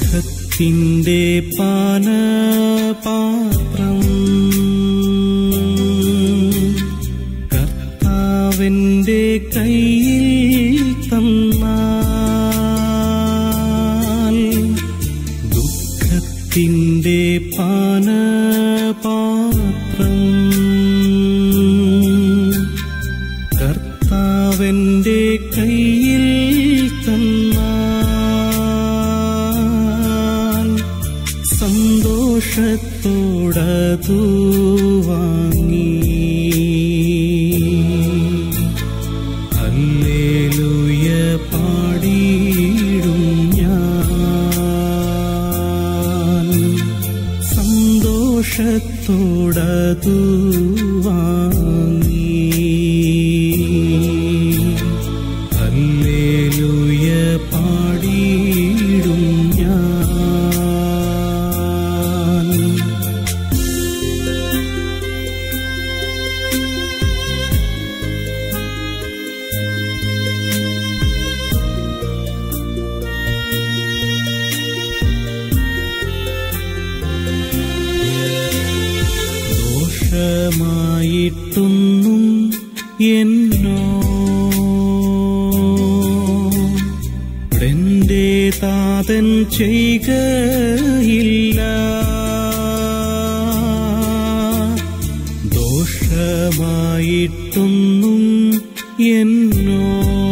ദുഃഖത്തിൻ്റെ പാനപാത്രം കർത്താവിൻ്റെ കയ്യിൽ തന്നാൽ ദുഃഖത്തിൻ്റെ പാനപാത്രം കർത്താവിൻ്റെ കയ്യിൽ തന്നാൽ സന്തോഷത്തോടതു വാങ്ങി ഹല്ലേലൂയ പാടിയിടും ഞാൻ സന്തോഷത്തോടതു വാങ്ങി ഹല്ലേലൂയ പാടിയിടും ഞാൻ ദോഷമായിട്ടൊന്നും എന്നോ എന്റെ താതൻ ചെയ്യുകയില്ല ദോഷമായിട്ടൊന്നും എന്നോ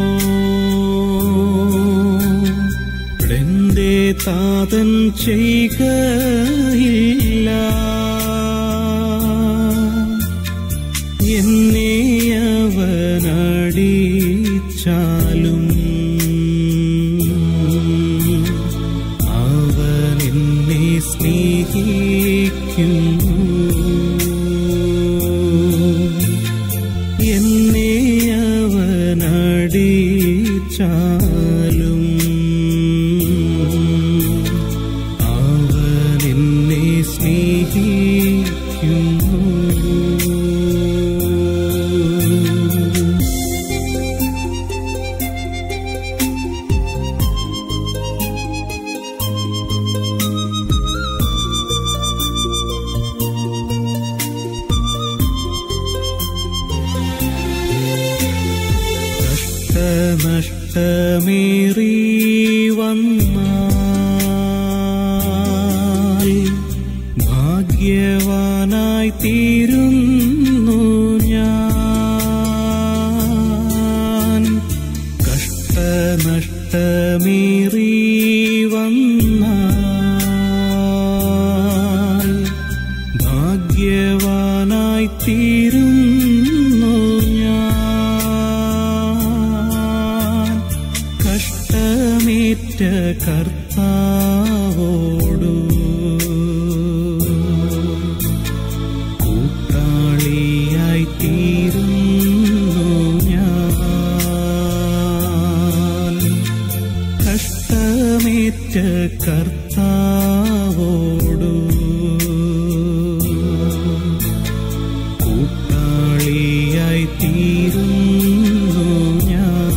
എന്റെ താതൻ ചെയ്യുകയില്ല എന്നെ അവനടിച്ചാലും അവൻ എന്നെ സ്നേഹിക്കുന്നു എന്നെ അവനടിച്ചാലും അവൻ എന്നെ സ്നേഹിക്കുന്നു കഷ്ടനഷ്ടമേറി വന്നാൽ ഭാഗ്യവാനായി തീരുന്നു ഞാൻ കഷ്ടനഷ്ടമേറി വന്നാൽ ഭാഗ്യവാനായി തീരുന്നു ഞാൻ കഷ്ടമേറ്റ കർത്താവോടു കൂട്ടാളിയായി തീരുന്നു ഞാൻ കഷ്ടമേറ്റ കർത്താവോടു കൂട്ടാളിയായി തീരുന്നു ഞാൻ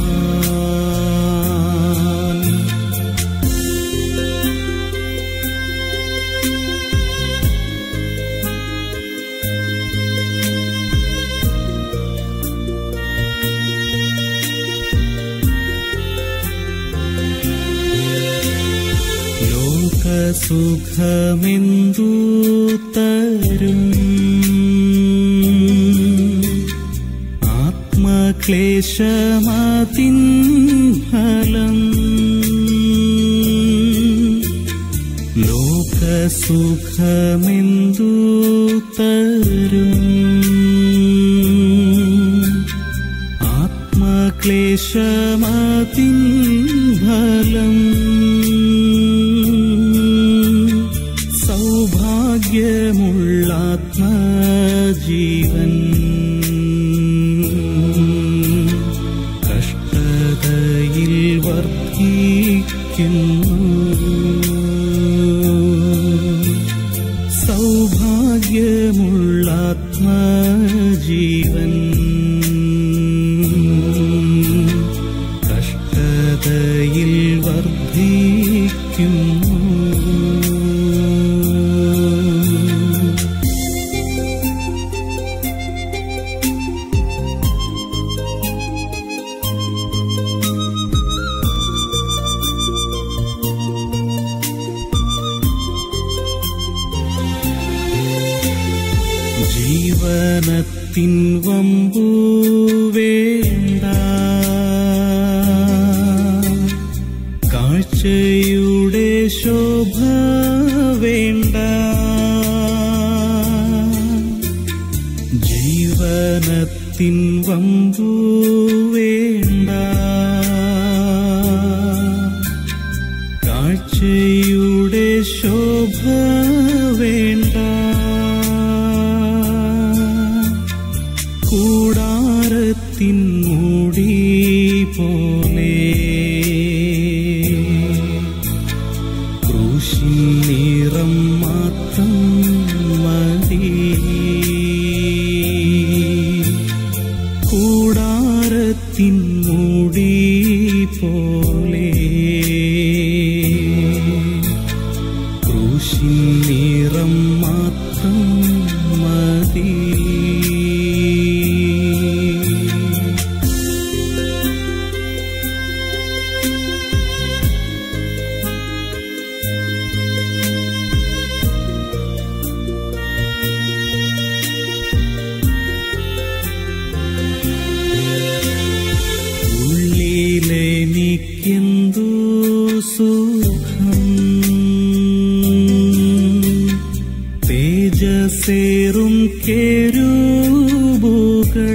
ലോകസുഖമെന്തു തരും ആത്മക്ലേശമതിൻ ഫലം ലോകസുഖമെന്തു തരും ആത്മക്ലേശമതിൻ ഫലം സൗഭാഗ്യമുള്ള ആത്മജീവൻ കഷ്ടതയിൽ വർദ്ധിക്കുന്നു സൗഭാഗ്യമുള്ള ആത്മജീവൻ കഷ്ടതയിൽ വർദ്ധിക്കുന്നു ജീവനത്തിൻ വമ്പു വേണ്ട കാഴ്ചയുടെ ശോഭ വേണ്ട ജീവനത്തിൻ വമ്പു വേണ്ട കാഴ്ചയുടെ ശോഭ വേണ്ട കൂടാരത്തിൻ മൂടി പോലെ ക്രൂശിൻ നിറം മാത്രം മതി കൂടാരത്തിൻ മൂടി പോലെ ക്രൂശിൻ നിറം മാത്രം മതി ഉള്ളിലെനിക്കെന്തു സുഖം തേജസേറും കേരൂബുകൾ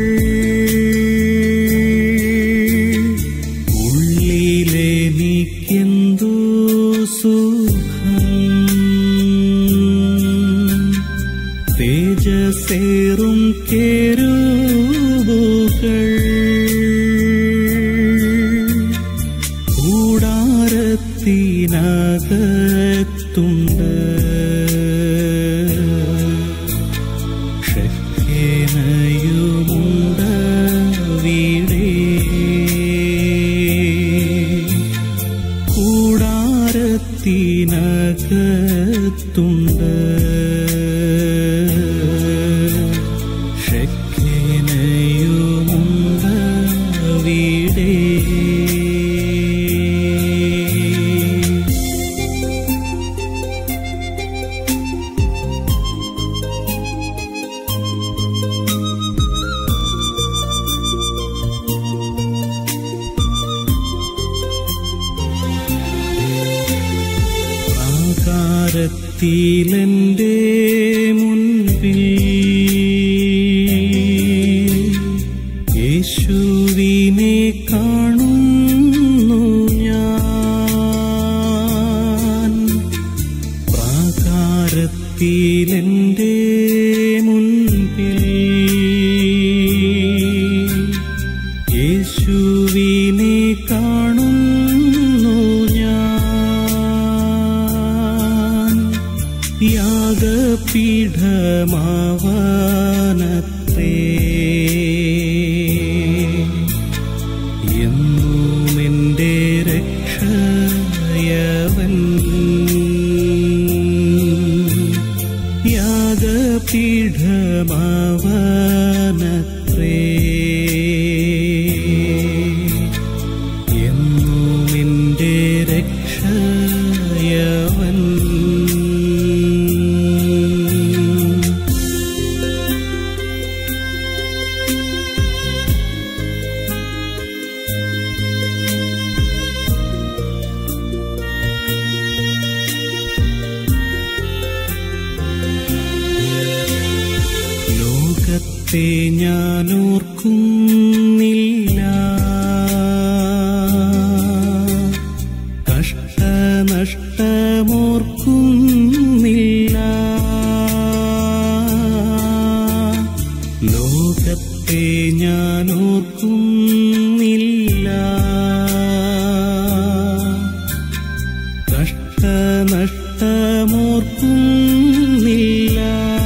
ഉള്ളിലെനിക്കെന്തു സുഖം തേജസേറും കേരൂബുകൾ കൂടാരത്തിനകത്തുണ്ട് ഷെക്കേനയുമുണ്ട് വീടേ കൂടാരത്തിനകത്തുണ്ട് ഷെക്കേനയുമുണ്ട് വീടേ ആകാരത്തിലെന്റെ മുൻപിൽ യേശുവിനെ കാണുന്നു ഞാൻ പ്രാകാരത്തിലെന്റെ മുൻപിൽ യേശുവിനെ കാണുന്നു ഞാൻ യാഗപീഠമാവാനത്രേ എന്നും എൻ്റെ രക്ഷയവൻ യാഗപീഠമാവാനത്രേ എന്നും എൻ്റെ രക്ഷയവൻ ലോകത്തെ ഞാൻ ഓർക്കുന്നില്ല കഷ്ടനഷ്ടമോർക്കുന്നില്ല ലോകത്തെ ഞാൻ ഓർക്കുന്നില്ല കഷ്ടനഷ്ടമോർക്കുന്നില്ല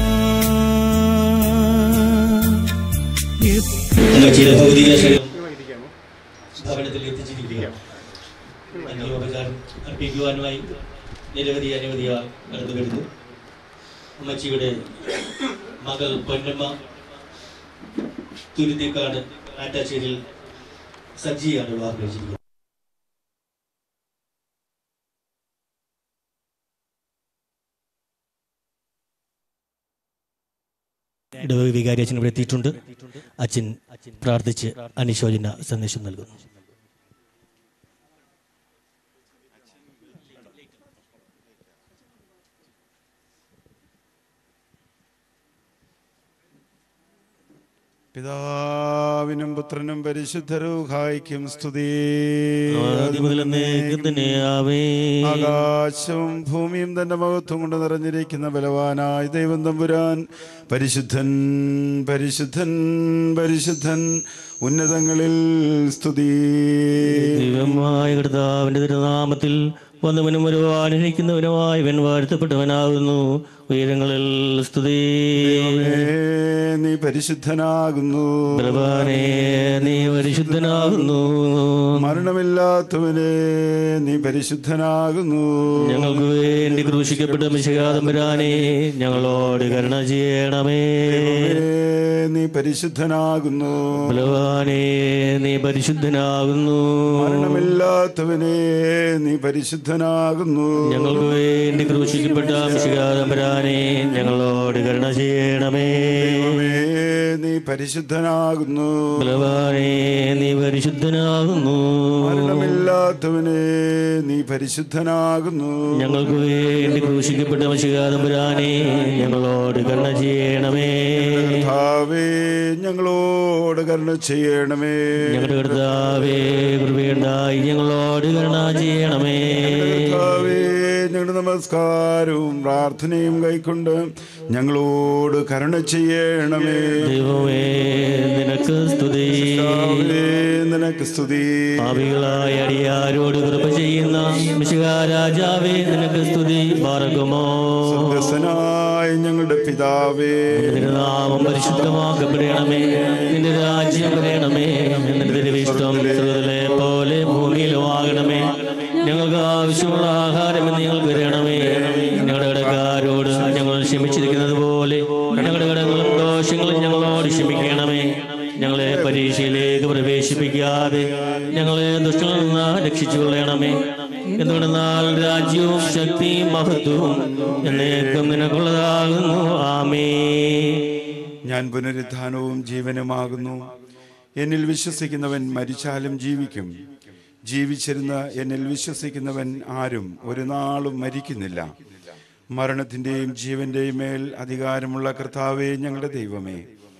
അമ്മച്ചിയുടെ ഭൗതിക ശരീരം ഭവനത്തിൽ എത്തിച്ചിരിക്കുകയാണ് അന്യോപചാരം അർപ്പിക്കുവാനുമായി നിരവധി അനവധി ആൾ കടന്നു വരുന്നു അമ്മച്ചിയുടെ മകൾ പൊന്നമ്മ തുരുത്തിക്കാട് ആറ്റാശ്ശേരിയിൽ സജ്ജിയാണ് വിവാഹം കഴിച്ചിരിക്കുന്നത് ഇടവക വികാരി അച്ഛൻ ഇവിടെ എത്തിയിട്ടുണ്ട് അച്ഛൻ പ്രാർത്ഥിച്ച് അനുശോചന സന്ദേശം നൽകുന്നു പിതാവിനും പുത്രനും പരിശുദ്ധരൂഹായിക്കും സ്തുതി ആദ്യം മുതൽ എന്നേക്കും തന്നെ ആവേ ആകാശവും ഭൂമിയും തന്റെ മഹത്വം കൊണ്ട് നിറഞ്ഞിരിക്കുന്ന ബലവാനായ ദൈവം തമ്പുരാൻ പരിശുദ്ധൻ പരിശുദ്ധൻ പരിശുദ്ധൻ ഉന്നതങ്ങളിൽ സ്തുതി ദൈവമായ കർത്താവിന്റെ തിരുനാമത്തിൽ വന്നവനും വരുവാനിരിക്കുന്നവനുമായവൻ വാഴ്ത്തപ്പെട്ടവനാകുന്നു ഉയരങ്ങളിൽ സ്തുതി ദൈവമേ, നീ പരിശുദ്ധനാകുന്നു ബലവാനേ നീ പരിശുദ്ധനാകുന്നു മരണമില്ലാത്തവനെ നീ പരിശുദ്ധനാകുന്നു ഞങ്ങൾക്ക് വേണ്ടി ക്രൂശിക്കപ്പെട്ട മിശകാതമ്പരാനെ ഞങ്ങളോട് കരുണ ചെയ്യണമേ ദൈവമേ, നീ പരിശുദ്ധനാകുന്നു ബലവാനേ നീ പരിശുദ്ധനാകുന്നു മരണമില്ലാത്തവനെ നീ പരിശുദ്ധനാകുന്നു ഞങ്ങൾക്ക് വേണ്ടി ക്രൂശിക്കപ്പെട്ട മിശകാതമ്പരാനെ ഞങ്ങളോട് കരുണ ചെയ്യണമേ ദൈവമേ, നീ പരിശുദ്ധനാകുന്നു ബലവാനേ നീ പരിശുദ്ധനാകുന്നു മരണമില്ലാത്തവനെ നീ പരിശുദ്ധനാകുന്നു ഞങ്ങൾക്ക് വേണ്ടി ക്രൂശിക്കപ്പെട്ട മിശകാതമ്പരാനെ ഞങ്ങളോട് കരുണ ചെയ്യണമേ കർത്താവേ ഞങ്ങളോട് കരുണ ചെയ്യണമേ ഞങ്ങളുടെ കർത്താവേ കൃപയുണ്ടായി ഞങ്ങളോട് കരുണ ചെയ്യണമേ കർത്താവേ ഞങ്ങളുടെ നമസ്കാരവും പ്രാർത്ഥനയും കൈക്കൊണ്ട് ഞങ്ങളോട് കരുണ ചെയ്യണമേ ദൈവമേ നിനക്ക് സ്തുതി കർത്താവേ, നിനക്ക് സ്തുതി പാപികളായ അടിയാരോട് കൃപ ചെയ്യുന്ന മിശികാരാജാവേ നിനക്ക് സ്തുതി പാർക്കുമോ സ്വർഗ്ഗസ്ഥനായ ഞങ്ങളുടെ പിതാവേ നിന്റെ നാമം പരിശുദ്ധമാക്കപ്പെടണമേ നിന്റെ രാജ്യം വരണമേ നിന്റെ തിരുവിഷ്ടം സ്വർഗ്ഗത്തിലെ പോലെ ഭൂമിയിലും ആകണമേ ഞങ്ങൾക്ക് ആവശ്യമുള്ള ആഹാരം ഇന്ന് ഞങ്ങൾക്ക് തരണമേ ഞങ്ങളുടെ കടക്കാരോട് ഞങ്ങൾ ക്ഷമിച്ചിരിക്കുന്നത് പോലെ ഞങ്ങളുടെ കടങ്ങളും ദോഷങ്ങളും ഞങ്ങളോട് ക്ഷമിക്കണമേ ഞങ്ങളെ പരീക്ഷയിലേക്ക് പ്രവേശിപ്പിക്കാതെ ഞങ്ങളെ ദുഷ്ടങ്ങളിൽ നിന്ന് രക്ഷിച്ചു കൊള്ളണമേ എന്തുകൊണ്ടെന്നാൽ രാജ്യവും ശക്തിയും മഹത്വവും എന്നേക്കും നിനക്കുള്ളതാകുന്നു ആമേ ഞാൻ പുനരുത്ഥാനവും ജീവനുമാകുന്നു എന്നിൽ വിശ്വസിക്കുന്നവൻ മരിച്ചാലും ജീവിക്കും ജീവിച്ചിരുന്ന എന്നിൽ വിശ്വസിക്കുന്നവൻ ആരും ഒരു നാളും മരിക്കുന്നില്ല മരണത്തിൻ്റെയും ജീവന്റെയും മേൽ അധികാരമുള്ള കർത്താവേ ഞങ്ങളുടെ ദൈവമേ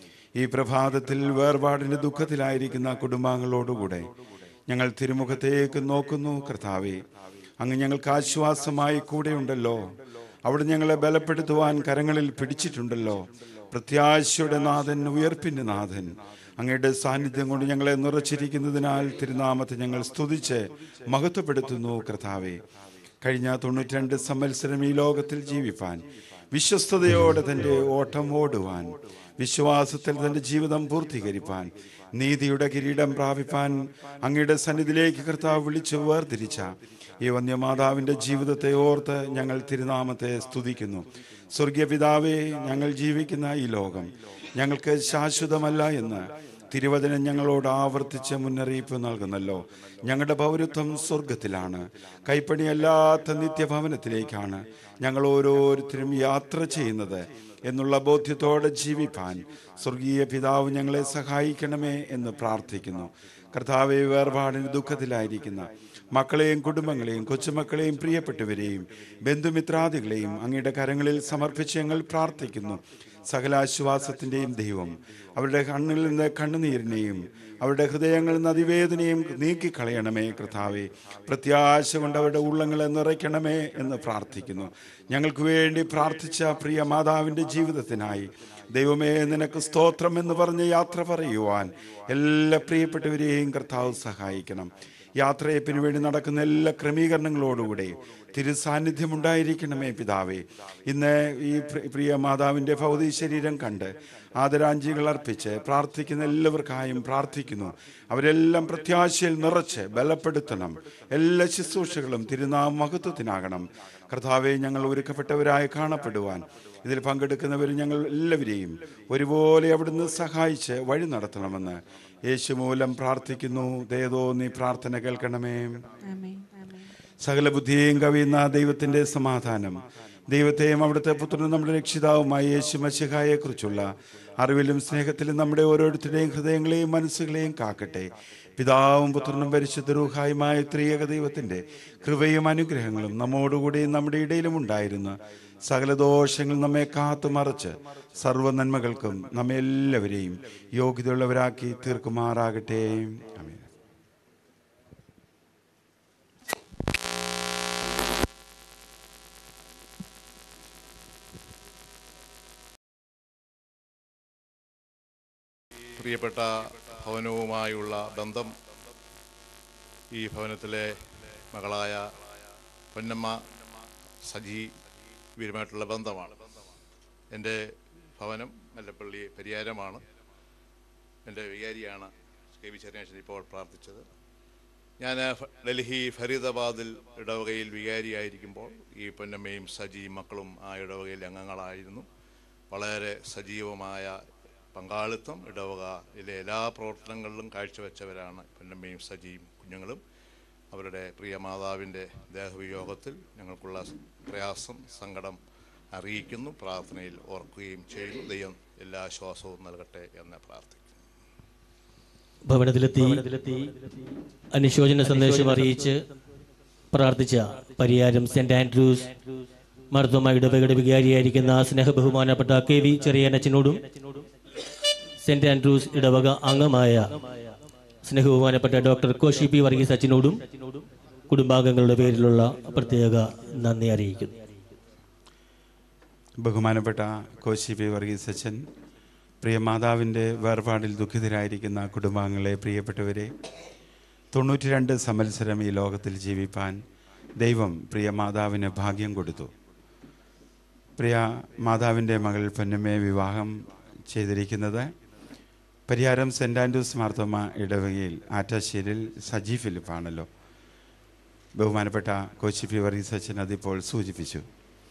ഈ പ്രഭാതത്തിൽ വേർപാടിന്റെ ദുഃഖത്തിലായിരിക്കുന്ന കുടുംബാംഗങ്ങളോടുകൂടെ ഞങ്ങൾ തിരുമുഖത്തേക്ക് നോക്കുന്നു കർത്താവേ അങ്ങ് ഞങ്ങൾക്ക് ആശ്വാസമായി കൂടെയുണ്ടല്ലോ അവിടെ ഞങ്ങളെ ബലപ്പെടുത്തുവാൻ കരങ്ങളിൽ പിടിച്ചിട്ടുണ്ടല്ലോ പ്രത്യാശയുടെ നാഥൻ ഉയർപ്പിന്റെ നാഥൻ അങ്ങയുടെ സാന്നിധ്യം കൊണ്ട് ഞങ്ങളെ നിറച്ചിരിക്കുന്നതിനാൽ തിരുനാമത്തെ ഞങ്ങൾ സ്തുതിച്ച് മഹത്വപ്പെടുത്തുന്നു കർത്താവേ കഴിഞ്ഞ തൊണ്ണൂറ്റിരണ്ട് സംവത്സരം ഈ ലോകത്തിൽ ജീവിപ്പാൻ വിശ്വസ്തയോടെ തൻ്റെ ഓട്ടം ഓടുവാൻ വിശ്വാസത്തിൽ തൻ്റെ ജീവിതം പൂർത്തീകരിപ്പാൻ നീതിയുടെ കിരീടം പ്രാപിപ്പാൻ അങ്ങയുടെ സന്നിധിയിലേക്ക് കർത്താവ് വിളിച്ചു വേർതിരിച്ച ഈ വന്യമാതാവിൻ്റെ ജീവിതത്തെ ഓർത്ത് ഞങ്ങൾ തിരുനാമത്തെ സ്തുതിക്കുന്നു സ്വർഗീയ പിതാവേ ഞങ്ങൾ ജീവിക്കുന്ന ഈ ലോകം ഞങ്ങൾക്ക് ശാശ്വതമല്ല എന്ന് തിരുവചനം ഞങ്ങളോട് ആവർത്തിച്ച് മുന്നറിയിപ്പ് നൽകുന്നല്ലോ ഞങ്ങളുടെ പൗരത്വം സ്വർഗത്തിലാണ് കൈപ്പണിയല്ലാത്ത നിത്യഭവനത്തിലേക്കാണ് ഞങ്ങൾ ഓരോരുത്തരും യാത്ര ചെയ്യുന്നത് എന്നുള്ള ബോധ്യത്തോടെ ജീവിപ്പാൻ സ്വർഗീയ പിതാവ് ഞങ്ങളെ സഹായിക്കണമേ എന്ന് പ്രാർത്ഥിക്കുന്നു കർത്താവെ വേർപാടിന് ദുഃഖത്തിലായിരിക്കുന്ന മക്കളെയും കുടുംബങ്ങളെയും കൊച്ചുമക്കളെയും പ്രിയപ്പെട്ടവരെയും ബന്ധുമിത്രാദികളെയും അങ്ങയുടെ കരങ്ങളിൽ സമർപ്പിച്ച് ഞങ്ങൾ പ്രാർത്ഥിക്കുന്നു സകലാശ്വാസത്തിൻ്റെയും ദൈവം അവരുടെ കണ്ണുകളിൽ നിന്ന് കണ്ണുനീരിനെയും അവരുടെ ഹൃദയങ്ങളിൽ നിന്ന് അതിവേദനയും നീക്കിക്കളയണമേ കർത്താവെ പ്രത്യാശ കൊണ്ട് അവരുടെ ഉള്ളങ്ങളെ നിറയ്ക്കണമേ എന്ന് പ്രാർത്ഥിക്കുന്നു ഞങ്ങൾക്ക് വേണ്ടി പ്രാർത്ഥിച്ച പ്രിയ മാതാവിൻ്റെ ജീവിതത്തിനായി ദൈവമേ നിനക്ക് സ്തോത്രം എന്ന് പറഞ്ഞ് യാത്ര പറയുവാൻ എല്ലാ പ്രിയപ്പെട്ടവരെയും കർത്താവ് സഹായിക്കണം യാത്രയപ്പിന് വേണ്ടി നടക്കുന്ന എല്ലാ ക്രമീകരണങ്ങളോടുകൂടെ തിരുസാന്നിധ്യം ഉണ്ടായിരിക്കണമേ പിതാവേ ഇന്ന് ഈ പ്രി- പ്രിയ മാതാവിൻ്റെ ഭൗതിക ശരീരം കണ്ട് ആദരാഞ്ജലികൾ അർപ്പിച്ച് പ്രാർത്ഥിക്കുന്ന എല്ലാവർക്കായും പ്രാർത്ഥിക്കുന്നു അവരെല്ലാം പ്രത്യാശയിൽ നിറച്ച് ബലപ്പെടുത്തണം എല്ലാ ശുശ്രൂഷകളും തിരുനാമ മഹത്വത്തിനാകണം കർത്താവെ ഞങ്ങൾ ഒരുക്കപ്പെട്ടവരായി കാണപ്പെടുവാൻ ഇതിൽ പങ്കെടുക്കുന്നവർ ഞങ്ങൾ എല്ലാവരെയും ഒരുപോലെ അവിടുന്ന് സഹായിച്ച് വഴി നടത്തണമെന്ന് യേശു മൂലം പ്രാർത്ഥിക്കുന്നു ദേതോ നീ പ്രാർത്ഥന കേൾക്കണമേ ആമേൻ ആമേൻ സകല ബുദ്ധിയെയും കവിയുന്ന ദൈവത്തിന്റെ സമാധാനം ദൈവത്തെയും അവിടുത്തെ പുത്രനും നമ്മുടെ രക്ഷിതാവുമായ യേശു മഷിഹായെ കുറിച്ചുള്ള അറിവിലും സ്നേഹത്തിലും നമ്മുടെ ഓരോരുത്തരുടെയും ഹൃദയങ്ങളെയും മനസ്സുകളെയും കാക്കട്ടെ പിതാവും പുത്രനും പരിശുദ്ധ രൂഹായുമായ ത്രിയേക ദൈവത്തിന്റെ കൃപയും അനുഗ്രഹങ്ങളും നമ്മോടുകൂടി നമ്മുടെ ഇടയിലും ഉണ്ടായിരുന്ന സകല ദോഷങ്ങൾ നമ്മെ കാത്തു മറച്ച് സർവ്വ നന്മകൾക്കും നമ്മെ എല്ലാവരെയും യോഗ്യതയുള്ളവരാക്കി തീർക്കുമാറാകട്ടെ ആമേൻ പ്രിയപ്പെട്ട ഭവനവുമായുള്ള ബന്ധം ഈ ഭവനത്തിലെ മകളായ പൊന്നമ്മ സജി ഇവരുമായിട്ടുള്ള ബന്ധമാണ് എൻ്റെ ഭവനം മല്ലപ്പള്ളി പരിയാരമാണ് എൻ്റെ വികാരിയാണ് കെ വി ചരണേശൻ ഇപ്പോൾ പ്രാർത്ഥിച്ചത് ഞാൻ ഫ- ഡൽഹി ഫരീദാബാദിൽ ഇടവകയിൽ വികാരിയായിരിക്കുമ്പോൾ ഈ പൊന്നമ്മയും സജിയും മക്കളും ആ ഇടവകയിൽ അംഗങ്ങളായിരുന്നു വളരെ സജീവമായ പങ്കാളിത്തം ഇടവകയിലെ എല്ലാ പ്രവർത്തനങ്ങളിലും കാഴ്ചവെച്ചവരാണ് പൊന്നമ്മയും സജിയും കുഞ്ഞുങ്ങളും അവരുടെ പ്രിയ മാതാവിൻ്റെ ദേഹവിയോഗത്തിൽ ഞങ്ങൾക്കുള്ള പ്രയാസം സങ്കടം അറിയിക്കുന്നു പ്രാർത്ഥനയിൽ ഓർക്കുകയും ചെയ്യുന്നു ദൈവം എല്ലാ ആശ്വാസവും നൽകട്ടെ എന്ന് പ്രാർത്ഥിക്കുന്നു ഭവനത്തിലെത്തി അനുശോചന സന്ദേശം അറിയിച്ച് പ്രാർത്ഥിച്ച പരിയാരം സെന്റ് ആൻഡ്രൂസ് മർദ്ദമ ഇടവകയുടെ വികാരിയായിരിക്കുന്ന സ്നേഹ ബഹുമാനപ്പെട്ട കെ വി ചെറിയനച്ചനോടും സെന്റ് ആൻഡ്രൂസ് ഇടവക അംഗമായ സ്നേഹ ബഹുമാനപ്പെട്ട ഡോക്ടർ കോശി പി വർഗീസ് അച്ഛനോടും കുടുംബാംഗങ്ങളുടെ പേരിലുള്ള പ്രത്യേക നന്ദി അറിയിക്കുന്നു ബഹുമാനപ്പെട്ട കോശി പി വർഗീസ് അച്ഛൻ പ്രിയ മാതാവിൻ്റെ വേർപാടിൽ ദുഃഖിതരായിരിക്കുന്ന കുടുംബാംഗങ്ങളെ പ്രിയപ്പെട്ടവരെ തൊണ്ണൂറ്റി രണ്ട് സംവത്സരം ഈ ലോകത്തിൽ ജീവിപ്പാൻ ദൈവം പ്രിയ മാതാവിന് ഭാഗ്യം കൊടുത്തു പ്രിയ മാതാവിൻ്റെ മകൾ പൊന്നമ്മയെ വിവാഹം ചെയ്തിരിക്കുന്നത് പരിഹാരം സെൻറ് ആൻഡ്രൂസ് മാർത്തോമ ഇടവകയിൽ ആറ്റാശ്ശേരിൽ സജി ഫിലിപ്പാണല്ലോ ബഹുമാനപ്പെട്ട കോശി പി വർഗീസ് അച്ഛൻ അതിപ്പോൾ സൂചിപ്പിച്ചു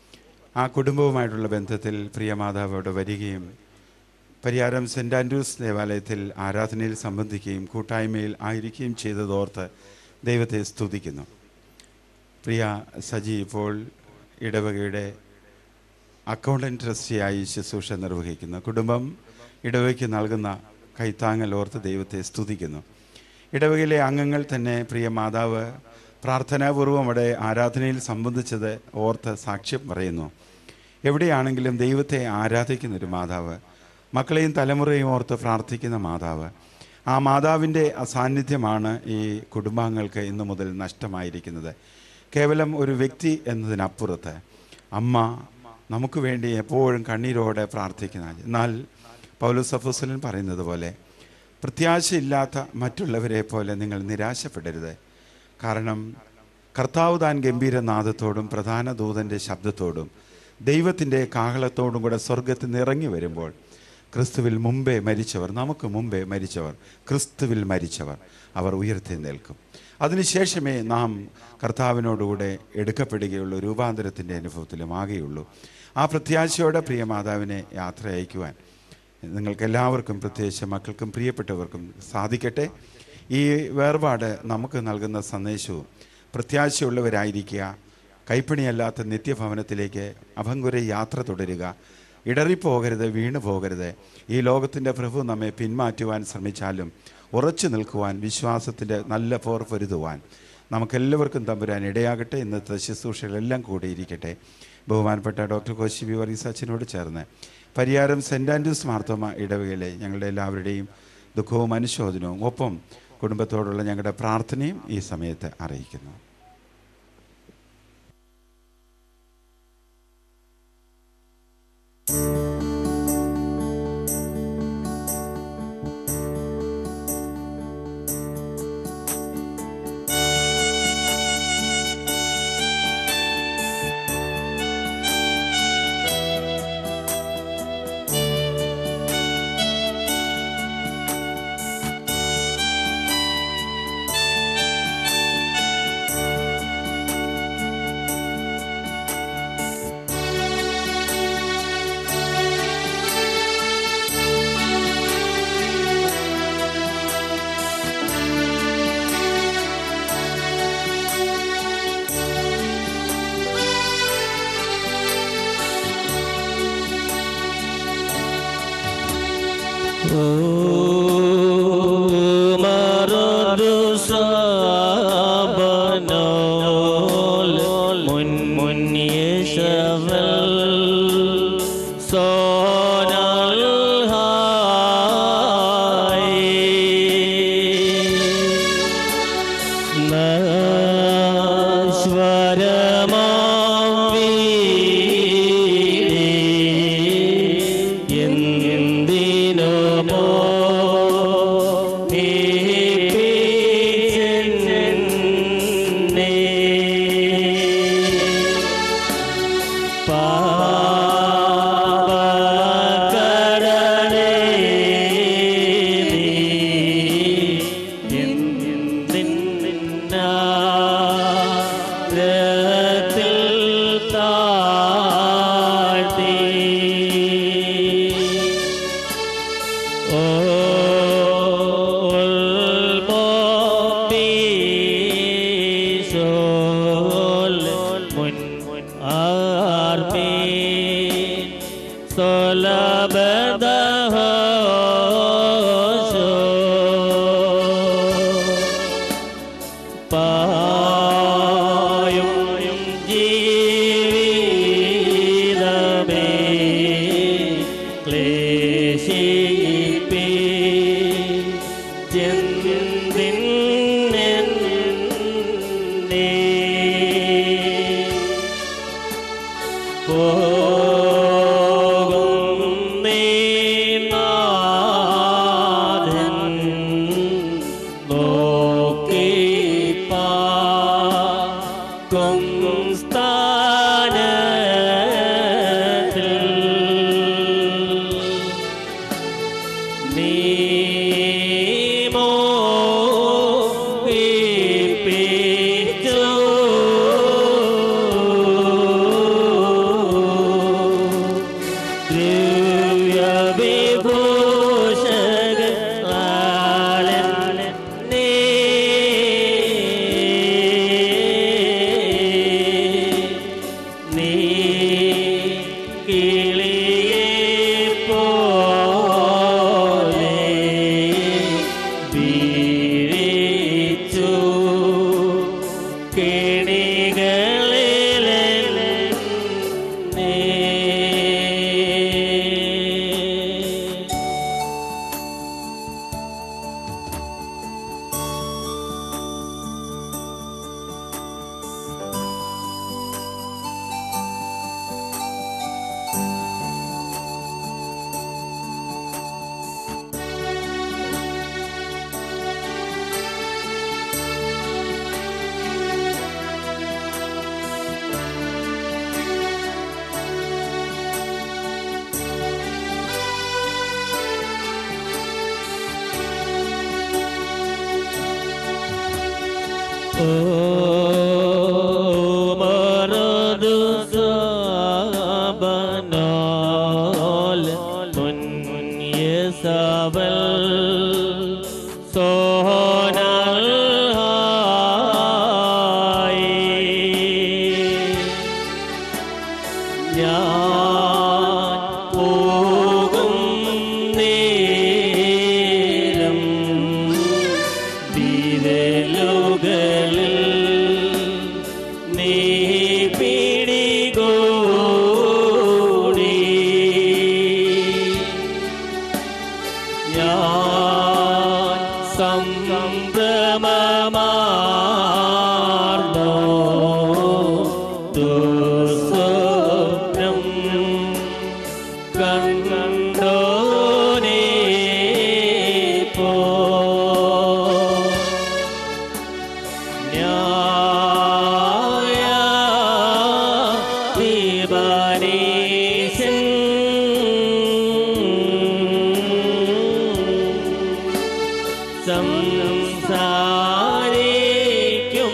ആ കുടുംബവുമായിട്ടുള്ള ബന്ധത്തിൽ പ്രിയ മാതാവ് അവിടെ വരികയും പരിയാരം സെൻറ് ആൻഡ്രൂസ് ദേവാലയത്തിൽ ആരാധനയിൽ സംബന്ധിക്കുകയും കൂട്ടായ്മയിൽ ആയിരിക്കുകയും ചെയ്തതോർത്ത് ദൈവത്തെ സ്തുതിക്കുന്നു പ്രിയ സജി ഇപ്പോൾ ഇടവകയുടെ അക്കൗണ്ടൻറ്റ് ട്രസ്റ്റിയായി ശുശ്രൂഷ നിർവഹിക്കുന്നു കുടുംബം ഇടവകയ്ക്ക് നൽകുന്ന കൈത്താങ്ങൽ ഓർത്ത് ദൈവത്തെ സ്തുതിക്കുന്നു ഇടവകയിലെ അംഗങ്ങൾ തന്നെ പ്രിയ മാതാവ് പ്രാർത്ഥനാപൂർവം അവിടെ ആരാധനയിൽ സംബന്ധിച്ചത് ഓർത്ത് സാക്ഷ്യം പറയുന്നു എവിടെയാണെങ്കിലും ദൈവത്തെ ആരാധിക്കുന്ന ഒരു മാതാവ് മക്കളെയും തലമുറയും ഓർത്ത് പ്രാർത്ഥിക്കുന്ന മാതാവ് ആ മാതാവിൻ്റെ അസാന്നിധ്യമാണ് ഈ കുടുംബാംഗങ്ങൾക്ക് ഇന്നു മുതൽ നഷ്ടമായിരിക്കുന്നത് കേവലം ഒരു വ്യക്തി എന്നതിനപ്പുറത്ത് അമ്മ നമുക്ക് വേണ്ടി എപ്പോഴും കണ്ണീരോടെ പ്രാർത്ഥിക്കുന്ന എന്നാൽ പൗലോസ് അഫോസലൻ പറയുന്നത് പോലെ പ്രത്യാശയില്ലാത്ത മറ്റുള്ളവരെ പോലെ നിങ്ങൾ നിരാശപ്പെടരുത് കാരണം കർത്താവ് താൻ ഗംഭീരനാദത്തോടും പ്രധാന ദൂതൻ്റെ ശബ്ദത്തോടും ദൈവത്തിൻ്റെ കാഹളത്തോടും കൂടെ സ്വർഗത്തിൽ നിന്ന് ഇറങ്ങി വരുമ്പോൾ ക്രിസ്തുവിൽ മുമ്പേ മരിച്ചവർ നമുക്ക് മുമ്പേ മരിച്ചവർ ക്രിസ്തുവിൽ മരിച്ചവർ അവർ ഉയർത്തി നിൽക്കും അതിനുശേഷമേ നാം കർത്താവിനോടുകൂടെ എടുക്കപ്പെടുകയുള്ളൂ രൂപാന്തരത്തിൻ്റെ അനുഭവത്തിലും ആകെയുള്ളൂ ആ പ്രത്യാശയോടെ പ്രിയ മാതാവിനെ യാത്ര അയക്കുവാൻ നിങ്ങൾക്ക് എല്ലാവർക്കും പ്രത്യേകിച്ച് മക്കൾക്കും പ്രിയപ്പെട്ടവർക്കും സാധിക്കട്ടെ ഈ വേർപാട് നമുക്ക് നൽകുന്ന സന്ദേശവും പ്രത്യാശയുള്ളവരായിരിക്കുക കൈപ്പണിയല്ലാത്ത നിത്യഭവനത്തിലേക്ക് അഭങ്കുര യാത്ര തുടരുക ഇടറിപ്പോകരുത് വീണു പോകരുത് ഈ ലോകത്തിൻ്റെ പ്രഭു നമ്മെ പിന്മാറ്റുവാൻ ശ്രമിച്ചാലും ഉറച്ചു നിൽക്കുവാൻ വിശ്വാസത്തിൻ്റെ നല്ല പോർ പൊരുതുവാൻ നമുക്കെല്ലാവർക്കും തമ്പുരാൻ ഇടയാകട്ടെ ഇന്നത്തെ ശുശ്രൂഷകളെല്ലാം കൂടിയിരിക്കട്ടെ ബഹുമാനപ്പെട്ട ഡോക്ടർ കോശി ബി വർഗീസ് അച്ഛനോട് ചേർന്ന് പരിയാരം സെൻറ് ആൻഡ്രൂസ് മാർത്തോമ ഇടവകയിലെ ഞങ്ങളുടെ എല്ലാവരുടെയും ദുഃഖവും അനുശോചനവും ഒപ്പം കുടുംബത്തോടുള്ള ഞങ്ങളുടെ പ്രാർത്ഥനയും ഈ സമയത്ത് അറിയിക്കുന്നു ും sol mun armin solabadaho പായും ജീവിതമേ ക്ലേശിപ്പി ചെന്തിന്നെ പോകും നീനാഥൻ നോക്കിപ്പാക്കും സ്ഥാനത്തിൽ നീമോ ഇപ്പിച്ചു നീ കിളിയെ പോലെ വീഴിച്ചു കെണികളിൽ ഉമറതു സാബനാൽ മുൻയസവൽ സോനൽ ഹായി ഞാൻ പോകും നേരം വിരലുകളിൽ നീ പിടികൂടി ഞാൻ സംഭ്രമമാർന്നോ ദുസ്വപ്നം കണ്ടോനേ പോ ന്യായ ദീപനീശൻ സംസാരിക്കും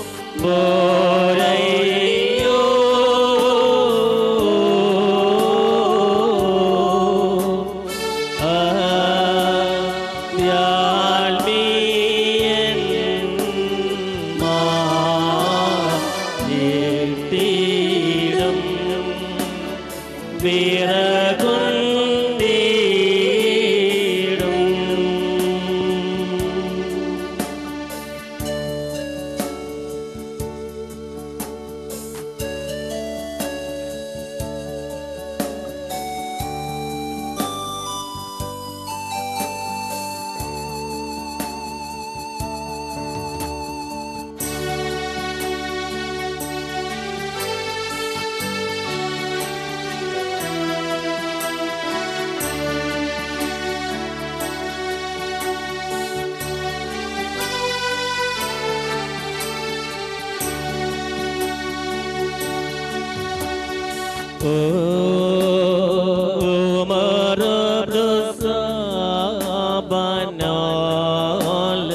പോരയ്യോ വ്യാൽമീയൻ മാീടും വിറകുണ്ടീടും ഉമർബനോൽ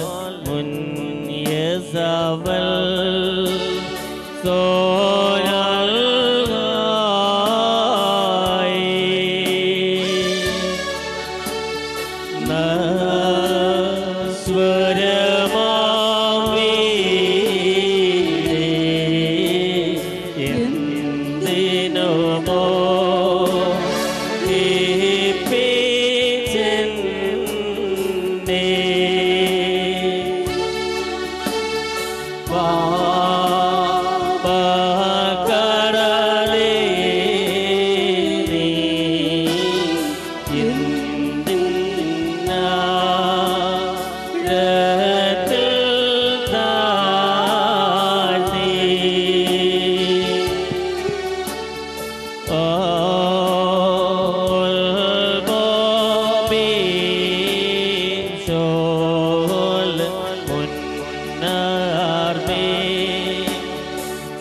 മുൻയസവൽ സോനൽ സ്വരമാവി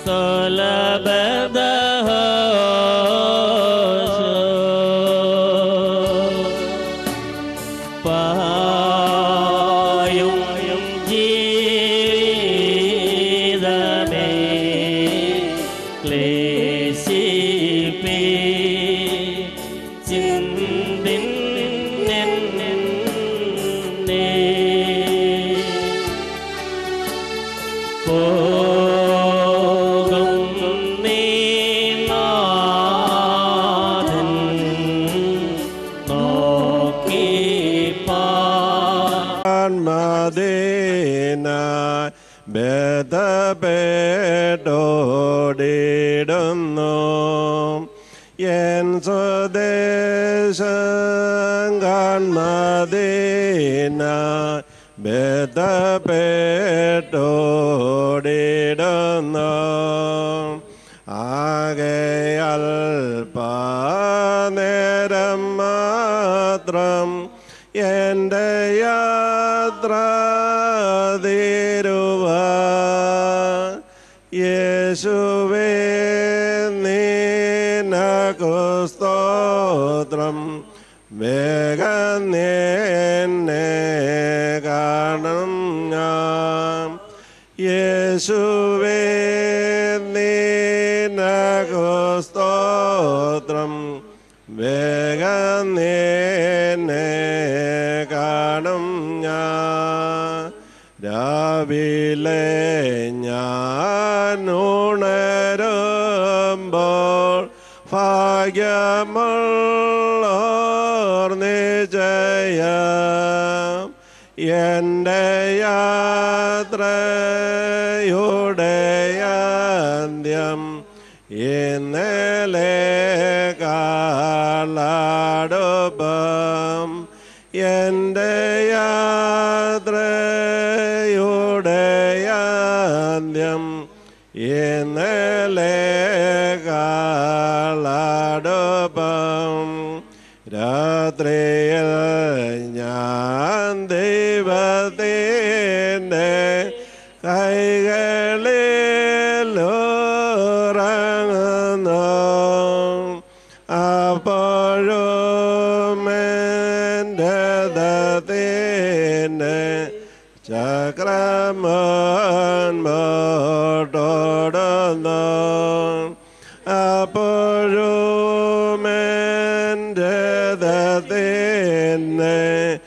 പായും ജീവിതമേ ക്ലേശിപ്പി ചിന്തിൻ പോകും നീനാഥൻ നോക്കി പാ മദീനായി ബേദപേട്ടോടിടുന്നു എൻ സ്വദേശം കാൺമദീനായി ബേദപേട്ടോടിടുന്നു ആകെ അല്പനേരം മാത്രം എൻ്റെ യാത്ര തീരുവ യേശുവേ നീനകു സ്തോത്രം വേഗം എന്നെ കാണും ഞാൻ യേശുവേ നീനകു സ്തോത്രം വേഗം എന്നെ കാണും ഞാൻ രാവിലെ ഞാൻ ഉണരുമ്പോൾ ഭാഗ്യമുള്ളോർ നിജയം എൻ്റെ യാത്രയുടെ അന്ത്യം ഇന്നലെ കാലാടുപ്പം എൻ്റെ യാത്രയുടെ അന്ത്യം ഇന്നലെ കാലാടുപ്പം രാത്രിയിൽ ഞാൻ ദൈവത്തിൻ്റെ കൈകളിലുറങ്ങുന്നു അപ്പോഴും എൻ്റെ ദത്തിൻ്റെ ചക്രമോട്ടോടുന്നു അപ്പോഴും എൻ്റെ ദത്തിൻ്റെ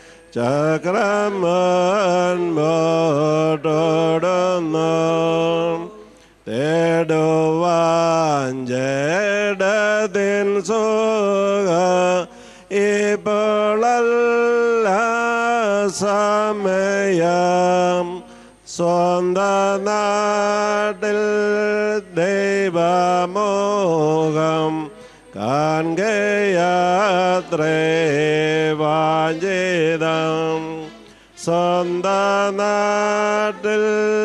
ചക്രമോട്ടോടുന്നു തേടുവാൻ ജഡതിൻ സുഖ ഇപ്പോഴല്ല സമയം സ്വന്ത നാട്ടിൽ ദൈവമോഹം കാൺകയാത്രേ വാഞ്ചിതം സ്വന്ത നാട്ടിൽ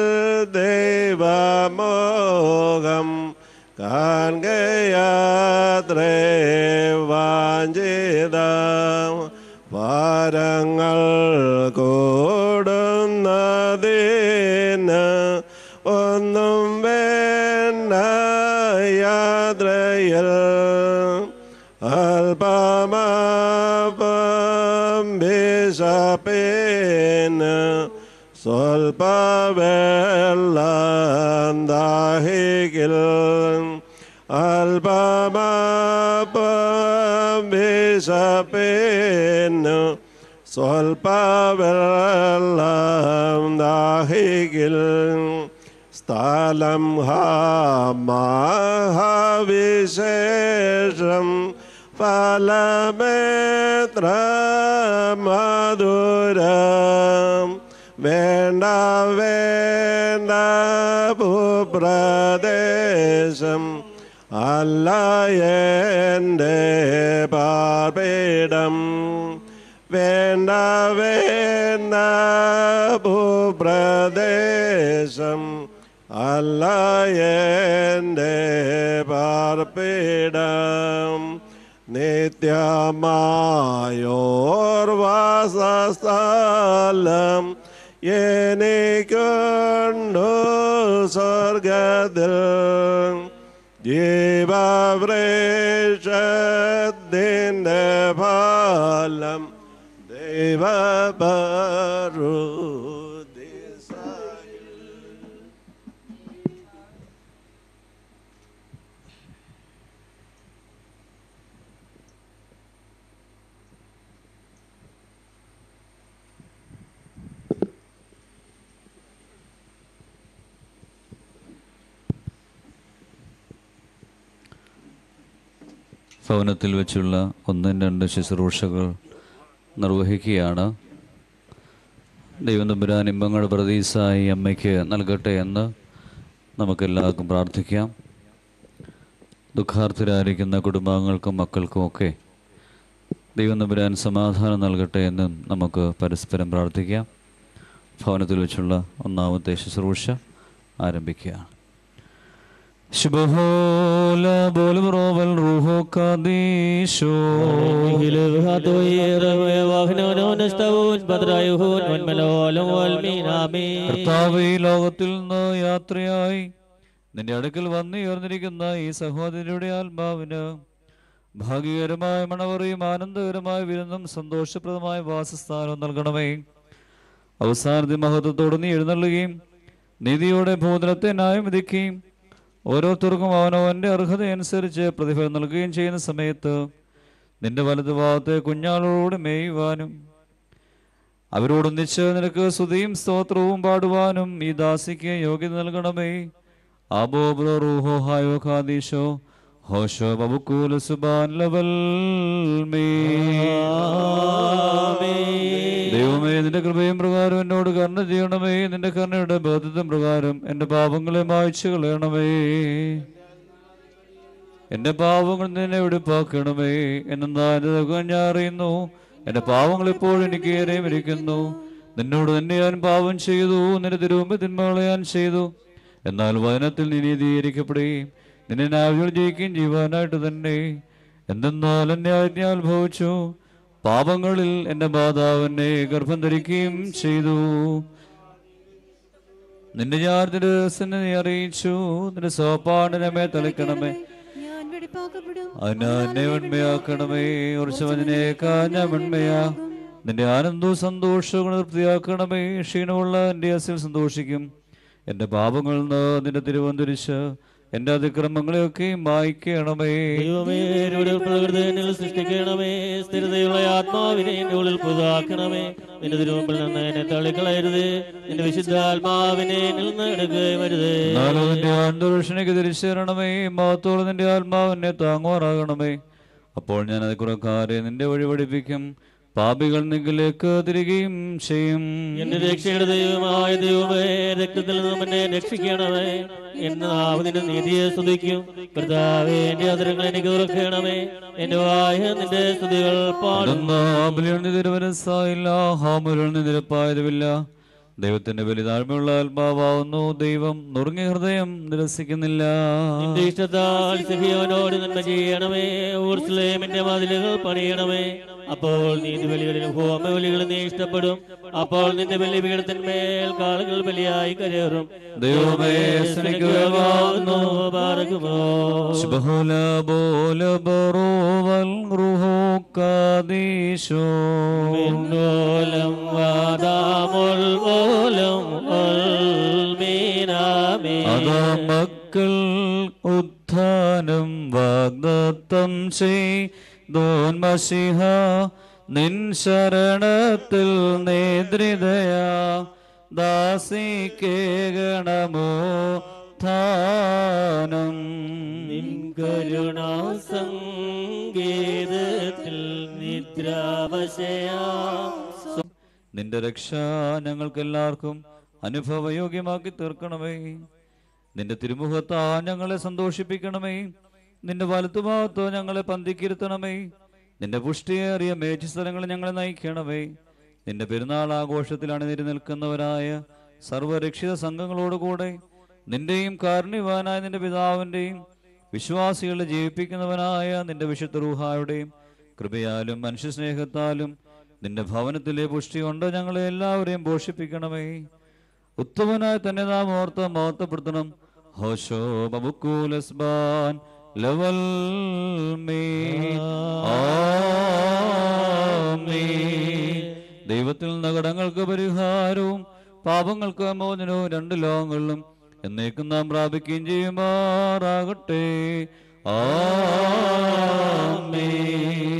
ദൈവമോഹം കാൺകയാത്രേ വാഞ്ചിതം വാരങ്ങൾ കൂടുന്നതിന് ഒന്നും വേണ്ട യാത്രയിൽ അല്പമാപം വിശപ്പിന് സ്വൽപ്പ വെള്ളം ദാഹിക്കിൽ അല്പമാപം വിശപ്പിന് സ്വൽപ്പ വെള്ളം ദാഹിക്കിൽ സ്ഥലം മഹാവിശേഷം ഫലമേത്ര മധുരം വേണ്ട വേണ്ട ഭൂപ്രദേശം അല്ല എൻ്റെ പാർപ്പിടം വേണ്ട വേണ്ട ഭൂപ്രദേശം അല്ല എൻ്റെ പാർപ്പിടം നിത്യമായോർവാസസ്ഥലം എനിക്കുണ്ടു സ്വർഗത്തിൽ മാർഗത്തിൽ ജീവവൃഷത്തിൻ്റെ ഫലം ദൈവപരുദിസായി ഭവനത്തിൽ വെച്ചുള്ള ഒന്നും രണ്ട് ശുശ്രൂഷകൾ നിർവഹിക്കുകയാണ് ദൈവം തമ്പുരാൻ ഇമ്പങ്ങളുടെ പ്രതീസായി അമ്മയ്ക്ക് നൽകട്ടെ എന്ന് നമുക്കെല്ലാവർക്കും പ്രാർത്ഥിക്കാം ദുഃഖാർത്ഥരായിരിക്കുന്ന കുടുംബാംഗങ്ങൾക്കും മക്കൾക്കുമൊക്കെ ദൈവം തമ്പുരാൻ സമാധാനം നൽകട്ടെ എന്നും നമുക്ക് പരസ്പരം പ്രാർത്ഥിക്കാം ഭവനത്തിൽ വെച്ചുള്ള ഒന്നാമത്തെ ശുശ്രൂഷ ആരംഭിക്കുകയാണ് ശുഭഹോല ബോൽറോവൽ റൂഹോ കാദീശോ കർത്താവ് ഈ ലോകത്തിൽ നിന്ന് യാത്രയായി നിന്റെ അടുക്കൽ വന്നുയർന്നിരിക്കുന്ന ഈ സഹോദരിയുടെ ആത്മാവിന് ഭാഗ്യകരമായ മണവറിയും ആനന്ദകരമായ വിരുന്നും സന്തോഷപ്രദമായ വാസസ്ഥാനവും നൽകണമേ അവസാനത്തെ മഹത്വത്തോടെ നീ എഴുന്നള്ളുകയും നീതിയോടെ ഭൂതലത്തെ ന്യായം വിധിക്കുകയും ഓരോരുത്തർക്കും അവനവൻ്റെ അർഹതയനുസരിച്ച് പ്രതിഫലം നൽകുകയും ചെയ്യുന്ന സമയത്ത് നിന്റെ വലതുഭാഗത്തെ കുഞ്ഞാളോട് മേയുവാനും അവരോടൊന്നിച്ച് നിനക്ക് സ്തുതിയും സ്തോത്രവും പാടുവാനും ഈ ദാസിക്ക് യോഗ്യത നൽകണമേ ആബോബ്രോ റൂഹോ ഹായോ ഖാദീശോ ഹോഷോ ബബുക്കൂല സുബാൻ ലവൽ മേ ദൈവമേ നിന്റെ കൃപയും പ്രകാരം എന്നോട് കരുണ ചെയ്യണമേ നിന്റെ കരുണയുടെ ബോധത്വം പ്രകാരം എന്റെ പാപങ്ങളെ മായ്ച്ചു കളയണമേ എന്റെ പാപങ്ങൾ നിന്നെ വെടിപ്പാക്കണമേ എന്നെന്താ എന്റെ ദുഃഖം ഞാൻ അറിയുന്നു എന്റെ പാവങ്ങൾ ഇപ്പോഴും എനിക്ക് ഏറെ ഇരിക്കുന്നു നിന്നോട് തന്നെ ഞാൻ പാപം ചെയ്തു നിന്റെ തിരുവുമ്പ് തിന്മകളെ ഞാൻ ചെയ്തു എന്നാൽ വചനത്തിൽ നീ നീതീകരിക്കപ്പെടുകയും നിന്നെ നാവികൾ ജയിക്കുകയും ചെയ്യുവാനായിട്ട് തന്നെ എന്തെന്നാൽ എന്നെ ആജ്ഞാൽ ഭവിച്ചു പാപങ്ങളിൽ എന്റെ മാതാവ് എന്നെ ഗർഭം ധരിക്കുകയും ചെയ്തു നിന്റെ ഞാൻ നിന്റെ രഹസ്യനെ നീ അറിയിച്ചു നിന്റെ സോപ്പാടിനമേ തളിക്കണമേ ഞാൻ വെടിപ്പാക്കപ്പെടും അതിനെ എന്നെ വെണ്മയാക്കണമേ ഉറച്ചവനെ കാഞ്ഞ വെണ്മയാ നിന്റെ ആനന്ദവും സന്തോഷവും തൃപ്തിയാക്കണമേ ക്ഷീണമുള്ള എൻ്റെ അസിൽ സന്തോഷിക്കും എൻ്റെ പാപങ്ങളിൽ നിന്ന് നിന്റെ തിരുവന്തിരിച്ച് എൻ്റെ അതിക്രമങ്ങളെയൊക്കെ മായ്ക്കണമേ ദൈവമേ എന്നോട് പ്രകൃതി എന്നിൽ സൃഷ്ടിക്കണമേ സ്ഥിരതയുള്ള ആത്മാവിനെ എന്റെ ഉള്ളിൽ പുതുതാക്കണമേ നിന്റെ തിരുമുമ്പിൽ നിന്ന് എന്നെ തള്ളിക്കളയരുത് നിന്റെ വിശുദ്ധാത്മാവിനെ എന്നിൽ നിന്ന് എടുക്കുകയും വരുത് എന്നാലും നിന്റെ ആന്തോഷണയ്ക്ക് തിരിച്ചു തരണമേ മഹത്തോളം നിന്റെ ആത്മാവിനെ താങ്ങുമാറാകണമേ അപ്പോൾ ഞാൻ അത് കുറക്കാരെ നിന്റെ വഴി പഠിപ്പിക്കും പാപികൾ നിങ്കിലേക്ക് തിരികെയും ചെയ്യും എന്റെ രക്ഷയുടെ ദൈവമായ ദൈവമേ രക്തത്തിൽ നിന്നും എന്നെ രക്ഷിക്കണമേ എന്റെ നാവ് നിന്റെ നീതിയെ സ്തുതിക്കും കർത്താവേ എന്റെ അതിരങ്ങൾ എനിക്ക് തുറക്കണമേ എന്റെ വായ നിന്റെ സ്തുതികൾ പാടും തിരുവനസായില്ല ഹാമുരുൾ നിരപ്പായതുമില്ല ദൈവത്തിന്റെ ബലിതാഴ്മയുള്ള ആത്മാവാവുന്നു ദൈവം നുറുങ്ങിയ ഹൃദയം നിരസിക്കുന്നില്ല നിന്റെ ഇഷ്ടത്താൽ സിഹിയോനോട് നന്മ ചെയ്യണമേ ഊർസ്ലേമിന്റെ മതിലുകൾ പണിയണമേ അപ്പോൾ നീതി ബലികളിലും ഹോമബലികളും നീ ഇഷ്ടപ്പെടും അപ്പോൾ നിന്റെ ബലിപീഠത്തിന്മേൽ കാളുകൾ ബലിയായി കരേറും ദൈവമേ സ്നേഹിക്കുവാകുന്നു പാർക്കുമോ ശുഭഹുല ബോല ബറോവൽ റുഹോ കാദീശോ മിന്നോലം വാദാമുൽ ഓലം മീനാമേ അതാ മക്കൾ ഉത്ഥാനം വാഗ്ദത്തം ചെയ്തോന്മഷിഹ നിൻ ശരണത്തിൽ നേതൃതയാ ദാസിക്കേകണമോ ധാനം നിൻ കരുണാ സംഗീതത്തിൽ നിദ്രാവശയാ നിന്റെ രക്ഷ ഞങ്ങൾക്കെല്ലാവർക്കും അനുഭവയോഗ്യമാക്കി തീർക്കണമേ നിന്റെ തിരുമുഖത്താ ഞങ്ങളെ സന്തോഷിപ്പിക്കണമേ നിന്റെ വലത്തുഭാഗത്തോ ഞങ്ങളെ പന്തിക്കിരുത്തണമേ നിന്റെ പുഷ്ടിയേറിയ മേച്ചിസ്ഥലങ്ങളിൽ ഞങ്ങളെ നയിക്കണമേ നിന്റെ പെരുന്നാൾ ആഘോഷത്തിൽ അണിനിരി നിൽക്കുന്നവരായ സർവരക്ഷിത സംഘങ്ങളോടുകൂടെ നിന്റെയും കാരുണ്യവാനായ നിന്റെ പിതാവിൻ്റെയും വിശ്വാസികളെ ജീവിപ്പിക്കുന്നവനായ നിന്റെ വിശുദ്ധ റൂഹായുടെയും കൃപയാലും മനുഷ്യസ്നേഹത്താലും നിന്റെ ഭവനത്തിലെ പുഷ്ടി കൊണ്ട് ഞങ്ങളെ എല്ലാവരെയും പോഷിപ്പിക്കണമേ ഉത്തമനായി തന്നെ നാം ഓർത്ത് മഹത്വപ്പെടുത്തണം ഹോശോ ബബുക്കൂലസ്ബാൻ ലവൽ മേ ആമീൻ. ദൈവത്തിൽ നിന്ന് കടങ്ങൾക്ക് പരിഹാരവും പാപങ്ങൾക്ക് മോചനവും രണ്ട് ലോകങ്ങളിലും എന്നേക്കും നാം പ്രാപിക്കുകയും ചെയ്യുമാറാകട്ടെ ആമീൻ.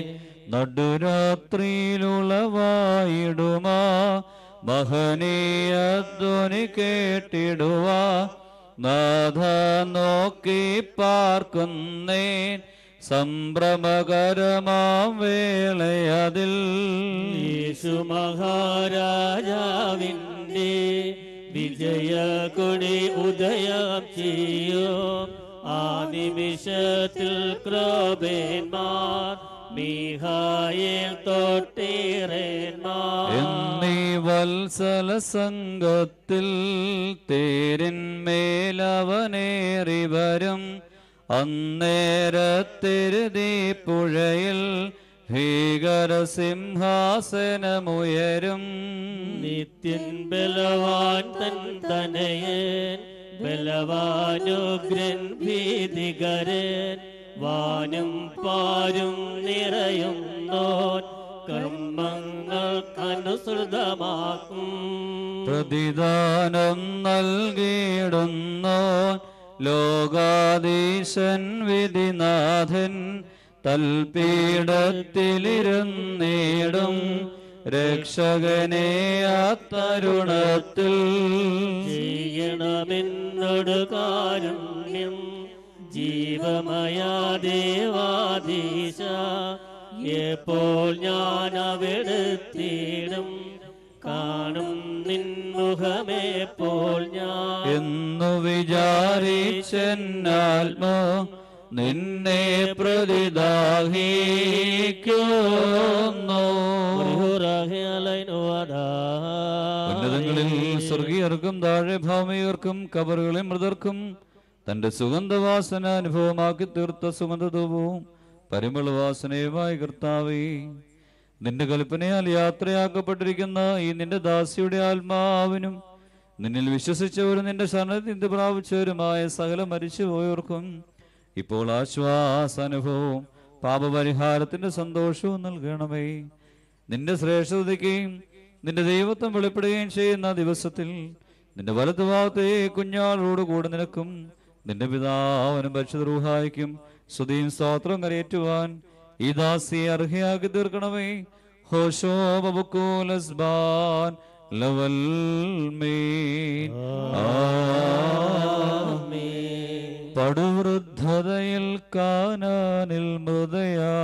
നടുരാത്രിയിലുളവായിടുമാ മഹനീയ ധ്വനി കേട്ടിടുവാ നാഥ നോക്കി പാർക്കുന്നേൻ സംഭ്രമകരമാം വേളയതിൽ യേശു മഹാരാജാവിൻ്റെ വിജയ കൊടി ഉദയം ചെയ്യും ആ നിമിഷത്തിൽ ക്രോബേന്മാർ മീഹായേൽ തൊട്ടേറേന്മാർ എന്നീ വത്സല സംഘത്തിൽ തേരിന്മേലവനേറി വരും അന്നേരത്തിരുതി പുഴയിൽ ഭീകര സിംഹാസനമുയരും നിത്യൻ ബലവാൻ തൻ തനയൻ ബലവാനുഗ്രൻ ഭീതികരൻ വാനും പാരും നിറയുന്നോൻ കർമ്മങ്ങൾക്കനുസൃതമാക്കും പ്രതിദാനം നൽകിയിടുന്നോ ലോകാധീശൻ വിധിനാഥൻ തൽപീഠത്തിലിരുന്നിടും രക്ഷകനെ ആ തരുണത്തിൽ ചെയ്യണമെന്നോട് കാരുണ്യം ജീവമയാ ദേവാധീശ എപ്പോൾ ഞാൻ അവിടുത്തിടും കാണും നിൻമുഖമേപ്പോൾ ഞാൻ എന്നു വിചാരിച്ചെന്നാത്മോ നിന്നെ പ്രതിദാഹിക്കുന്നു ഉന്നതങ്ങളിൽ സ്വർഗീയർക്കും താഴെ ഭൗമികർക്കും കബറുകളെ മൃതർക്കും തന്റെ സുഗന്ധവാസന അനുഭവമാക്കി തീർത്ത സുഗന്ധതവും പരിമളവാസനയുമായി കർത്താവേ നിന്റെ കൽപ്പനയാൽ യാത്രയാക്കപ്പെട്ടിരിക്കുന്ന ഈ നിന്റെ ദാസിയുടെ ആത്മാവിനും നിന്നിൽ വിശ്വസിച്ചവരും നിന്റെ ശരണനിധി പ്രാപിച്ചവരുമായ സകല മരിച്ചുപോയവർക്കും ഇപ്പോൾ ആശ്വാസാനുഭവവും പാപപരിഹാരത്തിന്റെ സന്തോഷവും നൽകണമേ നിന്റെ ശ്രേഷ്ഠതയ്ക്കുകയും നിന്റെ ദൈവത്വം വെളിപ്പെടുകയും ചെയ്യുന്ന ദിവസത്തിൽ നിന്റെ വലതുഭാഗത്തെ കുഞ്ഞാളോട് കൂടെ നിനക്കും നിന്റെ പിതാവിനും പരിശുദ്ധ റൂഹായിക്കും സ്തുതിയും സ്തോത്രം കരയേറ്റുവാൻ ഈ ദാസിയെ അർഹയാക്കി തീർക്കണമേ ഹോശോ ബബുക്കൂലസ്ബാൻ ലവൽ മീൻ പടുവൃദ്ധതയിൽ കാനാനിൽ മൃദയാ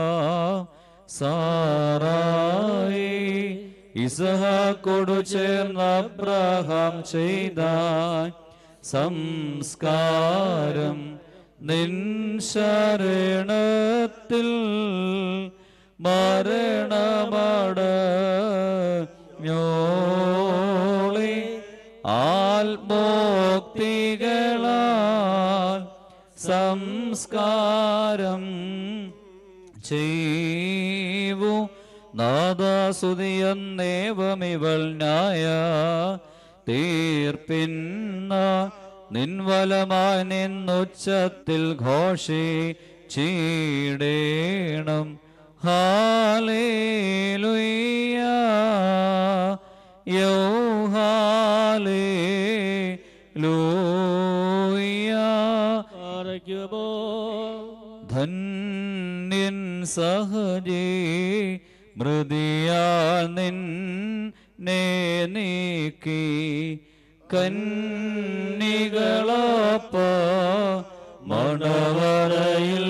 സാറായി ഇസഹാക്കോടു ചേർന്ന് അബ്രഹാം ചെയ്ത സംസ്കാരം നിൻ ശരണത്തിൽ മരണമട ോളി ആത്മോക്തികളാൽ സംസ്കാരം ചെയ്വു നാദാസുതിയെന്നേവമിവൾ ന്യായ തീർപ്പിന്ന നിൻവലമായി നിന്നുച്ചത്തിൽ ഘോഷി ചീടേണം ഹാലേലുയ്യ യോ ഹാലേലൂയ ആരയ്ക്കുമോ ധന്യൻ സഹജേ മൃതിയാൽ നിന്നെ നീക്കി കന്നികളപ്പ മണവറയിൽ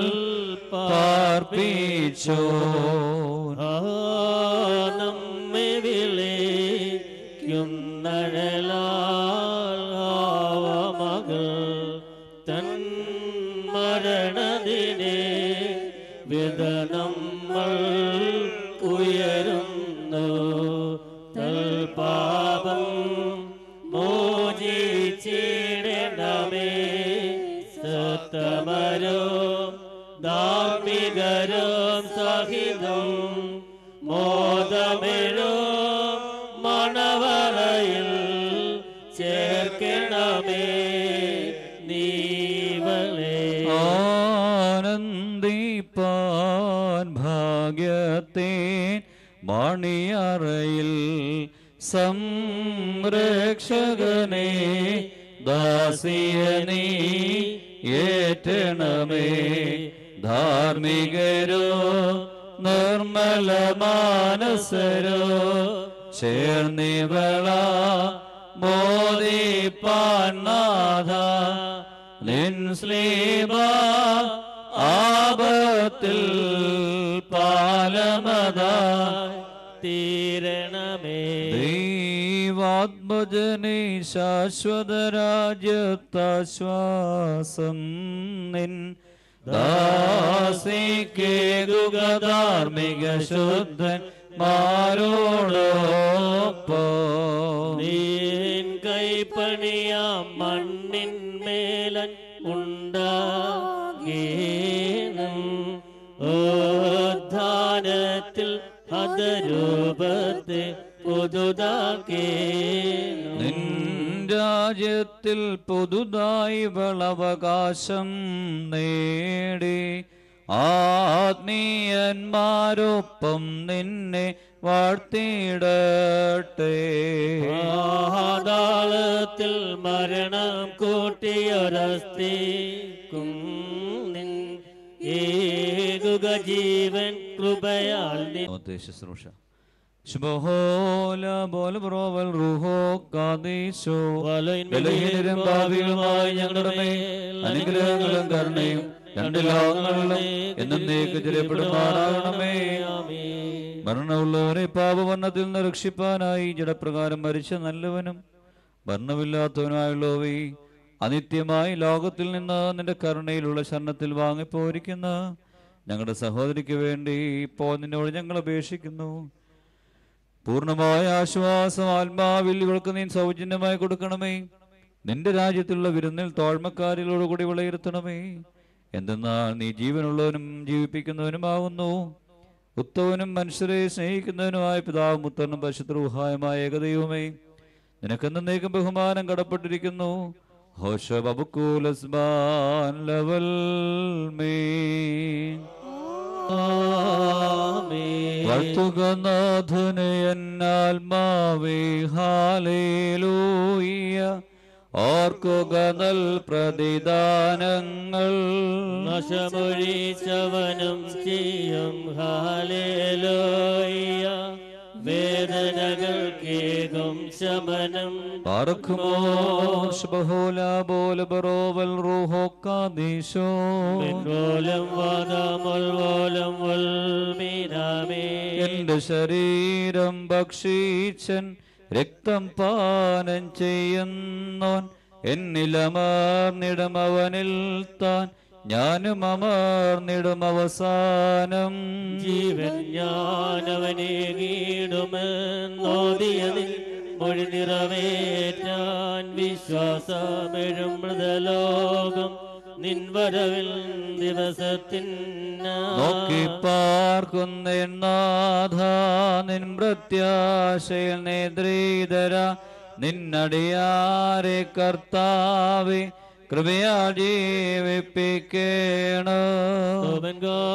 പാർപ്പിച്ചോ ആ നമ്മെ വിളിക്കും നഴലാൽ മകൾ തൻ മരണദിനെ വിധ നമ്മൾ ഉയരുന്നു തൽപാപം മോചിച്ചിടണമേ സത്തമരോ ധാർമ്മികരും സഹിതം മോദമെരോ മണവറയിൽ ചേർക്കണമേ നീ ഇവളെ ആനന്ദിപ്പാൻ ഭാഗ്യത്തെ മണിയറയിൽ സംരക്ഷകനെ ദാസിയനീ ഏറ്റണമേ ധാർമ്മികരോ നിർമ്മല മാനസരോ ചേർന്നിവള മോദിപ്പാൻ നാഥ നിൻ സ്ലീബ ആപത്തിൽ പാലമതാ തീരണമേ ദൈവാത്മജനെ ശാശ്വത രാജ്യത്താശ്വാസം നിൻ ദാസിക്കേകുക ധാർമ്മിക ശുദ്ധൻ മാരോടൊപ്പം നീൻ കൈപ്പണിയാം മണ്ണിന്മേലൻ ഉണ്ടാകേണം ഓദ്ധാനത്തിൽ ഹതരൂപത്തെ പുതുതാക്കേണം നിൻ രാജ്യത്തിൽ പുതുതായി വളവകാശം നേടി ആത്മീയന്മാരൊപ്പം നിന്നെ വാഴ്ത്തിയിടട്ടെ പാതാളത്തിൽ മരണം കൂട്ടിയൊരസ്തിക്കും നിൻ ഏകുക ജീവൻ കൃപയാൽ നിൻ ഒന്നാമത്തെ ശുശ്രൂഷ ശുഭഹോല ബോല ബ്രോവൽ റുഹോ കാദീശോ ബലഹീനരും ഭാവികളുമായി ഞങ്ങളുടെ മേൽ അനുഗ്രഹങ്ങളും കരുണയും രണ്ട് ലോകങ്ങളിലും എന്നേക്ക് ചെറിയപ്പെടുമാറാകണമേ മരണമുള്ളവരെ പാപവർണ്ണത്തിൽ നിന്ന് രക്ഷിപ്പാനായി ജഡപ്രകാരം മരിച്ച നല്ലവനും വർണ്ണമില്ലാത്തവനായുള്ളവേ അനിത്യമായി ലോകത്തിൽ നിന്ന് നിന്റെ കരുണയിലുള്ള ശരണത്തിൽ വാങ്ങിപ്പോരിക്കുന്ന ഞങ്ങളുടെ സഹോദരിക്ക് വേണ്ടി ഇപ്പോൾ നിന്നോട് ഞങ്ങൾ അപേക്ഷിക്കുന്നു പൂർണ്ണമായ ആശ്വാസം ആത്മാവിൽ ഇവൾക്ക് നീ സൗജന്യമായി കൊടുക്കണമേ നിന്റെ രാജ്യത്തുള്ള വിരുന്നിൽ തോഴ്മക്കാരിലോടുകൂടി വിളയിരുത്തണമേ എന്തെന്നാൽ നീ ജീവനുള്ളവനും ജീവിപ്പിക്കുന്നവനുമാകുന്നു ഉത്തവനും മനുഷ്യരെ സ്നേഹിക്കുന്നവനുമായ പിതാവും മുത്തനും പശുദ്രൂഹായമായ ഏകദൈവമേ നിനക്കെന്നേക്കും ബഹുമാനം കടപ്പെട്ടിരിക്കുന്നു ഹോഷ ബബുക്കൂലസ്ബാൻ ലവൽ മേ വർത്തുക നാഥനെ എന്നാത്മാവേ ഹാലേലൂയ ഓർക്കുക നൽ പ്രതിദാനങ്ങൾ നശമൊഴിച്ചവനും ചെയ്യും ഹാലേലോയ വേദനകൾ കേകും ശമനം പാർക്കുമോ ശുഭഹോല ബോല ബറോവൽ റൂഹോ കാദീശോ മെൻവോലം വാദാമൊൽവോലം വൽമീരാമേ എന്റെ ശരീരം ഭക്ഷീച്ചൻ രക്തം പാനം ചെയ്യുന്നോൻ എന്നിലമർന്നിടും അവനിൽ താൻ ഞാനും അമർന്നിടും അവസാനം ജീവൻ ഞാനവനെ കീടുമെന്നോദിയതിൽ മൊഴി നിറവേറ്റാൻ വിശ്വാസമെഴും മൃതലോകം നിൻ വരവിൽ ദിവസത്തിൻ നോക്കി പാർക്കുന്ന നാഥ നിൻ പ്രത്യാശയിൽ നേദ്രീതര നിന്നടിയാരെ കർത്താവെ കൃപയാ ജീവിപ്പിക്കണം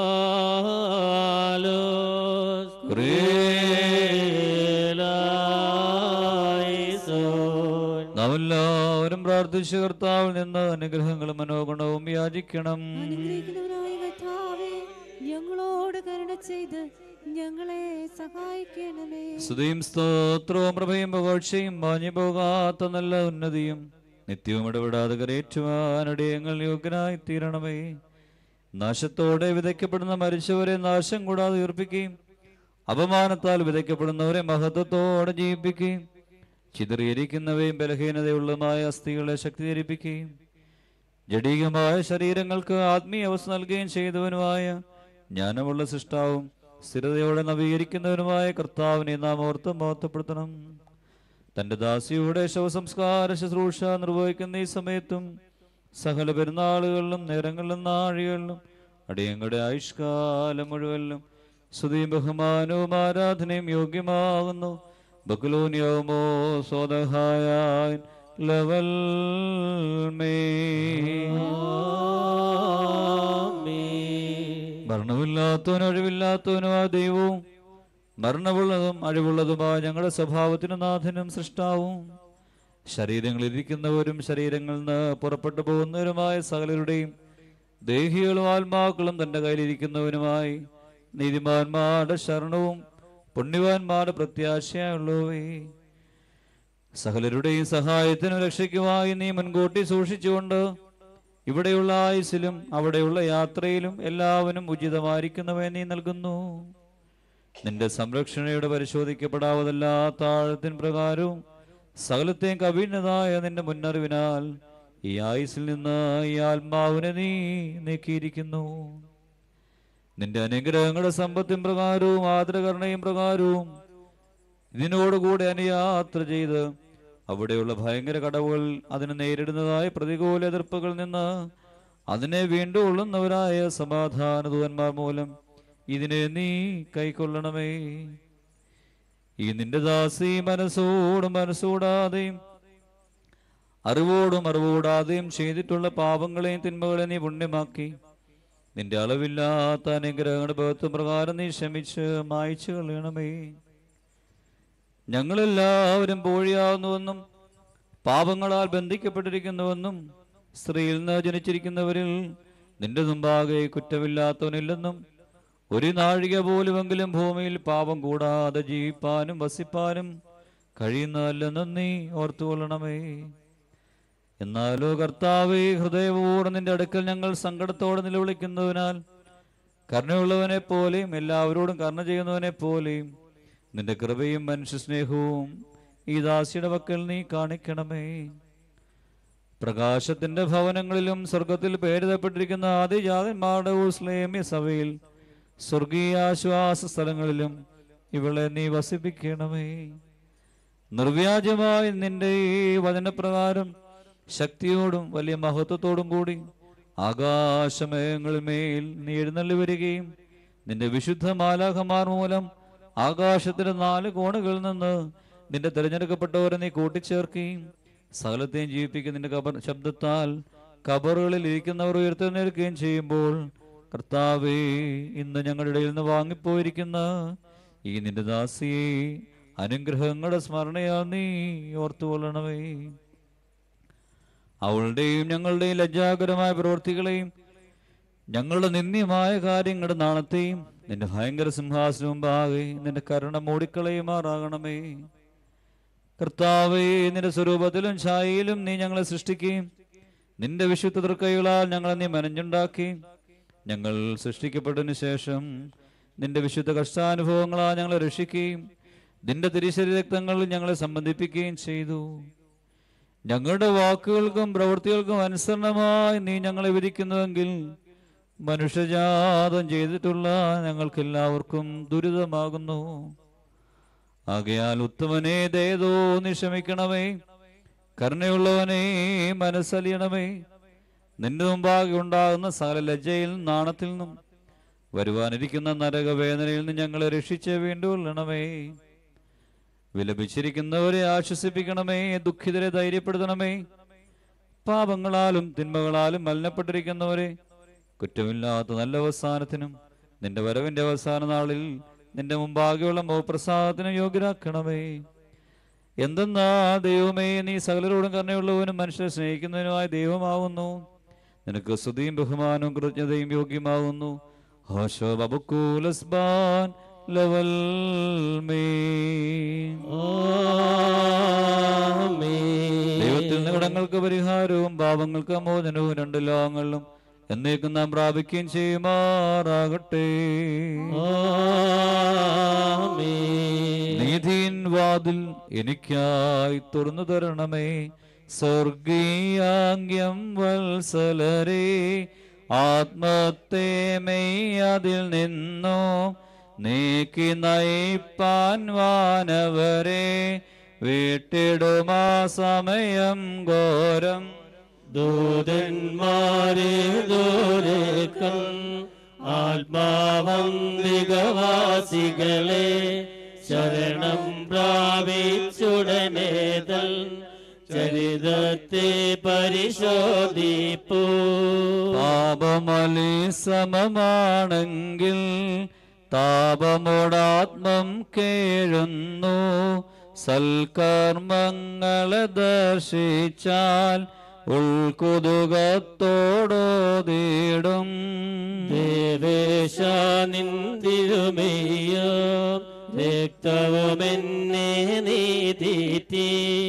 നാം എല്ലാവരും പ്രാർത്ഥിച്ച കർത്താവിൽ നിന്ന് അനുഗ്രഹങ്ങളും മനോഗുണവും യാചിക്കണം അനുഗ്രഹിക്കുന്നവനായ കർത്താവേ ഞങ്ങളോട് കരുണ ചെയ്ത് ഞങ്ങളെ സഹായിക്കണമേ സ്തുതിയും സ്തോത്രവും പ്രഭയും പുകഴ്ചയും മാഞ്ഞു പോകാത്ത നല്ല ഉന്നതിയും നിത്യവും ഇടപെടാതെ കരയേറ്റുവാനടിയങ്ങൾ യോഗ്യനായി തീരണമേ നാശത്തോടെ വിതയ്ക്കപ്പെടുന്ന മരിച്ചവരെ നാശം കൂടാതെ ഉയർപ്പിക്കുകയും അപമാനത്താൽ വിതയ്ക്കപ്പെടുന്നവരെ മഹത്വത്തോടെ ജീവിപ്പിക്കുകയും ചിതറിയിരിക്കുന്നവയും ബലഹീനതയുള്ളതുമായ അസ്ഥികളെ ശക്തീകരിപ്പിക്കുകയും ജഡീകമായ ശരീരങ്ങൾക്ക് ആത്മീയ അവസ്ഥ നൽകുകയും ചെയ്തവനുമായ ജ്ഞാനമുള്ള സൃഷ്ടാവും സ്ഥിരതയോടെ നവീകരിക്കുന്നവനുമായ കർത്താവിനെ നാം ഓർത്ത് മഹത്വപ്പെടുത്തണം തന്റെ ദാസിയുടെ ശവസംസ്കാര ശുശ്രൂഷ നിർവഹിക്കുന്ന ഈ സമയത്തും സകല പെരുന്നാളുകളിലും നേരങ്ങളിലും നാഴികളിലും അടിയങ്ങളുടെ ആയുഷ്കാലം മുഴുവനും സ്തുതിയും ബഹുമാനവും ആരാധനയും യോഗ്യമാകുന്നു ബക്കുലോനിയോമോ സ്വതഹായ 啊 ലവൽ മേ 啊 아 മരണമില്ലാത്തവനും അഴിവില്ലാത്തവനും ആ ദൈവവും മരണമുള്ളതും അഴിവുള്ളതുമായ ഞങ്ങളുടെ സ്വഭാവത്തിന് നാഥനും സൃഷ്ടാവും ശരീരങ്ങളിലിരിക്കുന്നവരും ശരീരങ്ങളിൽ നിന്ന് പുറപ്പെട്ടു പോകുന്നവരുമായ സകലരുടെയും ദേഹികളും ആത്മാക്കളും തന്റെ കയ്യിലിരിക്കുന്നവനുമായി നീതിമാന്മാരുടെ ശരണവും പുണ്യവാന്മാരുടെ പ്രത്യാശയുള്ളവേ സകലരുടെയും സഹായത്തിനും രക്ഷയ്ക്കുമായി നീ മുൻകൂട്ടി സൂക്ഷിച്ചുകൊണ്ട് ഇവിടെയുള്ള ആയുസിലും അവിടെയുള്ള യാത്രയിലും എല്ലാവരും ഉചിതമായിരിക്കുന്നവയെ നീ നൽകുന്നു നിന്റെ സംരക്ഷണയുടെ പരിശോധിക്കപ്പെടാവതല്ലാ താഴത്തിൻ പ്രകാരവും സകലത്തെയും കവിഞ്ഞതായ നിന്റെ മുന്നറിവിനാൽ ഈ ആയുസിൽ നിന്ന് ഈ ആത്മാവിനെ നീ നീക്കിയിരിക്കുന്നു നിന്റെ അനുഗ്രഹങ്ങളുടെ സമ്പത്തിൻ പ്രകാരവും ആദരകരണയും പ്രകാരവും ഇതിനോടുകൂടെ അനുയാത്ര ചെയ്ത് അവിടെയുള്ള ഭയങ്കര കടവുകൾ അതിന് നേരിടുന്നതായ പ്രതികൂല എതിർപ്പുകളിൽ നിന്ന് അതിനെ വീണ്ടും ഉള്ളുന്നവരായ സമാധാന ദൂതന്മാർ മൂലം ഇതിനെ നീ കൈക്കൊള്ളണമേ ഈ നിന്റെ ദാസി മനസ്സോടും മനസ്സൂടാതെയും അറിവോടും അറിവൂടാതെയും ചെയ്തിട്ടുള്ള പാപങ്ങളെയും തിന്മകളെയും നീ പുണ്യമാക്കി നിന്റെ അളവില്ലാത്ത അനുഗ്രഹങ്ങളുടെ ബഹത്വം പ്രകാരം നീ ക്ഷമിച്ച് മായ്ച്ചു കളയണമേ ഞങ്ങളെല്ലാവരും പോഴിയാവുന്നുവെന്നും പാപങ്ങളാൽ ബന്ധിക്കപ്പെട്ടിരിക്കുന്നുവെന്നും സ്ത്രീയിൽ നിന്ന് ജനിച്ചിരിക്കുന്നവരിൽ നിന്റെ മുമ്പാകെ കുറ്റമില്ലാത്തവനില്ലെന്നും ഒരു നാഴിക പോലുമെങ്കിലും ഭൂമിയിൽ പാപം കൂടാതെ ജീവിപ്പാനും വസിപ്പാനും കഴിയുന്നതല്ലെന്നും നീ ഓർത്തുകൊള്ളണമേ എന്നാലോ കർത്താവേ ഹൃദയപൂർവ്വം നിന്റെ അടുക്കൽ ഞങ്ങൾ സങ്കടത്തോടെ നിലവിളിക്കുന്നതിനാൽ കരുണയുള്ളവനെ പോലെയും എല്ലാവരോടും കരുണ ചെയ്യുന്നവനെ പോലെയും നിന്റെ കൃപയും മനുഷ്യ സ്നേഹവും ഈ ദാസിയുടെ പക്കൽ നീ കാണിക്കണമേ പ്രകാശത്തിന്റെ ഭവനങ്ങളിലും സ്വർഗത്തിൽ പേരിതപ്പെട്ടിരിക്കുന്ന ആദിജാതന്മാരുടെ ഉസ്ലേമ്യ സഭയിൽ സ്വർഗീയാശ്വാസ സ്ഥലങ്ങളിലും ഇവളെ നീ വസിപ്പിക്കണമേ നിർവ്യാജമായി നിന്റെ ഈ വചനപ്രകാരം ശക്തിയോടും വലിയ മഹത്വത്തോടും കൂടി ആകാശമേഘങ്ങളിൽ മേൽ നീ എഴുന്നള്ളി വരികയും നിന്റെ വിശുദ്ധ മാലാഖമാർ മൂലം ആകാശത്തിന്റെ നാല് കോണുകളിൽ നിന്ന് നിന്റെ തിരഞ്ഞെടുക്കപ്പെട്ടവരെ നീ കൂട്ടിച്ചേർക്കുകയും സകലത്തെയും ജീവിപ്പിക്കുന്ന നിന്റെ കബർ ശബ്ദത്താൽ കബറുകളിൽ ഇരിക്കുന്നവർ ഉയർത്തെഴുന്നേൽക്കുകയും ചെയ്യുമ്പോൾ കർത്താവേ ഇന്ന് ഞങ്ങളുടെ ഇടയിൽ നിന്ന് വാങ്ങിപ്പോയിരിക്കുന്ന ഈ നിന്റെ ദാസിയെ അനുഗ്രഹങ്ങളുടെ സ്മരണയാൽ നീ ഓർത്തുകൊള്ളണമേ അവളുടെയും ഞങ്ങളുടെയും ലജ്ജാകരമായ പ്രവൃത്തികളെയും ഞങ്ങളുടെ നിന്ദ്യമായ കാര്യങ്ങളുടെ നാണത്തെയും നിന്റെ ഭയങ്കര സിംഹാസനം മുമ്പാകെ നിന്റെ കരുണ മൂടിക്കളയുമാറാകണമേ കർത്താവേ നിന്റെ സ്വരൂപത്തിലും ഛായയിലും നീ ഞങ്ങളെ സൃഷ്ടിക്കുകയും നിന്റെ വിശുദ്ധ തൃക്കൈകളാൽ ഞങ്ങളെ നീ മനഞ്ഞുണ്ടാക്കി ഞങ്ങൾ സൃഷ്ടിക്കപ്പെട്ടതിനു ശേഷം നിന്റെ വിശുദ്ധ കഷ്ടാനുഭവങ്ങളാൽ ഞങ്ങളെ രക്ഷിക്കുകയും നിന്റെ തിരിശരി രക്തങ്ങളിൽ ഞങ്ങളെ സംബന്ധിപ്പിക്കുകയും ചെയ്തു ഞങ്ങളുടെ വാക്കുകൾക്കും പ്രവൃത്തികൾക്കും അനുസരണമായി നീ ഞങ്ങളെ വിധിക്കുന്നുവെങ്കിൽ മനുഷ്യജാതം ചെയ്തിട്ടുള്ള ഞങ്ങൾക്കെല്ലാവർക്കും ദുരിതമാകുന്നു ആകയാൽ ഉത്തമനെ ദയതോ നിശമിക്കണമേ കരുണയുള്ളവനെ മനസ്സലിയണമേ നിന്റെ മുമ്പാകെ ഉണ്ടാകുന്ന സകല ലജ്ജയിൽ നാണത്തിൽ നിന്നും വരുവാനിരിക്കുന്ന നരകവേദനയിൽ നിന്ന് ഞങ്ങളെ രക്ഷിച്ച് വീണ്ടുകൊള്ളണമേ വിലപിച്ചിരിക്കുന്നവരെ ആശ്വസിപ്പിക്കണമേ ദുഃഖിതരെ ധൈര്യപ്പെടുത്തണമേ പാപങ്ങളാലും തിന്മകളാലും മലിനപ്പെട്ടിരിക്കുന്നവരെ കുറ്റമില്ലാത്ത നല്ല അവസാനത്തിനും നിന്റെ വരവിന്റെ അവസാന നാളിൽ നിന്റെ മുമ്പാകെയുള്ള മോപ്രസാദത്തിനും യോഗ്യരാക്കണമേ എന്തെന്നാ ദൈവമേ നീ സകലരോടും കരുണയുള്ളവനും മനുഷ്യരെ സ്നേഹിക്കുന്നതിനുമായ ദൈവമാവുന്നു നിനക്ക് സ്തുതിയും ബഹുമാനവും കൃതജ്ഞതയും യോഗ്യമാകുന്നു ഹോശോ ബബുക്കൂലസ്ബാൻ ലവൽ മേ ദൈവത്തിൽ നിന്ന് കടങ്ങൾക്ക് പരിഹാരവും പാപങ്ങൾക്ക് മോചനവും രണ്ട് ലോകങ്ങളിലും എന്നേക്കും നാം പ്രാപിക്കുകയും ചെയ്യുമാറാകട്ടെ നീതിൻ വാതിൽ എനിക്കായി തുറന്നു തരണമേ സ്വർഗീയാംഗ്യം വത്സലരേ ആത്മത്തെ മെയ് അതിൽ നിന്നോ നീക്കി നയിപ്പാൻ വാനവരെ വീട്ടിടുമാ സമയം ഘോരം ദൂതന്മാരെ ദൂരേക്കം ആത്മാവംഗികവാസികളെ ശരണം പ്രാപിച്ചുടനേതൽ ചരിതത്തെ പരിശോധിപ്പൂ പാ പാപമലി സമമാണെങ്കിൽ താപമോടാത്മം കേഴുന്നു സൽക്കർമ്മങ്ങളെ ദർശിച്ചാൽ ഉൾക്കുതുകത്തോടോതിടും ദേവേശ നിന്തിരുമയ്യോ രക്തവുമെന്നെ നീതീറ്റി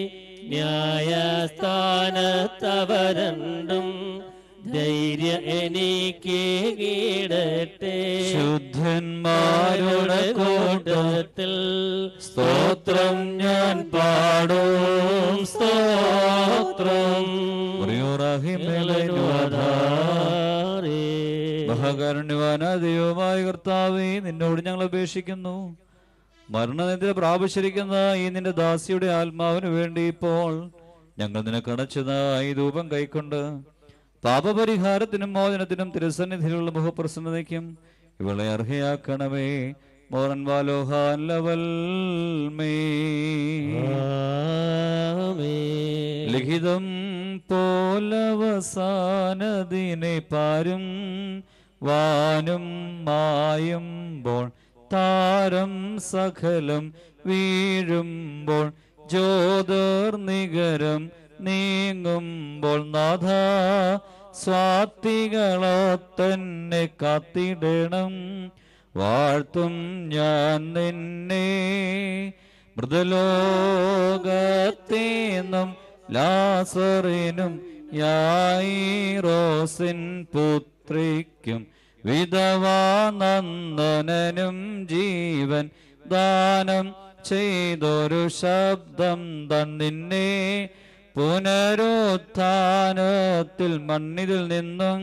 ന്യായസ്ഥാനത്തവരണ്ടും ധൈര്യ എനിക്ക് കീടട്ടെ ശുദ്ധന്മാരുടെ കൂട്ടത്തിൽ സ്തോത്രം ഞാൻ പാടും സ്തോത്രം മഹാകാരുണ്യവാനാദൈവമായ കർത്താവേ നിന്നോട് ഞങ്ങൾ അപേക്ഷിക്കുന്നു മരണനിദ്ര പ്രാപിച്ചിരിക്കുന്ന ഈ നിന്റെ ദാസിയുടെ ആത്മാവിന് വേണ്ടി ഇപ്പോൾ ഞങ്ങൾ നിനക്കണച്ചതായി ധൂപം കൈക്കൊണ്ട് പാപപരിഹാരത്തിനും മോചനത്തിനും തിരുസന്നിധിയിലുള്ള മുഖപ്രസന്നതയ്ക്കും ഇവളെ അർഹയാക്കണമേ മോറൻ വാലോഹാൻ ലവൽ മേ ലിഖിതം പോലവസാനതിനെ പാരും വാനും മായുമ്പോൾ താരം സകലം വീഴുമ്പോൾ ജ്യോതിർ നികരം നീങ്ങുമ്പോൾ നാഥ സ്വാത്തികളോ തന്നെ കാത്തിടണം വാഴ്ത്തും ഞാൻ നിന്നെ മൃദലോകത്തേന്നും ലാസറിനും യായിറോസിൻ പുത്രിക്കും വിധവാനന്ദനും ജീവൻ ദാനം ചെയ്തൊരു ശബ്ദം തന്നിന്നെ പുനരുത്ഥാനത്തിൽ മണ്ണിതിൽ നിന്നും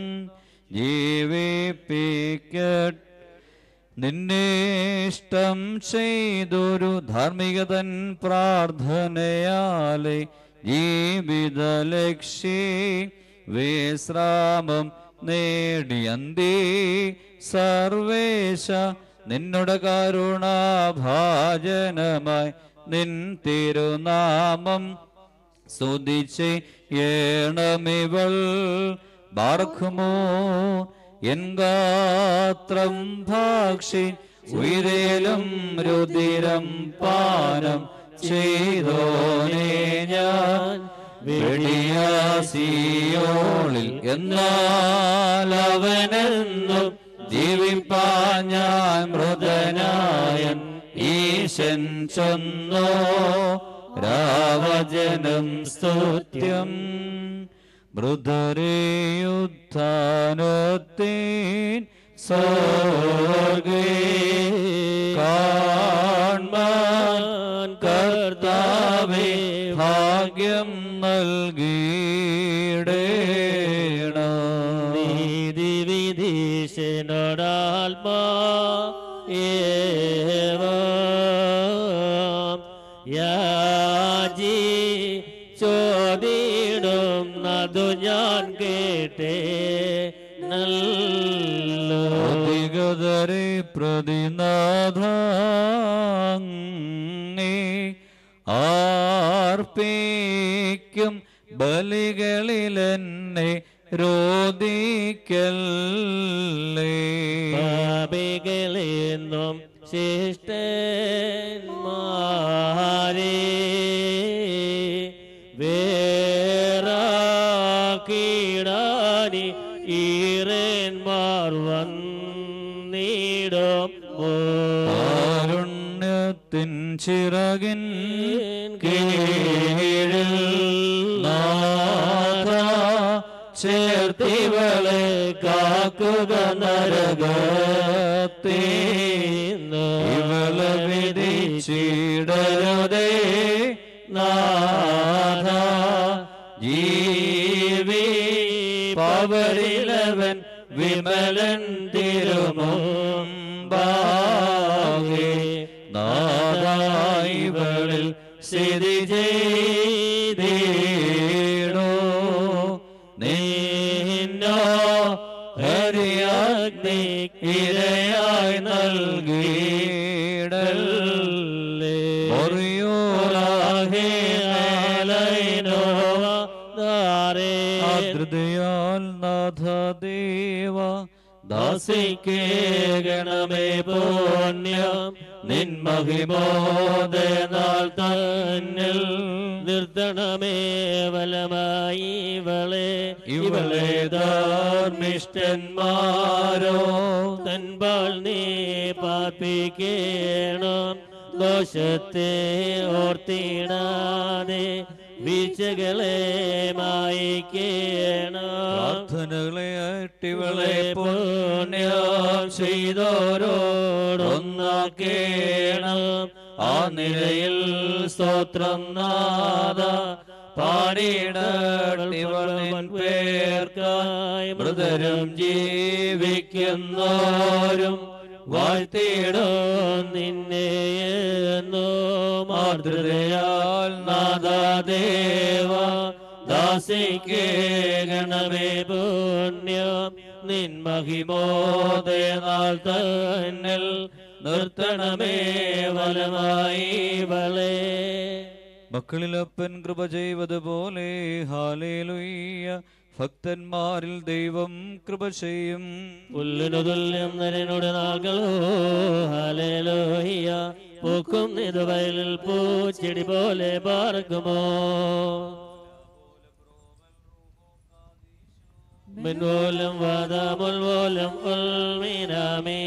ജീവിപ്പിക്കട്ടെ നിന്നെ ഇഷ്ടം ചെയ്തൊരു ധാർമ്മികതൻ പ്രാർത്ഥനയാലെ ജീവിത ലക്ഷ്യ വിശ്രാമം നേടിയന്തേ സർവേശ നിന്നുടെ കരുണാഭാജനമായി നിൻ തിരുനാമം സ്തുതിച്ച് ഏണമിവൾ ബാർക്കുമോ എൻ ഗാത്രം ഭാക്ഷി ഉയരേലും രുതിരം പാനം ചെയ്തോനേ ഞാൻ വെടിയാസിയോളിൽ എന്നാൽ അവനെന്നും ജീവിപ്പാൻ ഞാൻ മൃതനായൻ ഈശൻ ചൊന്നോ രാവജനം സ്തുത്യം മൃദരയുത്ഥാനത്തിൻ സ്വർഗേ കാൺമാൻ കർത്താവേ ഭാഗ്യം നൽകിയിടേണം നീതി വിധീശനോടാത്മാ ഏവം യാജി ചോദിടും നതു ഞാൻ കേട്ടേ നല്ലോ അധികതരെ പ്രതിനാഥ ആർപ്പിക്കും ബലികളിലെന്നെ രോദിക്കല്ലേ പാപികളെന്നും ശിഷ്ടന്മാരെ വേറാക്കിടാനി ഈറന്മാർ വന്നിടും കാരുണ്യത്തിൻ ചിറകിൻ കീഴിൽ നാഥ ചേർത്തിവളെ കാക്കുക നരകത്തെ ഇവളെ വിധിച്ചിടരുതേ നാഥ ജീവി പവരിലവൻ വിമലൻ തിരുമുമ്പാകെ നാദായിവളിൽ സ്ഥിതി ചെയ്തീടോ നിന്നോ ഹരിയാഗ്നി ഇരയായി നൽകിയിടല്ലേ ഒറിയോലാഹേ ആലൈനോ ആദൃതയാൽ നാഥ ദേവ ദാസിക്കേ ഗണമേ പുണ്യം നിൻ മഹിമോദയ നാൾ തന്നിൽ നിർത്തണമേ വലമായി ഇവളെ ഇവളെ ധർമ്മിഷ്ടന്മാരോ തൻപാൽ നീ പാർപ്പിക്കണം ദോഷത്തെ ഓർത്തിടാതെ വീഴ്ചകളെ മായിക്കണം പ്രാർത്ഥനകളെ അട്ടിവളെ ഇവളെ പുണ്യം ചെയ്തോരോടൊന്നാക്കേണം ആ നിലയിൽ സ്തോത്രം നാദ പാടിയിടട്ടിവൾ നിൻ പേർക്കായി മൃതരും ജീവിക്കുന്നോരും വാഴ്ത്തിയിടും നിന്നെ എന്നോ മാതൃതയാൽ നാദാദേവ ദാസിക്കേ ഗണമേ പുണ്യം നിൻ മഹിമോദയ നാൾ തന്നിൽ നിർത്തണമേ വലമായി വളേ മക്കളിലപ്പൻ കൃപ ചെയ്വതുപോലെ ഹാലേലുയ്യ ഭക്തന്മാരിൽ ദൈവം കൃപ ചെയ്യും പുല്ലിനു തുല്യം നരനോട് നാൾകളോ ഹലേലോഹിയ പൂക്കും നിതുവയലിൽ പൂച്ചെടി പോലെ പാർക്കുമോ മിൻപോലും വാദമുൽപോലും ഉൾമീനാമേ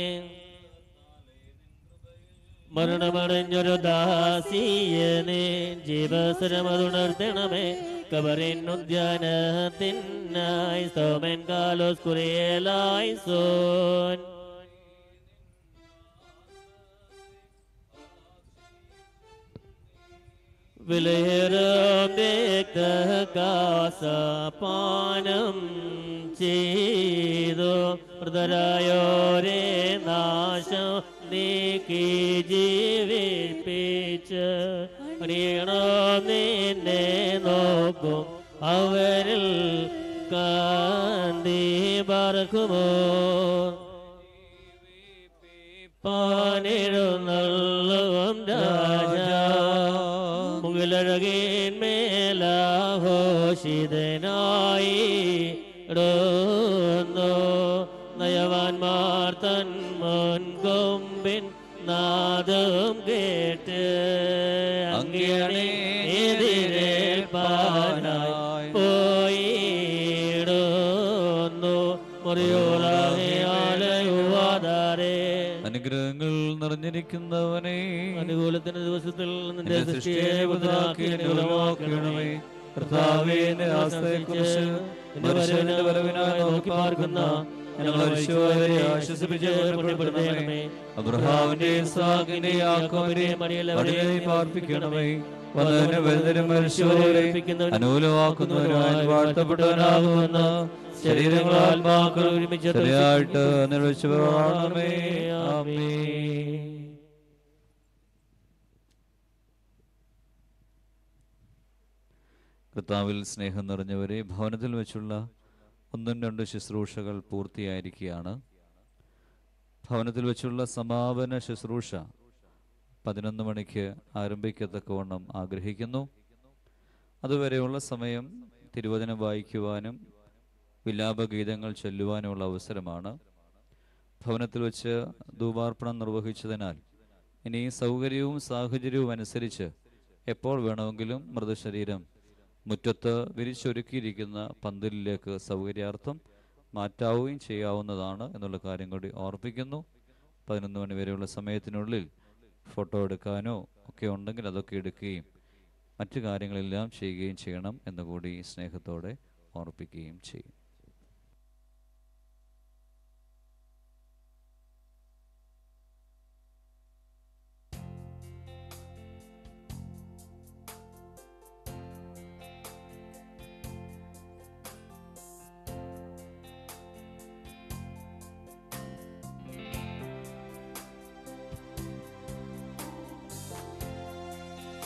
മരണമടഞ്ഞൊരു ദാസിയനെ ജീവസുരമതുണർത്തണമേ കബറിനുദ്യാനത്തിനായി സോമൻ കാലോസ് കുറിയലായി സോൻ വിലയേറും രക്തകാസപാനം ചെയ്തു മൃതരായോരെ നാശം നീക്കി ജീവിപ്പിച്ച് അണിയണം നിന്നെ നോക്കും അവരിൽ കാന്തി പറക്കുമോ പാനിരുന്നള്ളും രാജാ മുകിലഴകേൻ മേലാഘോഷിതനായി ഇടുന്നു നയവാൻമാർ തൻ മുൻകൊമ്പിൻ നാദം കേട്ട് അങ്ങണി എതിരേൽപ്പാനായി പോയിടുന്നു മുറിയോളാലയുവാതാരേ അനുഗ്രഹങ്ങൾ നിറഞ്ഞിരിക്കുന്നവനെ അനുകൂലത്തിന്റെ ദിവസത്തിൽ നിന്റെ നിന്റെ സൃഷ്ടിയെ സൃഷ്ടിയെ പുതുതാക്കി പുതുതാക്കി അനുകൂലമാക്കണമേ കർത്താവേ നിന്റെ ആശ്രയെക്കുറിച്ച് മനുഷ്യന്റെ വരവിനായി നോക്കി പാർക്കുന്ന ഞങ്ങളെ വിശ്വാസരെ ആശ്വസിപ്പിച്ച് പുണ്യപ്പെടുത്തണമേ അബ്രഹാമിന്റെ ഇസ്ഹാക്കിന്റെ യാക്കോബിന്റെ മടിയായി പാർപ്പിക്കണമേ വന്നതിന് വരുന്നതിനും മനുഷ്യരെ അനുകൂലമാക്കുന്നവരുമായി വാഴ്ത്തപ്പെട്ടവനാകുമെന്ന് ശരീരങ്ങൾ ആത്മാക്കൾ ഒരുമിച്ച് ശരിയായിട്ട് നിർവഹിച്ചു പറയണമേ ആമേ കർത്താവിൽ സ്നേഹം നിറഞ്ഞവരെ ഭവനത്തിൽ വെച്ചുള്ള ഒന്നും രണ്ടും ശുശ്രൂഷകൾ പൂർത്തിയായിരിക്കുകയാണ് ഭവനത്തിൽ വെച്ചുള്ള സമാപന ശുശ്രൂഷ പതിനൊന്ന് മണിക്ക് ആരംഭിക്കത്തക്കവണ്ണം ആഗ്രഹിക്കുന്നു അതുവരെയുള്ള സമയം തിരുവചനം വായിക്കുവാനും വിലാപഗീതങ്ങൾ ചൊല്ലുവാനുമുള്ള അവസരമാണ് ഭവനത്തിൽ വെച്ച് ധൂപാർപ്പണം നിർവഹിച്ചതിനാൽ ഇനി സൗകര്യവും സാഹചര്യവും അനുസരിച്ച് എപ്പോൾ വേണമെങ്കിലും മൃതശരീരം മുറ്റത്ത് വിരിച്ചൊരുക്കിയിരിക്കുന്ന പന്തലിലേക്ക് സൗകര്യാർത്ഥം മാറ്റാവുകയും ചെയ്യാവുന്നതാണ് എന്നുള്ള കാര്യം കൂടി ഓർപ്പിക്കുന്നു പതിനൊന്ന് മണി വരെയുള്ള സമയത്തിനുള്ളിൽ ഫോട്ടോ എടുക്കാനോ ഒക്കെ ഉണ്ടെങ്കിൽ അതൊക്കെ എടുക്കുകയും മറ്റു കാര്യങ്ങളെല്ലാം ചെയ്യുകയും ചെയ്യണം എന്നുകൂടി സ്നേഹത്തോടെ ഓർപ്പിക്കുകയും ചെയ്യും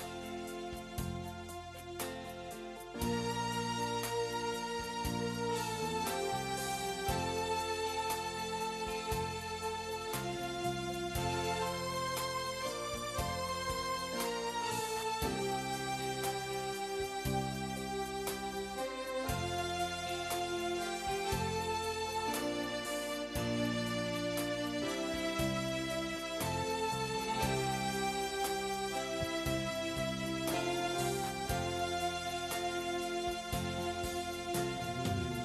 ും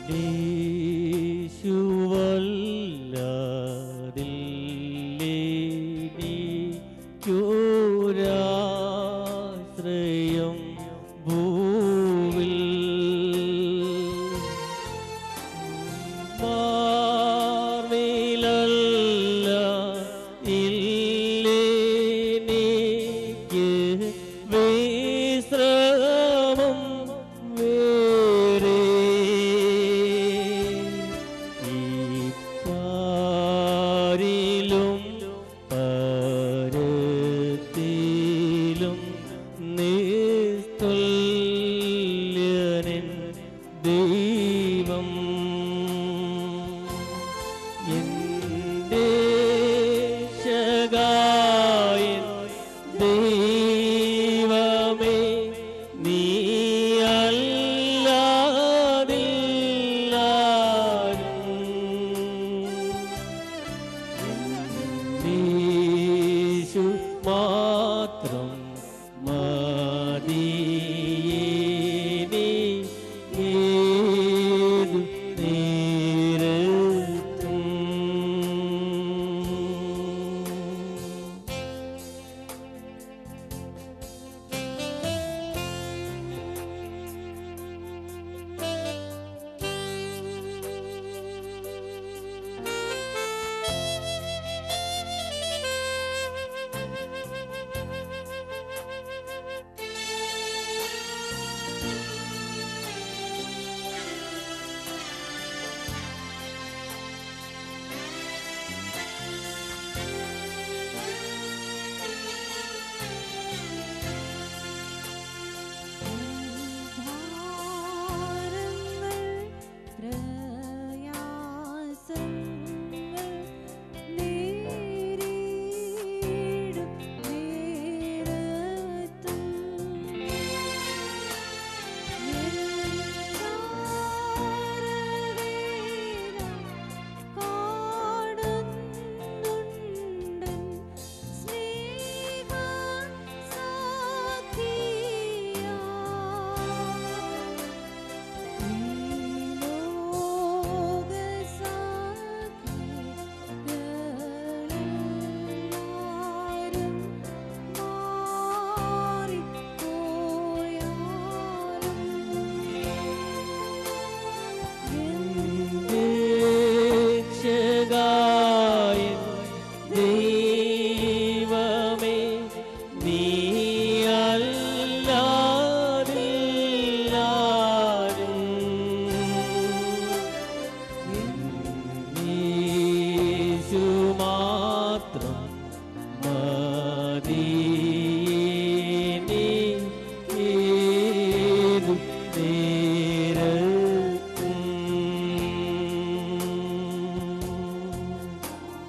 ൂരാശ്രയം ഭൂവിൽ മാർവിലല്ല ഇല്ലേനിക്ക് വിശ്രമം വേറെ ഈ പാരിലും പരത്തിലും നിസ്തുല്യനിൻ ദൈവം എന്റെ ശകായൻ ദൈവമേ നീ യേശു മാത്രം മതിയേനി ഏതു നേരത്തും ഭാരങ്ങൾ പ്രയാസങ്ങൾ നേരിടും നേരത്തും എന്താരവേദന കാണുന്നുണ്ടൻ സ്നേഹ സാഖിയാ രക്ഷകായൻ ദൈവമേ നീ അല്ലാതില്ലാരും യേശു മാത്രം മതിയേനി ഏതു നേരത്തും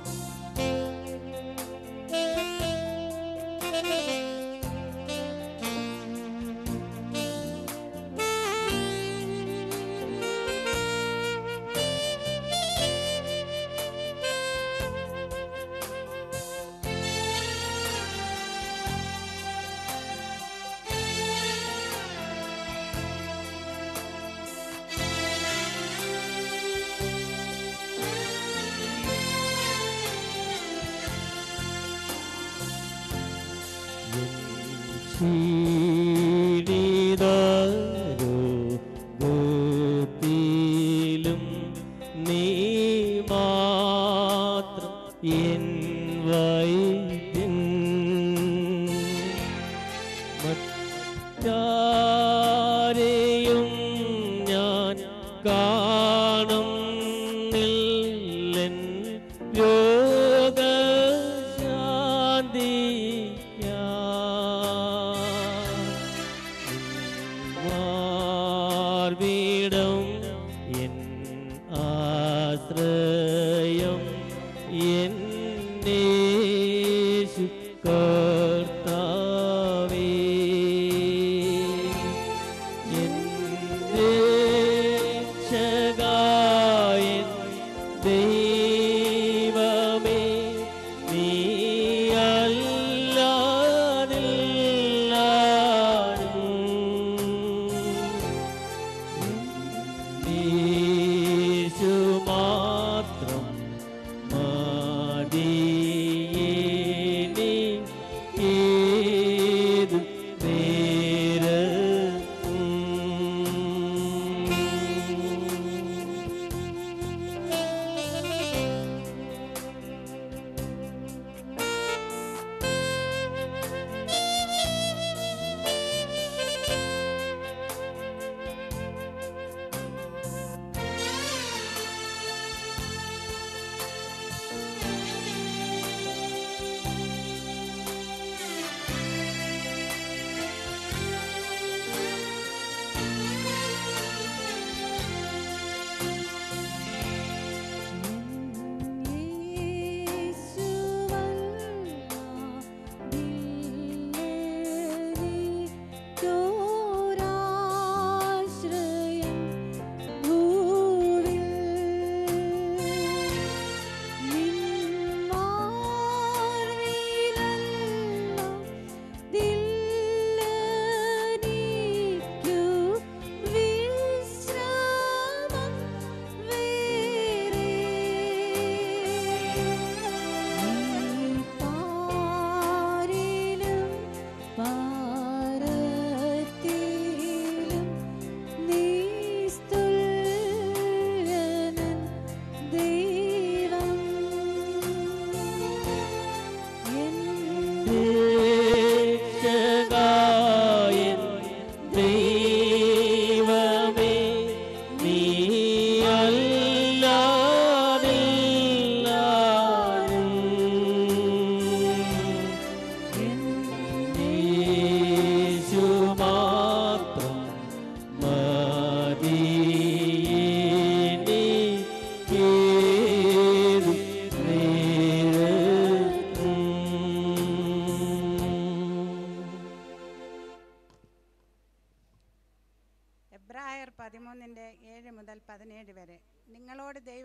ീടും നീ മാത്രം എൻ വൈദ്യൻ മറ്റാരെയും ഞാൻ കാണുന്നില്ലൻ രോഗശാന്തിക്കാ മാർവിടം എൻ ആശ്രയം എന്നേശു കർത്താവേ എൻ രക്ഷകായൻ ദൈവമേ നീ അല്ലാതില്ലാരും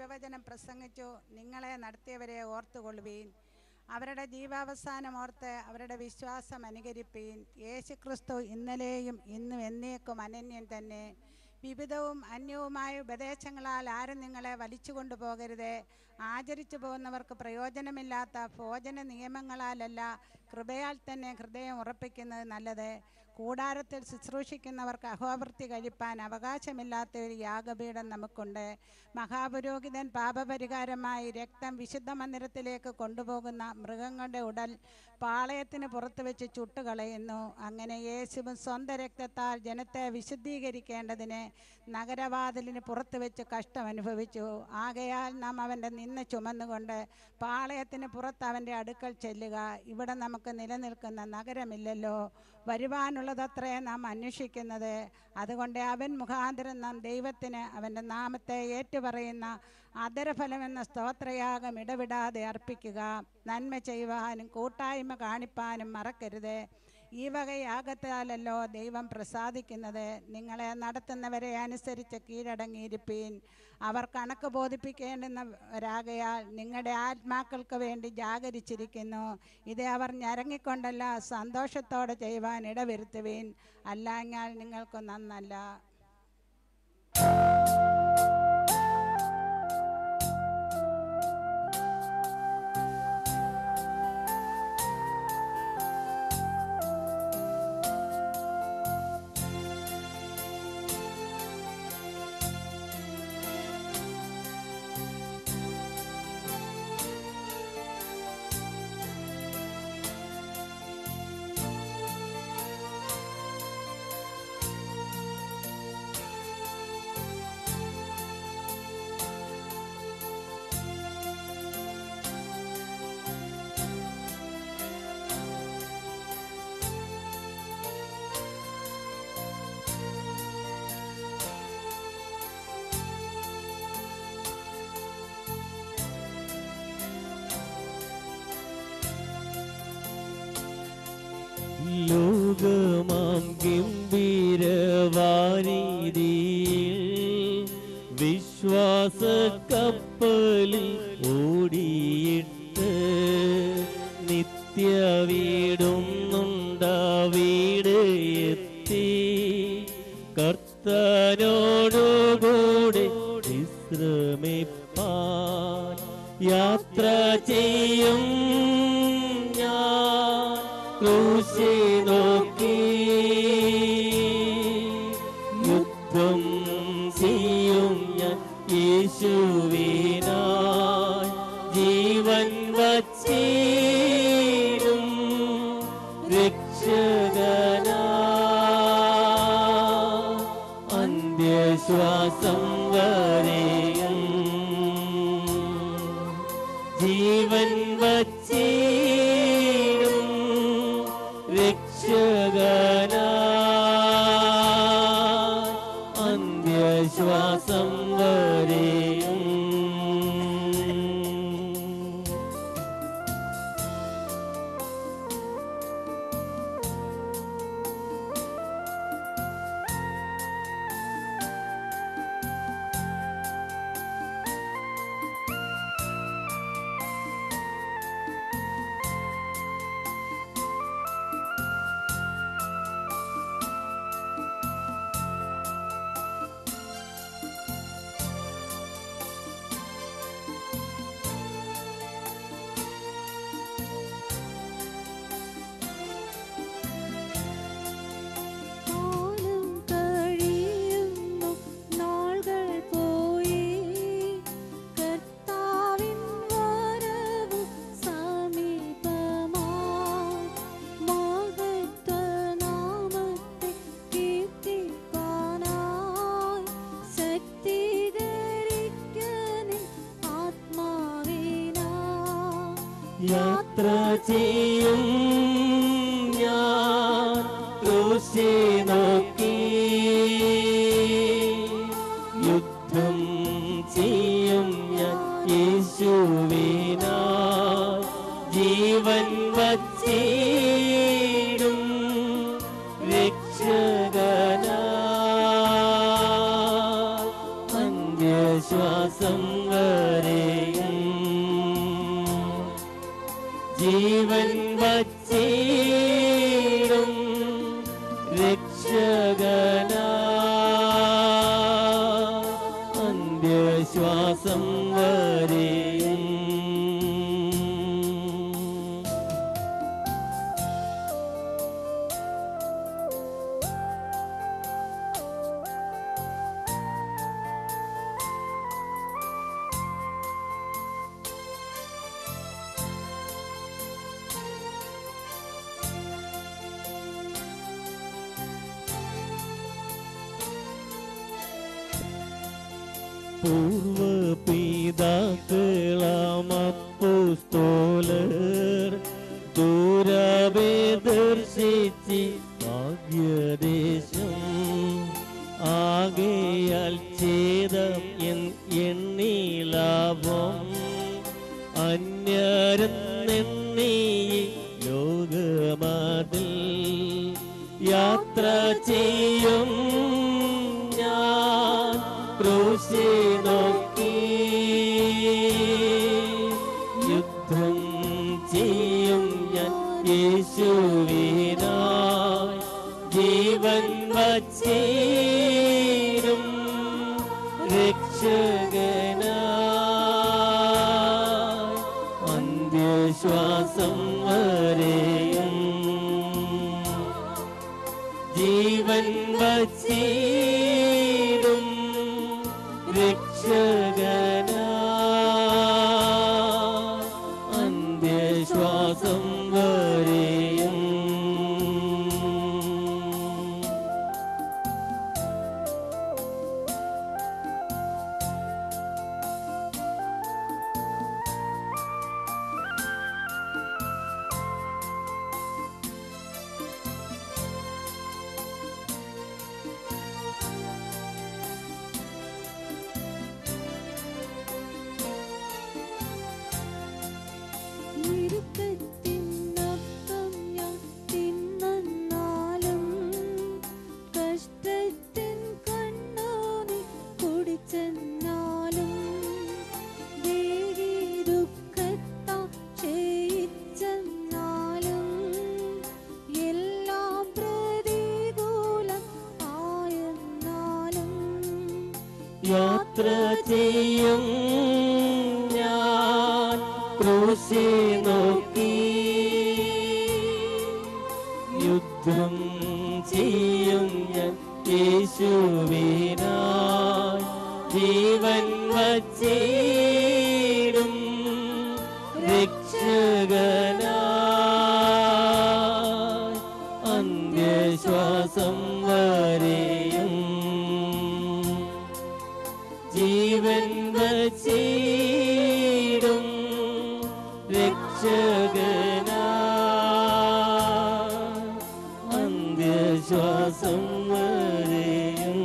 ദൈവവചനം പ്രസംഗിച്ചു നിങ്ങളെ നടത്തിയവരെ ഓർത്തുകൊള്ളുവീൻ അവരുടെ ജീവാവസാനം ഓർത്ത് അവരുടെ വിശ്വാസം അനുകരിപ്പീൻ യേശുക്രിസ്തു ഇന്നലെയും ഇന്നും എന്നേക്കും അനന്യൻ തന്നെ വിവിധവും അന്യവുമായ ഉപദേശങ്ങളാൽ ആരും നിങ്ങളെ വലിച്ചു കൊണ്ടുപോകരുത് ആചരിച്ചു പോകുന്നവർക്ക് പ്രയോജനമില്ലാത്ത ഭോജന നിയമങ്ങളാലല്ല കൃപയാൽ തന്നെ ഹൃദയം ഉറപ്പിക്കുന്നത് നല്ലത് കൂടാരത്തിൽ ശുശ്രൂഷിക്കുന്നവർക്ക് അഹോവൃത്തി കഴിപ്പാൻ അവകാശമില്ലാത്ത ഒരു യാഗപീഠം നമുക്കുണ്ട് മഹാപുരോഹിതൻ പാപപരിഹാരമായി രക്തം വിശുദ്ധ മന്ദിരത്തിലേക്ക് കൊണ്ടുപോകുന്ന മൃഗങ്ങളുടെ ഉടൽ പാളയത്തിന് പുറത്ത് വെച്ച് ചുട്ടുകളയുന്നു അങ്ങനെ യേശുവും സ്വന്തം രക്തത്താൽ ജനത്തെ വിശുദ്ധീകരിക്കേണ്ടതിന് നഗരവാതിലിന് പുറത്ത് വെച്ച് കഷ്ടം അനുഭവിച്ചു ആകയാൽ നാം അവൻ്റെ നിന്ന് ചുമന്നുകൊണ്ട് പാളയത്തിന് പുറത്ത് അവൻ്റെ അടുക്കൽ ചെല്ലുക ഇവിടെ നമുക്ക് നിലനിൽക്കുന്ന നഗരമില്ലല്ലോ വരുവാനുള്ളതത്രേ നാം അന്വേഷിക്കുന്നത് അതുകൊണ്ട് അവൻ മുഖാന്തരം നാം ദൈവത്തിന് അവൻ്റെ നാമത്തെ ഏറ്റുപറയുന്ന അതരഫലമെന്ന സ്തോത്രയാഗം ഇടവിടാതെ അർപ്പിക്കുക നന്മ ചെയ്യുവാനും കൂട്ടായ്മ കാണിപ്പാനും മറക്കരുത് ഈ വക യാഗത്താലല്ലോ ദൈവം പ്രസാദിക്കുന്നത് നിങ്ങളെ നടത്തുന്നവരെ അനുസരിച്ച് കീഴടങ്ങിയിരിപ്പീൻ അവർ കണക്ക് ബോധിപ്പിക്കേണ്ടുന്നവരാകയാൽ നിങ്ങളുടെ ആത്മാക്കൾക്ക് വേണ്ടി ജാഗരിച്ചിരിക്കുന്നു ഇത് അവർ ഞരങ്ങിക്കൊണ്ടല്ല സന്തോഷത്തോടെ ചെയ്യുവാൻ ഇടവരുത്തുവീൻ അല്ലാഞ്ഞാൽ നിങ്ങൾക്ക് നന്നല്ല ലോകമാം ഗംഭീരവാരീതിയിൽ വിശ്വാസ കപ്പലിൽ ഓടിയിട്ട് നിത്യ വീടുന്നുണ്ട വീട് എത്തി കർത്തനോടുകൂടെ വിശ്രമിപ്പാൻ യാത്ര ചെയ്യും ഞാൻ ക്രൂശി നോക്കി യുദ്ധം ചെയ്യും ഞാൻ യേശുവിനായി ജീവൻ വച്ചീരും രക്ഷകനാ അന്ത്യശ്വാസം വരെയും ജീവൻ വച്ചീരും രക്ഷകനാ അന്ത്യശ്വാസം വരെയും കാലം കഴിയുന്നു നാളുകൾ പോയി കർത്താവിൻ വരവ് സമീപമായി മഹത്വനാമത്തെ കീർത്തിപ്പാനായി ശക്തീകരിക്കണേ ആത്മാവിനായി യാത്ര ചെയ്യും ഞാൻ ക്രൂശി നോക്കി യുദ്ധം ചെയ്യും ഞാൻ യേശുവിനായി ജീവൻ വച്ചീടും രക്ഷകനാ അന്ത്യശ്വാസം വരെ ജീവൻ വച്ചീടും രക്ഷകനാ അന്ത്യശ്വാസം വരെയും പൂർവപിതാക്കളാമപ്പുസ്തോലർ ദൂരവേ ദർശിച്ച് ഭാഗ്യദേശം ആകയാൽ ഛേദം എൻ എണ്ണീലാഭം അന്യരെന്നെണ്ണീ ലോകമതിൽ യാത്ര ചെയ്യും ഞാൻ ക്രൂശി നോക്കി യുദ്ധം ചെയ്യും ഞാൻ യേശുവിനായി ജീവൻ വച്ചേരും രക്ഷകനായി അന്ത്യശ്വാസം വരെയും ജീവൻ വച്ചീടും രക്ഷകനാ അന്ത്യശ്വാസം വരെയും ഇരുക്കത്തിനൊപ്പം ഞാൻ തിന്നെന്നാലും കഷ്ടത്തിൻ കണ്ണോനി കുടിച്ചെന്നാലും ദേവി ദുഃഖത്താ ക്ഷയിച്ചെന്നാലും എല്ലാം പ്രതികൂലം ആയെന്നാലും യാത്ര ചെയ്യും ഞാൻ ക്രൂശി നോക്കി യുദ്ധം ചെയ്യും ഞാൻ യേശുവിനായി ജീവൻ വച്ചേടും രക്ഷകനായി അന്ത്യശ്വാസം വരെയും ജീവൻ വച്ചീടും രക്ഷകനാ അന്ത്യശ്വാസം വരെയും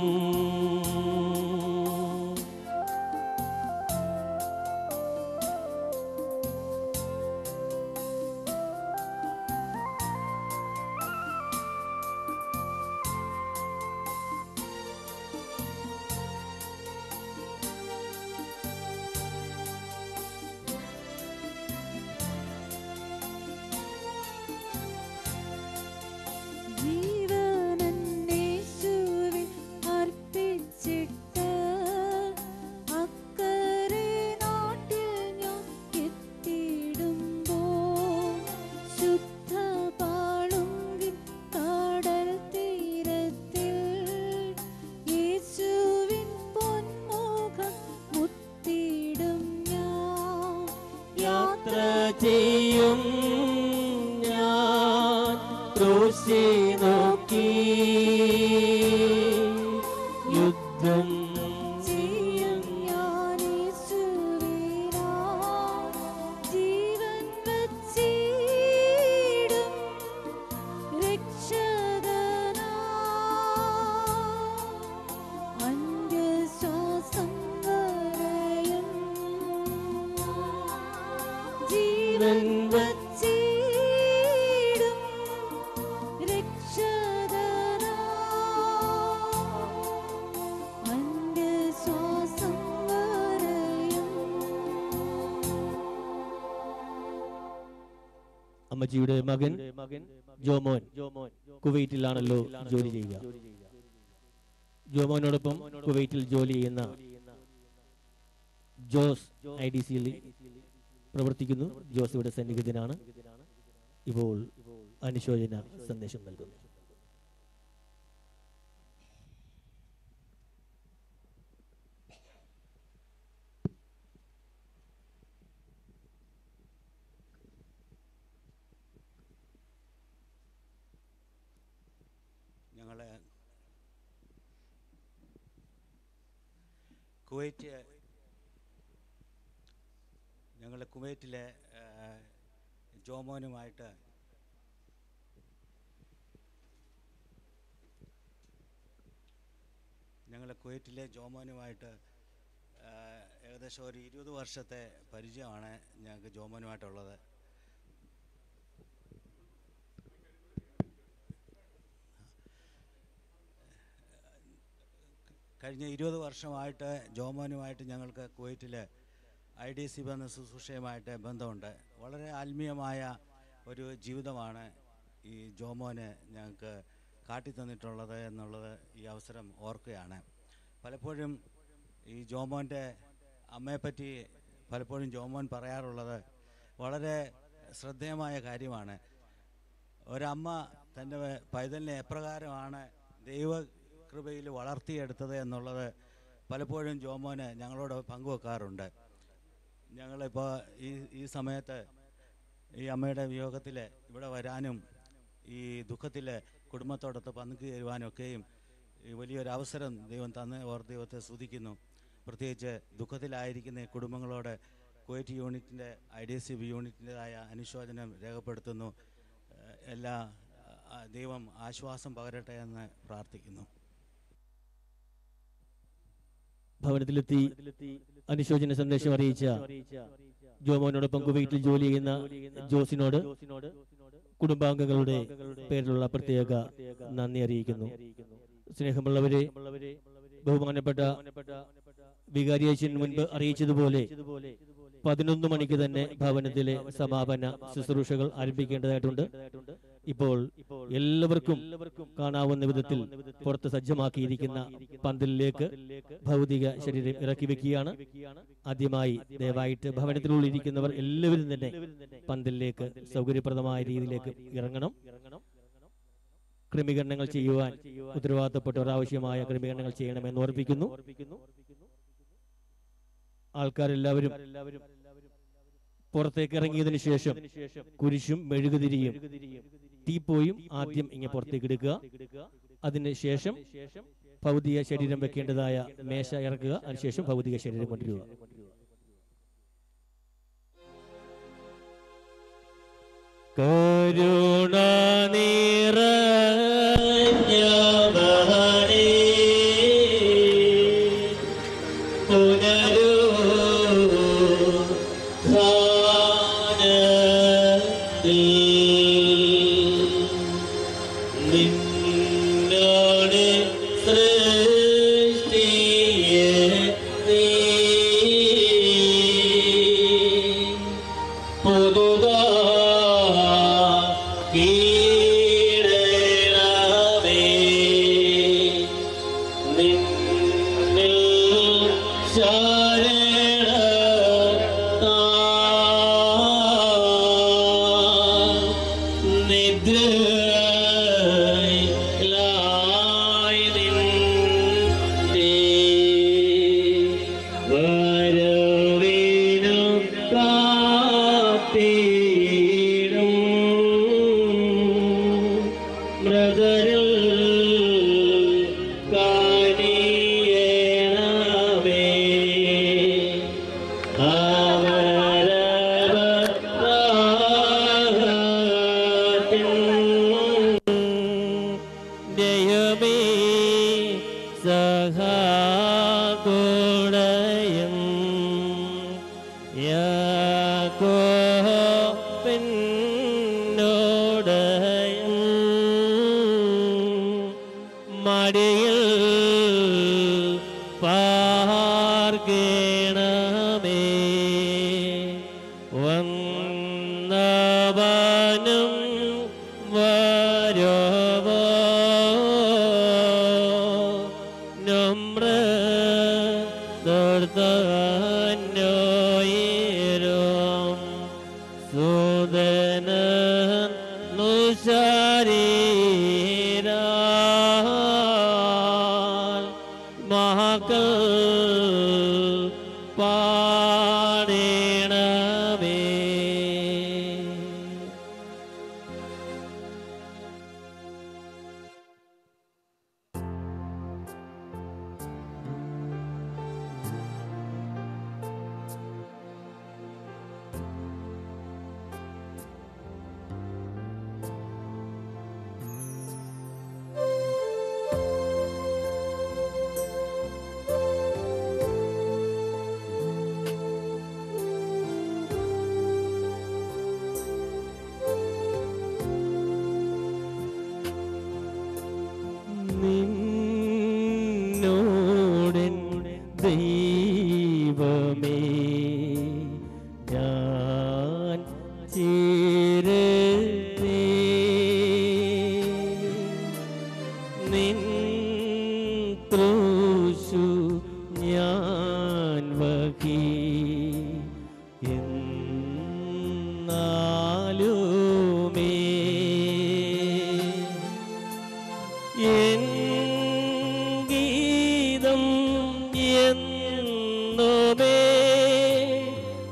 ജീവനന്നേശുവിൽ അർപ്പിച്ചിട്ട് അക്കരെ നാട്ടിൽ ഞാൻ എത്തിയിടുമ്പോൾ ശുദ്ധ പാളുങ്കിൽ കടൽ തീരത്തിൽ യേശുവിൻ പൊന്മുഖം മുത്തിയിടും ഞാൻ യാത്ര ചെയ്യും ഞാൻ ക്രൂശി നോക്കി യുദ്ധം ചെയ്യും ഞാൻ യേശുവിനായി ജീവൻ വച്ചിടും രക്ഷകനായി അന്ത്യശ്വാസം വരെയും ജീവൻ വച്ചിടും രക്ഷകനായി അന്ത്യശ്വാസം വരെയും അമ്മച്ചിയുടെ മകൻ ജോമോൻ കുവൈറ്റിലാണല്ലോ ജോലി ചെയ്യുക ജോമോനോടൊപ്പം കുവൈറ്റിൽ ജോലി ചെയ്യുന്ന ജോസ് ഐ ഡി സിയിൽ പ്രവർത്തിക്കുന്നു ജോസ് ഇവിടെ സന്നിഹിതനാണ് ഇപ്പോൾ അനുശോചന സന്ദേശം നൽകുന്നു ഞങ്ങൾ കുവൈറ്റ് ഞങ്ങൾ കുവൈറ്റിലെ ആ, ജോമോനുമായിട്ട് ഞങ്ങൾ കുവൈറ്റിലെ ജോമോനുമായിട്ട് ആ, ഏകദേശം ഒരു ഇരുപത് വർഷത്തെ പരിചയമാണ് ഞങ്ങൾക്ക് ജോമോനുമായിട്ടുള്ളത് കഴിഞ്ഞ ഇരുപത് വർഷമായിട്ട് ജോമോനുമായിട്ട് ഞങ്ങൾക്ക് കുവൈറ്റിൽ ഐ ഡി സി ബന്ധ ശുശ്രൂഷയുമായിട്ട് ബന്ധമുണ്ട് വളരെ ആത്മീയമായ ഒരു ജീവിതമാണ് ഈ ജോമോന് ഞങ്ങൾക്ക് കാട്ടിത്തന്നിട്ടുള്ളത് എന്നുള്ളത് ഈ അവസരം ഓർക്കുകയാണ് പലപ്പോഴും ഈ ജോമോൻ്റെ അമ്മയെപ്പറ്റി പലപ്പോഴും ജോമോൻ പറയാറുള്ളത് വളരെ ശ്രദ്ധേയമായ കാര്യമാണ് ഒരമ്മ തൻ്റെ പൈതലിനെ എപ്രകാരമാണ് ദൈവകൃപയിൽ വളർത്തിയെടുത്തത് എന്നുള്ളത് പലപ്പോഴും ജോമോന് ഞങ്ങളോട് പങ്കുവെക്കാറുണ്ട് ഞങ്ങളിപ്പോൾ ഈ ഈ സമയത്ത് ഈ അമ്മയുടെ വിയോഗത്തിൽ ഇവിടെ വരാനും ഈ ദുഃഖത്തിൽ കുടുംബത്തോടൊത്ത് പങ്കുചേരുവാനൊക്കെയും ഈ വലിയൊരു അവസരം ദൈവം തന്ന് ഓർ ദൈവത്തെ സ്തുതിക്കുന്നു പ്രത്യേകിച്ച് ദുഃഖത്തിലായിരിക്കുന്ന ഈ കുടുംബങ്ങളോട് കുവൈറ്റ് യൂണിറ്റിൻ്റെ ഐ ഡി സി ബി യൂണിറ്റിൻ്റെതായ അനുശോചനം രേഖപ്പെടുത്തുന്നു ഏഹ് എല്ലാ ആ, ദൈവം ആശ്വാസം പകരട്ടെ എന്ന് പ്രാർത്ഥിക്കുന്നു ഭവനത്തിലെത്തി അനുശോചന സന്ദേശം അറിയിച്ച ജോമോനോടൊപ്പം കുവൈറ്റിൽ ജോലി ചെയ്യുന്ന ജോസിനോട് കുടുംബാംഗങ്ങളുടെ പേരിലുള്ള പ്രത്യേക നന്ദി അറിയിക്കുന്നു സ്നേഹമുള്ളവരെ ബഹുമാനപ്പെട്ട വികാരിയച്ഛൻ മുൻപ് അറിയിച്ചതുപോലെ പതിനൊന്ന് മണിക്ക് തന്നെ ഭവനത്തിലെ സമാപന ശുശ്രൂഷകൾ ആരംഭിക്കേണ്ടതായിട്ടുണ്ട് ഇപ്പോൾ എല്ലാവർക്കും കാണാവുന്ന വിധത്തിൽ പുറത്ത് സജ്ജമാക്കിയിരിക്കുന്ന പന്തലിലേക്ക് ഭൗതിക ശരീരം ഇറക്കി വെക്കുകയാണ് ആദ്യമായി ദയവായിട്ട് ഭവനത്തിനുള്ളിരിക്കുന്നവർ എല്ലാവരും തന്നെ പന്തലിലേക്ക് സൗകര്യപ്രദമായ രീതിയിലേക്ക് ഇറങ്ങണം ക്രമീകരണങ്ങൾ ചെയ്യുവാൻ ഉത്തരവാദിത്തപ്പെട്ടവർ ആവശ്യമായ ക്രമീകരണങ്ങൾ ചെയ്യണമെന്ന് ഓർപ്പിക്കുന്നു ആൾക്കാരെല്ലാവരും പുറത്തേക്ക് ഇറങ്ങിയതിനു ശേഷം കുരിശും മെഴുകുതിരിയും തീപ്പോയും ആദ്യം ഇങ്ങനെ പുറത്തേക്ക് എടുക്കുക അതിന് ശേഷം ഭൗതിക ശരീരം വെക്കേണ്ടതായ മേശ ഇറക്കുക അതിനുശേഷം ഭൗതിക ശരീരം കൊണ്ടുവരിക കരുണ നിറഞ്ഞവനേ പുനരു നിന്നോട് സൃഷ്ടിയെ നീ പുതുതാ നിന്നിൽ നിദ്രയിലായി നിന്റെ വരവിനു കാത്തിടും മൃദരിൽ കാണിയണമേ ദയമേ സഹാകുടയം യാക്കോപ്പിന്നോടയം മടിയിൽ പാർക്കണമേ വന്നവനു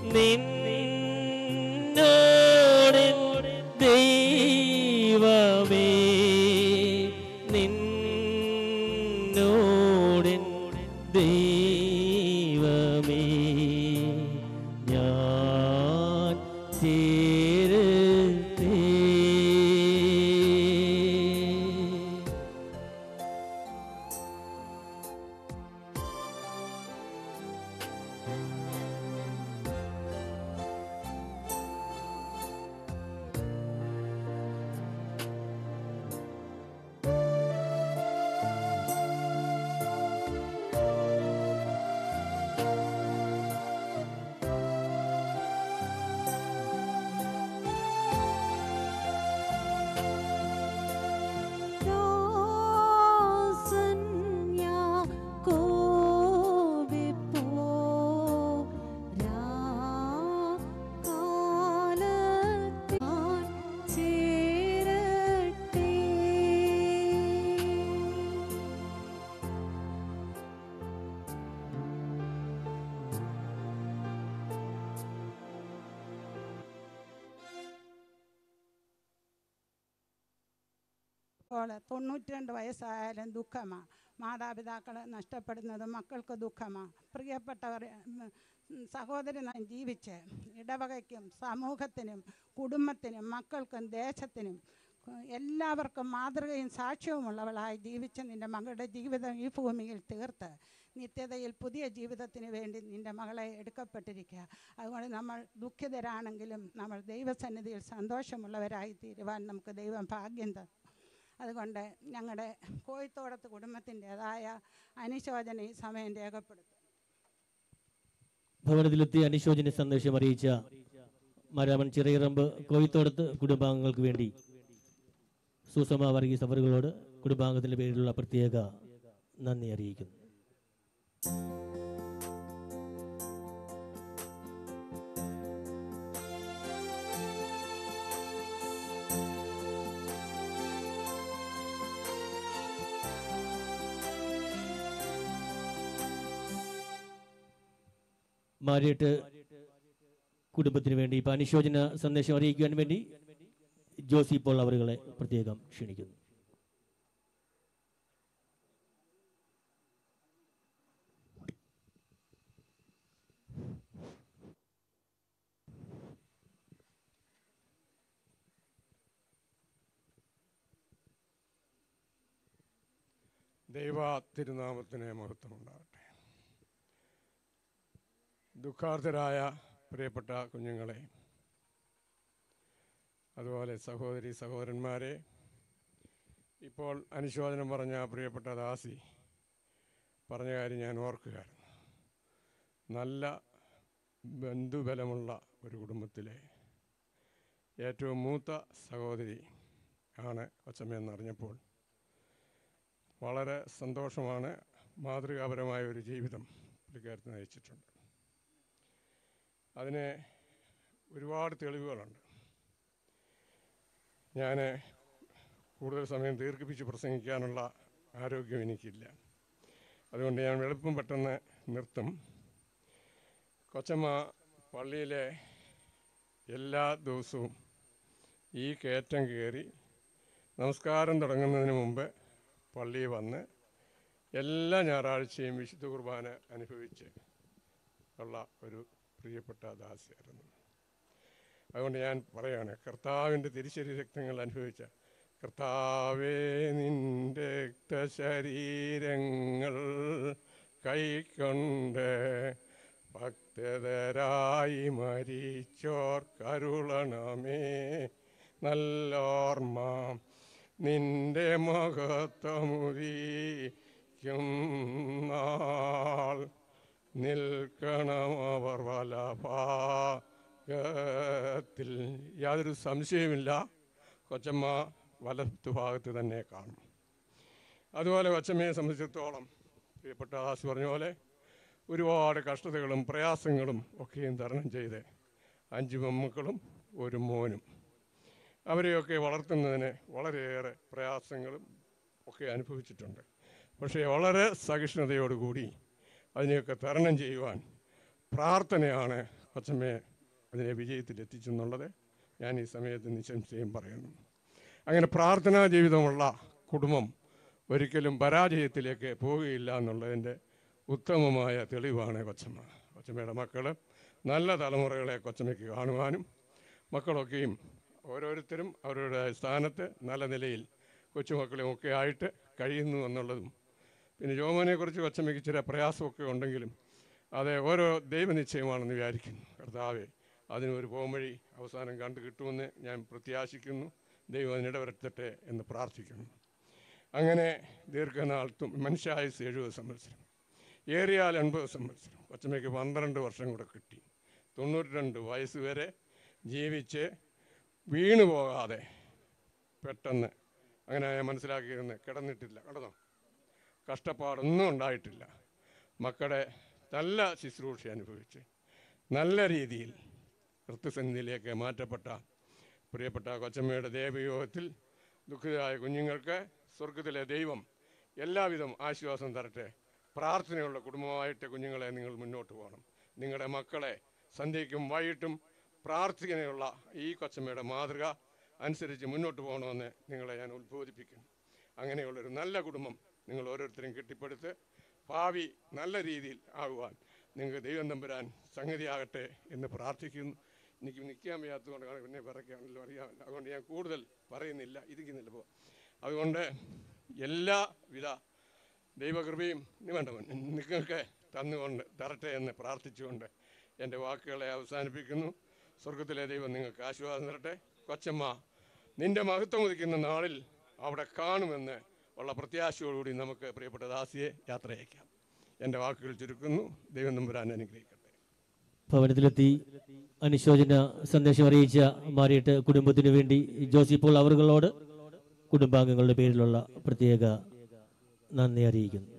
നിന്നോടിൻ ദൈവമേ നിന്നോടിൻ ദൈവമേ ഞാൻ ചേരുത്തേ ദാസൻ യാക്കോബിപ്പോ രാക്കാലത്തിൽ ഞാൻ ചേരട്ടെ ഇപ്പോൾ തൊണ്ണൂറ്റി രണ്ട് വയസ്സായാലും ദുഃഖമാണ് മാതാപിതാക്കൾ നഷ്ടപ്പെടുന്നത് മക്കൾക്ക് ദുഃഖമാണ് പ്രിയപ്പെട്ടവർ ഉം, ഉം, സഹോദരി ന- ജീവിച്ച് ഇടവകയ്ക്കും സമൂഹത്തിനും കുടുംബത്തിനും മക്കൾക്കും ദേശത്തിനും ഉം, എല്ലാവർക്കും മാതൃകയും സാക്ഷ്യവുമുള്ളവളായി ജീവിച്ച നിൻ്റെ മകളുടെ ജീവിതം ഈ ഭൂമിയിൽ തീർത്ത് നിത്യതയിൽ പുതിയ ജീവിതത്തിന് വേണ്ടി നിൻ്റെ മകളെ എടുക്കപ്പെട്ടിരിക്കുക അതുകൊണ്ട് നമ്മൾ ദുഃഖിതരാണെങ്കിലും നമ്മൾ ദൈവസന്നിധിയിൽ സന്തോഷമുള്ളവരായി തീരുവാൻ നമുക്ക് ദൈവം ഭാഗ്യം തന്നു അതുകൊണ്ട് ഞങ്ങളുടെ കോഴിത്തോടത്ത് കുടുംബത്തിൻ്റെതായ അനുശോചന ഈ സമയം രേഖപ്പെടുത്തും ഭവനത്തിലെത്തി അനുശോചന സന്ദേശം അറിയിച്ച മരാമൻ ചിറയിറമ്പ് കോഴിത്തോടത്ത് കുടുംബാംഗങ്ങൾക്ക് വേണ്ടി സുസമ വർഗീസ് അവറുകളോട് കുടുംബാംഗത്തിന്റെ പേരിലുള്ള പ്രത്യേക നന്ദി അറിയിക്കുന്നു മാരിയിട്ട് കുടുംബത്തിന് വേണ്ടി ഇപ്പൊ അനുശോചന സന്ദേശം അറിയിക്കുവാൻ വേണ്ടി ജോസി പോൾ അവരുകളെ പ്രത്യേകം ക്ഷണിക്കുന്നു ദൈവ തിരുനാമത്തിന് മഹത്വമുണ്ടാകട്ടെ ദുഃഖാർത്ഥരായ പ്രിയപ്പെട്ട കുഞ്ഞുങ്ങളെ അതുപോലെ സഹോദരി സഹോദരന്മാരെ ഇപ്പോൾ അനുശോചനം പറഞ്ഞ പ്രിയപ്പെട്ട ദാസി പറഞ്ഞ കാര്യം ഞാൻ ഓർക്കുകയായിരുന്നു നല്ല ബന്ധുബലമുള്ള ഒരു കുടുംബത്തിലെ ഏറ്റവും മൂത്ത സഹോദരി ആണ് കൊച്ചമ്മയെന്നറിഞ്ഞപ്പോൾ വളരെ സന്തോഷമാണ് മാതൃകാപരമായ ഒരു ജീവിതം പുള്ളിക്കാരത്ത് നയിച്ചിട്ടുണ്ട് അതിന് ഒരുപാട് തെളിവുകളുണ്ട് ഞാൻ കൂടുതൽ സമയം ദീർഘിപ്പിച്ച് പ്രസംഗിക്കാനുള്ള ആരോഗ്യം എനിക്കില്ല അതുകൊണ്ട് ഞാൻ എളുപ്പം പെട്ടെന്ന് നിർത്തും കൊച്ചമ്മ പള്ളിയിലെ എല്ലാ ദിവസവും ഈ കയറ്റം കയറി നമസ്കാരം തുടങ്ങുന്നതിന് മുമ്പ് പള്ളിയിൽ വന്ന് എല്ലാ ഞായറാഴ്ചയും വിശുദ്ധ കുർബാന അനുഭവിച്ച് ഉള്ള ഒരു പ്രിയപ്പെട്ട ദാസിയായിരുന്നു അതുകൊണ്ട് ഞാൻ പറയാണ് കർത്താവിൻ്റെ തിരിച്ചരി രക്തങ്ങൾ അനുഭവിച്ച കർത്താവേ നിന്റെ രക്തശരീരങ്ങൾ കൈക്കൊണ്ട് ഭക്തരായി മരിച്ചോർ കരുളണമേ നല്ലോർമ്മ നിന്റെ മഹത്വമുരിക്കും നാൾ നിൽക്കണം അവർ വലഭാഗത്തിൽ യാതൊരു സംശയമില്ല കൊച്ചമ്മ വലത്തു ഭാഗത്ത് തന്നെ കാണും അതുപോലെ കൊച്ചമ്മയെ സംബന്ധിച്ചിടത്തോളം പ്രിയപ്പെട്ട ദാസ് പറഞ്ഞ പോലെ ഒരുപാട് കഷ്ടതകളും പ്രയാസങ്ങളും ഒക്കെയും തരണം ചെയ്ത് അഞ്ച് മമ്മക്കളും ഒരു മോനും അവരെയൊക്കെ വളർത്തുന്നതിന് വളരെയേറെ പ്രയാസങ്ങളും ഒക്കെ അനുഭവിച്ചിട്ടുണ്ട് പക്ഷേ വളരെ സഹിഷ്ണുതയോടുകൂടി അതിനെയൊക്കെ തരണം ചെയ്യുവാൻ പ്രാർത്ഥനയാണ് കൊച്ചമ്മയെ അതിനെ വിജയത്തിലെത്തിച്ചെന്നുള്ളത് ഞാൻ ഈ സമയത്ത് നിസ്സംശയം പറയുന്നു അങ്ങനെ പ്രാർത്ഥനാ ജീവിതമുള്ള കുടുംബം ഒരിക്കലും പരാജയത്തിലേക്ക് പോവുകയില്ല എന്നുള്ളതിൻ്റെ ഉത്തമമായ തെളിവാണ് കൊച്ചമ്മ കൊച്ചമ്മയുടെ മക്കൾ നല്ല തലമുറകളെ കൊച്ചമ്മയ്ക്ക് കാണുവാനും മക്കളൊക്കെയും ഓരോരുത്തരും അവരുടെ സ്ഥാനത്ത് നല്ല നിലയിൽ കൊച്ചുമക്കളും ഒക്കെ ആയിട്ട് കഴിയുന്നു എന്നുള്ളതും പിന്നെ ജോമോനെക്കുറിച്ച് കൊച്ചമ്മയ്ക്ക് ചില പ്രയാസമൊക്കെ ഉണ്ടെങ്കിലും അത് ഓരോ ദൈവനിശ്ചയമാണെന്ന് വിചാരിക്കുന്നു കർത്താവെ അതിനൊരു പോംവഴി അവസാനം കണ്ടു കിട്ടുമെന്ന് ഞാൻ പ്രത്യാശിക്കുന്നു ദൈവം അതിനിടവരുത്തട്ടെ എന്ന് പ്രാർത്ഥിക്കുന്നു അങ്ങനെ ദീർഘനാൾ തു- മനുഷ്യായുസ് എഴുപത് സംവത്സരം ഏറിയാൽ എൺപത് സംവത്സരം കൊച്ചമ്മയ്ക്ക് പന്ത്രണ്ട് വർഷം കൂടെ കിട്ടി തൊണ്ണൂറ്റി രണ്ട് വയസ്സ് വരെ ജീവിച്ച് വീണു പോകാതെ പെട്ടെന്ന് അങ്ങനെ ഞാൻ മനസ്സിലാക്കിയിരുന്നത് കിടന്നിട്ടില്ല കിടന്നോ കഷ്ടപ്പാടൊന്നും ഉണ്ടായിട്ടില്ല മക്കളുടെ നല്ല ശുശ്രൂഷ അനുഭവിച്ച് നല്ല രീതിയിൽ വൃത്തസന്നിധിയിലേക്ക് മാറ്റപ്പെട്ട പ്രിയപ്പെട്ട കൊച്ചമ്മയുടെ ദേവയോഗത്തിൽ ദുഃഖിതരായ കുഞ്ഞുങ്ങൾക്ക് സ്വർഗത്തിലെ ദൈവം എല്ലാവിധം ആശ്വാസം തരട്ടെ പ്രാർത്ഥനയുള്ള കുടുംബമായിട്ട് കുഞ്ഞുങ്ങളെ നിങ്ങൾ മുന്നോട്ട് പോകണം നിങ്ങളുടെ മക്കളെ സന്ധ്യയ്ക്കും വൈകിട്ടും പ്രാർത്ഥനയുള്ള ഈ കൊച്ചമ്മയുടെ മാതൃക അനുസരിച്ച് മുന്നോട്ട് പോകണമെന്ന് നിങ്ങളെ ഞാൻ ഉത്ബോധിപ്പിക്കുന്നു അങ്ങനെയുള്ളൊരു നല്ല കുടുംബം നിങ്ങൾ ഓരോരുത്തരും കെട്ടിപ്പടുത്ത് ഭാവി നല്ല രീതിയിൽ ആകുവാൻ നിങ്ങൾക്ക് ദൈവം തമ്പുരാൻ സംഗതിയാകട്ടെ എന്ന് പ്രാർത്ഥിക്കുന്നു എനിക്ക് നിൽക്കാൻ വയ്യാത്തതുകൊണ്ടാണ് പിന്നെ പിറക്കാണല്ലോ അറിയാമല്ലോ അതുകൊണ്ട് ഞാൻ കൂടുതൽ പറയുന്നില്ല ഇരിക്കുന്നില്ല ഇപ്പോൾ അതുകൊണ്ട് എല്ലാവിധ ദൈവകൃപയും നീ വേണ്ട മോനെ, നിങ്ങൾക്ക് തന്നുകൊണ്ട് തരട്ടെ എന്ന് പ്രാർത്ഥിച്ചുകൊണ്ട് എൻ്റെ വാക്കുകളെ അവസാനിപ്പിക്കുന്നു സ്വർഗത്തിലെ ദൈവം നിങ്ങൾക്ക് ആശീർവാദം തരട്ടെ കൊച്ചമ്മ നിന്റെ മഹത്വം ഉദിക്കുന്ന നാളിൽ അവിടെ കാണുമെന്ന് ഉള്ള പ്രത്യാശയോടുകൂടി നമുക്ക് പ്രിയപ്പെട്ട ദാസിയെ യാത്ര അയക്കാം എൻ്റെ വാക്കുകൾ ചുരുക്കുന്നു ദൈവം നമ്പുരാൻ അനുഗ്രഹിക്കട്ടെ ഭവനത്തിലെത്തി അനുശോചന സന്ദേശം അറിയിച്ച മാറിയിട്ട് കുടുംബത്തിനു വേണ്ടി ജോസി പോൾ അവറുകളോട് കുടുംബാംഗങ്ങളുടെ പേരിലുള്ള പ്രത്യേക നന്ദി അറിയിക്കുന്നു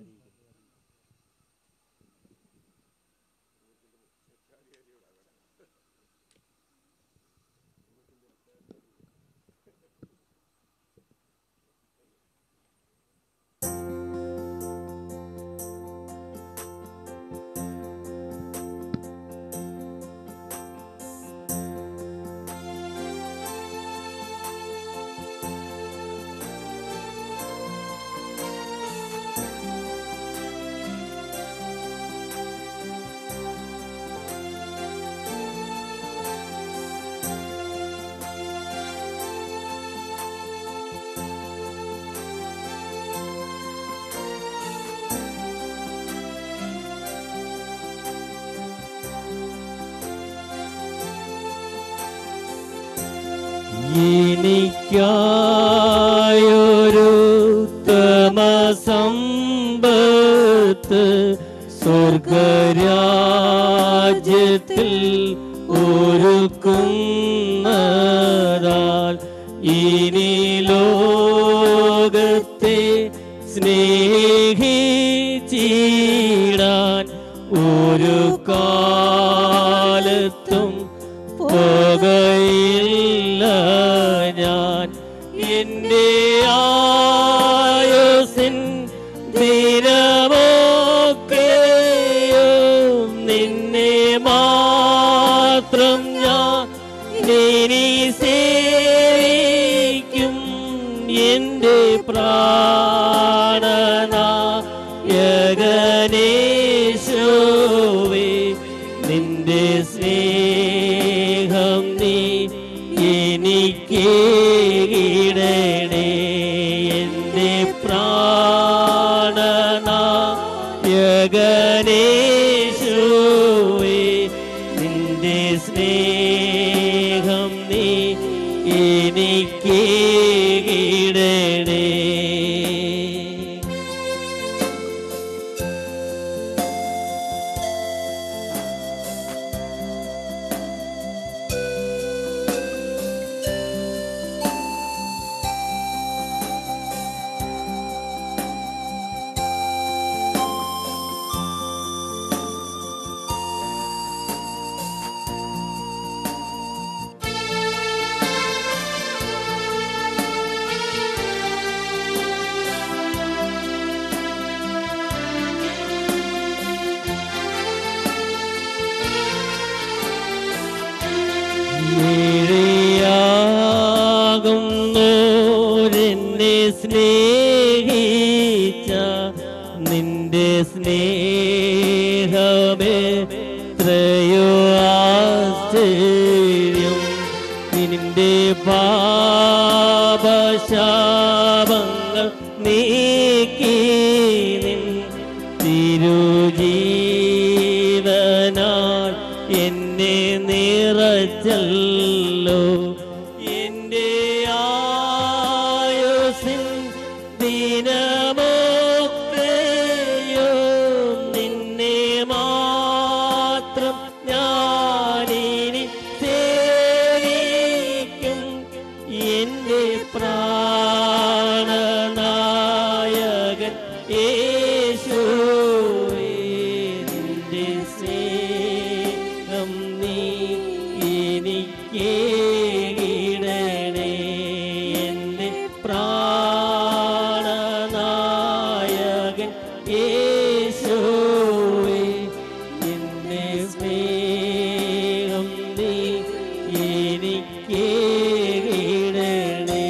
എനിക്കായൊരു തമസമ്പത്ത് സ്വർഗരാജ്യത്തിൽ ഒരുക്കുന്നതാൽ ഇനി ലോകത്തെ സ്നേഹിച്ചിടാൻ ഒരു കാലത്തും പോകയില്ല ഞാൻ എൻ്റെ ആയുസിൻ ദിനമൊക്കെയും നിന്നെ മാത്രം ഞാൻ ഇനി സേവിക്കും എൻ്റെ പ്രാണനായകനേശോവേ നിന്റെ സ്നേഹം നീ എനിക്ക് ഇടണേ എൻ്റെ പ്രാണനായകനേശോവേ നിന്റെ സ്നേഹം നീ എനിക്ക് ഇടണേ യേശുവേ സ്നേഹിച്ച നിന്റെ സ്നേഹമേ ത്രയോ ആശ്ചര്യം നിന്റെ പാപശാപങ്ങൾ നീക്കി നിൻ തിരുജീവനാൽ എന്നെ നിറച്ചല്ലോ എൻ്റെ ആയുസിൻ ദിനമൊക്കെയോ നിന്നെ മാത്രം ഞാനിനി സേവിക്കും എൻ്റെ പ്രാണനായകൻ യേശുവേ നിന്റെ സ്നേഹം നീ എനിക്കേകിടണേ എൻ്റെ പ്രാണനായകൻ യേശുവേ നിന്റെ സ്നേഹം നീ എനിക്കേകിടണേ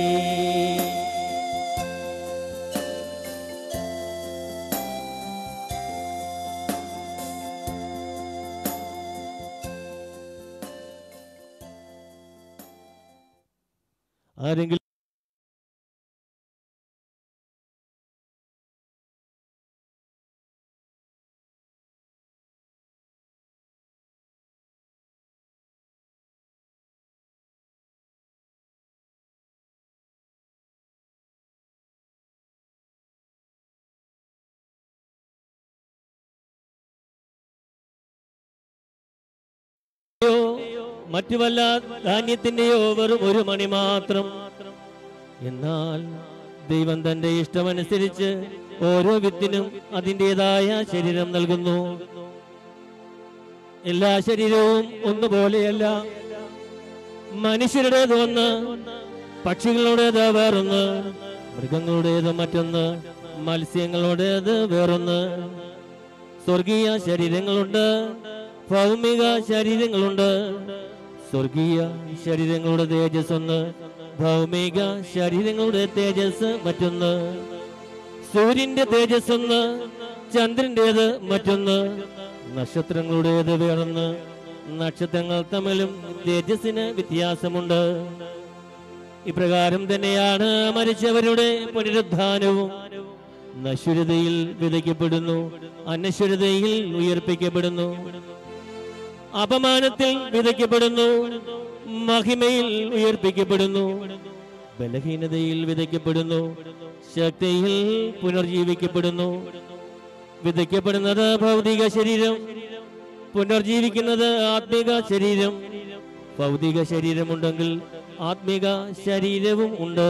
ആരെങ്കിലും മറ്റു വല്ല ധാന്യത്തിന്റെയോ വെറും ഒരു മണി മാത്രം എന്നാൽ ദൈവം തന്റെ ഇഷ്ടമനുസരിച്ച് ഓരോ വിത്തിനും അതിൻ്റെതായ ശരീരം നൽകുന്നു എല്ലാ ശരീരവും ഒന്നുപോലെയല്ല മനുഷ്യരുടേത് ഒന്ന് പക്ഷികളുടേത് വേറൊന്ന് മൃഗങ്ങളുടേത് മറ്റൊന്ന് മത്സ്യങ്ങളുടേത് വേറൊന്ന് സ്വർഗീയ ശരീരങ്ങളുണ്ട് ഭൗമിക ശരീരങ്ങളുണ്ട് സ്വർഗീയ ശരീരങ്ങളുടെ തേജസ് ഒന്ന് ഭൗമിക ശരീരങ്ങളുടെ തേജസ് മറ്റൊന്ന് സൂര്യന്റെ തേജസ് ഒന്ന് ചന്ദ്രന്റേത് മറ്റൊന്ന് നക്ഷത്രങ്ങളുടേത് വേറൊന്ന് നക്ഷത്രങ്ങൾ തമ്മിലും തേജസ്സിന് വ്യത്യാസമുണ്ട് ഇപ്രകാരം തന്നെയാണ് മരിച്ചവരുടെ പുനരുദ്ധാനവും നശ്വരതയിൽ വിതയ്ക്കപ്പെടുന്നു അനശ്വരതയിൽ ഉയർപ്പിക്കപ്പെടുന്നു അപമാനത്തിൽ വിതയ്ക്കപ്പെടുന്നു മഹിമയിൽ ഉയർപ്പിക്കപ്പെടുന്നു ബലഹീനതയിൽ വിതയ്ക്കപ്പെടുന്നു ശക്തിയിൽ പുനർജീവിക്കപ്പെടുന്നു വിതയ്ക്കപ്പെടുന്നത് ഭൗതിക ശരീരം പുനർജീവിക്കുന്നത് ആത്മിക ശരീരം ഭൗതിക ശരീരമുണ്ടെങ്കിൽ ആത്മിക ശരീരവും ഉണ്ട്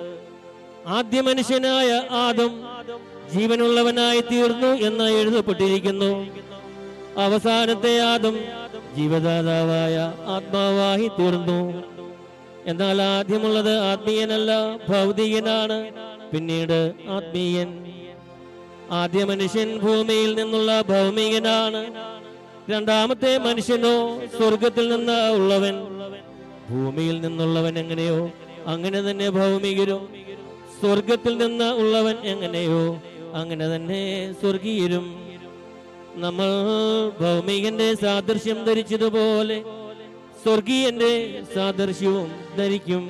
ആദ്യ മനുഷ്യനായ ആദം ജീവനുള്ളവനായി തീർന്നു എന്ന് എഴുതപ്പെട്ടിരിക്കുന്നു അവസാനത്തെ ആദം ജീവദാതാവായ ആത്മാവായി തീർന്നു എന്നാൽ ആദ്യമുള്ളത് ആത്മീയനല്ല ഭൗതികനാണ് പിന്നീട് ആത്മീയൻ ആദ്യ മനുഷ്യൻ ഭൂമിയിൽ നിന്നുള്ള ഭൗമികനാണ് രണ്ടാമത്തെ മനുഷ്യനോ സ്വർഗത്തിൽ നിന്ന് ഉള്ളവൻ ഭൂമിയിൽ നിന്നുള്ളവൻ എങ്ങനെയോ അങ്ങനെ തന്നെ ഭൗമികരും സ്വർഗത്തിൽ നിന്ന് ഉള്ളവൻ എങ്ങനെയോ അങ്ങനെ തന്നെ സ്വർഗീയരും നമ്മൾ ഭൗമികന്റെ സാദൃശ്യം ധരിച്ചതുപോലെ സ്വർഗീയന്റെ സാദൃശ്യവും ധരിക്കും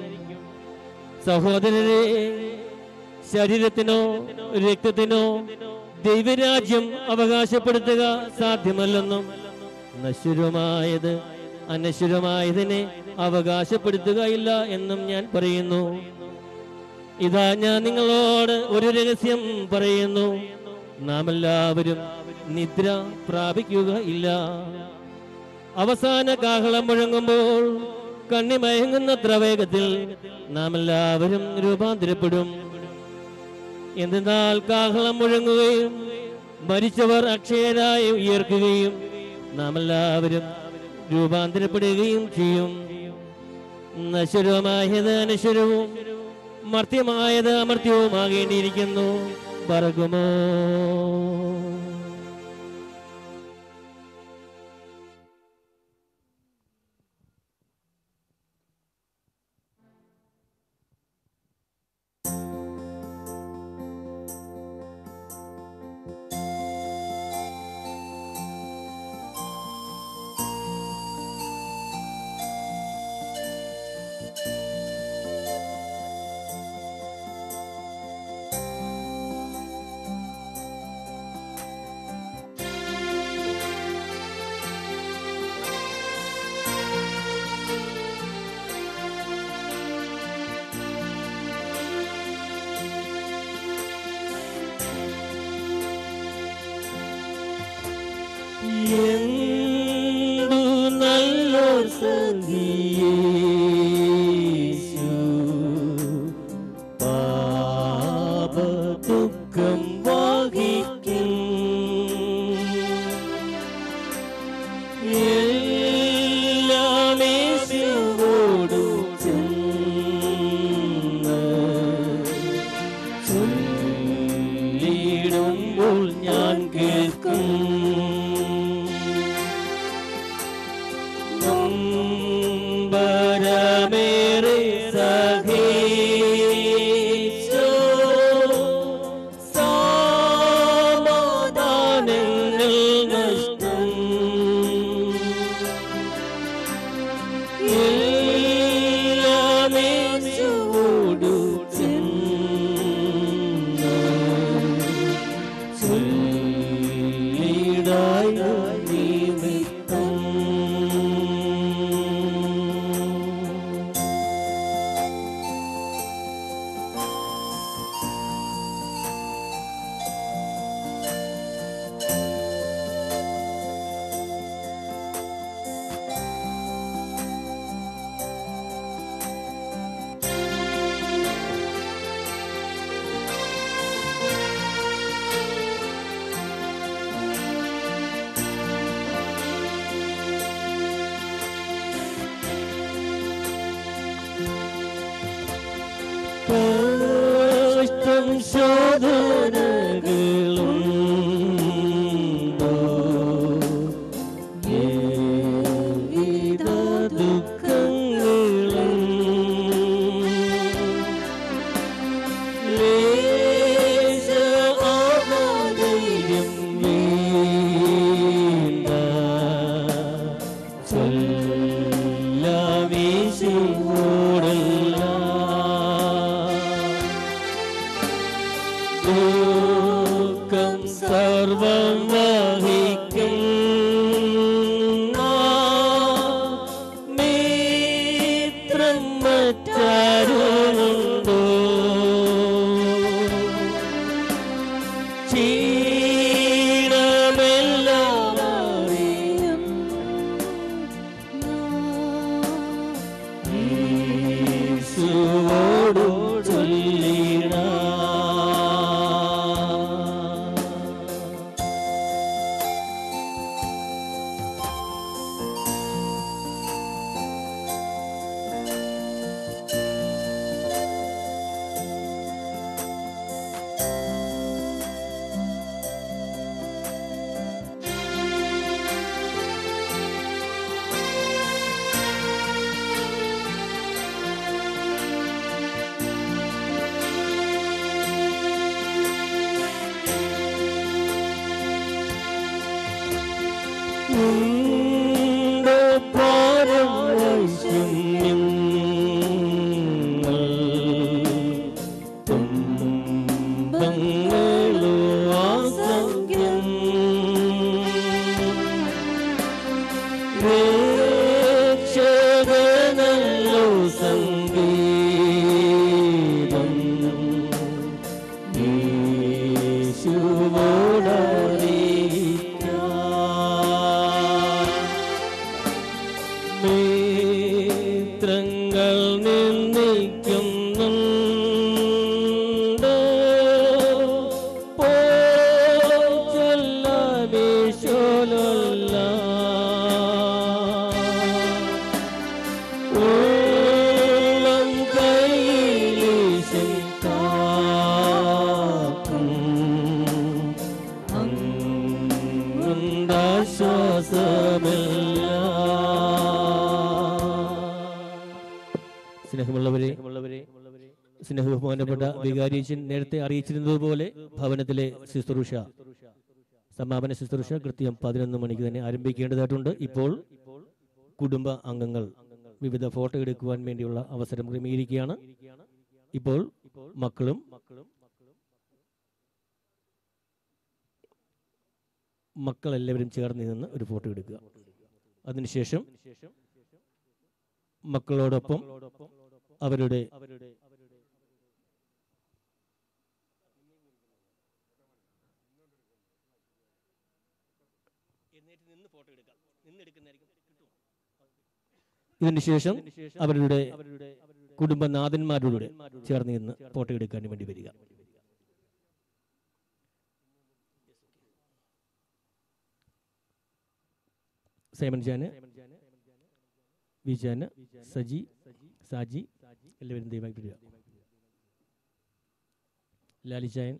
സഹോദരരെ ശരീരത്തിനോ രക്തത്തിനോ ദൈവരാജ്യം അവകാശപ്പെടുത്തുക സാധ്യമല്ലെന്നും നശ്വരമായത് അനശ്വരമായതിനെ അവകാശപ്പെടുത്തുകയില്ല എന്നും ഞാൻ പറയുന്നു ഇതാ ഞാൻ നിങ്ങളോട് ഒരു രഹസ്യം പറയുന്നു നാം എല്ലാവരും നിദ്ര പ്രാപിക്കുക ഇല്ല അവസാന കാഹളം മുഴങ്ങുമ്പോൾ കണ്ണിമയങ്ങുന്നത്ര വേഗത്തിൽ നാം എല്ലാവരും രൂപാന്തരപ്പെടും എന്തെന്നാൽ കാഹളം മുഴങ്ങുകയും മരിച്ചവർ അക്ഷയരായി ഉയർക്കുകയും നാം എല്ലാവരും രൂപാന്തരപ്പെടുകയും ചെയ്യും നശ്വരമായത് അനശ്വരവും മർത്യമായത് അമർത്യവുമാകേണ്ടിയിരിക്കുന്നു പറകുമോ എന്തു നല്ലോർ സഖിയേശു പാപ ദുഃഖം വഹിക്കും എല്ലാം യേശുവോടു ചെന്ന് ചൊല്ലിടുമ്പോൾ ഞാൻ കേൾക്കും നമ്പരമേറെ സഹിച്ചോ സമാധാനങ്ങൾ നഷ്ടം എല്ലാമേ ചൂടു ചെന്ന് ചൊല്ലിടായ നിമിത്തം കഷ്ടം ശോധനകളും ഏവിധ ദുഃഖങ്ങളും ലേശ ആധൈര്യം വേണ്ട ദുഃഖം സർവം വഹിക്കും മിത്രം മറ്റാരുണ്ടോ ക്ഷീണമെല്ലാം അറിയും യേശുവോടു ചൊല്ലിട ഉണ്ട് പാരം വൈഷമ്യം തുമ്പങ്ങളോ ആസംഖ്യം രക്ഷകനല്ലോ സംഗീതം യേശുവോടറിയിക്കാം മിത്രങ്ങൾ നിന്ദിക്കുന്നുണ്ട് പോലമേശോലല്ല ഉള്ളം കൈയിലേശം കാക്കും സ്നേഹമുള്ളവരെ സ്നേഹബഹുമാനപ്പെട്ട വികാരിയച്ചൻ നേരത്തെ അറിയിച്ചിരുന്നതുപോലെ ഭവനത്തിലെ ശുശ്രൂഷ സമാപന ശുശ്രൂഷ കൃത്യം പതിനൊന്ന് മണിക്ക് തന്നെ ആരംഭിക്കേണ്ടതായിട്ടുണ്ട് ഇപ്പോൾ കുടുംബ അംഗങ്ങൾ വിവിധ ഫോട്ടോ എടുക്കുവാൻ വേണ്ടിയുള്ള അവസരം ക്രമീകരിക്കുകയാണ് ഇപ്പോൾ മക്കളും മക്കളെല്ലാവരും ചേർന്ന് നിന്ന് ഒരു ഫോട്ടോ എടുക്കുക അതിനുശേഷം മക്കളോടൊപ്പം അവരുടെ ഇതിനുശേഷം അവരുടെ കുടുംബനാഥന്മാരോട് ചേർന്ന് നിന്ന് ഫോട്ടോ എടുക്കാൻ വേണ്ടി വരിക സൈമൺ ജാന് വിജാന് സജി സാജി എല്ലാവരും ദയവായിട്ട് വരിക ലാലിചായൻ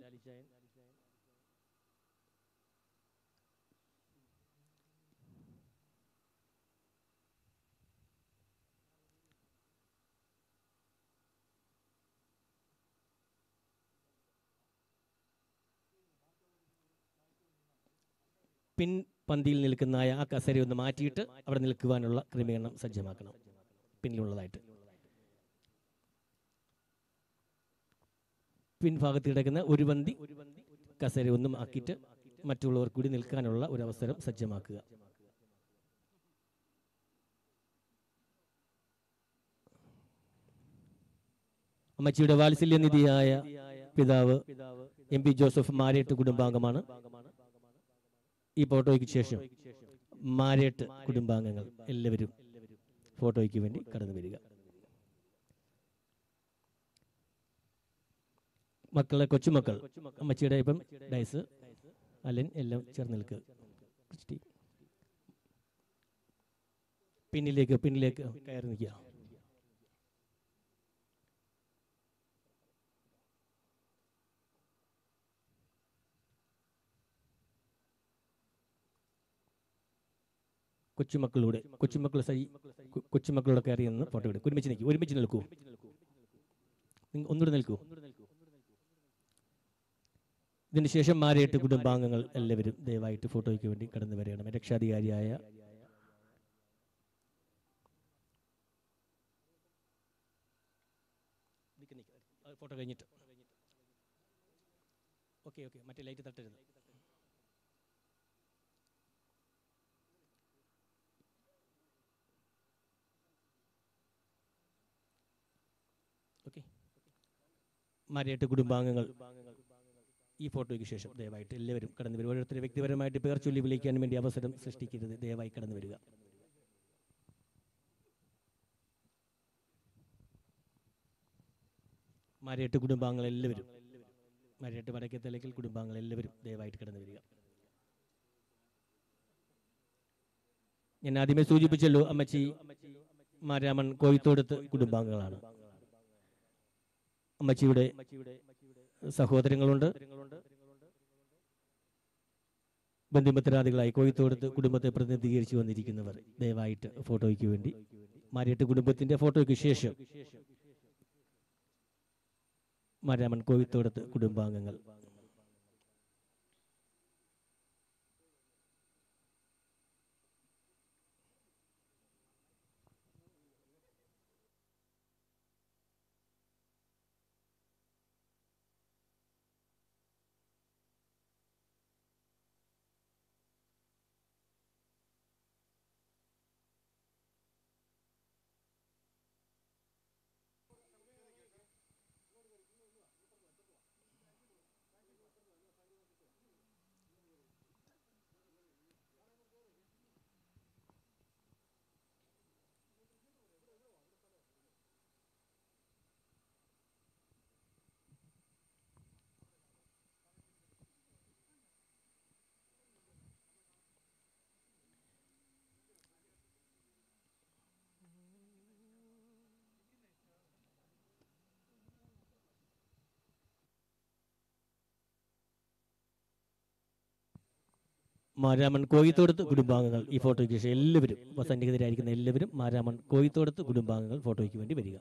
പിൻ പന്തിയിൽ നിൽക്കുന്ന ആ കസേര ഒന്ന് മാറ്റിയിട്ട് അവിടെ നിൽക്കുവാനുള്ള ക്രമീകരണം സജ്ജമാക്കണം പിന്നിലുള്ളതായിട്ട് പിൻഭാഗത്ത് കിടക്കുന്ന ഒരു പന്തി കസേര ഒന്നും ആക്കിയിട്ട് മറ്റുള്ളവർ കൂടി നിൽക്കാനുള്ള ഒരു അവസരം സജ്ജമാക്കുക അമ്മച്ചിയുടെ വാത്സല്യനിധിയായ പിതാവ് എം പി ജോസഫ് മാരേട്ട് കുടുംബാംഗമാണ് ഈ ഫോട്ടോയ്ക്ക് ശേഷം മാരേട്ട് കുടുംബാംഗങ്ങൾ എല്ലാവരും ഫോട്ടോയ്ക്ക് വേണ്ടി കടന്നു വരിക മക്കളെ കൊച്ചുമക്കൾ അമ്മച്ചിയുടെ ഇപ്പം ഡൈസ് അലൻ എല്ലാം ചേർന്ന് നിൽക്കുക ക്രിസ്റ്റി. പിന്നിലേക്ക് പിന്നിലേക്ക് കയറി നിൽക്കുക കൊച്ചുമക്കളൂടെ കൊച്ചുമക്കൾ സൈ കൊ- കൊച്ചുമക്കളോട് കയറി നിന്ന് ഫോട്ടോ എടുക്കും ഒരുമിച്ച് നിൽക്കൂ ഒരുമിച്ച് നിൽക്കൂ നിങ്ങ- ഒന്നുകൂടെ നിൽക്കൂ ഇതിനുശേഷം മാരേട്ട് കുടുംബാംഗങ്ങൾ എല്ലാവരും ദയവായിട്ട് ഫോട്ടോയ്ക്ക് വേണ്ടി കടന്നു വരികയാണ് രക്ഷാധികാരിയായ ഫോട്ടോ കഴിഞ്ഞിട്ട് ഓക്കെ ഓക്കെ മറ്റേ ലൈറ്റ് തട്ടരുത് ഓക്കെ മാരിയാട്ട് കുടുംബാംഗങ്ങൾ ഈ ഫോട്ടോയ്ക്ക് ശേഷം ദയവായിട്ട് എല്ലാവരും കടന്നു വരും ഓരോരുത്തരെ വ്യക്തിപരമായിട്ട് പേർ ചൊല്ലി വിളിക്കാൻ വേണ്ടി അവസരം സൃഷ്ടിക്കരുത് ദയവായി കടന്നു വരിക മാരിയാട്ട് കുടുംബാംഗങ്ങൾ എല്ലാവരും മാരിയാട്ട് വടക്കേത്തലയ്ക്കൽ കുടുംബാംഗങ്ങൾ എല്ലാവരും ദയവായിട്ട് കടന്നു വരിക ഞാൻ ആദ്യമേ സൂചിപ്പിച്ചല്ലോ അമ്മച്ചി മാരാമൺ കോയിത്തോടത്ത് കുടുംബാംഗങ്ങളാണ് അമ്മച്ചിയുടെ സഹോദരങ്ങളുണ്ട് ബന്ധുമിത്രാദികളായി കോയിത്തോടത്ത് കുടുംബത്തെ പ്രതിനിധീകരിച്ചു വന്നിരിക്കുന്നവർ ദയവായിട്ട് ഫോട്ടോയ്ക്ക് വേണ്ടി മാരിയട്ട് കുടുംബത്തിന്റെ ഫോട്ടോയ്ക്ക് ശേഷം മാരാമൺ കോവിത്തോടത്ത് കുടുംബാംഗങ്ങൾ മാരാമൺ കോയിത്തോടത്ത് കുടുംബാംഗങ്ങൾ ഈ ഫോട്ടോയ്ക്ക് ശേഷം എല്ലാവരും സന്നിഹിതരായിരിക്കുന്ന എല്ലാവരും മാരാമൺ കോയിത്തോടത്ത് കുടുംബാംഗങ്ങൾ ഫോട്ടോയ്ക്ക് വേണ്ടി വരിക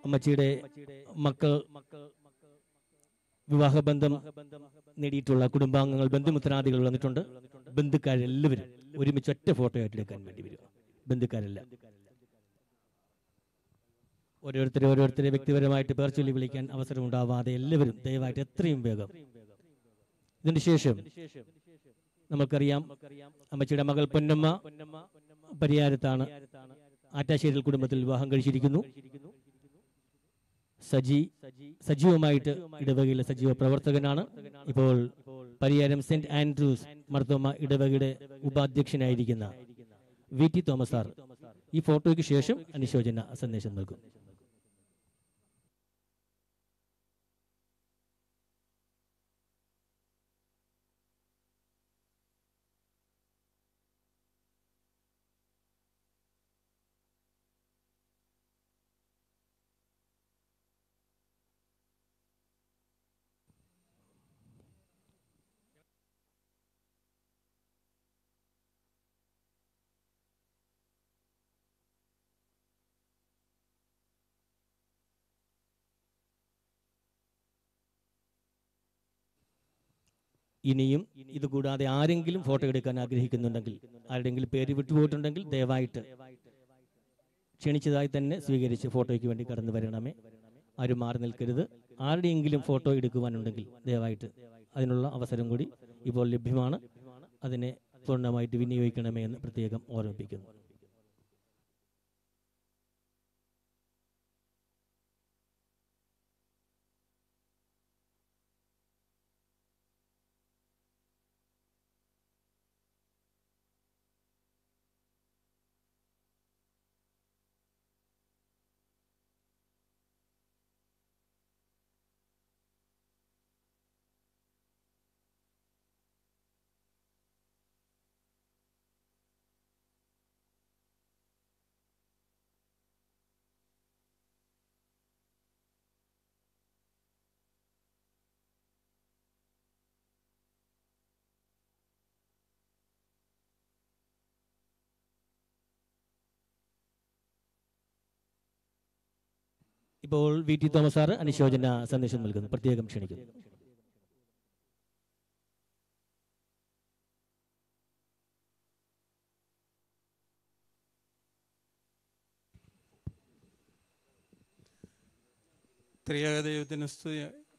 അമ്മച്ചിയുടെ മക്കൾ വിവാഹബന്ധം നേടിയിട്ടുള്ള കുടുംബാംഗങ്ങൾ ബന്ധുമിത്രാദികൾ വന്നിട്ടുണ്ട് ബന്ധുക്കാരെല്ലാവരും ഒരുമിച്ച് ഒറ്റ ഫോട്ടോ ആയിട്ട് എടുക്കാൻ വേണ്ടി വരും ബന്ധുക്കാരെല്ലാം ഓരോരുത്തരെ ഓരോരുത്തരെ വ്യക്തിപരമായിട്ട് പേർ ചൊല്ലി വിളിക്കാൻ അവസരമുണ്ടാവാതെ എല്ലാവരും ദയവായിട്ട് എത്രയും വേഗം ഇതിന് ശേഷം നമുക്കറിയാം അമ്മച്ചിയുടെ മകൾ പൊന്നമ്മ പരിയാരത്താണ് ആറ്റാശ്ശേരിൽ കുടുംബത്തിൽ വിവാഹം കഴിച്ചിരിക്കുന്നു സജി സജീവമായിട്ട് ഇടവകയിലെ സജീവ പ്രവർത്തകനാണ് ഇപ്പോൾ പരിയാരം സെന്റ് ആൻഡ്രൂസ് മർത്തോമ ഇടവകയുടെ ഉപാധ്യക്ഷനായിരിക്കുന്ന വി ടി തോമസ് സാർ ഈ ഫോട്ടോയ്ക്ക് ശേഷം അനുശോചന സന്ദേശം നൽകും ഇനിയും ഇത് കൂടാതെ ആരെങ്കിലും ഫോട്ടോ എടുക്കാൻ ആഗ്രഹിക്കുന്നുണ്ടെങ്കിൽ ആരുടെങ്കിലും പേര് വിട്ടുപോയിട്ടുണ്ടെങ്കിൽ ദയവായിട്ട് ക്ഷണിച്ചതായി തന്നെ സ്വീകരിച്ച് ഫോട്ടോയ്ക്ക് വേണ്ടി കടന്നു വരണമേ ആരും മാറി നിൽക്കരുത് ആരുടെയെങ്കിലും ഫോട്ടോ എടുക്കുവാനുണ്ടെങ്കിൽ ദയവായിട്ട് അതിനുള്ള അവസരം കൂടി ഇപ്പോൾ ലഭ്യമാണ് അതിനെ പൂർണ്ണമായിട്ട് വിനിയോഗിക്കണമേ എന്ന് പ്രത്യേകം ഓർമ്മിപ്പിക്കുന്നു ഇപ്പോൾ വി ടി തോമസ് സാറ് അനുശോചന സന്ദേശം നൽകുന്നു പ്രത്യേകം ക്ഷണിക്കുന്നു ത്രിയേക ദൈവത്തിന് സ്തുതി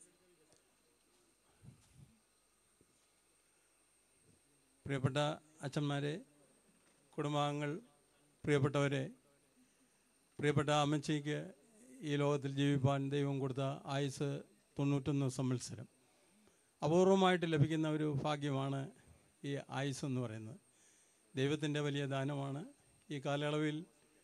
പ്രിയപ്പെട്ട അച്ഛന്മാരെ കുടുംബാംഗങ്ങൾ പ്രിയപ്പെട്ടവരെ പ്രിയപ്പെട്ട അമ്മച്ചിക്ക് ഈ ലോകത്തിൽ ജീവിപ്പാൻ ദൈവം കൊടുത്ത ആയുസ് തൊണ്ണൂറ്റൊന്ന് സംവത്സരം അപൂർവമായിട്ട് ലഭിക്കുന്ന ഒരു ഭാഗ്യമാണ് ഈ ആയുസ് എന്ന് പറയുന്നത് ദൈവത്തിൻ്റെ വലിയ ദാനമാണ് ഈ കാലയളവിൽ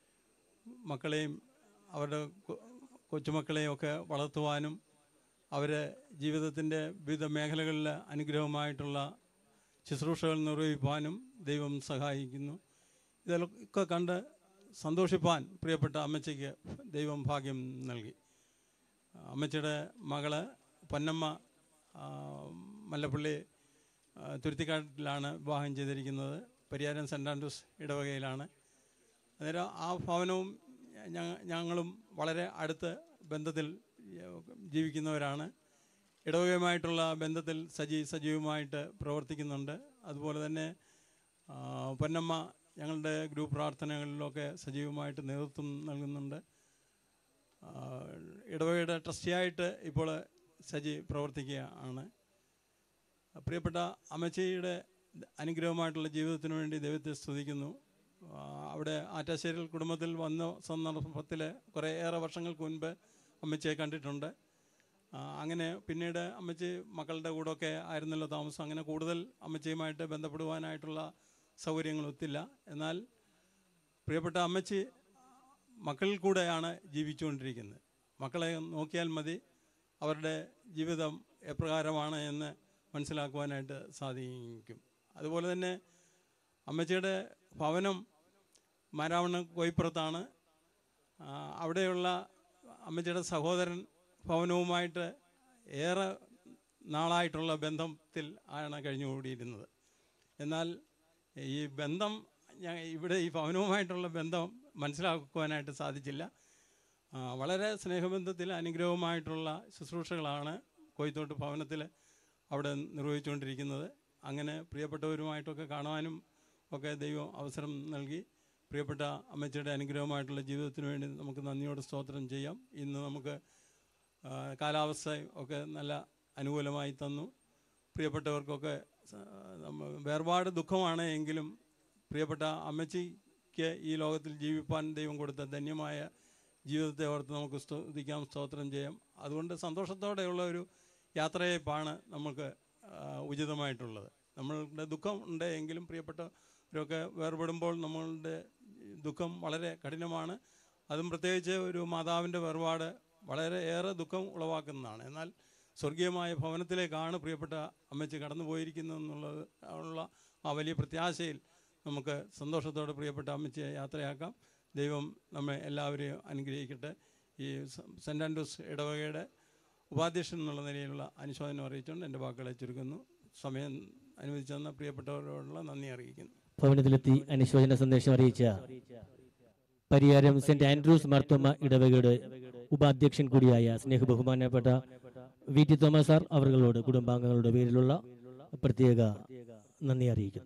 മക്കളെയും അവരുടെ കൊ- കൊച്ചുമക്കളെയും ഒക്കെ വളർത്തുവാനും അവരെ ജീവിതത്തിൻ്റെ വിവിധ മേഖലകളിൽ അനുഗ്രഹമായിട്ടുള്ള ശുശ്രൂഷകൾ നിർവഹിപ്പാനും ദൈവം സഹായിക്കുന്നു ഇതൊക്കെ കണ്ട് സന്തോഷിപ്പാൻ പ്രിയപ്പെട്ട അമ്മച്ചിക്ക് ദൈവം ഭാഗ്യം നൽകി അമ്മച്ചിയുടെ മകള് പൊന്നമ്മ ആ, മല്ലപ്പള്ളി ആ, തുരുത്തിക്കാട്ടിലാണ് വിവാഹം ചെയ്തിരിക്കുന്നത് പരിയാരം സെൻറ് ആൻഡ്രൂസ് ഇടവകയിലാണ് അന്നേരം ആ ഭവനവും ഞ- ഞങ്ങളും വളരെ അടുത്ത് ബന്ധത്തിൽ ജീവിക്കുന്നവരാണ് ഇടവകയുമായിട്ടുള്ള ബന്ധത്തിൽ സജീ സജീവമായിട്ട് പ്രവർത്തിക്കുന്നുണ്ട് അതുപോലെ തന്നെ ആ, പൊന്നമ്മ ഞങ്ങളുടെ ഗ്രൂപ്പ് പ്രാർത്ഥനകളിലൊക്കെ സജീവമായിട്ട് നേതൃത്വം നൽകുന്നുണ്ട് ആ, ഇടവകയുടെ ട്രസ്റ്റിയായിട്ട് ഇപ്പോൾ സജി പ്രവർത്തിക്കുകയാണ് പ്രിയപ്പെട്ട അമ്മച്ചിയുടെ അനുഗ്രഹമായിട്ടുള്ള ജീവിതത്തിന് വേണ്ടി ദൈവത്തെ സ്തുതിക്കുന്നു ആ, അവിടെ ആറ്റാശ്ശേരിൽ കുടുംബത്തിൽ വന്ന സന്ദർഭത്തിൽ കുറേ ഏറെ വർഷങ്ങൾക്ക് മുൻപ് അമ്മച്ചിയെ കണ്ടിട്ടുണ്ട് ആ, അങ്ങനെ പിന്നീട് അമ്മച്ചി മക്കളുടെ കൂടെയൊക്കെ ആയിരുന്നല്ലോ താമസം അങ്ങനെ കൂടുതൽ അമ്മച്ചിയുമായിട്ട് ബന്ധപ്പെടുവാനായിട്ടുള്ള സൗകര്യങ്ങൾ ഒത്തില്ല എന്നാൽ പ്രിയപ്പെട്ട അമ്മച്ചി മക്കളിൽ കൂടെയാണ് ജീവിച്ചുകൊണ്ടിരിക്കുന്നത് മക്കളെ നോക്കിയാൽ മതി അവരുടെ ജീവിതം എപ്രകാരമാണ് എന്ന് മനസ്സിലാക്കുവാനായിട്ട് സാധിക്കും അതുപോലെ തന്നെ അമ്മച്ചിയുടെ ഭവനം മാരാവണ്ണ കോയിപ്പുറത്താണ് ആ, അവിടെയുള്ള അമ്മച്ചിയുടെ സഹോദരൻ ഭവനവുമായിട്ട് ഏറെ നാളായിട്ടുള്ള ബന്ധത്തിൽ ആണ് കഴിഞ്ഞുകൂടിയിരുന്നത് എന്നാൽ ഈ ബന്ധം ഞാൻ ഇവിടെ ഈ ഭവനവുമായിട്ടുള്ള ബന്ധം മനസ്സിലാക്കുവാനായിട്ട് സാധിച്ചില്ല ആ, വളരെ സ്നേഹബന്ധത്തിൽ അനുഗ്രഹവുമായിട്ടുള്ള ശുശ്രൂഷകളാണ് കോയിത്തോട്ട് ഭവനത്തിൽ അവിടെ നിർവഹിച്ചുകൊണ്ടിരിക്കുന്നത് അങ്ങനെ പ്രിയപ്പെട്ടവരുമായിട്ടൊക്കെ കാണുവാനും ഒക്കെ ദൈവം അവസരം നൽകി പ്രിയപ്പെട്ട അമ്മച്ചിയുടെ അനുഗ്രഹമായിട്ടുള്ള ജീവിതത്തിന് വേണ്ടി നമുക്ക് നന്ദിയോടെ സ്തോത്രം ചെയ്യാം ഇന്ന് നമുക്ക് ആ, കാലാവസ്ഥ ഒക്കെ നല്ല അനുകൂലമായി തന്നു പ്രിയപ്പെട്ടവർക്കൊക്കെ സ- നമ്മ വേർപാട് ദുഃഖമാണ് എങ്കിലും പ്രിയപ്പെട്ട അമ്മച്ചിക്ക് ഈ ലോകത്തിൽ ജീവിപ്പാൻ ദൈവം കൊടുത്ത ധന്യമായ ജീവിതത്തെ ഓർത്ത് നമുക്ക് സ്തുതിക്കാം സ്തോത്രം ചെയ്യാം അതുകൊണ്ട് സന്തോഷത്തോടെയുള്ള ഒരു യാത്രയപ്പാണ് നമുക്ക് ആ, ഉചിതമായിട്ടുള്ളത് നമ്മളുടെ ദുഃഖം ഉണ്ട് എങ്കിലും പ്രിയപ്പെട്ടവരൊക്കെ വേർപെടുമ്പോൾ നമ്മളുടെ ദുഃഖം വളരെ കഠിനമാണ് അതും പ്രത്യേകിച്ച് ഒരു മാതാവിൻ്റെ വേർപാട് വളരെ ഏറെ ദുഃഖം ഉളവാക്കുന്നതാണ് എന്നാൽ സ്വർഗീയമായ ഭവനത്തിലേക്കാണ് പ്രിയപ്പെട്ട അമ്മച്ചി കടന്നു പോയിരിക്കുന്നതെന്നുള്ളത് ഉള്ള ആ വലിയ പ്രത്യാശയിൽ നമുക്ക് സന്തോഷത്തോടെ പ്രിയപ്പെട്ട അമ്മച്ചിയെ യാത്രയാക്കാം ദൈവം നമ്മെ എല്ലാവരെയും അനുഗ്രഹിക്കട്ടെ ഈ സ- സെൻറ് ആൻഡ്രൂസ് ഇടവകയുടെ ഉപാധ്യക്ഷൻ എന്നുള്ള നിലയിലുള്ള അനുശോചനം അറിയിച്ചുകൊണ്ട് എൻ്റെ വാക്കുകളെ ചുരുക്കുന്നു സമയം അനുവദിച്ചു തന്ന പ്രിയപ്പെട്ടവരോടുള്ള നന്ദി അറിയിക്കുന്നു ഭവനത്തിലെത്തി അനുശോചന സന്ദേശം അറിയിച്ച പരിയാരം സെന്റ് ആൻഡ്രൂസ് മാർത്തോമ ഇടവകയുടെ ഉപാധ്യക്ഷൻ കൂടിയായ സ്നേഹ ബഹുമാനപ്പെട്ട വി ടി തോമസ് സാർ അവர்களോട് കുടുംബാംഗങ്ങളുടെ പേരിലുള്ള പ്രത്യേക നന്ദി അറിയിക്കുന്നു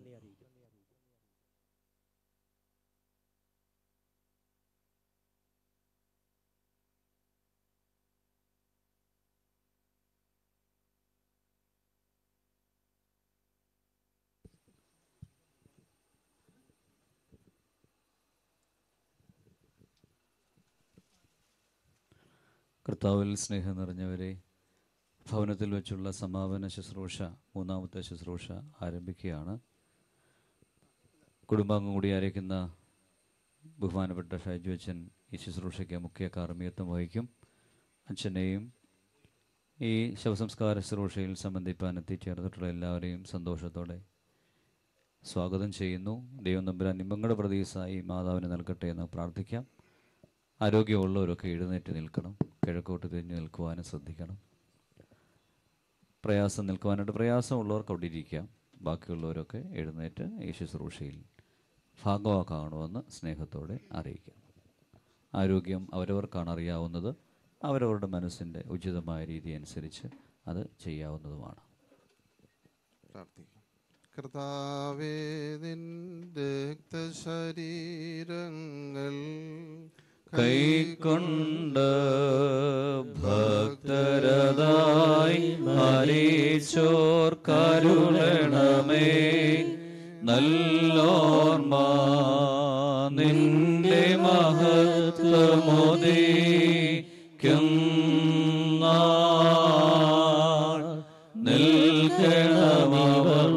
കർത്താവിൽ സ്നേഹം നിറഞ്ഞവരെ ഭവനത്തിൽ വെച്ചുള്ള സമാപന ശുശ്രൂഷ മൂന്നാമത്തെ ശുശ്രൂഷ ആരംഭിക്കുകയാണ് കുടുംബാംഗം കൂടി ആയിരിക്കുന്ന ബഹുമാനപ്പെട്ട ഷാജു അച്ഛൻ ഈ ശുശ്രൂഷയ്ക്ക് മുഖ്യ കാർമ്മികത്വം വഹിക്കും അച്ഛനെയും ഈ ശവസംസ്കാര ശുശ്രൂഷയിൽ സംബന്ധിപ്പാൻ എത്തിച്ചേർന്നിട്ടുള്ള എല്ലാവരെയും സന്തോഷത്തോടെ സ്വാഗതം ചെയ്യുന്നു ദൈവം നമ്പുരാൻ നിമ്മങ്ങളുടെ പ്രതീസായി മാതാവിന് നൽകട്ടെ എന്ന് പ്രാർത്ഥിക്കാം ആരോഗ്യമുള്ളവരൊക്കെ എഴുന്നേറ്റ് നിൽക്കണം കിഴക്കോട്ട് തിരിഞ്ഞ് നിൽക്കുവാനും ശ്രദ്ധിക്കണം പ്രയാസം നിൽക്കുവാനായിട്ട് പ്രയാസമുള്ളവർക്ക് അവിടെ ഇരിക്കാം ബാക്കിയുള്ളവരൊക്കെ എഴുന്നേറ്റ് ഈ ശുശ്രൂഷയിൽ ഭാഗമാക്കണമെന്ന് സ്നേഹത്തോടെ അറിയിക്കാം ആരോഗ്യം അവരവർക്കാണ് അറിയാവുന്നത് അവരവരുടെ മനസ്സിൻ്റെ ഉചിതമായ രീതി അനുസരിച്ച് അത് ചെയ്യാവുന്നതുമാണ് പ്രാർത്ഥിക്കാം കർത്താവേ നിന്റെ രക്തശരീരങ്ങൾ കൈക്കൊണ്ട് ഭക്തരതായി മരിച്ചോർ കരുണമേ നല്ലോർമ്മ നിന്റെ മഹത്വമോദിക്കും നിൽക്കണമവർ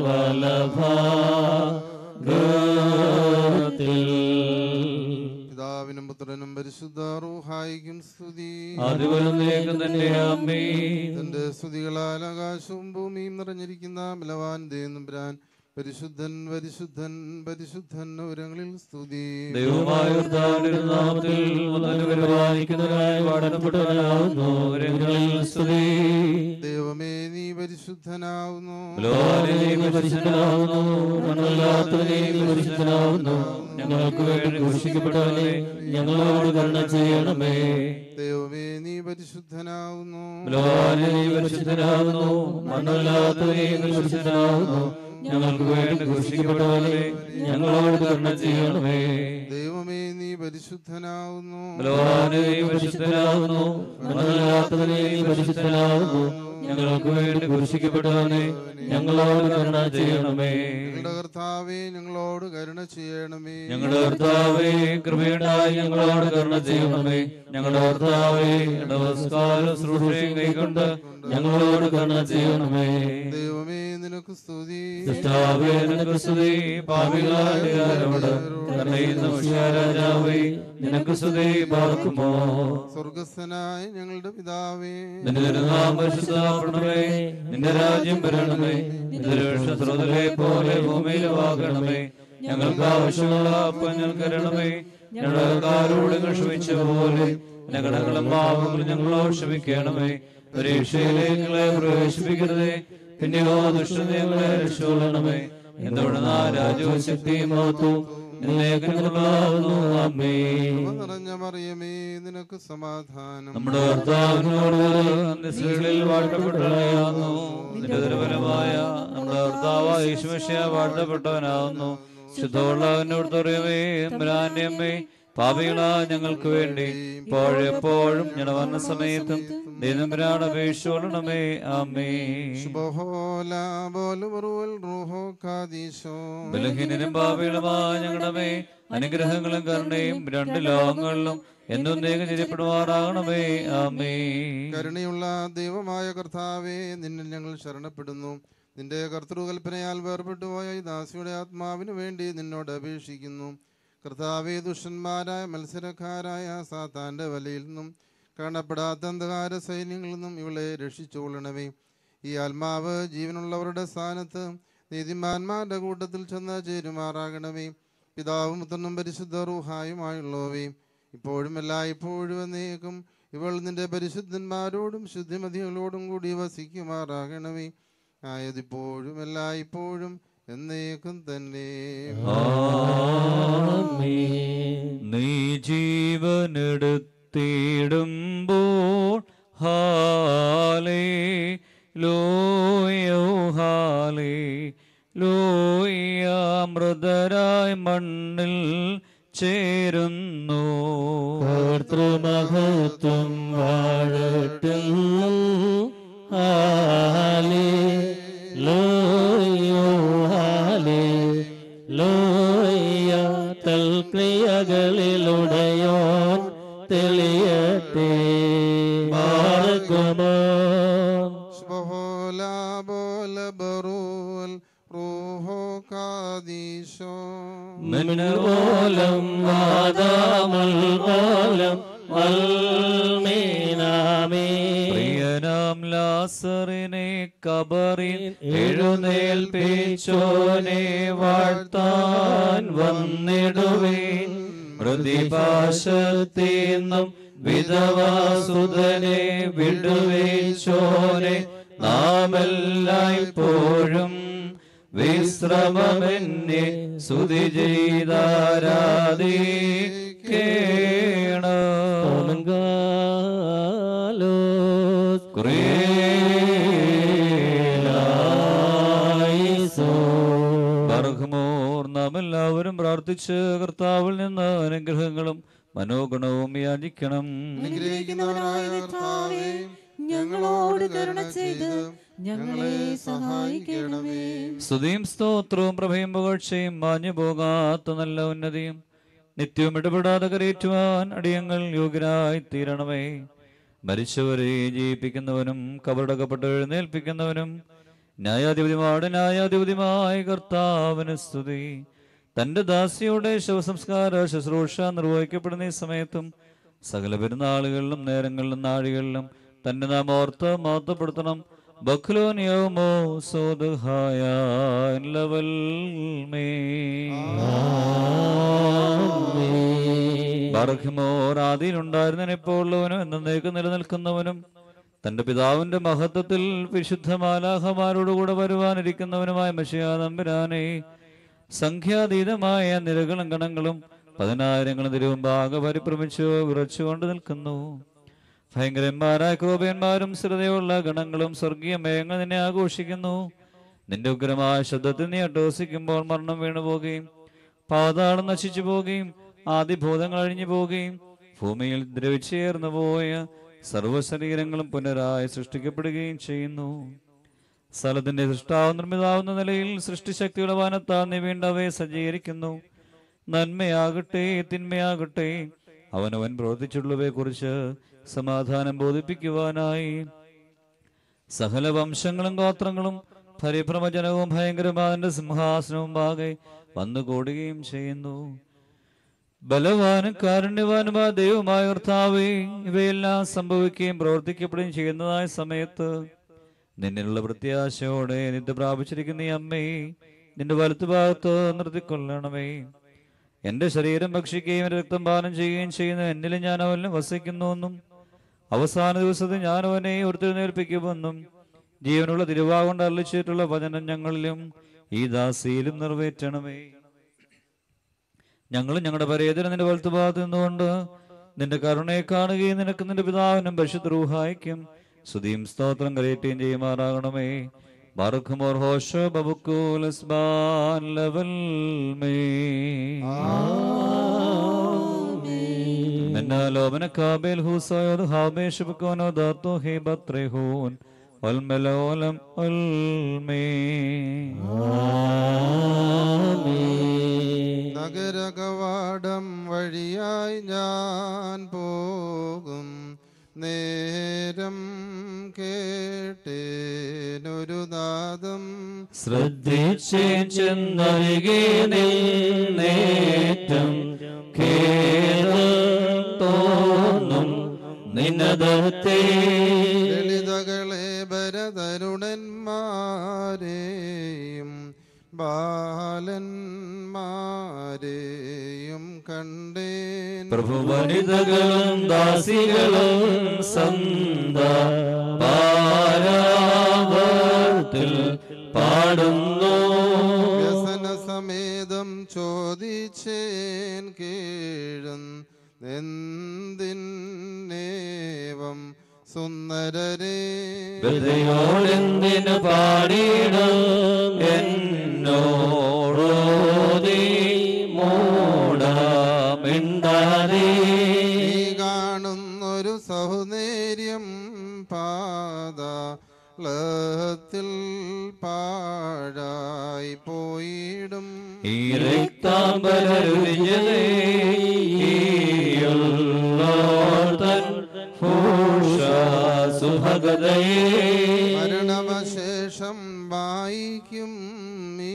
വലഭാഗത്തിൽ പിതാവിനും പുത്രനും പരിശുദ്ധ റൂഹായിക്കും സ്തുതി അതുപോലെ നീക്കും തന്നെ അമ്മേ. തന്റെ സ്തുതികളാൽ ആകാശവും ഭൂമിയും നിറഞ്ഞിരിക്കുന്ന ബലവാൻ ദേവനമ്പുരാൻ പരിശുദ്ധൻ പരിശുദ്ധൻ പരിശുദ്ധൻ ഉരങ്ങളിൽ സ്തുതി ദൈവമായ കർത്താവിന്റെ നാമത്തിൽ വന്നവനെ പരിപാലിക്കുന്നവനായി വാടനപ്പെട്ടവനാകുന്നു രംഗങ്ങളിൽ സ്തുതി ദൈവമേ നീ പരിശുദ്ധനാവുന്നു ബലവാനെ നീ പരിശുദ്ധനാകുന്നു മണ്ണല്ലാത്തവനെ നീ പരിശുദ്ധനാകുന്നു ഞങ്ങൾക്ക് വേണ്ടി ഘോഷിക്കപ്പെട്ടവനെ ഞങ്ങളോട് കരുണ ചെയ്യണമേ ദൈവമേ നീ പരിശുദ്ധനാവുന്നു ബലവാനെ നീ പരിശുദ്ധനാകുന്നു മണ്ണല്ലാത്തവനെ നീ പരിശുദ്ധനാകുന്നു ഞങ്ങൾക്ക് വേണ്ടി ഘോഷിക്കപ്പെട്ടവനെ ഞങ്ങളോട് കരുണ ചെയ്യണമേ ദൈവമേ നീ പരിശുദ്ധനാവുന്നു ബലവാനെ നീ പരിശുദ്ധനാകുന്നു മണ്ണല്ലാത്തവനെ നീ പരിശുദ്ധനാകുന്നു ഞങ്ങൾക്ക് വേണ്ടി കുരിശിക്കപ്പെട്ടവനെ ഞങ്ങളോട് കരുണ ചെയ്യണമേ ഞങ്ങളുടെ കർത്താവേ ഞങ്ങളോട് കരുണ ചെയ്യണമേ ഞങ്ങളുടെ കർത്താവേ കൃപയുണ്ടായി ഞങ്ങളോട് കരുണ ചെയ്യണമേ ഞങ്ങളുടെ കർത്താവേ നമസ്കാര ശുശ്രൂഷയും കൈക്കൊണ്ട് ഞങ്ങളോട് കരുണ ചെയ്യണമേ ദൈവമേ നിനക്ക് സ്തുതി കർത്താവേ നിനക്ക് സ്തുതി പാപികളായോട് കരുണയുന്ന രാജാവേ നിനക്ക് സ്തുതി പാർക്കുമോ സ്വർഗസ്ഥനായ ഞങ്ങളുടെ പിതാവേ നിന്റെ തിരുനാമം പരിശുദ്ധമാക്കണമേ നിന്റെ രാജ്യം വരണമേ നിന്റെ രക്ഷസ്രോതലെ പോലെ ഭൂമിയിലുമാകണമേ ഞങ്ങൾക്ക് ആവശ്യമുള്ള അപ്പം ഞങ്ങൾക്ക് തരണമേ ഞങ്ങളുടെ കാരോട് ക്ഷമിച്ച പോലെ ഞങ്ങളുടെ പാവങ്ങൾ ഞങ്ങളോട് ക്ഷമിക്കണമേ പരീക്ഷയിലേക്ക് ഞങ്ങളെ പ്രവേശിപ്പിക്കരുതേ പിന്നെയോ ദുഷ്ടത ഞങ്ങളെ രക്ഷകൊള്ളണമേ എന്തുകൊണ്ടെന്നാ രാജ്യവും ശക്തിയും മഹത്വവും ലേഖനങ്ങളാവുന്നു അമ്മേ കൃപ നിറഞ്ഞ മറിയമേ നിനക്ക് സമാധാനം നമ്മുടെ കർത്താവിനോട് നിസ്ത്രീകളിൽ വാഴ്ത്തപ്പെട്ടവനാകുന്നു നിന്റെ ദുർബലമായ നമ്മുടെ കർത്താവായ യേശുമിശിഹ വാഴ്ത്തപ്പെട്ടവനാകുന്നു ശുദ്ധമുള്ളവനോട് തുറയമേ എമ്പുരാന്റെ അമ്മേ പാപികളാ ഞങ്ങൾക്ക് വേണ്ടി ഇപ്പോഴെപ്പോഴും ഞങ്ങളുടെ വന്ന സമയത്തും ദൈവമ്പരാട് അപേക്ഷിച്ചോളണമേ ആമേ ബഹോല ബോലുറുവൽ റൂഹോ കാദീശോ ബലഹീനരും പാപികളുമായ ഞങ്ങളുടെ മേ അനുഗ്രഹങ്ങളും കരുണയും രണ്ട് ലോകങ്ങളിലും എന്നും നീങ്ങി തിരിപ്പെടുമാറാകണമേ ആമേ കരുണയുള്ള ദൈവമായ കർത്താവേ നിന്നിൽ ഞങ്ങൾ ശരണപ്പെടുന്നു നിന്റെ കർത്തൃകൽപ്പനയാൽ വേർപെട്ടുപോയ ഈ ദാസിയുടെ ആത്മാവിന് വേണ്ടി നിന്നോട് അപേക്ഷിക്കുന്നു കർത്താവേ ദുഷ്ടന്മാരായ മത്സരക്കാരായ സാത്താന്റെ വലയിൽ നിന്നും കാണപ്പെടാത്ത അന്ധകാര സൈന്യങ്ങളിൽ നിന്നും ഇവളെ രക്ഷിച്ചുകൊള്ളണമേ ഈ ആത്മാവ് ജീവനുള്ളവരുടെ സ്ഥാനത്ത് നീതിമാന്മാരുടെ കൂട്ടത്തിൽ ചെന്ന് ചേരുമാറാകണമേ പിതാവും പുത്രനും പരിശുദ്ധ റൂഹായുമായുള്ളവേ ഇപ്പോഴും എല്ലായ്പ്പോഴും എന്നേക്കും ഇവൾ നിന്റെ പരിശുദ്ധന്മാരോടും ശുദ്ധിമതികളോടും കൂടി വസിക്കുമാറാകണമേ ആയതിപ്പോഴും എല്ലായ്പ്പോഴും എന്നേക്കും തന്നെ നീ ജീവനെടുത്തിടുമ്പോൾ ഹാലേ ലോയോ ഹാലേ ലോയ മൃതരായ മണ്ണിൽ ചേരുന്നു കർത്തൃമഹത്വം വാഴട്ടുന്നു ഹാലേ ലോയോ ഹാലേ ലോയ തൽക്രിയകളിലുടയോൻ തെളിയട്ടെ മാർഗമോ ബഹോല ബോല ബറൂൽ റൂഹോ കാദീശോ മിന്നുപോലം വാദാമൽ പോലം വൽമീനാമേ പ്രിയനാം ലാസറിനെ കബറിൽ എഴുന്നേൽപ്പിച്ചോനെ വാഴ്ത്താൻ വന്നിടുവേൻ പ്രതിഭാഷത്തിന്നും വിധവാസുതനെ വിടുവേച്ചോനെ നാമെല്ലായ്പ്പോഴും വിശ്രമമെന്നെ സ്തുതി ചെയ്താരാധിക്കേണം ബർഹമോർ നാം എല്ലാവരും പ്രാർത്ഥിച്ച് കർത്താവിൽ നിന്ന് അനുഗ്രഹങ്ങളും മനോഗുണവും യാചിക്കണം അനുഗ്രഹിക്കുന്നവനായ കർത്താവേ ഞങ്ങളോട് കരുണ ചെയ്ത് ഞങ്ങളെ സഹായിക്കണമേ സ്തുതിയും സ്തോത്രവും പ്രഭയും പുകഴ്ചയും മാഞ്ഞു പോകാത്ത നല്ല ഉന്നതിയും നിത്യവും ഇടപെടാതെ കരയേറ്റുവാൻ അടിയങ്ങൾ യോഗ്യരായി തീരണമേ മരിച്ചവരെ ജീവിപ്പിക്കുന്നവനും കബറടക്കപ്പെട്ട് എഴുന്നേൽപ്പിക്കുന്നവനും ന്യായാധിപതിമാരുടെ ന്യായാധിപതിമായ കർത്താവിന് സ്തുതി തന്റെ ദാസിയുടെ ശവസംസ്കാര ശുശ്രൂഷ നിർവഹിക്കപ്പെടുന്ന ഈ സമയത്തും സകല പെരുന്നാളുകളിലും നേരങ്ങളിലും നാഴികളിലും തന്നെ നാം ഓർത്ത് മഹത്വപ്പെടുത്തണം ബഖ്ലോനിയമോ സോദഹായ ലവൽ മേ ബർഹിമോർ ആദിയിലുണ്ടായിരുന്നവൻ ഇപ്പോൾ ഉള്ളവനും എന്നേക്ക് നിലനിൽക്കുന്നവനും തന്റെ പിതാവിന്റെ മഹത്വത്തിൽ വിശുദ്ധ മാലാഹമാരോടുകൂടെ വരുവാനിരിക്കുന്നവനുമായ മഷിയാ നമ്പുരാനെ സംഖ്യാതീതമായ നിരകളും ഗണങ്ങളും പതിനായിരങ്ങളും തിരുവുമ്പാകെ പരിഭ്രമിച്ചു വിറച്ചുകൊണ്ട് നിൽക്കുന്നു ഭയങ്കരന്മാരായ ക്രോപയന്മാരും സ്ഥിരതയുള്ള ഗണങ്ങളും സ്വർഗീയ മേഘങ്ങൾ നിന്നെ ആഘോഷിക്കുന്നു നിന്റെ ഉഗ്രമായ ശബ്ദത്തിൽ നീ അട്ടോസിക്കുമ്പോൾ മരണം വീണു പോകുകയും പാതാളം നശിച്ചു പോവുകയും ആദിഭൂതങ്ങൾ അഴിഞ്ഞു പോവുകയും ഭൂമിയിൽ ദ്രവിച്ചേർന്നു പോയ സർവ്വശരീരങ്ങളും പുനരായി സൃഷ്ടിക്കപ്പെടുകയും ചെയ്യുന്നു സ്ഥലത്തിന്റെ സൃഷ്ടാവ് നിർമ്മിതാവുന്ന നിലയിൽ സൃഷ്ടിശക്തിയുടെ വാനത്താൽ നീ വീണ്ടവയെ സജ്ജീകരിക്കുന്നു നന്മയാകട്ടെ തിന്മയാകട്ടെ അവനവൻ പ്രവർത്തിച്ചുള്ളവയെ കുറിച്ച് സമാധാനം ബോധിപ്പിക്കുവാനായി സകല വംശങ്ങളും ഗോത്രങ്ങളും പരിഭ്രമജനവും ഭയങ്കരമായ സിംഹാസനവും ബാകെ വന്നുകൂടുകയും ചെയ്യുന്നു ബലവാനും കാരുണ്യവാനുമായ ദൈവമായ കർത്താവേ ഇവയെല്ലാം സംഭവിക്കുകയും പ്രവർത്തിക്കപ്പെടുകയും ചെയ്യുന്നതായ സമയത്ത് നിന്നിലുള്ള പ്രത്യാശയോടെ നിന്റെ പ്രാപിച്ചിരിക്കുന്ന ഈ അമ്മേ നിന്റെ വലത്തുഭാഗത്ത് നിർത്തിക്കൊള്ളണമേ എന്റെ ശരീരം ഭക്ഷിക്കുകയും എന്റെ രക്തം പാനം ചെയ്യുകയും ചെയ്യുന്ന എന്നിലും ഞാൻ അവനിലും വസിക്കുന്നുവെന്നും അവസാന ദിവസത്തിൽ ഞാൻ അവനെ ഉയർത്തെഴുന്നേൽപ്പിക്കുമെന്നും ജീവനുള്ള തിരുവാകൊണ്ട് അള്ളിച്ചിട്ടുള്ള വചനം ഞങ്ങളിലും ഈ ദാസിയിലും നിറവേറ്റണമേ ഞങ്ങളും ഞങ്ങളുടെ പരേതരം നിന്റെ വലത്തുഭാഗത്ത് നിന്നുകൊണ്ട് നിന്റെ കരുണയെ കാണുകയും നിനക്ക് നിന്റെ പിതാവിനും പരിശുദ്ധ റൂഹായിക്കും സ്തുതിയും സ്തോത്രം കരയറ്റുകയും ചെയ്യുമാറാകണമേ ബർഖുമോർ ഹോഷോ ബബുക്കൂലസ്ബാൻ ലവൽ മേ ലോബന കാബേൽ ഹൂസോയോദ് ഹാബേഷ് ബക്കോനോ ദാത്തോ ഹേ ബത്രേഹൂൻ والملولم നഗരകവാടം വഴിയായി ഞാൻ പോകും നേരം കേട്ടേനൊരു നാദം ശ്രദ്ധിച്ചേ ചെന്നരികെ നിന്നേറ്റം ഖേദം തോന്നും നിന്നതത്തെ ലളിതകളെ ഭരതരുണന്മാരെയും ബാലന്മാരെയും കണ്ടേൻ പ്രഭുവനിതകളും ദാസികളും സന്ത പാരാവർത്തിൽ പാടുന്നു വ്യസന സമേതം ചോദിച്ചേൻ കീഴും എന്തിന്നേവം സുന്ദരരെ ഹൃദയോടെന്തിനു പാടിയിടും എന്നോടോതി മൂടാമിണ്ടാതെ നീ കാണുന്നൊരു സൗന്ദര്യം പാതാളത്തിൽ പാഴായി പോയിടും ഈ രക്താംബരരുവിഞ്ഞതേ ഈയുള്ളോർത്തൻ ഭൂഷാസുഭഗതയേ മരണമശേഷം വായിക്കും ഈ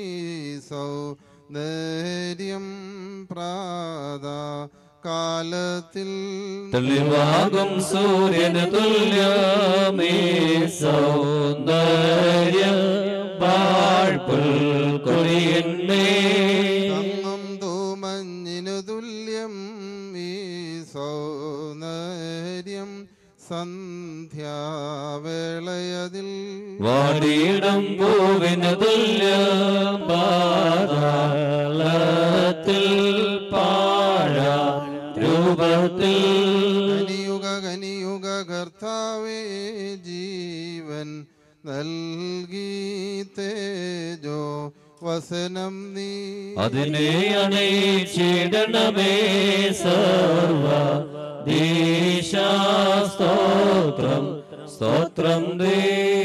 സൗന്ദര്യം പ്രാതാ കാലത്തിൽ തെളിവാകും സൂര്യന് തുല്യമേ സൗന്ദര്യം പാഴ്പുൽ കൊറിയന്മേ തങ്ങും തൂമഞ്ഞിനു തുല്യം ഈ സൗന്ദര്യം സന്ധ്യാവേളയതിൽ വാടിയിടം പൂവിന് തുല്യം പാതാളത്തിൽ പാഴ രൂപത്തിൽ കനിയുക കനിയുക കർത്താവേ ജീവൻ നൽകി തേജോ വസനം നീ അതിനെ അണയിച്ചിടണമേ സർവ സ്തോത്രം സ്തോത്രം ദേ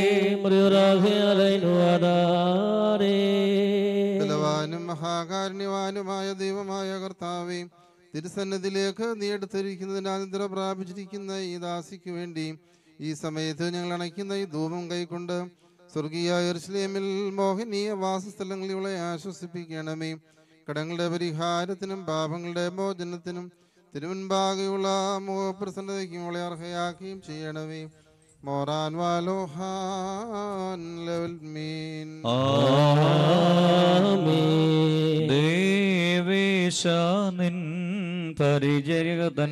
ബലവാനും മഹാകാരുണ്യവാനുമായ ദൈവമായ കർത്താവേ തിരുസന്നതിലേക്ക് നീ എടുത്തിരിക്കുന്നതിന് അനന്തര പ്രാപിച്ചിരിക്കുന്ന ഈ ദാസിക്ക് വേണ്ടി ഈ സമയത്ത് ഞങ്ങൾ അണയ്ക്കുന്ന ഈ ധൂപം കൈക്കൊണ്ട് സ്വർഗീയ എർസ്ലേമിൽ മോഹനീയ വാസസ്ഥലങ്ങളിൽ ഇവളെ ആശ്വസിപ്പിക്കണമേ കടങ്ങളുടെ പരിഹാരത്തിനും പാപങ്ങളുടെ മോചനത്തിനും തിരുമുൻപാകെയുള്ള മോഹപ്രസന്നതയ്ക്കും ഇവളെ അർഹയാക്കുകയും ചെയ്യണമേ മോറാൻ വാലോഹാൻ ലെവൽ മീൻ ദേവേശ നിൻ പരിചരികതൻ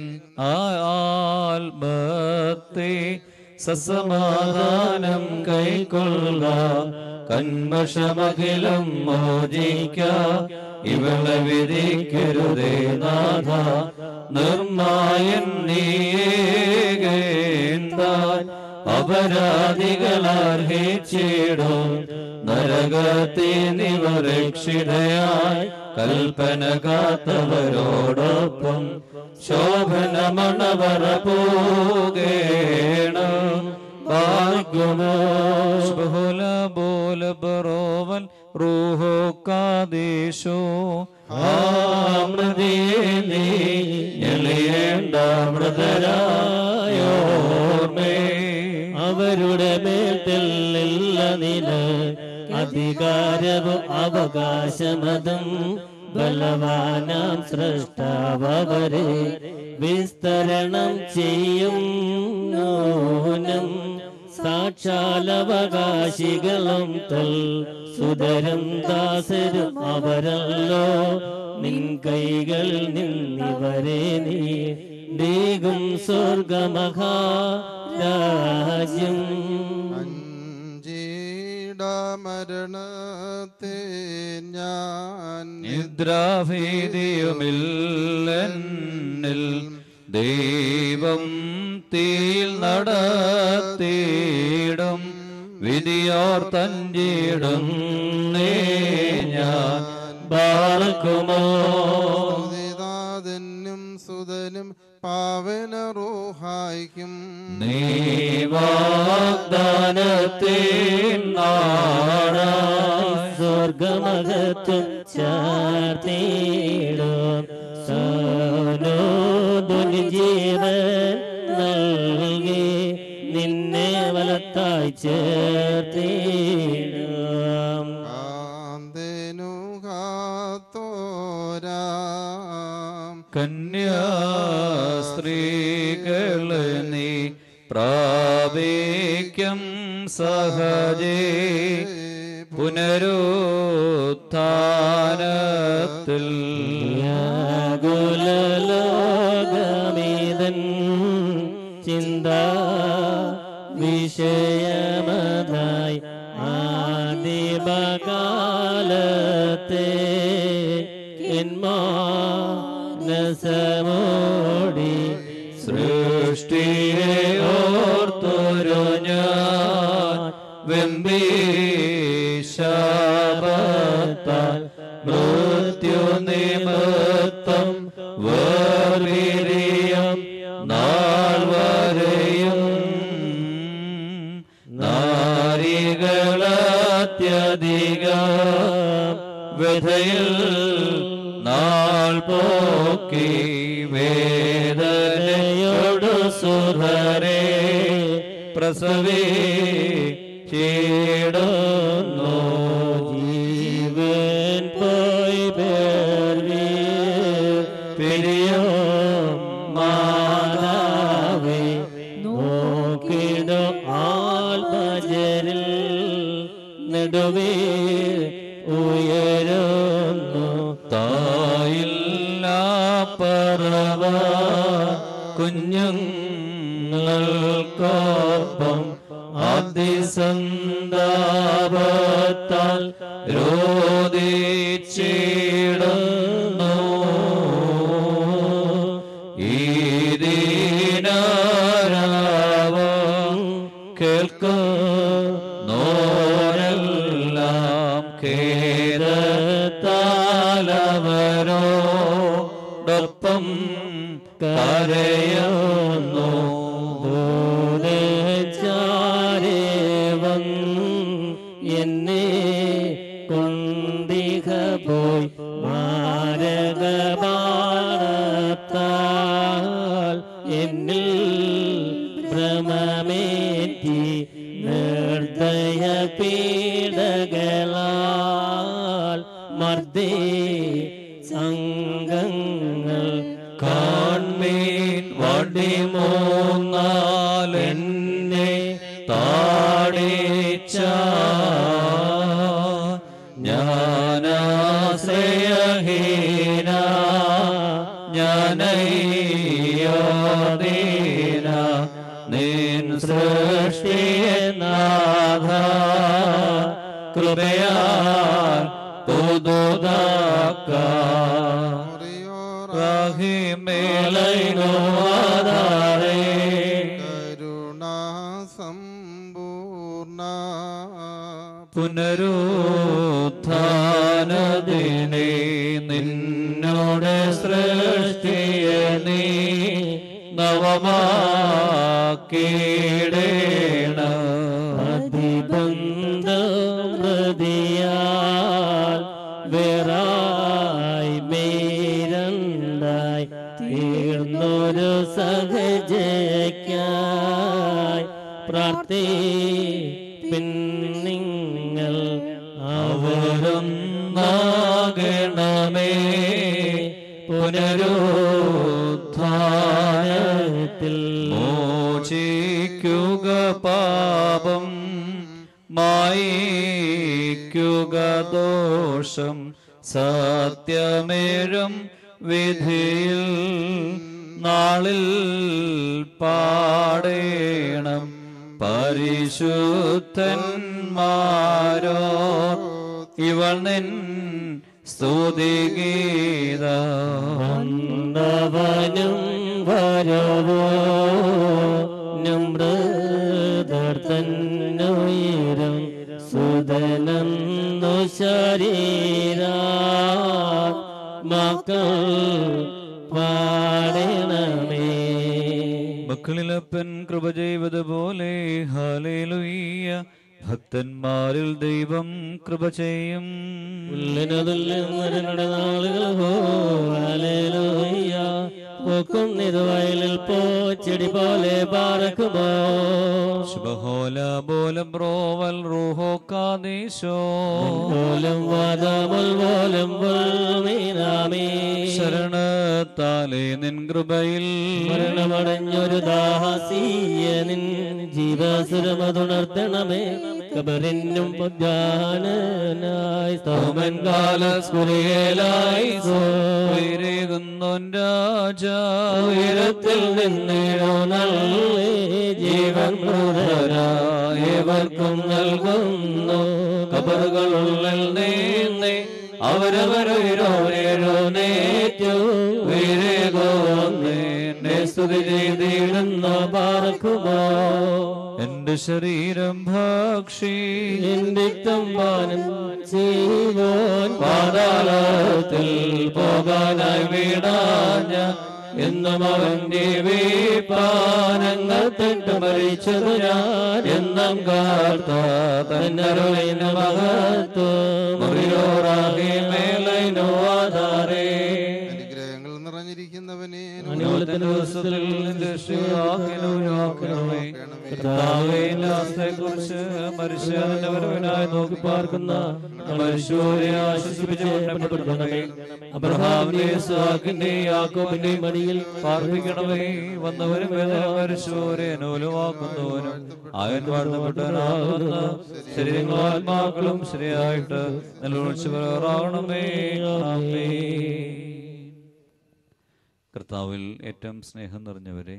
ആത്മത്തെ സസമാധാനം കൈക്കൊള്ളുക കന്മഷമഖിലം മോചിക്ക ഇവളെ വിധിക്കരുതേ നാഥ നിർമായൻ നീയേകേന്താൻ അപരാധികളർഹിച്ചിടും നരകത്തെ നിവരക്ഷിതയായി കൽപ്പന കാത്തവരോടൊപ്പം ശോഭന മണവറ പോകേണം ബഹുല ബോല ബറോവൻ റൂഹോ കാദേശോ മൃതരായോർമേ അവരുടെ മേൽ തെല്ലില്ല നില അധികാരവും അവകാശമതും ബലവാനാം സൃഷ്ടാവരെ വിസ്തരണം ചെയ്യും നൂനം സാക്ഷാലവകാശികളും തൽ സുതരം ദാസരും അവരല്ലോ നിൻ കൈകളിൽ നിന്നിവരെ നീ നീകും സ്വർഗമഹാരാജ്യം അഞ്ചിട മരണത്തെ ഞാൻ നിദ്രാഭീതിയുമില്ലെന്നിൽ ദൈവം തീൽ നടത്തിയിടും വിധിയോർ തഞ്ചിടും ഞാൻ ബാർക്കുമോ സ്തുതിതാതനും സുതനും പാവന റൂഹായിക്കും നീ വാഗ്ദാനത്തിൻ നാടായി സ്വർഗമകത്തും ചാർത്തിടും സനോദുൻ ജീവൻ നൽകി നിന്നെ വലത്തായി ചേർത്തിടും കാന്തേനു കാത്തോരാം കന്യാസ്ത്രീകളെ നീ പ്രാപിക്കും സഹജേ പുനരുത്ഥാനത്തിൽ വ്യാകുലലോകമേതൻ ചിന്ത വിഷയമതായി ആദിപകാലത്തെ എന്മാനസമോടി സൃഷ്ടിയെ ഓർത്തൊരു ഞാൻ വെമ്പി ശാപത്താൽ മൃത്യു നിമിത്തം വേർപിരിയം നാൾ വരെയും നാരികളത്യധികം വ്യഥയിൽ നാൾ പോക്കി വേദനയോടു സുധരെ പ്രസവി ചീടുന്നു ജീവൻ പോയി പേർവി പിരിയോ മാതാവേ നോക്കിടോ ആൽമജരിൽ നെടുവേ ഉയരുന്നു തായില്ല പറവ കുഞ്ഞുങ്ങൾക്കൊപ്പം അതിസന്താപത്താൽ രോദിച്ചിടുന്നു ഈ ദീനാരാവം കേൾക്കോ നോരെല്ലാം ഖേദത്താലവരോടൊപ്പം കരയുന്നു ദൂതചാരേവം എന്നെ കൊണ്ടിക പോയി മാരകപാണത്താൽ എന്നിൽ ഭ്രമമേറ്റി നിർദ്ദയ പീഡകളാൽ മർദ്ദേ സംഘങ്ങൾ കാൺമീൻ വടി മൂന്നാലെന്നെ താടിച്ച ജ്ഞാനാശ്രയഹീന ജ്ഞാനയ്യോദീന നിൻ സൃഷ്ടിയെ നാഥ കൃപയാൽ പുതുതാക്ക റഹിമേലൈനോ ആധാരേ കരുണാ സമ്പൂർണ പുനരുത്ഥാനദിനെ നിന്നോട് സൃഷ്ടിയെ നീ നവമാക്കിടേണ പ്രതിയാൽ വേറായി മേരണ്ടായി തീർന്നൊരു സഹജയ്ക്കായി പ്രാർത്ഥി പിന്നിങ്ങൾ അവരും നാഗണമേ പുനരുത്ഥാനത്തിൽ മോചിക്കുക പാപം മായിക്കുക ദോഷം സത്യമേഴും വിധിയിൽ നാളിൽ പാടേണം പരമഗീതങ്ങൾ പരിശുദ്ധന്മാരോ ഇവൾ നിൻ സ്തുതിഗീത വന്നവനും വരവോ നമ്രതർത്തന്നുയരം സുതനന്നു ശരീര മക്കൾ പാടണമേ മക്കളിലപ്പൻ കൃപ ചെയ്തതുപോലെ ഹാലേലുയ്യ ഭക്തന്മാരിൽ ദൈവം കൃപ ചെയ്യും ഉള്ളിനതുല്ലുന്നവരുടെ നാളുകൾ ഹോ ഹല്ലേലൂയ പോക്കും നിതുവയലിൽ പോച്ചെടി പോലെ പാറക്കുമോ ശുഭഹോല ബോലം റോവൽ റൂഹോ കാദേശോ പോലും വാദമുൽ പോലും മീനാമേ ശരണത്താലേ നിൻ കൃപയിൽ മരണമടഞ്ഞൊരു ദാഹസീയ നിൻ ജീവസുരമതുണർത്തണമേ കബറിനും പൊദ്യാനായി സ്തോമൻ കാലസ്കുറിയലായി ഉയരേകുന്നോൻ രാജ ഉയരത്തിൽ നിന്നിടോ നല്ലേ ജീവൻ ഏവർക്കും നൽകുന്നു കബറുകളുള്ളിൽ നീന്നി അവരവരോ നേറ്റു ഉയരേകോ എന്നെ സ്തുതി ചെയ്തിടുന്ന പാർക്കുമോ എന്റെ ശരീരം ഭക്ഷി എന്റെ തമ്പാനും ജീവൻ പാതാളത്തിൽ പോകാനായി വീടാഞ്ഞ എന്നും അവന്റെ വീപ്പാനങ്ങൾ തൊട്ട് മരിച്ചതു ഞാൻ എന്നും കാർത്ത തന്നരുളിന് മഹത്വ മുറിയോറാകെ മേലൈനോ ആധാരേ അനുഗ്രഹങ്ങൾ നിറഞ്ഞിരിക്കുന്നവനെ അനുകൂലത്തിന്റെ ദിവസത്തിൽ രക്ഷിതാക്കണമേ. കർത്താവേ, ലാസത്തെക്കുറിച്ച് മനുഷ്യന്റെ വരവിനായി നോക്കി പാർക്കുന്ന മനുഷ്യരെ ആശ്വസിപ്പിച്ച് മരണപ്പെടുത്തണമേ അബ്രഹാമിന്റെ ഇസ്ഹാക്കിന്റെ യാക്കോബിന്റെ മടിയിൽ പാർപ്പിക്കണമേ വന്നവരും മനുഷ്യരെ അനുകൂലമാക്കുന്നവനും ആയൻ വാഴ്ത്തപ്പെട്ടവനാകുന്ന ശരീരങ്ങളും ആത്മാക്കളും ശരിയായിട്ട് നിലവിളിച്ചവരാകണമേ ആമേൻ കർത്താവിൽ ഏറ്റവും സ്നേഹം നിറഞ്ഞവരെ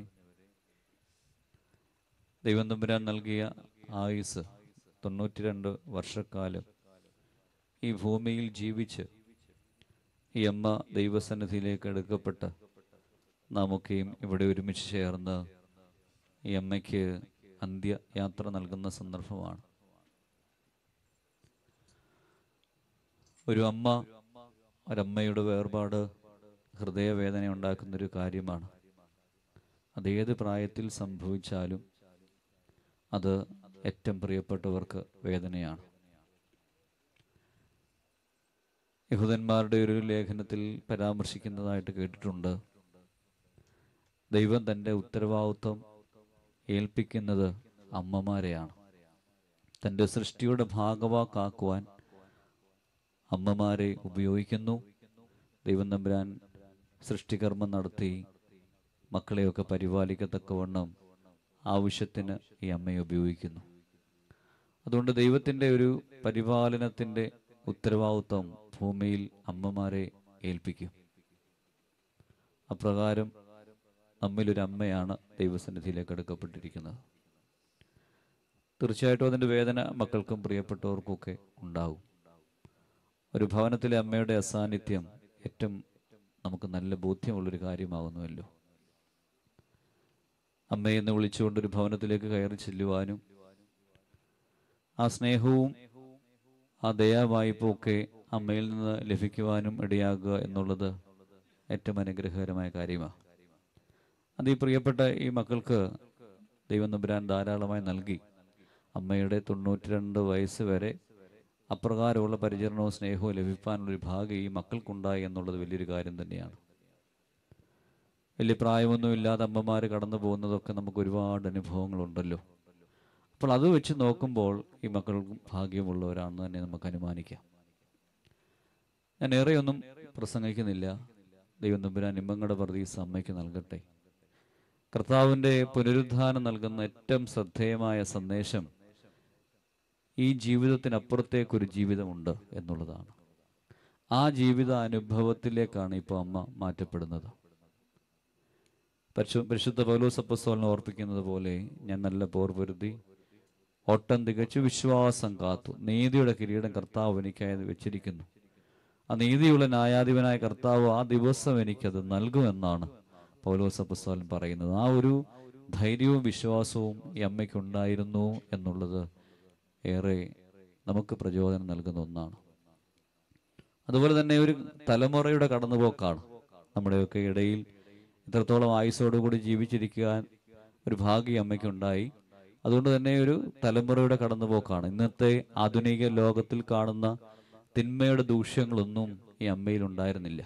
ദൈവം തമ്പുരാൻ നൽകിയ ആയുസ് തൊണ്ണൂറ്റി രണ്ട് വർഷക്കാലം ഈ ഭൂമിയിൽ ജീവിച്ച് ഈ അമ്മ ദൈവസന്നിധിയിലേക്ക് എടുക്കപ്പെട്ട് നാമൊക്കെയും ഇവിടെ ഒരുമിച്ച് ചേർന്ന് ഈ അമ്മയ്ക്ക് അന്ത്യയാത്ര നൽകുന്ന സന്ദർഭമാണ് ഒരു അമ്മ ഒരമ്മയുടെ വേർപാട് ഹൃദയവേദന ഉണ്ടാക്കുന്നൊരു കാര്യമാണ് അതേത് പ്രായത്തിൽ സംഭവിച്ചാലും അത് ഏറ്റവും പ്രിയപ്പെട്ടവർക്ക് വേദനയാണ് യഹൂദന്മാരുടെ ഒരു ലേഖനത്തിൽ പരാമർശിക്കുന്നതായിട്ട് കേട്ടിട്ടുണ്ട് ദൈവം തൻ്റെ ഉത്തരവാദിത്വം ഏൽപ്പിക്കുന്നത് അമ്മമാരെയാണ് തൻ്റെ സൃഷ്ടിയുടെ ഭാഗവാക്കാക്കുവാൻ അമ്മമാരെ ഉപയോഗിക്കുന്നു ദൈവം തമ്പുരാൻ സൃഷ്ടികർമ്മം നടത്തി മക്കളെയൊക്കെ പരിപാലിക്കത്തക്കവണ്ണം ആവശ്യത്തിന് ഈ അമ്മയെ ഉപയോഗിക്കുന്നു അതുകൊണ്ട് ദൈവത്തിൻ്റെ ഒരു പരിപാലനത്തിൻ്റെ ഉത്തരവാദിത്വം ഭൂമിയിൽ അമ്മമാരെ ഏൽപ്പിക്കും അപ്രകാരം നമ്മിലൊരു അമ്മയാണ് ദൈവസന്നിധിയിലേക്ക് എടുക്കപ്പെട്ടിരിക്കുന്നത് തീർച്ചയായിട്ടും അതിൻ്റെ വേദന മക്കൾക്കും പ്രിയപ്പെട്ടവർക്കുമൊക്കെ ഉണ്ടാകും ഒരു ഭവനത്തിലെ അമ്മയുടെ അസാന്നിധ്യം ഏറ്റവും നമുക്ക് നല്ല ബോധ്യമുള്ളൊരു കാര്യമാകുന്നുവല്ലോ അമ്മയെന്ന് വിളിച്ചുകൊണ്ട് ഒരു ഭവനത്തിലേക്ക് കയറി ചെല്ലുവാനും ആ സ്നേഹവും ആ ദയാവായ്പും ഒക്കെ അമ്മയിൽ നിന്ന് ലഭിക്കുവാനും ഇടയാകുക എന്നുള്ളത് ഏറ്റവും അനുഗ്രഹകരമായ കാര്യമാണ് അത് ഈ പ്രിയപ്പെട്ട ഈ മക്കൾക്ക് ദൈവം നമ്പുരാൻ ധാരാളമായി നൽകി അമ്മയുടെ തൊണ്ണൂറ്റി രണ്ട് വയസ്സ് വരെ അപ്രകാരമുള്ള പരിചരണവും സ്നേഹവും ലഭിക്കാനുള്ളൊരു ഭാഗ്യം ഈ മക്കൾക്കുണ്ടായി എന്നുള്ളത് വലിയൊരു കാര്യം തന്നെയാണ് വലിയ പ്രായമൊന്നും ഇല്ലാതെ അമ്മമാർ കടന്നു പോകുന്നതൊക്കെ നമുക്ക് ഒരുപാട് അനുഭവങ്ങളുണ്ടല്ലോ അപ്പോൾ അത് വെച്ച് നോക്കുമ്പോൾ ഈ മക്കൾക്കും ഭാഗ്യമുള്ളവരാണെന്ന് തന്നെ നമുക്ക് അനുമാനിക്കാം ഞാൻ ഏറെയൊന്നും പ്രസംഗിക്കുന്നില്ല ദൈവം തമ്പുരാൻ നിമ്മങ്ങളുടെ പ്രതീക്ഷ അമ്മയ്ക്ക് നൽകട്ടെ കർത്താവിൻ്റെ പുനരുദ്ധാനം നൽകുന്ന ഏറ്റവും ശ്രദ്ധേയമായ സന്ദേശം ഈ ജീവിതത്തിനപ്പുറത്തേക്കൊരു ജീവിതമുണ്ട് എന്നുള്ളതാണ് ആ ജീവിത അനുഭവത്തിലേക്കാണ് ഇപ്പോൾ അമ്മ മാറ്റപ്പെടുന്നത് പരിശു പരിശുദ്ധ പൗലോസ് അപ്പസ്തോലിനെ ഓർപ്പിക്കുന്നത് പോലെ ഞാൻ നല്ല പോർ പൊരുതി ഓട്ടം തികച്ചു വിശ്വാസം കാത്തു നീതിയുടെ കിരീടം കർത്താവ് എനിക്കായി വെച്ചിരിക്കുന്നു ആ നീതിയുള്ള ന്യായാധിപനായ കർത്താവ് ആ ദിവസം എനിക്കത് നൽകുമെന്നാണ് പൗലോസ് അപ്പസ്തോലൻ പറയുന്നത് ആ ഒരു ധൈര്യവും വിശ്വാസവും ഈ അമ്മയ്ക്കുണ്ടായിരുന്നു എന്നുള്ളത് ഏറെ നമുക്ക് പ്രചോദനം നൽകുന്ന ഒന്നാണ് അതുപോലെ തന്നെ ഒരു തലമുറയുടെ കടന്നുപോക്കാണ് നമ്മുടെയൊക്കെ ഇടയിൽ ഇത്രത്തോളം ആയുസോടുകൂടി ജീവിച്ചിരിക്കാൻ ഒരു ഭാഗ്യം അമ്മയ്ക്കുണ്ടായി അതുകൊണ്ട് തന്നെ ഒരു തലമുറയുടെ കടന്നുപോക്കാണ് ഇന്നത്തെ ആധുനിക ലോകത്തിൽ കാണുന്ന തിന്മയുടെ ദൂഷ്യങ്ങളൊന്നും ഈ അമ്മയിൽ ഉണ്ടായിരുന്നില്ല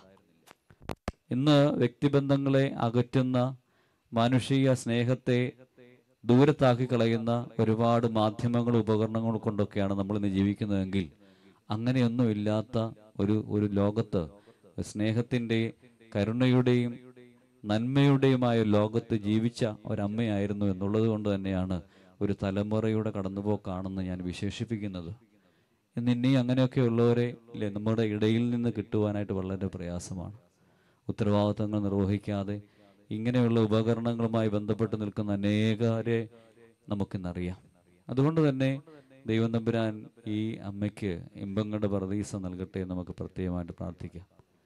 ഇന്ന് വ്യക്തിബന്ധങ്ങളെ അകറ്റുന്ന മാനുഷിക സ്നേഹത്തെ ദൂരത്താക്കി കളയുന്ന ഒരുപാട് മാധ്യമങ്ങൾ ഉപകരണങ്ങൾ കൊണ്ടൊക്കെയാണ് നമ്മൾ ഇന്ന് ജീവിക്കുന്നതെങ്കിൽ അങ്ങനെയൊന്നുമില്ലാത്ത ഒരു ഒരു ലോകത്ത് സ്നേഹത്തിൻ്റെ കരുണയുടെയും നന്മയുടെയുമായ ലോകത്ത് ജീവിച്ച ഒരമ്മയായിരുന്നു എന്നുള്ളത് കൊണ്ട് തന്നെയാണ് ഒരു തലമുറയുടെ കടന്നുപോക്കാണെന്ന് ഞാൻ വിശേഷിപ്പിക്കുന്നത് ഇന്ന് ഇനി അങ്ങനെയൊക്കെ ഉള്ളവരെ ഇല്ലേ നമ്മുടെ ഇടയിൽ നിന്ന് കിട്ടുവാനായിട്ട് വളരെ പ്രയാസമാണ് ഉത്തരവാദിത്തങ്ങൾ നിർവഹിക്കാതെ ഇങ്ങനെയുള്ള ഉപകരണങ്ങളുമായി ബന്ധപ്പെട്ട് നിൽക്കുന്ന അനേകരെ നമുക്കിന്നറിയാം അതുകൊണ്ട് തന്നെ ദൈവം തമ്പുരാൻ ഈ അമ്മയ്ക്ക് ഇമ്പങ്ങളുടെ പ്രതീസ നൽകട്ടെ എന്ന് നമുക്ക് പ്രത്യേകമായിട്ട് പ്രാർത്ഥിക്കാം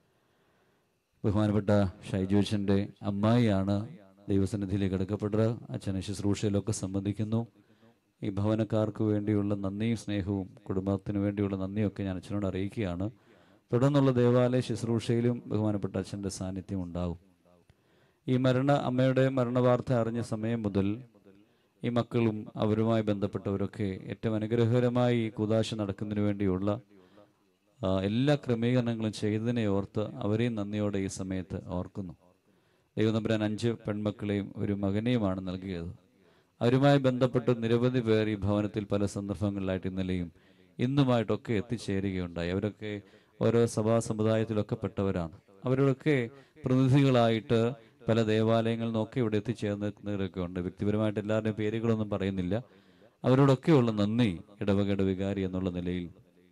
ബഹുമാനപ്പെട്ട ഷൈജോച്ചൻ്റെ അമ്മായിയാണ് ദൈവസന്നിധിയിലേക്ക് എടുക്കപ്പെട്ടത് അച്ഛനെ ശുശ്രൂഷയിലൊക്കെ സംബന്ധിക്കുന്നു ഈ ഭവനക്കാർക്ക് വേണ്ടിയുള്ള നന്ദിയും സ്നേഹവും കുടുംബത്തിന് വേണ്ടിയുള്ള നന്ദിയൊക്കെ ഞാൻ അച്ഛനോട് അറിയിക്കുകയാണ് തുടർന്നുള്ള ദേവാലയ ശുശ്രൂഷയിലും ബഹുമാനപ്പെട്ട അച്ഛൻ്റെ സാന്നിധ്യം ഉണ്ടാവും ഈ മരണ അമ്മയുടെ മരണവാർത്ത അറിഞ്ഞ സമയം മുതൽ ഈ മക്കളും അവരുമായി ബന്ധപ്പെട്ടവരൊക്കെ ഏറ്റവും അനുഗ്രഹകരമായി ഈ കുതാശ നടക്കുന്നതിന് വേണ്ടിയുള്ള ആ, എല്ലാ ക്രമീകരണങ്ങളും ചെയ്തതിനെ ഓർത്ത് അവരെയും നന്ദിയോടെ ഈ സമയത്ത് ഓർക്കുന്നു ദൈവനമ്പുരാൻ അഞ്ച് പെൺമക്കളെയും ഒരു മകനെയുമാണ് നൽകിയത് അവരുമായി ബന്ധപ്പെട്ട് നിരവധി പേർ ഈ ഭവനത്തിൽ പല സന്ദർഭങ്ങളിലായിട്ട് ഇന്നലെയും ഇന്നുമായിട്ടൊക്കെ എത്തിച്ചേരുകയുണ്ടായി അവരൊക്കെ ഓരോ സഭാ സമുദായത്തിലൊക്കെ പെട്ടവരാണ് അവരൊക്കെ പ്രതിനിധികളായിട്ട് പല ദേവാലയങ്ങളിൽ നിന്നൊക്കെ ഇവിടെ എത്തിച്ചേർന്നവരൊക്കെ ഉണ്ട് വ്യക്തിപരമായിട്ട് എല്ലാവരുടെയും പേരുകളൊന്നും പറയുന്നില്ല അവരോടൊക്കെയുള്ള നന്ദി ഇടവകയുടെ വികാരി എന്നുള്ള നിലയിൽ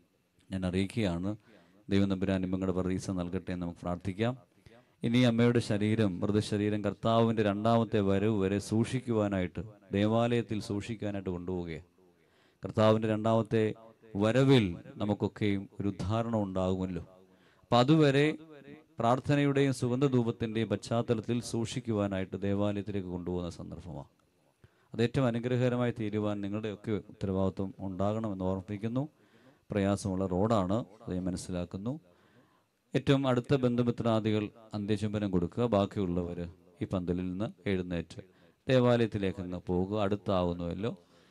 ഞാൻ അറിയിക്കുകയാണ് ദൈവം നമ്പുരാൻ നിങ്ങളുടെ പ്രതീക്ഷ നൽകട്ടെ എന്ന് നമുക്ക് പ്രാർത്ഥിക്കാം ഇനി അമ്മയുടെ ശരീരം മൃതശരീരം കർത്താവിൻ്റെ രണ്ടാമത്തെ വരവ് വരെ സൂക്ഷിക്കുവാനായിട്ട് ദേവാലയത്തിൽ സൂക്ഷിക്കാനായിട്ട് കൊണ്ടുപോവുകയാണ് കർത്താവിൻ്റെ രണ്ടാമത്തെ വരവിൽ നമുക്കൊക്കെയും ഒരു ഉദ്ധാരണം ഉണ്ടാകുമല്ലോ അപ്പം അതുവരെ പ്രാർത്ഥനയുടെയും സുഗന്ധധൂപത്തിൻ്റെയും പശ്ചാത്തലത്തിൽ സൂക്ഷിക്കുവാനായിട്ട് ദേവാലയത്തിലേക്ക് കൊണ്ടുപോകുന്ന സന്ദർഭമാണ് അത് ഏറ്റവും അനുഗ്രഹകരമായി തീരുവാൻ നിങ്ങളുടെയൊക്കെ ഉത്തരവാദിത്വം ഉണ്ടാകണമെന്ന് ഓർമ്മിപ്പിക്കുന്നു പ്രയാസമുള്ള റോഡാണ് അത് ഞാൻ മനസ്സിലാക്കുന്നു ഏറ്റവും അടുത്ത ബന്ധുമിത്രാദികൾ അന്ത്യചുംബനം കൊടുക്കുക ബാക്കിയുള്ളവർ ഈ പന്തലിൽ നിന്ന് എഴുന്നേറ്റ് ദേവാലയത്തിലേക്ക് അങ്ങ് പോകുക അടുത്താവുന്നുവല്ലോ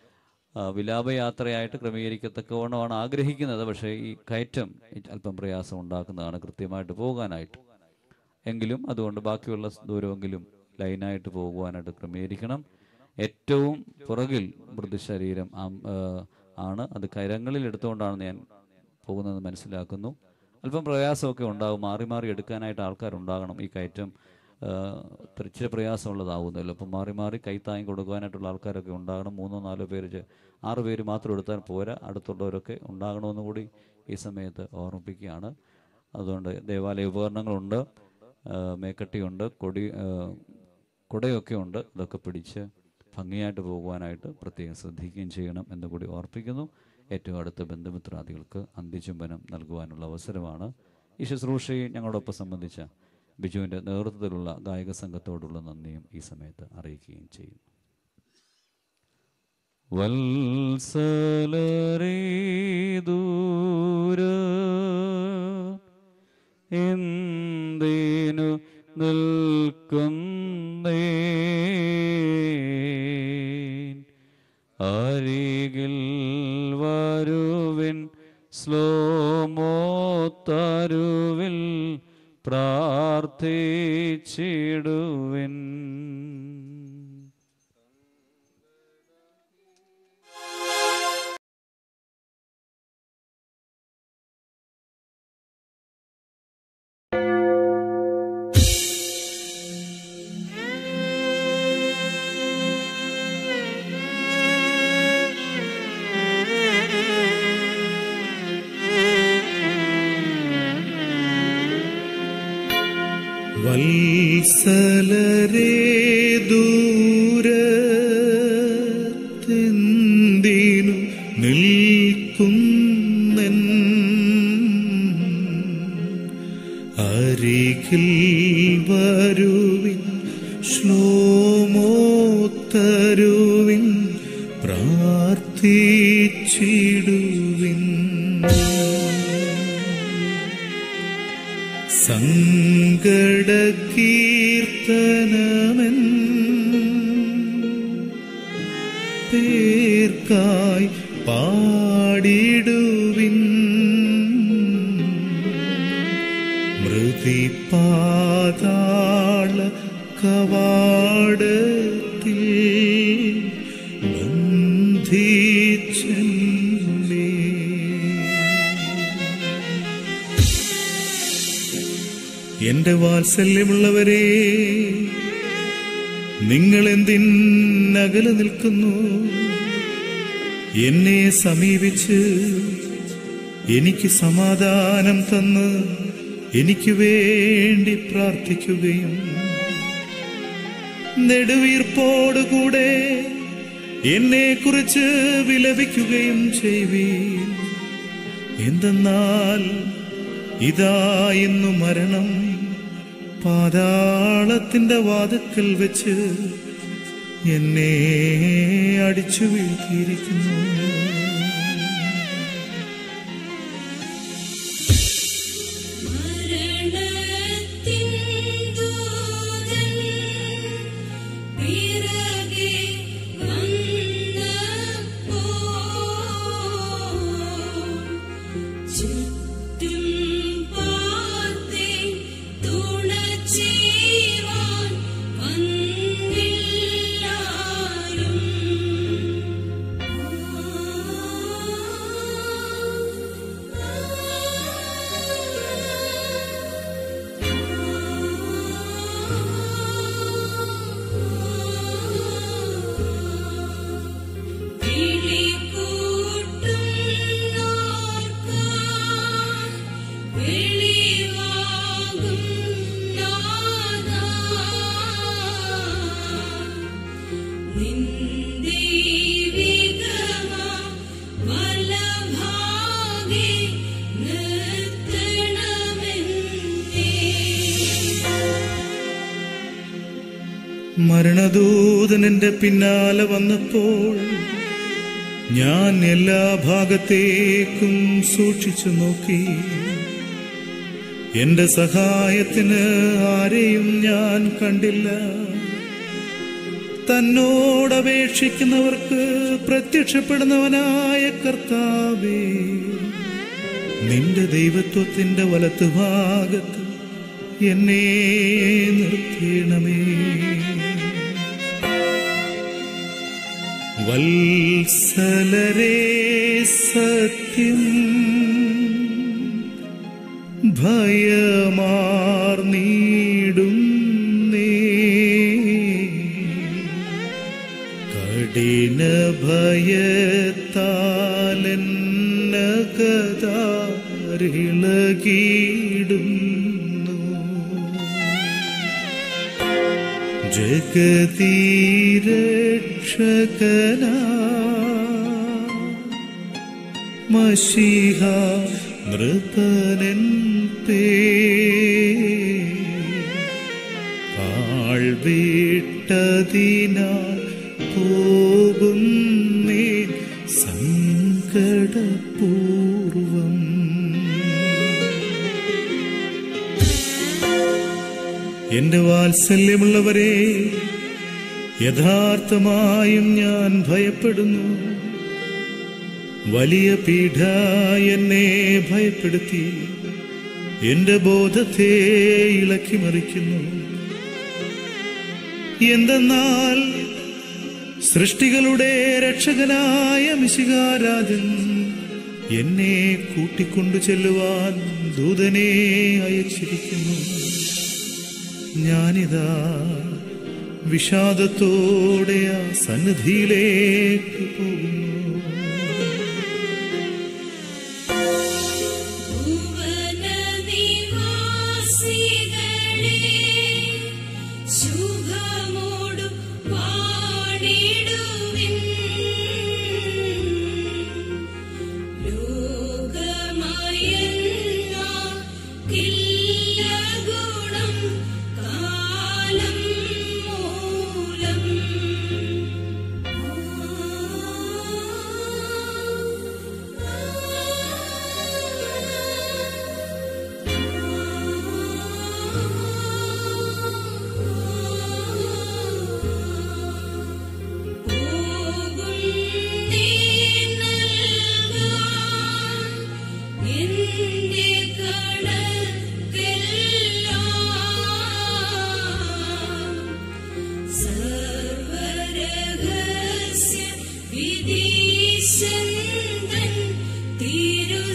ആ, വിലാപയാത്രയായിട്ട് ക്രമീകരിക്കത്തക്കവണ്ണമാണ് ആഗ്രഹിക്കുന്നത് പക്ഷേ ഈ കയറ്റം അല്പം പ്രയാസം ഉണ്ടാക്കുന്നതാണ് കൃത്യമായിട്ട് പോകാനായിട്ട് എങ്കിലും അതുകൊണ്ട് ബാക്കിയുള്ള ദൂരമെങ്കിലും ലൈനായിട്ട് പോകുവാനായിട്ട് ക്രമീകരിക്കണം ഏറ്റവും പുറകിൽ മൃദുശരീരം ആം- ആ, ആണ് അത് കരങ്ങളിൽ എടുത്തുകൊണ്ടാണ് ഞാൻ പോകുന്നത് മനസ്സിലാക്കുന്നു അല്പം പ്രയാസമൊക്കെ ഉണ്ടാകും മാറി മാറി എടുക്കാനായിട്ട് ആൾക്കാരുണ്ടാകണം ഈ കയറ്റം ആ, ഇച്ചിരി പ്രയാസമുള്ളതാവുന്നല്ലോ അപ്പം മാറി മാറി കൈത്താങ്ങി കൊടുക്കാനായിട്ടുള്ള ആൾക്കാരൊക്കെ ഉണ്ടാകണം മൂന്നോ നാലോ പേര് ചെ- ആറ് പേര് മാത്രം എടുത്താൽ പോരാ അടുത്തുള്ളവരൊക്കെ ഉണ്ടാകണമെന്ന് കൂടി ഈ സമയത്ത് ഓർമ്മിപ്പിക്കുകയാണ് അതുകൊണ്ട് ദേവാലയ ഉപകരണങ്ങളുണ്ട് ആ, മേക്കട്ടിയുണ്ട് കൊടി ആ, കുടയൊക്കെ ഉണ്ട് ഇതൊക്കെ പിടിച്ച് ഭംഗിയായിട്ട് പോകുവാനായിട്ട് പ്രത്യേകം ശ്രദ്ധിക്കുകയും ചെയ്യണം എന്ന് കൂടി ഓർപ്പിക്കുന്നു ഏറ്റവും അടുത്ത ബന്ധുമിത്രാദികൾക്ക് അന്ത്യചുംബനം നൽകുവാനുള്ള അവസരമാണ് ഈ ശുശ്രൂഷയെ ഞങ്ങളോടൊപ്പം സംബന്ധിച്ച ബിജുവിൻ്റെ നേതൃത്വത്തിലുള്ള ഗായക സംഘത്തോടുള്ള നന്ദിയും ഈ സമയത്ത് അറിയിക്കുകയും ചെയ്യുന്നു വത്സലരേ ദൂര എന്തിനു നിൽക്കുന്നേ അരികിൽ വരുവിൻ സ്ലോമോ തരുവിൽ പ്രാർത്ഥിച്ചിടുവിൻ വത്സലരേ ദൂരത്തെന്തിനു അരികിൽ വരുവിൻ ശ്ലോമോത്തരുവിൻ പ്രാർത്ഥിച്ചിടുവിൻ സങ്കട കീർത്തനമൻ പേർക്കായി പാടിടുവിൻ മൃതിപാതാള കവാടത്തിൽ ബന്ധിച്ചെന്നേ എന്റെ വാത്സല്യമുള്ളവരെ നിങ്ങൾ എന്തിനകലെ നിൽക്കുന്നു എന്നെ സമീപിച്ച് എനിക്ക് സമാധാനം തന്ന് എനിക്ക് വേണ്ടി പ്രാർത്ഥിക്കുകയും നെടുവീർപ്പോടുകൂടെ എന്നെ കുറിച്ച് വിലപിക്കുകയും ചെയ്യുവീൻ എന്തെന്നാൽ ഇതാ ഇന്നു മരണം പാതാളത്തിന്റെ വാതുക്കൽ വെച്ച് എന്നെ അടിച്ചു വീഴ്ത്തിയിരിക്കുന്നു മരണദൂതൻ എന്റെ പിന്നാലെ വന്നപ്പോൾ ഞാൻ എല്ലാ ഭാഗത്തേക്കും സൂക്ഷിച്ചു നോക്കി എന്റെ സഹായത്തിന് ആരെയും ഞാൻ കണ്ടില്ല തന്നോടപേക്ഷിക്കുന്നവർക്ക് പ്രത്യക്ഷപ്പെടുന്നവനായ കർത്താവേ നിന്റെ ദൈവത്വത്തിന്റെ വലത്തുഭാഗത്ത് എന്നെ നിർത്തണമേ വത്സലരേ സത്യം ഭയമാർന്നീടുന്നേ കഠിന ഭയത്താലെന്നകതാരിളകിടുന്നു ജഗതീരക്ഷകന മഷിഹ നൃപനൻ പേ ആൾവിട്ടതിനാൽ പോകുന്നേ സങ്കടപൂർവം എന്റെ വാത്സല്യമുള്ളവരെ യഥാർത്ഥമായും ഞാൻ ഭയപ്പെടുന്നു വലിയ പീഠ എന്നെ ഭയപ്പെടുത്തി എന്റെ ബോധത്തെ ഇളക്കി മറിക്കുന്നു എന്തെന്നാൽ സൃഷ്ടികളുടെ രക്ഷകനായ മിശികാരാജൻ എന്നെ കൂട്ടിക്കൊണ്ടു ചെല്ലുവാൻ ദൂതനെ അയച്ചിരിക്കുന്നു ഞാനിതാ വിഷാദത്തോടെ ആ സന്നിധിയിലേക്ക് പോകുന്നു ശുഭമോടു പാടിടുവിൻ ലോകമയന്ന കില്ലകു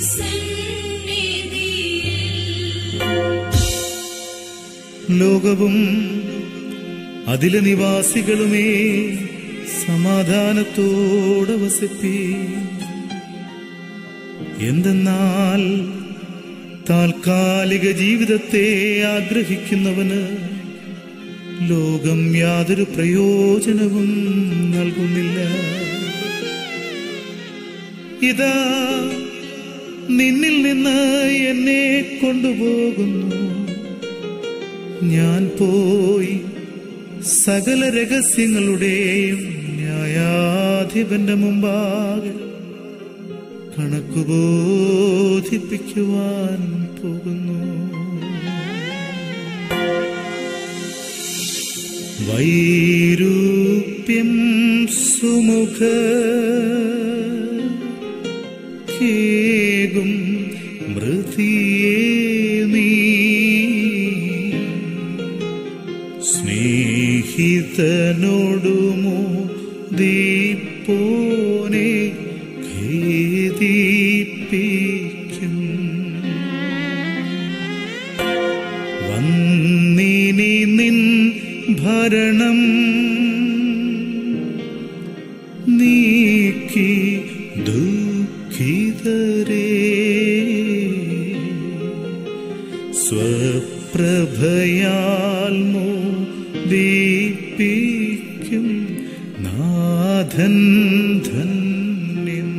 ലോകവും അതിലെ നിവാസികളുമേ സമാധാനത്തോടെ വസിപ്പി എന്തെന്നാൽ താൽക്കാലിക ജീവിതത്തെ ആഗ്രഹിക്കുന്നവന് ലോകം യാതൊരു പ്രയോജനവും നൽകുന്നില്ല ഇതാ നിന്നിൽ നിന്ന് എന്നെ കൊണ്ടുപോകുന്നു ഞാൻ പോയി സകല രഹസ്യങ്ങളുടെയും ന്യായാധിപന്റെ മുമ്പാകെ കണക്കു ബോധിപ്പിക്കുവാൻ പോകുന്നു വൈരൂപ്യം സുമുഖ കേകും മൃതിയേ നീ സ്നേഹിതനോടുമോ ദീപ്പോനെ ഖേദിപ്പിക്കും വന്നിനി നിൻ ഭരണം നീക്കി ദുഃഖിതരേ സ്വപ്രഭയാൽ മോദിപ്പിക്കും നാഥൻ ധന്യൻ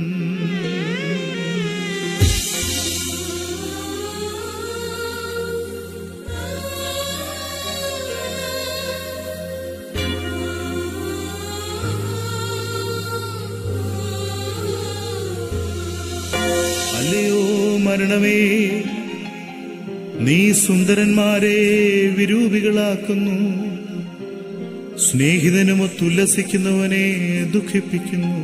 അല്ലയോ മരണമേ നീ സുന്ദരന്മാരെ വിരൂപികളാക്കുന്നു സ്നേഹിതനുമൊത്തുല്ലസിക്കുന്നവനെ ദുഃഖിപ്പിക്കുന്നു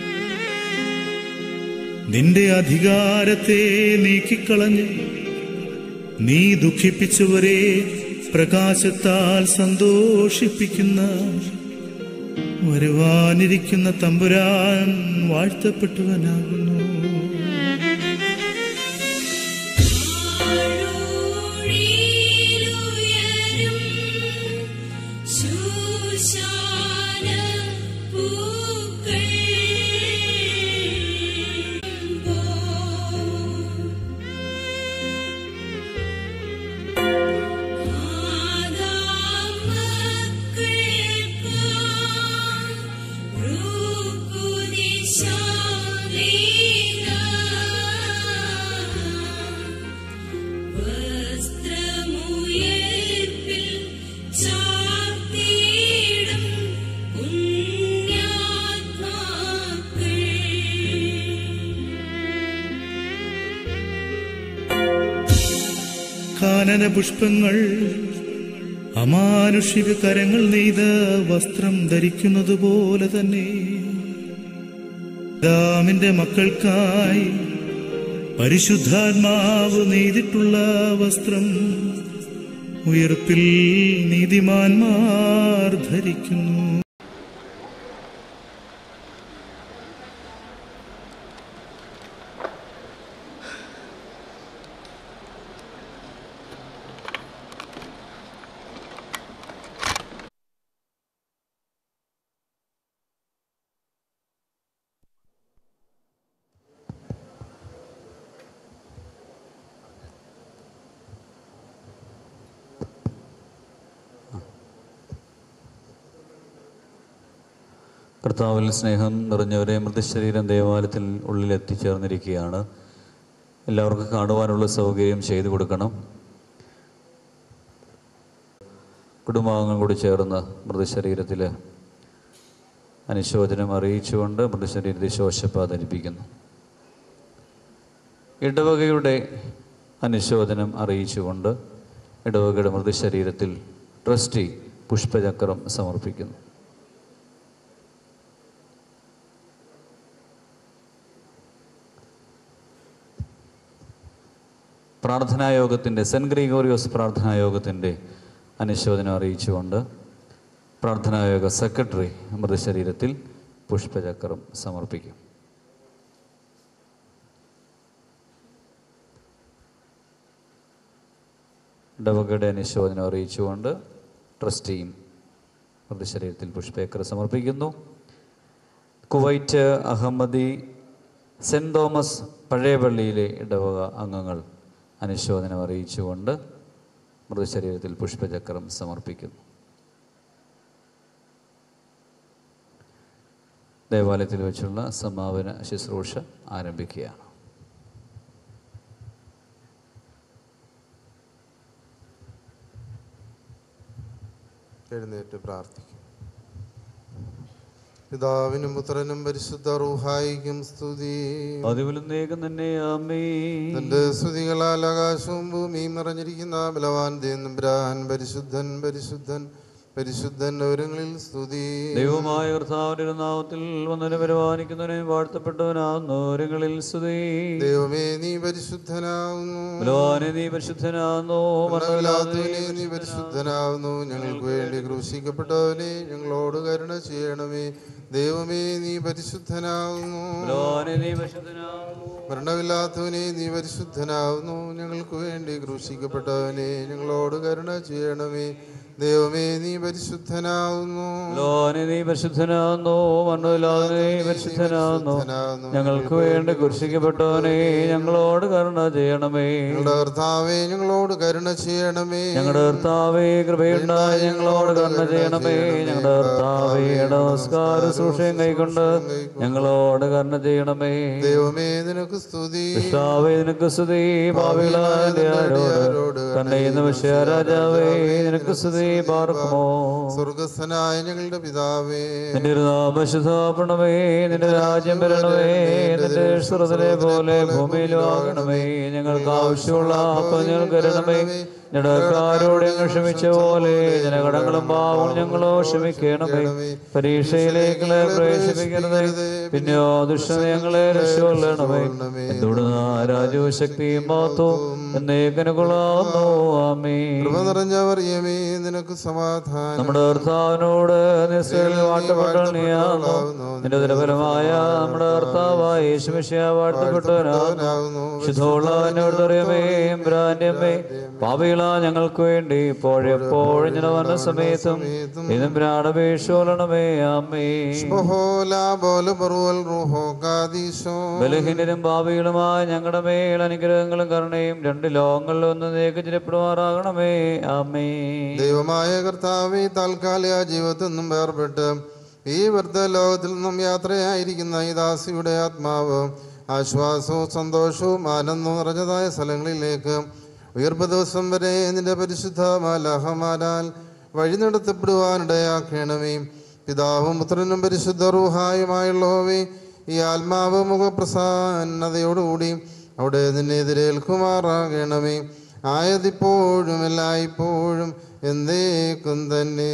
നിന്റെ അധികാരത്തെ നീക്കിക്കളഞ്ഞ് നീ ദുഃഖിപ്പിച്ചവരെ പ്രകാശത്താൽ സന്തോഷിപ്പിക്കുന്ന വരുവാനിരിക്കുന്ന തമ്പുരാൻ വാഴ്ത്തപ്പെട്ടവനാകുന്നു കാനന പുഷ്പങ്ങൾ അമാനുഷിക കരങ്ങൾ നെയ്ത വസ്ത്രം ധരിക്കുന്നത് പോലെ തന്നെ ദാമിന്റെ മക്കൾക്കായി പരിശുദ്ധാത്മാവ് നെയ്തിട്ടുള്ള വസ്ത്രം ഉയർപ്പിൽ നീതിമാന്മാർ ധരിക്കുന്നു കർത്താവിൽ സ്നേഹം നിറഞ്ഞവരെ മൃതശരീരം ദേവാലയത്തിൽ ഉള്ളിൽ എത്തിച്ചേർന്നിരിക്കുകയാണ് എല്ലാവർക്കും കാണുവാനുള്ള സൗകര്യം ചെയ്തു കൊടുക്കണം കുടുംബാംഗങ്ങൾ കൂടി ചേർന്ന് മൃതശരീരത്തിൽ അനുശോചനം അറിയിച്ചുകൊണ്ട് മൃതശരീരത്തെ ശോശപ്പാതരിപ്പിക്കുന്നു ഇടവകയുടെ അനുശോചനം അറിയിച്ചുകൊണ്ട് ഇടവകയുടെ മൃതശരീരത്തിൽ ട്രസ്റ്റി പുഷ്പചക്രം സമർപ്പിക്കുന്നു പ്രാർത്ഥനായോഗത്തിൻ്റെ സെൻറ്റ് ഗ്രിഗോറിയോസ് പ്രാർത്ഥനായോഗത്തിൻ്റെ അനുശോചനം അറിയിച്ചുകൊണ്ട് പ്രാർത്ഥനായോഗ സെക്രട്ടറി മൃതശരീരത്തിൽ പുഷ്പചക്രം സമർപ്പിക്കും ഇടവകയുടെ അനുശോചനം അറിയിച്ചുകൊണ്ട് ട്രസ്റ്റിയും മൃതശരീരത്തിൽ പുഷ്പേക്കർ സമർപ്പിക്കുന്നു കുവൈറ്റ് അഹമ്മദി സെൻറ് തോമസ് പഴയപള്ളിയിലെ ഇടവക അംഗങ്ങൾ അനുശോചനം അറിയിച്ചുകൊണ്ട് മൃതശരീരത്തിൽ പുഷ്പചക്രം സമർപ്പിക്കുന്നു ദേവാലയത്തിൽ വെച്ചുള്ള സമാപന ശുശ്രൂഷ ആരംഭിക്കുകയാണ് എഴുന്നേറ്റ് പ്രാർത്ഥിക്കും പിതാവിനും പുത്രനും പരിശുദ്ധ റൂഹായിക്കും സ്തുതി അതിവിലുന്നേകം തന്നെ ആമേ തന്റെ സ്തുതികളാൽ ആകാശവും ഭൂമിയും നിറഞ്ഞിരിക്കുന്ന ബലവാൻ ദേന്നുബ്രാൻ പരിശുദ്ധൻ പരിശുദ്ധൻ പരിശുദ്ധൻ ഒരുങ്ങളിൽ സ്തുതി ദൈവമായ കർത്താവിന്റെ നാമത്തിൽ വന്നതിനെ പരിപാലിക്കുന്നവനെയും വാഴ്ത്തപ്പെട്ടവനാകുന്നു ഒരുങ്ങളിൽ സ്തുതി ദൈവമേ നീ പരിശുദ്ധനാവുന്നു ബലവാനെ നീ പരിശുദ്ധനാകുന്നു മരണമില്ലാത്തവനെ നീ പരിശുദ്ധനാവുന്നു ഞങ്ങൾക്ക് വേണ്ടി ക്രൂശിക്കപ്പെട്ടവനെ ഞങ്ങളോട് കരുണ ചെയ്യണമേ ദൈവമേ നീ പരിശുദ്ധനാവുന്നു ബലവാനെ നീ പരിശുദ്ധനാകുന്നു മരണമില്ലാത്തവനെ നീ പരിശുദ്ധനാവുന്നു ഞങ്ങൾക്ക് വേണ്ടി ക്രൂശിക്കപ്പെട്ടവനെ ഞങ്ങളോട് കരുണ ചെയ്യണമേ ദൈവമേ നീ പരിശുദ്ധനാവുന്നു ബലവാനെ നീ പരിശുദ്ധനാകുന്നു മണ്ണുമില്ലാതെ നീ പരിശുദ്ധനാകുന്നു ഞങ്ങൾക്ക് വേണ്ടി കുരിശിക്കപ്പെട്ടവനെ ഞങ്ങളോട് കരുണ ചെയ്യണമേ ഞങ്ങളുടെ കർത്താവേ ഞങ്ങളോട് കരുണ ചെയ്യണമേ ഞങ്ങളുടെ കർത്താവേ കൃപയുണ്ടായി ഞങ്ങളോട് കരുണ ചെയ്യണമേ ഞങ്ങളുടെ കർത്താവേ നമസ്കാര സൂക്ഷ്യം കൈക്കൊണ്ട് ഞങ്ങളോട് കരുണ ചെയ്യണമേ ദൈവമേ നിനക്ക് സ്തുതി കർത്താവേ നിനക്ക് സ്തുതി ഭാവികളായ ആരോട് കണ്ണയുന്ന വിഷയ രാജാവേ നിനക്ക് സ്തുതി പാർക്കുമോ സ്വർഗസ്ഥനായ ഞങ്ങളുടെ പിതാവേ നിന്റെ ഒരു നാമശുദ്ധാപണമേ നിന്റെ രാജ്യം വരണമേ നിന്റെ ശ്രുതനെ പോലെ ഭൂമിയിലും ആകണമേ ഞങ്ങൾക്ക് ആവശ്യമുള്ള അപ്പം ഞങ്ങൾ കരുണമേ ഞടക്കാരോട് ഞങ്ങൾ ക്ഷമിച്ച പോലെ ജനകടങ്ങളും പാവം ഞങ്ങളോ ക്ഷമിക്കണമേ പരീക്ഷയിലേക്ക് പ്രവേശിപ്പിക്കരുത് പിന്നെയോ ദുഷ്ട ഞങ്ങളെ രക്ഷകൊള്ളണമേ എന്തുടർന്ന രാജു ശക്തിയും മാത്തോ എന്നേക്കനുകൊള്ളാവുന്നു ആമേ കൃപ നിറഞ്ഞവറിയമേ നിനക്ക് സമാധാനം നമ്മുടെ കർത്താവിനോട് നിസ്സയിൽ വാട്ടപ്പെട്ട നീയാകുന്നു നിന്റെ ദുരഫലമായ നമ്മുടെ കർത്താവായ യേശുമിശിയ വാഴ്ത്തപ്പെട്ടവനാകുന്നു ശുദ്ധമുള്ളവനോട് അറിയമേ ബ്രാൻഡ്യമ്മേ പാപികളാ ഞങ്ങൾക്ക് വേണ്ടി ഇപ്പോഴെപ്പോഴും ഞാൻ വന്ന സമയത്തും ഇതും പ്രാണപേക്ഷോലണമേ അമ്മേ ബഹോല ബോല ബറുവൽ റൂഹോ കാദീശോ ബലഹീനരും പാപികളുമായ ഞങ്ങളുടെ മേൽ അനുഗ്രഹങ്ങളും കരുണയും രണ്ട് ലോകങ്ങളിൽ ഒന്ന് നീക്കച്ചിരപ്പെടുമാറാകണമേ അമ്മേ ദൈവമായ കർത്താവെ താൽക്കാലിക ജീവിതത്തിൽ നിന്നും വേർപെട്ട് ഈ വൃദ്ധ ലോകത്തിൽ നിന്നും യാത്രയായിരിക്കുന്ന ഈ ദാസിയുടെ ആത്മാവ് ആശ്വാസവും സന്തോഷവും ആനന്ദവും നിറഞ്ഞതായ സ്ഥലങ്ങളിലേക്ക് ഉയർപ്പ് ദിവസം വരെ നിന്റെ പരിശുദ്ധ മാലാഹമാരാൽ വഴി നടത്തപ്പെടുവാനിടയാക്കണമേ പിതാവും പുത്രനും പരിശുദ്ധ റൂഹായുമായുള്ളവേ ഈ ആത്മാവ് മുഖപ്രസന്നതയോടുകൂടി അവിടെ നിന്നെ എതിരേൽക്കുമാറാകണമേ ആയതിപ്പോഴും എല്ലായ്പ്പോഴും എന്തേക്കും തന്നെ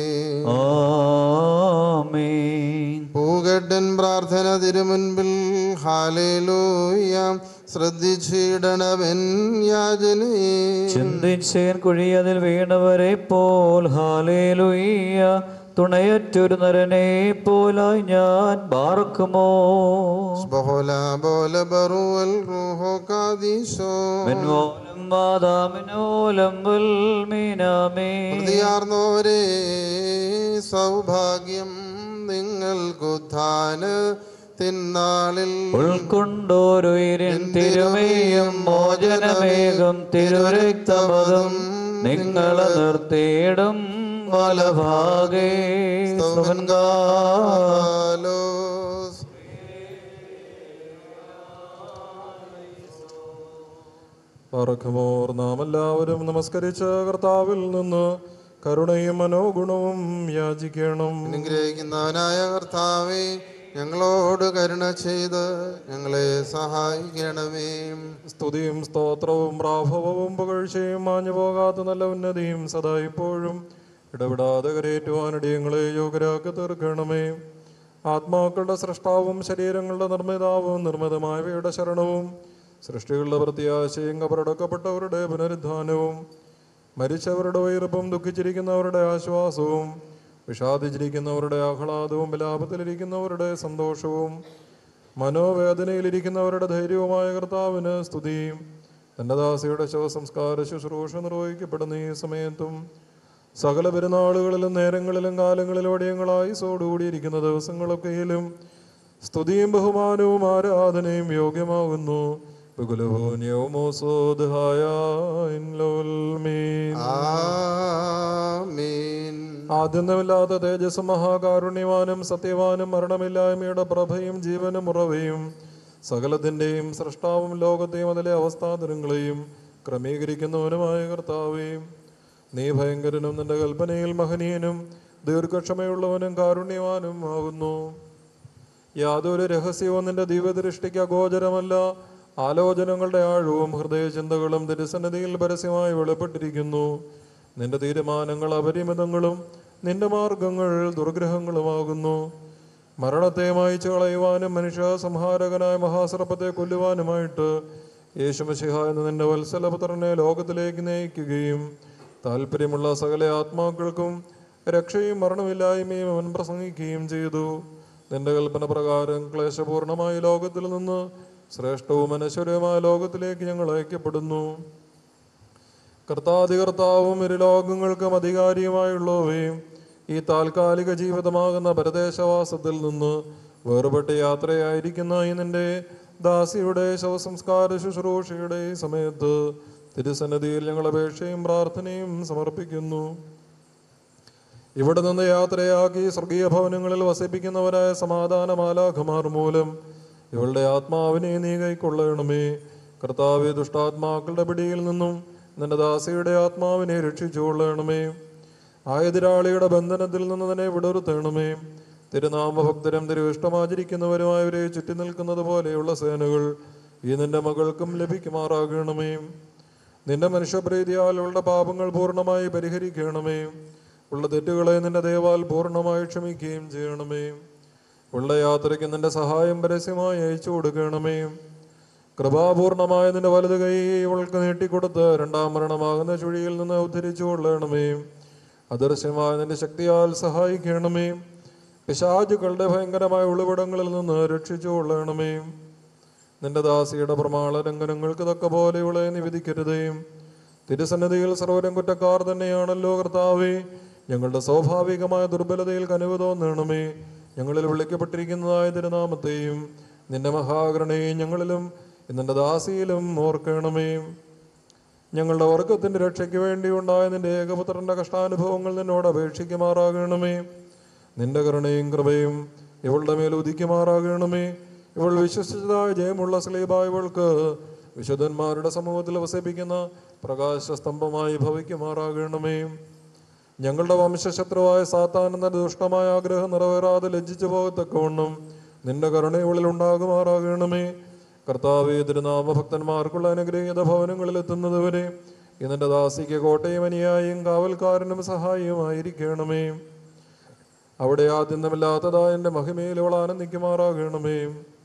പൂകട്ടൻ പ്രാർത്ഥന തിരുമുൻപിൽ ഹാലേലൂയ ശ്രദ്ധിച്ചിടണവൻ യാചനയെ ചിന്തിച്ചേൻ കുഴിയതിൽ വീണവരെ പോൽ ഹാലേലുയ്യ തുണയറ്റൊരു നരനെ പോലായി ഞാൻ പാർക്കുമോ ബഹോല ബോല ബറുവൽ റൂഹോ കാദീശോ മെൻവോലം മാതാമിനോലം മീനാമേ പ്രതിയാർന്നോരേ സൗഭാഗ്യം നിങ്ങൾക്കുത്ഥാന തിന്നാളിൽ ഉൾക്കൊണ്ടോരുയിരിൻ തിരുമയും മോചനമേകം തിരുരക്തമതും നിങ്ങളെ നിർത്തിയിടും വലഭാഗേ സ്തുവൻകാലോസ് പറക്കുമോർ നാം എല്ലാവരും നമസ്കരിച്ച കർത്താവിൽ നിന്ന് കരുണയും മനോഗുണവും യാചിക്കണം അനുഗ്രഹിക്കുന്നവനായ കർത്താവേ ഞങ്ങളോട് കരുണ ചെയ്ത് ഞങ്ങളെ സഹായിക്കണമേ സ്തുതിയും സ്തോത്രവും പ്രാഭവവും പുകഴ്ചയും മാഞ്ഞു പോകാത്ത നല്ല ഉന്നതിയും സദാ ഇപ്പോഴും ഇടപെടാതെ കരയേറ്റുവാനിടയങ്ങളെ യോഗ്യരാക്കി തീർക്കണമേ ആത്മാക്കളുടെ സൃഷ്ടാവും ശരീരങ്ങളുടെ നിർമ്മിതാവും നിർമ്മിതമായവയുടെ ശരണവും സൃഷ്ടികളുടെ പ്രത്യാശയും കബറടക്കപ്പെട്ടവരുടെ പുനരുദ്ധാനവും മരിച്ചവരുടെ ഉയർപ്പും ദുഃഖിച്ചിരിക്കുന്നവരുടെ ആശ്വാസവും വിഷാദിച്ചിരിക്കുന്നവരുടെ ആഹ്ലാദവും വിലാപത്തിലിരിക്കുന്നവരുടെ സന്തോഷവും മനോവേദനയിലിരിക്കുന്നവരുടെ ധൈര്യവുമായ കർത്താവിന് സ്തുതിയും തന്റെ ദാസിയുടെ ശവസംസ്കാര ശുശ്രൂഷ നിർവഹിക്കപ്പെടുന്ന ഈ സമയത്തും സകല പെരുന്നാളുകളിലും നേരങ്ങളിലും കാലങ്ങളിലും ഒടിയങ്ങളായി സോടുകൂടിയിരിക്കുന്ന ദിവസങ്ങളൊക്കെയിലും സ്തുതിയും ബഹുമാനവും ആരാധനയും യോഗ്യമാകുന്നു ആദ്യന്തമില്ലാത്ത തേജസ് മഹാകാരുണ്യവാനും സത്യവാനും മരണമില്ലായ്മയുടെ പ്രഭയും ജീവനും ഉറവയും സകലത്തിൻ്റെയും സൃഷ്ടാവും ലോകത്തെയും അതിലെ അവസ്ഥാതരങ്ങളെയും ക്രമീകരിക്കുന്നവനുമായ കർത്താവേയും നീ ഭയങ്കരനും നിന്റെ കൽപ്പനയിൽ മഹനീയനും ദീർഘക്ഷമയുള്ളവനും കാരുണ്യവാനും ആകുന്നു യാതൊരു രഹസ്യവും നിന്റെ ദിവ്യദൃഷ്ടിക്ക് അഗോചരമല്ല ആലോചനകളുടെ ആഴവും ഹൃദയചിന്തകളും തിരുസന്നിധിയിൽ പരസ്യമായി വെളിപ്പെട്ടിരിക്കുന്നു നിന്റെ തീരുമാനങ്ങൾ അപരിമിതങ്ങളും നിന്റെ മാർഗങ്ങൾ ദുർഗ്രഹങ്ങളുമാകുന്നു മരണത്തെ മായിച്ചു കളയുവാനും മനുഷ്യ സംഹാരകനായ മഹാസർപ്പത്തെ കൊല്ലുവാനുമായിട്ട് യേശുമശിഹ എന്ന നിന്റെ വത്സലപുത്രനെ ലോകത്തിലേക്ക് നയിക്കുകയും താല്പര്യമുള്ള സകല ആത്മാക്കൾക്കും രക്ഷയും മരണമില്ലായ്മയും അവൻ പ്രസംഗിക്കുകയും ചെയ്തു നിന്റെ കൽപ്പന പ്രകാരം ക്ലേശപൂർണമായ ലോകത്തിൽ നിന്ന് ശ്രേഷ്ഠവും അനശ്വരവുമായ ലോകത്തിലേക്ക് ഞങ്ങൾ അയക്കപ്പെടുന്നു കർത്താധികർത്താവും ഇരു ലോകങ്ങൾക്കും അധികാരിയുമായുള്ളവയും ഈ താൽക്കാലിക ജീവിതമാകുന്ന പരദേശവാസത്തിൽ നിന്ന് വേർപെട്ട് യാത്രയായിരിക്കുന്ന ഈ നിന്റെ ദാസിയുടെ ശവസംസ്കാര ശുശ്രൂഷയുടെ ഈ സമയത്ത് തിരുസന്നിധിയിൽ ഞങ്ങൾ അപേക്ഷയും പ്രാർത്ഥനയും സമർപ്പിക്കുന്നു ഇവിടെ നിന്ന് യാത്രയാക്കി സ്വർഗീയ ഭവനങ്ങളിൽ വസിപ്പിക്കുന്നവരായ സമാധാന മാലാഖമാർ മൂലം ഇവളുടെ ആത്മാവിനെ നീ കൈക്കൊള്ളണമേ കർത്താവെ ദുഷ്ടാത്മാക്കളുടെ പിടിയിൽ നിന്നും നിന്റെ ദാസിയുടെ ആത്മാവിനെ രക്ഷിച്ചുകൊള്ളണമേ ആയതിരാളിയുടെ ബന്ധനത്തിൽ നിന്ന് തന്നെ വിടർത്തണമേ തിരുനാമഭക്തരും തിരുവിഷ്ടമാചരിക്കുന്നവരുമായവരെ ചുറ്റി നിൽക്കുന്നത് പോലെയുള്ള സേനകൾ ഈ നിന്റെ മകൾക്കും ലഭിക്കുമാറാകണമേ നിന്റെ മനുഷ്യപ്രീതിയാൽ ഉള്ള പാപങ്ങൾ പൂർണ്ണമായി പരിഹരിക്കണമേ ഉള്ള തെറ്റുകളെ നിന്റെ ദയവാൽ പൂർണ്ണമായി ക്ഷമിക്കുകയും ചെയ്യണമേ ഉള്ള യാത്രയ്ക്ക് നിന്റെ സഹായം പരസ്യമായി അയച്ചു കൊടുക്കണമേ കൃപാപൂർണമായ നിന്റെ വലത് കൈ ഇവൾക്ക് നീട്ടിക്കൊടുത്ത് രണ്ടാം മരണമാകുന്ന ചുഴിയിൽ നിന്ന് ഉദ്ധരിച്ചു കൊള്ളണമേ അദൃശ്യമായ നിന്റെ ശക്തിയാൽ സഹായിക്കണമേ പിശാചുക്കളുടെ ഭയങ്കരമായ ഉളിവിടങ്ങളിൽ നിന്ന് രക്ഷിച്ചു കൊള്ളണമേ നിന്റെ ദാസിയുടെ പ്രമാണ ലംഘനങ്ങൾക്ക് തക്ക പോലെ ഇവളെ നിവേദിക്കരുതേ തിരുസന്നിധിയിൽ സർവരം കുറ്റക്കാർ തന്നെയാണല്ലോ കർത്താവേ ഞങ്ങളുടെ സ്വാഭാവികമായ ദുർബലതയിൽ കനിവ് തോന്നണമേ ഞങ്ങളിൽ വിളിക്കപ്പെട്ടിരിക്കുന്നതായ തിരുനാമത്തെയും നിന്റെ മഹാകരണയും ഞങ്ങളിലും നിന്റെ ദാസിയിലും ഓർക്കണമേ ഞങ്ങളുടെ വർഗത്തിന്റെ രക്ഷയ്ക്ക് വേണ്ടി ഉണ്ടായ നിന്റെ ഏകപുത്രന്റെ കഷ്ടാനുഭവങ്ങൾ നിന്നോട് അപേക്ഷിക്കുമാറാകണമേ നിന്റെ കരുണയും കൃപയും ഇവളുടെ മേൽ ഉദിക്കുമാറാകണമേ ഇവൾ വിശ്വസിച്ചതായ ജയമുള്ള സ്ലീബായവൾക്ക് വിശുദ്ധന്മാരുടെ സമൂഹത്തിൽ വസിപ്പിക്കുന്ന പ്രകാശസ്തംഭമായി ഭവിക്കുമാറാകണമേ ഞങ്ങളുടെ വംശശത്രുവായ സാത്താൻ എന്ന ദുഷ്ടമായ ആഗ്രഹം നിറവേറാതെ ലജ്ജിച്ചു പോകത്തക്കവണ്ണം നിന്റെ കരുണ ഇവളിൽ ഉണ്ടാകുമാറാകണമേ കർത്താവേ തിരുനാമഭക്തന്മാർക്കുള്ള അനുഗ്രഹീത ഭവനങ്ങളിൽ എത്തുന്നതുവരെ ഇന്നെന്റെ ദാസിക്ക് കോട്ടയും അനിയായും കാവൽക്കാരനും സഹായിയുമായിരിക്കണമേ അവിടെ ആദ്യന്തമില്ലാത്തതായ എൻ്റെ മഹിമയിൽ അവൾ ആനന്ദിക്കുമാറാകണമേ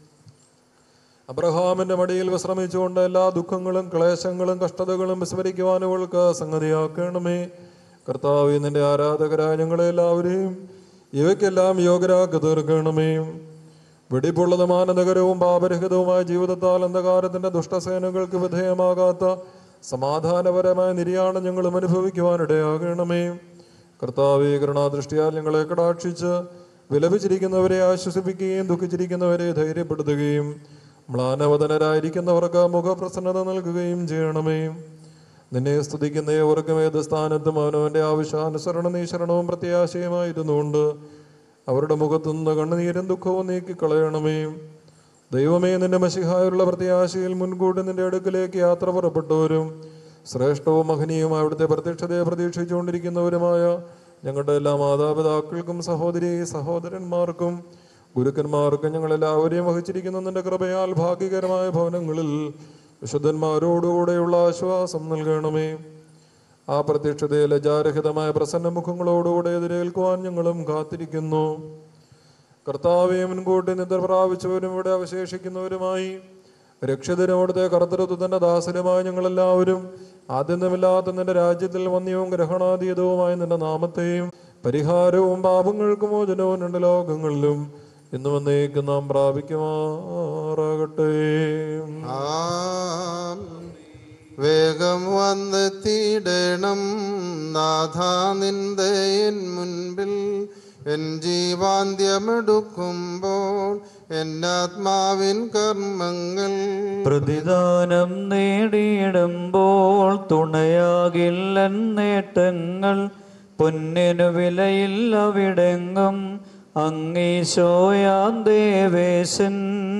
അബ്രഹാമിന്റെ മടിയിൽ വിശ്രമിച്ചുകൊണ്ട് എല്ലാ ദുഃഖങ്ങളും ക്ലേശങ്ങളും കഷ്ടതകളും വിസ്മരിക്കുവാൻ അവൾക്ക് സംഗതിയാക്കണമേ കർത്താവ് നിന്റെ ആരാധകരായ ഞങ്ങളെ എല്ലാവരെയും ഇവയ്ക്കെല്ലാം യോഗ്യരാക്കി തീർക്കണമേ വെടിപ്പുള്ളതും ആനന്ദകരവും പാപരഹിതവുമായ ജീവിതത്താൽ അന്ധകാരത്തിന്റെ ദുഷ്ടസേനകൾക്ക് വിധേയമാകാത്ത സമാധാനപരമായ നിര്യാണം ഞങ്ങളും അനുഭവിക്കുവാനിടയാകണമേ കർത്താവെ കരുണാദൃഷ്ടിയാൽ ഞങ്ങളെ കടാക്ഷിച്ച് വിലപിച്ചിരിക്കുന്നവരെ ആശ്വസിപ്പിക്കുകയും ദുഃഖിച്ചിരിക്കുന്നവരെ ധൈര്യപ്പെടുത്തുകയും മ്ലാനവതനരായിരിക്കുന്നവർക്ക് മുഖപ്രസന്നത നൽകുകയും ചെയ്യണമേ നിന്നെ സ്തുതിക്കുന്ന ഏവർക്കും ഏത് സ്ഥാനത്തും അവനവന്റെ ആവശ്യാനുസരണ നീശരണവും പ്രത്യാശയുമായിരുന്നുകൊണ്ട് അവരുടെ മുഖത്തുനിന്ന് കണ്ണുനീരും ദുഃഖവും നീക്കിക്കളയണമേ ദൈവമേ നിന്റെ മഷിഹായുള്ള പ്രത്യാശയിൽ മുൻകൂട്ടി നിന്റെ അടുക്കിലേക്ക് യാത്ര പുറപ്പെട്ടവരും ശ്രേഷ്ഠവും മഹനീയവും അവിടുത്തെ പ്രത്യക്ഷതയെ പ്രതീക്ഷിച്ചുകൊണ്ടിരിക്കുന്നവരുമായ ഞങ്ങളുടെ എല്ലാ മാതാപിതാക്കൾക്കും സഹോദരി സഹോദരന്മാർക്കും ഗുരുക്കന്മാർക്കും ഞങ്ങളെല്ലാവരെയും വഹിച്ചിരിക്കുന്ന നിന്റെ കൃപയാൽ ഭാഗ്യകരമായ ഭവനങ്ങളിൽ വിശുദ്ധന്മാരോടുകൂടെയുള്ള ആശ്വാസം നൽകണമേ ആ പ്രത്യക്ഷതയെ ലജാരഹിതമായ പ്രസന്ന മുഖങ്ങളോടുകൂടെ എതിരേൽക്കുവാൻ ഞങ്ങളും കാത്തിരിക്കുന്നു കർത്താവെ മുൻകൂട്ടി നിദ്ര പ്രാപിച്ചവരും ഇവിടെ അവശേഷിക്കുന്നവരുമായി രക്ഷിതരോടത്തെ കർത്തൃത്വത്തിന്റെ ദാസനുമായി ഞങ്ങളെല്ലാവരും ആദ്യന്തമില്ലാത്ത നിന്റെ രാജ്യത്തിൽ വന്യവും ഗ്രഹണാതീതവുമായ നിന്റെ നാമത്തെയും പരിഹാരവും പാപങ്ങൾക്കും മോചനവും രണ്ട് ലോകങ്ങളിലും ഇന്ന് വന്നേക്ക് നാം പ്രാപിക്കുമാറാകട്ടെ വേഗം വന്നെത്തിയിടണം നാഥ നിന്റെ എൻ മുൻപിൽ എൻ ജീവാന്ത്യമെടുക്കുമ്പോൾ എന്നാത്മാവിൻ കർമ്മങ്ങൾ പ്രതിദാനം നേടിയിടുമ്പോൾ തുണയാകില്ലൻ നേട്ടങ്ങൾ പൊന്നിനു വിലയില്ലവിടെങ്ങും അങ്ങീശോയാം ദേവേശൻ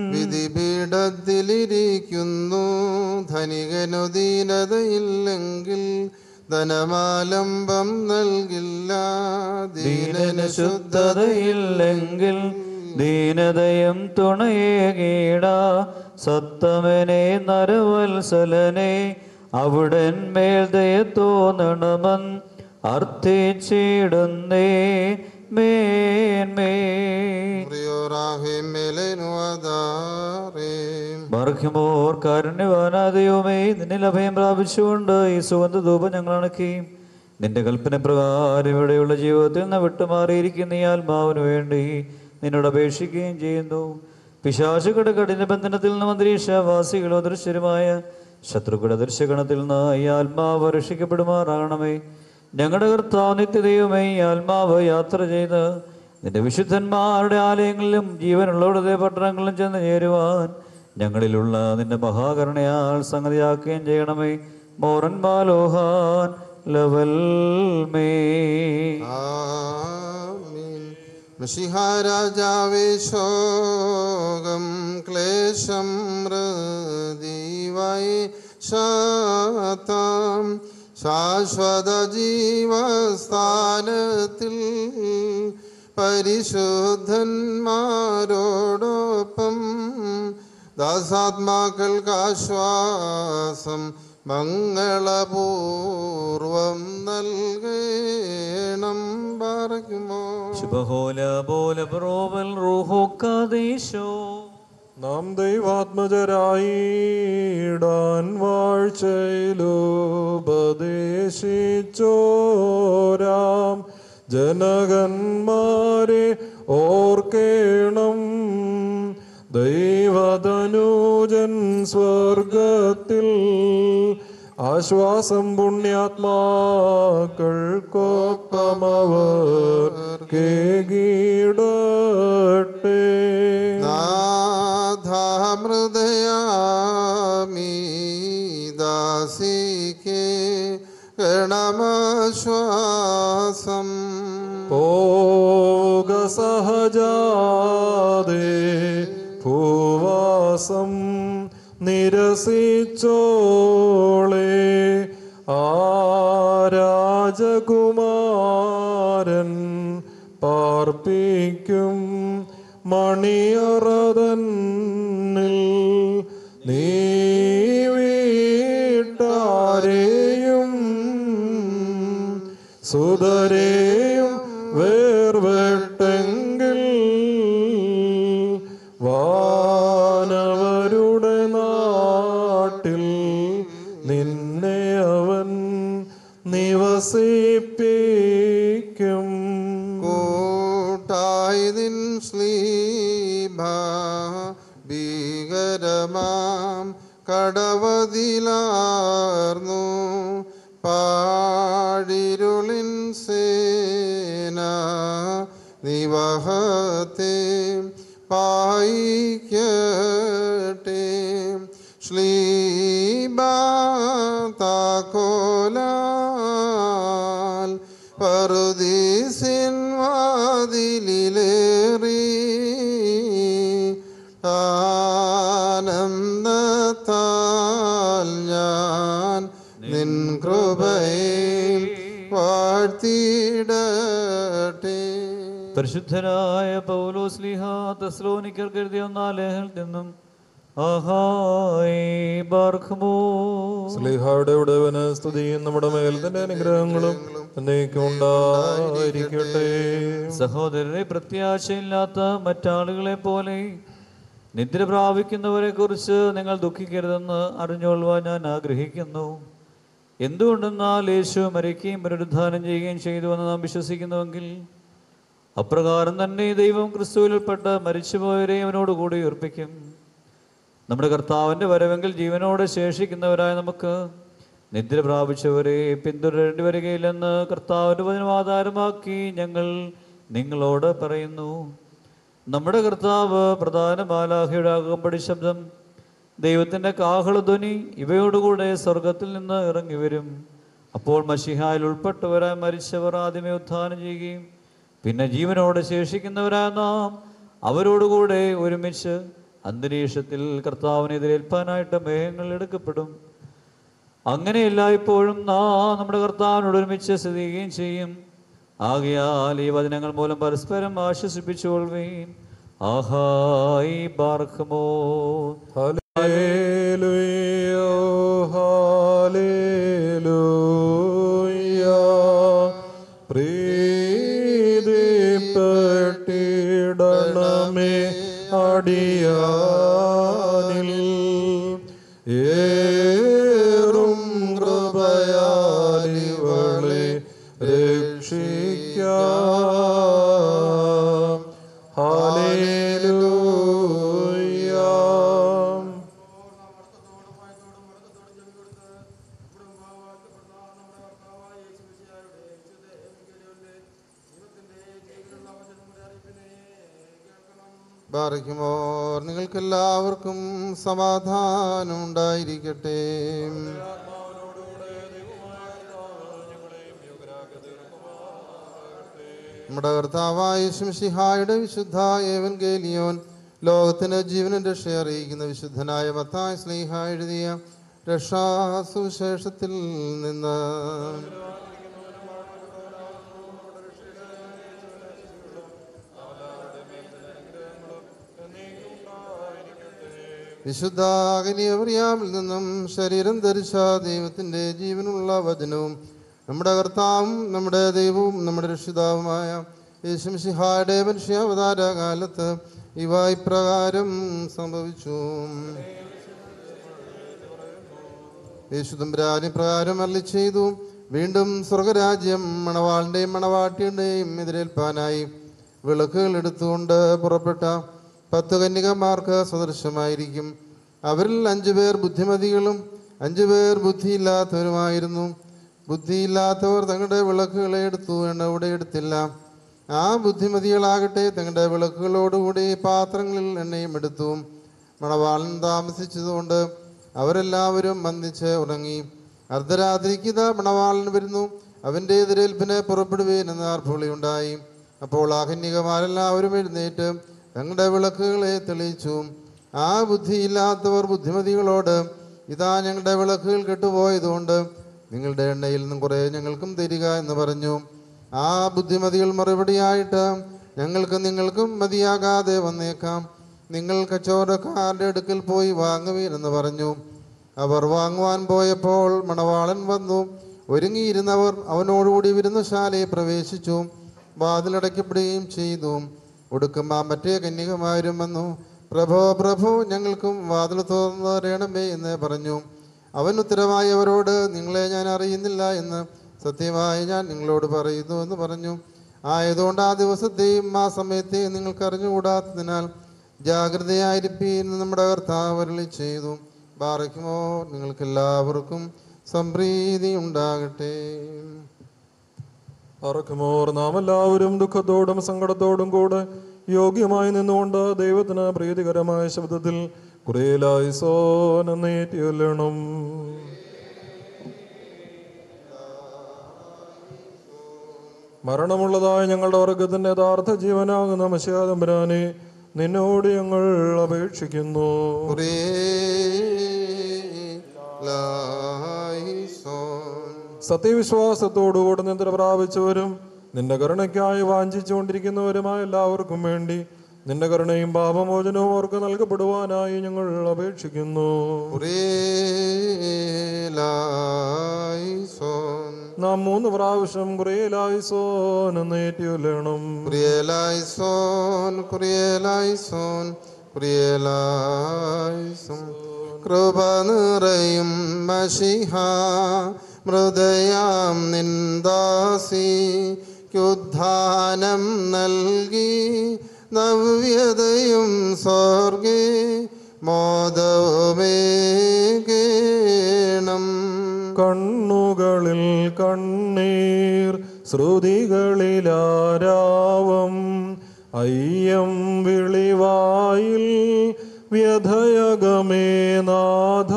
വിധിപീഠത്തിലിരിക്കുന്നു ധനികനു ദീനതയില്ലെങ്കിൽ ധനമാലംബം നൽകില്ല ദീനന് ശുദ്ധതയില്ലെങ്കിൽ ദീനതയും തുണയേകീട സത്തമനെ നരവത്സലനെ അവിടന്മേൽ ദയ തോന്നണമെൻ അർത്ഥിച്ചിടുന്നേ മേന്മേ മർഖ്യമോർ കാരുണ്യവാനാദയുമേ നിന്നിൽ അഭയം പ്രാപിച്ചുകൊണ്ട് ഈ സുഗന്ധ ധൂപം ഞങ്ങൾ അണക്കുകയും നിന്റെ കൽപ്പന പ്രകാരം ഇവിടെയുള്ള ജീവിതത്തിൽ നിന്ന് വിട്ടുമാറിയിരിക്കുന്ന ഈ ആത്മാവിന് വേണ്ടി നിന്നോട് അപേക്ഷിക്കുകയും ചെയ്യുന്നു പിശാചുകളുടെ കഠിന ബന്ധനത്തിൽ നിന്നും അന്തരീക്ഷവാസികളോ ദൃശ്യരുമായ ശത്രുക്കളുടെ ദൃശ്യഗണത്തിൽ നിന്ന് ഈ ആത്മാവ് രക്ഷിക്കപ്പെടുമാറാകണമേ ഞങ്ങളുടെ കർത്താവ് നിത്യതയുമേ ഈ ആത്മാവ് യാത്ര ചെയ്ത് നിന്റെ വിശുദ്ധന്മാരുടെ ആലയങ്ങളിലും ജീവനുള്ളവരുടെ പട്ടണങ്ങളിലും ചെന്ന് ചേരുവാൻ ഞങ്ങളിലുള്ള നിന്റെ മഹാകരുണയാൽ സംഗതിയാക്കുകയും ചെയ്യണമേ മോറൻ മാലോഹാൻ ലവൽ മേ മഷിഹാരാജാവേ ശോകം ക്ലേശം ഹൃദീവായി ശാതാം ശാശ്വത ജീവസ്ഥാനത്തിൽ പരിശുദ്ധന്മാരോടൊപ്പം ദാസാത്മാക്കൾക്ക് ആശ്വാസം മംഗളപൂർവം നൽകണം പാറയ്ക്കുമോ ശുഭഹോല പോല പ്രോവൽ റൂഹോ കാദേശോ നാം ദൈവാത്മജരായിടാൻ വാഴ്ചയിലുപദേശിച്ചോരാം ജനകന്മാരെ ഓർക്കേണം ദൈവതനൂജൻ സ്വർഗത്തിൽ ആശ്വാസം പുണ്യാത്മാക്കൾക്കൊപ്പമവർ കേകീടട്ടെ നാഥാമൃദയാമീ ദാസിക്ക് ഗണമാശ്വാസം പോക സഹജാതേ ഭൂവാസം നിരസിച്ചോളെ ആരാജകുമാരൻ പാർപ്പിക്കും മണിയറതന്നിൽ നീ വീട്ടാരെയും സുതരെയും വേർവെട്ടെങ്കിൽ വാനവരുടെ നാട്ടിൽ നിന്നെ അവൻ നിവസിപ്പിക്കും കൂട്ടായി നിൻ ശ്ലീഭ ഭീകരമാം കടവതിലാർന്നു പാടിരുളിൻ സേന നിവഹത്തെ പായിക്കട്ടെ ശ്ലീബാതാക്കോലാൽ പറുദീസിൻ വാതിലിലേറി ആനന്ദത്താൽ ഞാൻ നിൻ കൃപയിൽ വാഴ്ത്തിയിടട്ടെ പരിശുദ്ധരായ പൗലോസ് ലിഹ തെസ്ലോനിക്കർ കരുതിയ ഒന്നാലേഹിൽ നിന്നും ആഹായ് ബാർഖമോ സ്ലിഹായുടെ ഉടവന് സ്തുതിയും നമ്മുടെ മേൽ തന്നെ അനുഗ്രഹങ്ങളും എന്നേക്കും ഉണ്ടായിരിക്കട്ടെ സഹോദരരെ പ്രത്യാശയില്ലാത്ത മറ്റാളുകളെ പോലെ നിദ്ര പ്രാപിക്കുന്നവരെ കുറിച്ച് നിങ്ങൾ ദുഃഖിക്കരുതെന്ന് അറിഞ്ഞുകൊള്ളുവാൻ ഞാൻ ആഗ്രഹിക്കുന്നു എന്തുകൊണ്ടെന്നാൽ യേശു മരിക്കുകയും പുനരുദ്ധാനം ചെയ്യുകയും ചെയ്തുവെന്ന് നാം വിശ്വസിക്കുന്നുവെങ്കിൽ അപ്രകാരം തന്നെ ദൈവം ക്രിസ്തുവിൽപ്പെട്ട മരിച്ചുപോയവരെ അവനോട് കൂടി ഉയർപ്പിക്കും നമ്മുടെ കർത്താവിൻ്റെ വരവെങ്കിൽ ജീവനോടെ ശേഷിക്കുന്നവരായ നമുക്ക് നിദ്ര പ്രാപിച്ചവരെ പിന്തുടരേണ്ടി വരികയില്ലെന്ന് കർത്താവിന്റെ വചനം ആധാരമാക്കി ഞങ്ങൾ നിങ്ങളോട് പറയുന്നു നമ്മുടെ കർത്താവ് പ്രധാന മാലാഖയുടെ അകമ്പടി ശബ്ദം ദൈവത്തിൻ്റെ കാഹളധ്വനി ഇവയോടുകൂടെ സ്വർഗത്തിൽ നിന്ന് ഇറങ്ങി വരും അപ്പോൾ മഷിഹായിൽ ഉൾപ്പെട്ടവരായി മരിച്ചവർ ആദ്യമേ ഉത്ഥാനം ചെയ്യുകയും പിന്നെ ജീവനോടെ ശേഷിക്കുന്നവരായ നാം അവരോടുകൂടെ ഒരുമിച്ച് അന്തരീക്ഷത്തിൽ കർത്താവിനെ എതിരേൽപ്പാനായിട്ട് മേഘങ്ങൾ എടുക്കപ്പെടും അങ്ങനെയല്ല ഇപ്പോഴും നാം നമ്മുടെ കർത്താവിനോട് ഒരുമിച്ച് സ്ഥിതിക്കുകയും ചെയ്യും ആകയാൽ ഈ വചനങ്ങൾ മൂലം പരസ്പരം ആശ്വസിപ്പിച്ചുകൊള്ളുകയും ആഹായി ബാർഖമോ ഹല്ലേലൂയ ഹല്ലേലൂയ പ്രീതിപ്പെട്ടിടണമേ അടിയാനിൽ ഏറും കൃപയാലിവളെ രക്ഷിക്കാം ഹാലേലൂയ ബാറയ്ക്കുമോർ നിങ്ങൾക്കെല്ലാവർക്കും സമാധാനം ഉണ്ടായിരിക്കട്ടെ നമ്മുടെ കർത്താവായ ശംഷിഹായുടെ വിശുദ്ധ ഏവൻഗേലിയോൻ ലോകത്തിന് ജീവനും രക്ഷ അറിയിക്കുന്ന വിശുദ്ധനായ മത്തായ സ്നേഹ എഴുതിയ രക്ഷാസുവിശേഷത്തിൽ നിന്ന് വിശുദ്ധ അകനിയവറിയാമിൽ നിന്നും ശരീരം ധരിച്ച ദൈവത്തിൻ്റെ ജീവനുള്ള വചനവും നമ്മുടെ കർത്താവും നമ്മുടെ ദൈവവും നമ്മുടെ രക്ഷിതാവുമായ യേശുമിശിഹായുടെ മനുഷ്യാവതാര കാലത്ത് ഇവ ഇപ്രകാരം സംഭവിച്ചു യേശുദമ്പരാനി പ്രകാരം അരളി ചെയ്തു വീണ്ടും സ്വർഗരാജ്യം മണവാളിൻ്റെയും മണവാട്ടിയുടെയും എതിരേൽപ്പാനായി വിളക്കുകൾ എടുത്തുകൊണ്ട് പുറപ്പെട്ട പത്ത് കന്യകമാർക്ക് സദൃശമായിരിക്കും അവരിൽ അഞ്ചുപേർ ബുദ്ധിമതികളും അഞ്ചുപേർ ബുദ്ധിയില്ലാത്തവരുമായിരുന്നു ബുദ്ധിയില്ലാത്തവർ തങ്ങളുടെ വിളക്കുകളെ എടുത്തു എണ്ണ ഇവിടെ എടുത്തില്ല ആ ബുദ്ധിമതികളാകട്ടെ തങ്ങളുടെ വിളക്കുകളോടുകൂടി പാത്രങ്ങളിൽ എണ്ണയും എടുത്തു മണവാളൻ താമസിച്ചതുകൊണ്ട് അവരെല്ലാവരും വന്ദിച്ച് ഉറങ്ങി അർദ്ധരാത്രിക്ക് ഇതാ മണവാളൻ വരുന്നു അവൻ്റെ എതിരേൽപ്പിന് പുറപ്പെടുവീൻ എന്ന ആർഭുളിയുണ്ടായി അപ്പോൾ ആ കന്യകമാരെല്ലാവരും എഴുന്നേറ്റ് തങ്ങളുടെ വിളക്കുകളെ തെളിയിച്ചു ആ ബുദ്ധിയില്ലാത്തവർ ബുദ്ധിമതികളോട് ഇതാ ഞങ്ങളുടെ വിളക്കുകൾ കെട്ടുപോയതുകൊണ്ട് നിങ്ങളുടെ എണ്ണയിൽ നിന്നും കുറേ ഞങ്ങൾക്കും തരിക എന്ന് പറഞ്ഞു ആ ബുദ്ധിമതികൾ മറുപടിയായിട്ട് ഞങ്ങൾക്ക് നിങ്ങൾക്കും മതിയാകാതെ വന്നേക്കാം നിങ്ങൾ കച്ചവടക്കാരുടെ അടുക്കൽ പോയി വാങ്ങുവീൻ എന്ന് പറഞ്ഞു അവർ വാങ്ങുവാൻ പോയപ്പോൾ മണവാളൻ വന്നു ഒരുങ്ങിയിരുന്നവർ അവനോടുകൂടി വിരുന്നുശാലയെ പ്രവേശിച്ചു വാതിലടയ്ക്കപ്പെടുകയും ചെയ്തു ഒടുക്കം ആ മറ്റേ കന്യകമാരും വന്നു പ്രഭോ പ്രഭു ഞങ്ങൾക്കും വാതിൽ തുറന്നു തരണമേ എന്ന് പറഞ്ഞു അവൻ ഉത്തരമായി അവരോട് നിങ്ങളെ ഞാൻ അറിയുന്നില്ല എന്ന് സത്യമായി ഞാൻ നിങ്ങളോട് പറയുന്നു എന്ന് പറഞ്ഞു ആയതുകൊണ്ട് ആ ദിവസത്തെയും ആ സമയത്തെയും നിങ്ങൾക്ക് അറിഞ്ഞുകൂടാത്തതിനാൽ ജാഗ്രതയായിരിപ്പീൻ നമ്മുടെ കർത്താവ് അരുളി ചെയ്തു ബാറയ്ക്കുമോ നിങ്ങൾക്കെല്ലാവർക്കും സംപ്രീതി ഉണ്ടാകട്ടെ അറക്കുമോർ നാം എല്ലാവരും ദുഃഖത്തോടും സങ്കടത്തോടും കൂടെ യോഗ്യമായി നിന്നുകൊണ്ട് ദൈവത്തിന് പ്രീതികരമായ ശബ്ദത്തിൽ കുറേലായി സോനേറ്റിയൊല്ലണം മരണമുള്ളതായ ഞങ്ങളുടെ വർഗത്തിന്റെ യഥാർത്ഥ ജീവനാകുന്ന മശാതമ്പരാനെ നിന്നോട് ഞങ്ങൾ അപേക്ഷിക്കുന്നു സത്യവിശ്വാസത്തോടുകൂടി നിദ്ര പ്രാപിച്ചവരും നിന്റെ കരുണയ്ക്കായി വാഞ്ചിച്ചുകൊണ്ടിരിക്കുന്നവരുമായ എല്ലാവർക്കും വേണ്ടി നിന്റെ കരുണയും പാപമോചനവും അവർക്ക് നൽകപ്പെടുവാനായി ഞങ്ങൾ അപേക്ഷിക്കുന്നു നാം മൂന്ന് പ്രാവശ്യം കുറേലായിസോൻ എന്ന് ഏറ്റിയൊല്ലണം കുറിയലായിസോൻ കുറിയലായിസോൻ കുറിയലായിസോൻ കൃപ നിറയും മഷിഹ മൃദയാം നിന്ദാസിക്കുദ്ധാനം നൽകി നവ്യതയും സ്വർഗേ മോദമേകേണം കണ്ണുകളിൽ കണ്ണീർ ശ്രുതികളിലാരാവം അയ്യം വിളിവായിൽ വ്യഥയകമേ നാഥ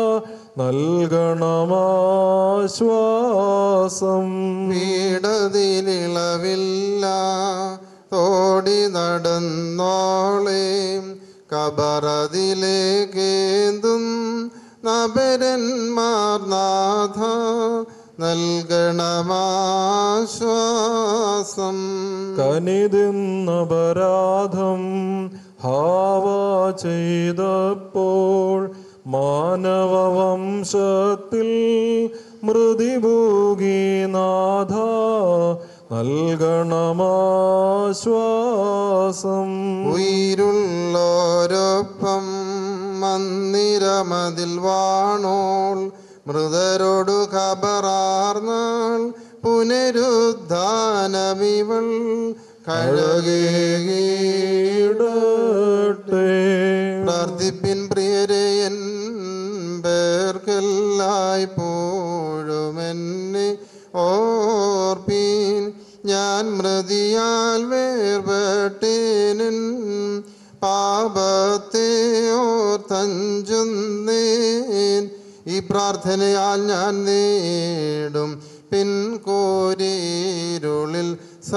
നൽകണമാശ്വാസം പീഡതിലിളവില്ല തോടി നടന്നോളെ കബറതിലേക്കേന്തും നബരന്മാർ നാഥ നൽകണമാശ്വാസം കനിതിന്നപരാധം ഹാവ ചെയ്തപ്പോൾ മാനവവംശത്തിൽ മൃതിഭൂഗീനാഥ നൽകണമാശ്വാസം ഉയിരുള്ളോരൊപ്പം മന്ദിരമതിൽ വാണോൾ മൃതരോടു ഖബറാർന്നാൾ പുനരുദ്ധാനമിവൾ കഴകേടട്ടെ പ്രാർത്ഥിപ്പിൻ പ്രിയരെ എൻ പേർക്കെല്ലായി പോഴുമെന്നെ ഓർപ്പീൻ ഞാൻ മൃതിയാൽ വേർപെട്ടേനൻ പാപത്തെ ഓർത്തഞ്ചുന്നേൻ ഈ പ്രാർത്ഥനയാൽ ഞാൻ നേടും പിൻകോരിരുളിൽ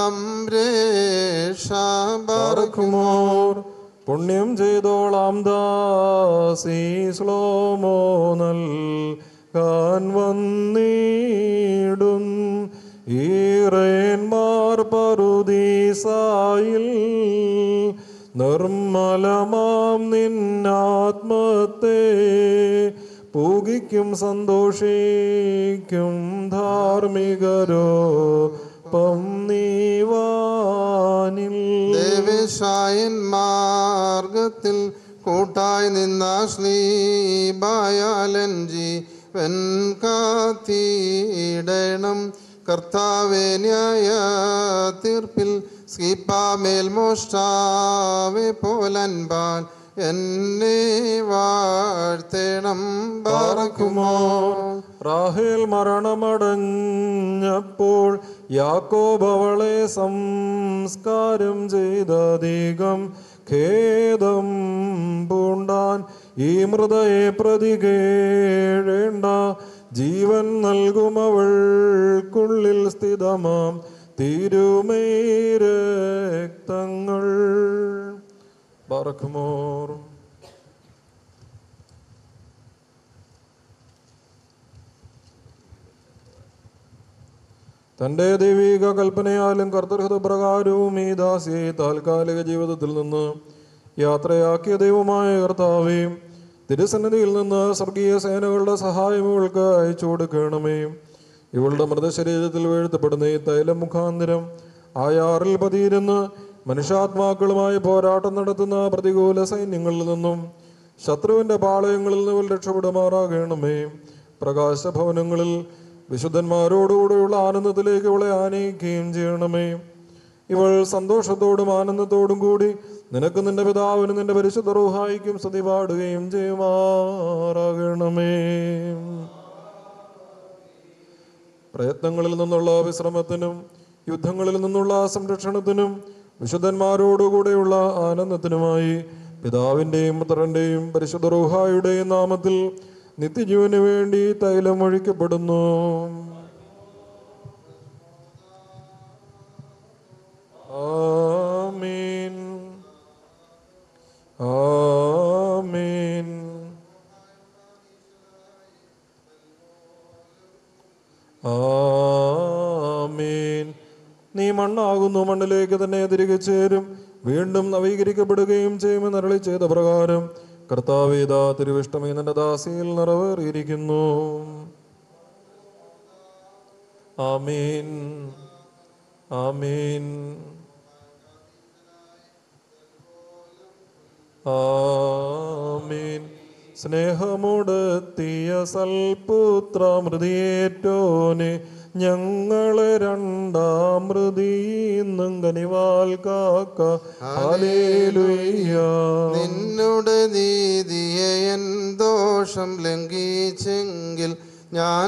സംരക്ഷാബർക്കുമോർ പുണ്യം ചെയ്തോളാം ദാസി ശ്ലോമോ നൽകാൻ വന്നിടും ഈറേന്മാർ പറുദീസായിൽ നിർമ്മലമാം നിന്നാത്മത്തെ പൂകിക്കും സന്തോഷിക്കും ധാർമ്മികരോ പം നീവാനിൽ ദേവേശായൻ മാർഗത്തിൽ കൂട്ടായി നിന്ന ശ്ലീബായാലൻ ജീവൻ കാത്തിടണം കർത്താവേ ന്യായ തീർപ്പിൽ സ്കീപ്പാമേൽ മോഷ്ടാവെ പോലൻപാൽ എന്നെ വാഴ്ത്തേണം ബാറക്കുമോ റാഹേൽ മരണമടഞ്ഞപ്പോൾ യാക്കോബ് അവളെ സംസ്കാരം ചെയ്തധികം ഖേദം പൂണ്ടാൻ ഈ മൃതയെ പ്രതി കേഴേണ്ട ജീവൻ നൽകും അവൾക്കുള്ളിൽ സ്ഥിതമാം തിരുമേരക്തങ്ങൾ പറക്കുമോർ തന്റെ ദൈവിക കൽപ്പനയാലും കർത്തൃഹൃതപ്രകാരവും ഈ ദാസിയെ താൽക്കാലിക ജീവിതത്തിൽ നിന്ന് യാത്രയാക്കിയ ദൈവമായ കർത്താവേ തിരുസന്നിധിയിൽ നിന്ന് സ്വർഗീയ സേനകളുടെ സഹായം ഇവൾക്ക് അയച്ചു കൊടുക്കണമേ ഇവളുടെ മൃതശരീരത്തിൽ വീഴ്ത്തപ്പെടുന്ന ഈ തൈലം മുഖാന്തരം ആയാറിൽ പതിയിരുന്ന് മനുഷ്യാത്മാക്കളുമായി പോരാട്ടം നടത്തുന്ന പ്രതികൂല സൈന്യങ്ങളിൽ നിന്നും ശത്രുവിന്റെ പാളയങ്ങളിൽ നിന്ന് ഇവൾ രക്ഷപ്പെടുമാറാകണമേ പ്രകാശഭവനങ്ങളിൽ വിശുദ്ധന്മാരോടുകൂടെയുള്ള ആനന്ദത്തിലേക്ക് ഇവളെ ആനയിക്കുകയും ചെയ്യണമേ ഇവൾ സന്തോഷത്തോടും ആനന്ദത്തോടും കൂടി നിനക്ക് നിന്റെ പിതാവിനും നിന്റെ പരിശുദ്ധ റൂഹായിക്കും സ്തുതി പാടുകയും ചെയ്യുമാറാകണമേ പ്രയത്നങ്ങളിൽ നിന്നുള്ള വിശ്രമത്തിനും യുദ്ധങ്ങളിൽ നിന്നുള്ള സംരക്ഷണത്തിനും വിശുദ്ധന്മാരോടുകൂടെയുള്ള ആനന്ദത്തിനുമായി പിതാവിൻ്റെയും പുത്രൻ്റെയും പരിശുദ്ധ റൂഹായുടെയും നാമത്തിൽ നിത്യജീവന് വേണ്ടി തൈലം ഒഴിക്കപ്പെടുന്നു ആമീൻ ആമീൻ ആമീൻ നീ മണ്ണാകുന്നു മണ്ണിലേക്ക് തന്നെ തിരികെ ചേരും വീണ്ടും നവീകരിക്കപ്പെടുകയും ചെയ്യുമെന്ന് അരളി ചെയ്ത പ്രകാരം കർത്താവേദ തിരുവിഷ്ടമേ നിന്റെ ദാസിയിൽ നിറവേറിയിരിക്കുന്നു ആമീൻ ആമീൻ ആമീൻ സ്നേഹമുടെത്തിയ സൽപുത്ര മൃതിയേറ്റോനെ ഞങ്ങളെ രണ്ടാം മൃതിന്നും കനിവാൽ കാക്ക ഹല്ലേലൂയ്യ നിന്നുടെ നീതിയെ എൻ ദോഷം ലംഘിച്ചെങ്കിൽ ഞാൻ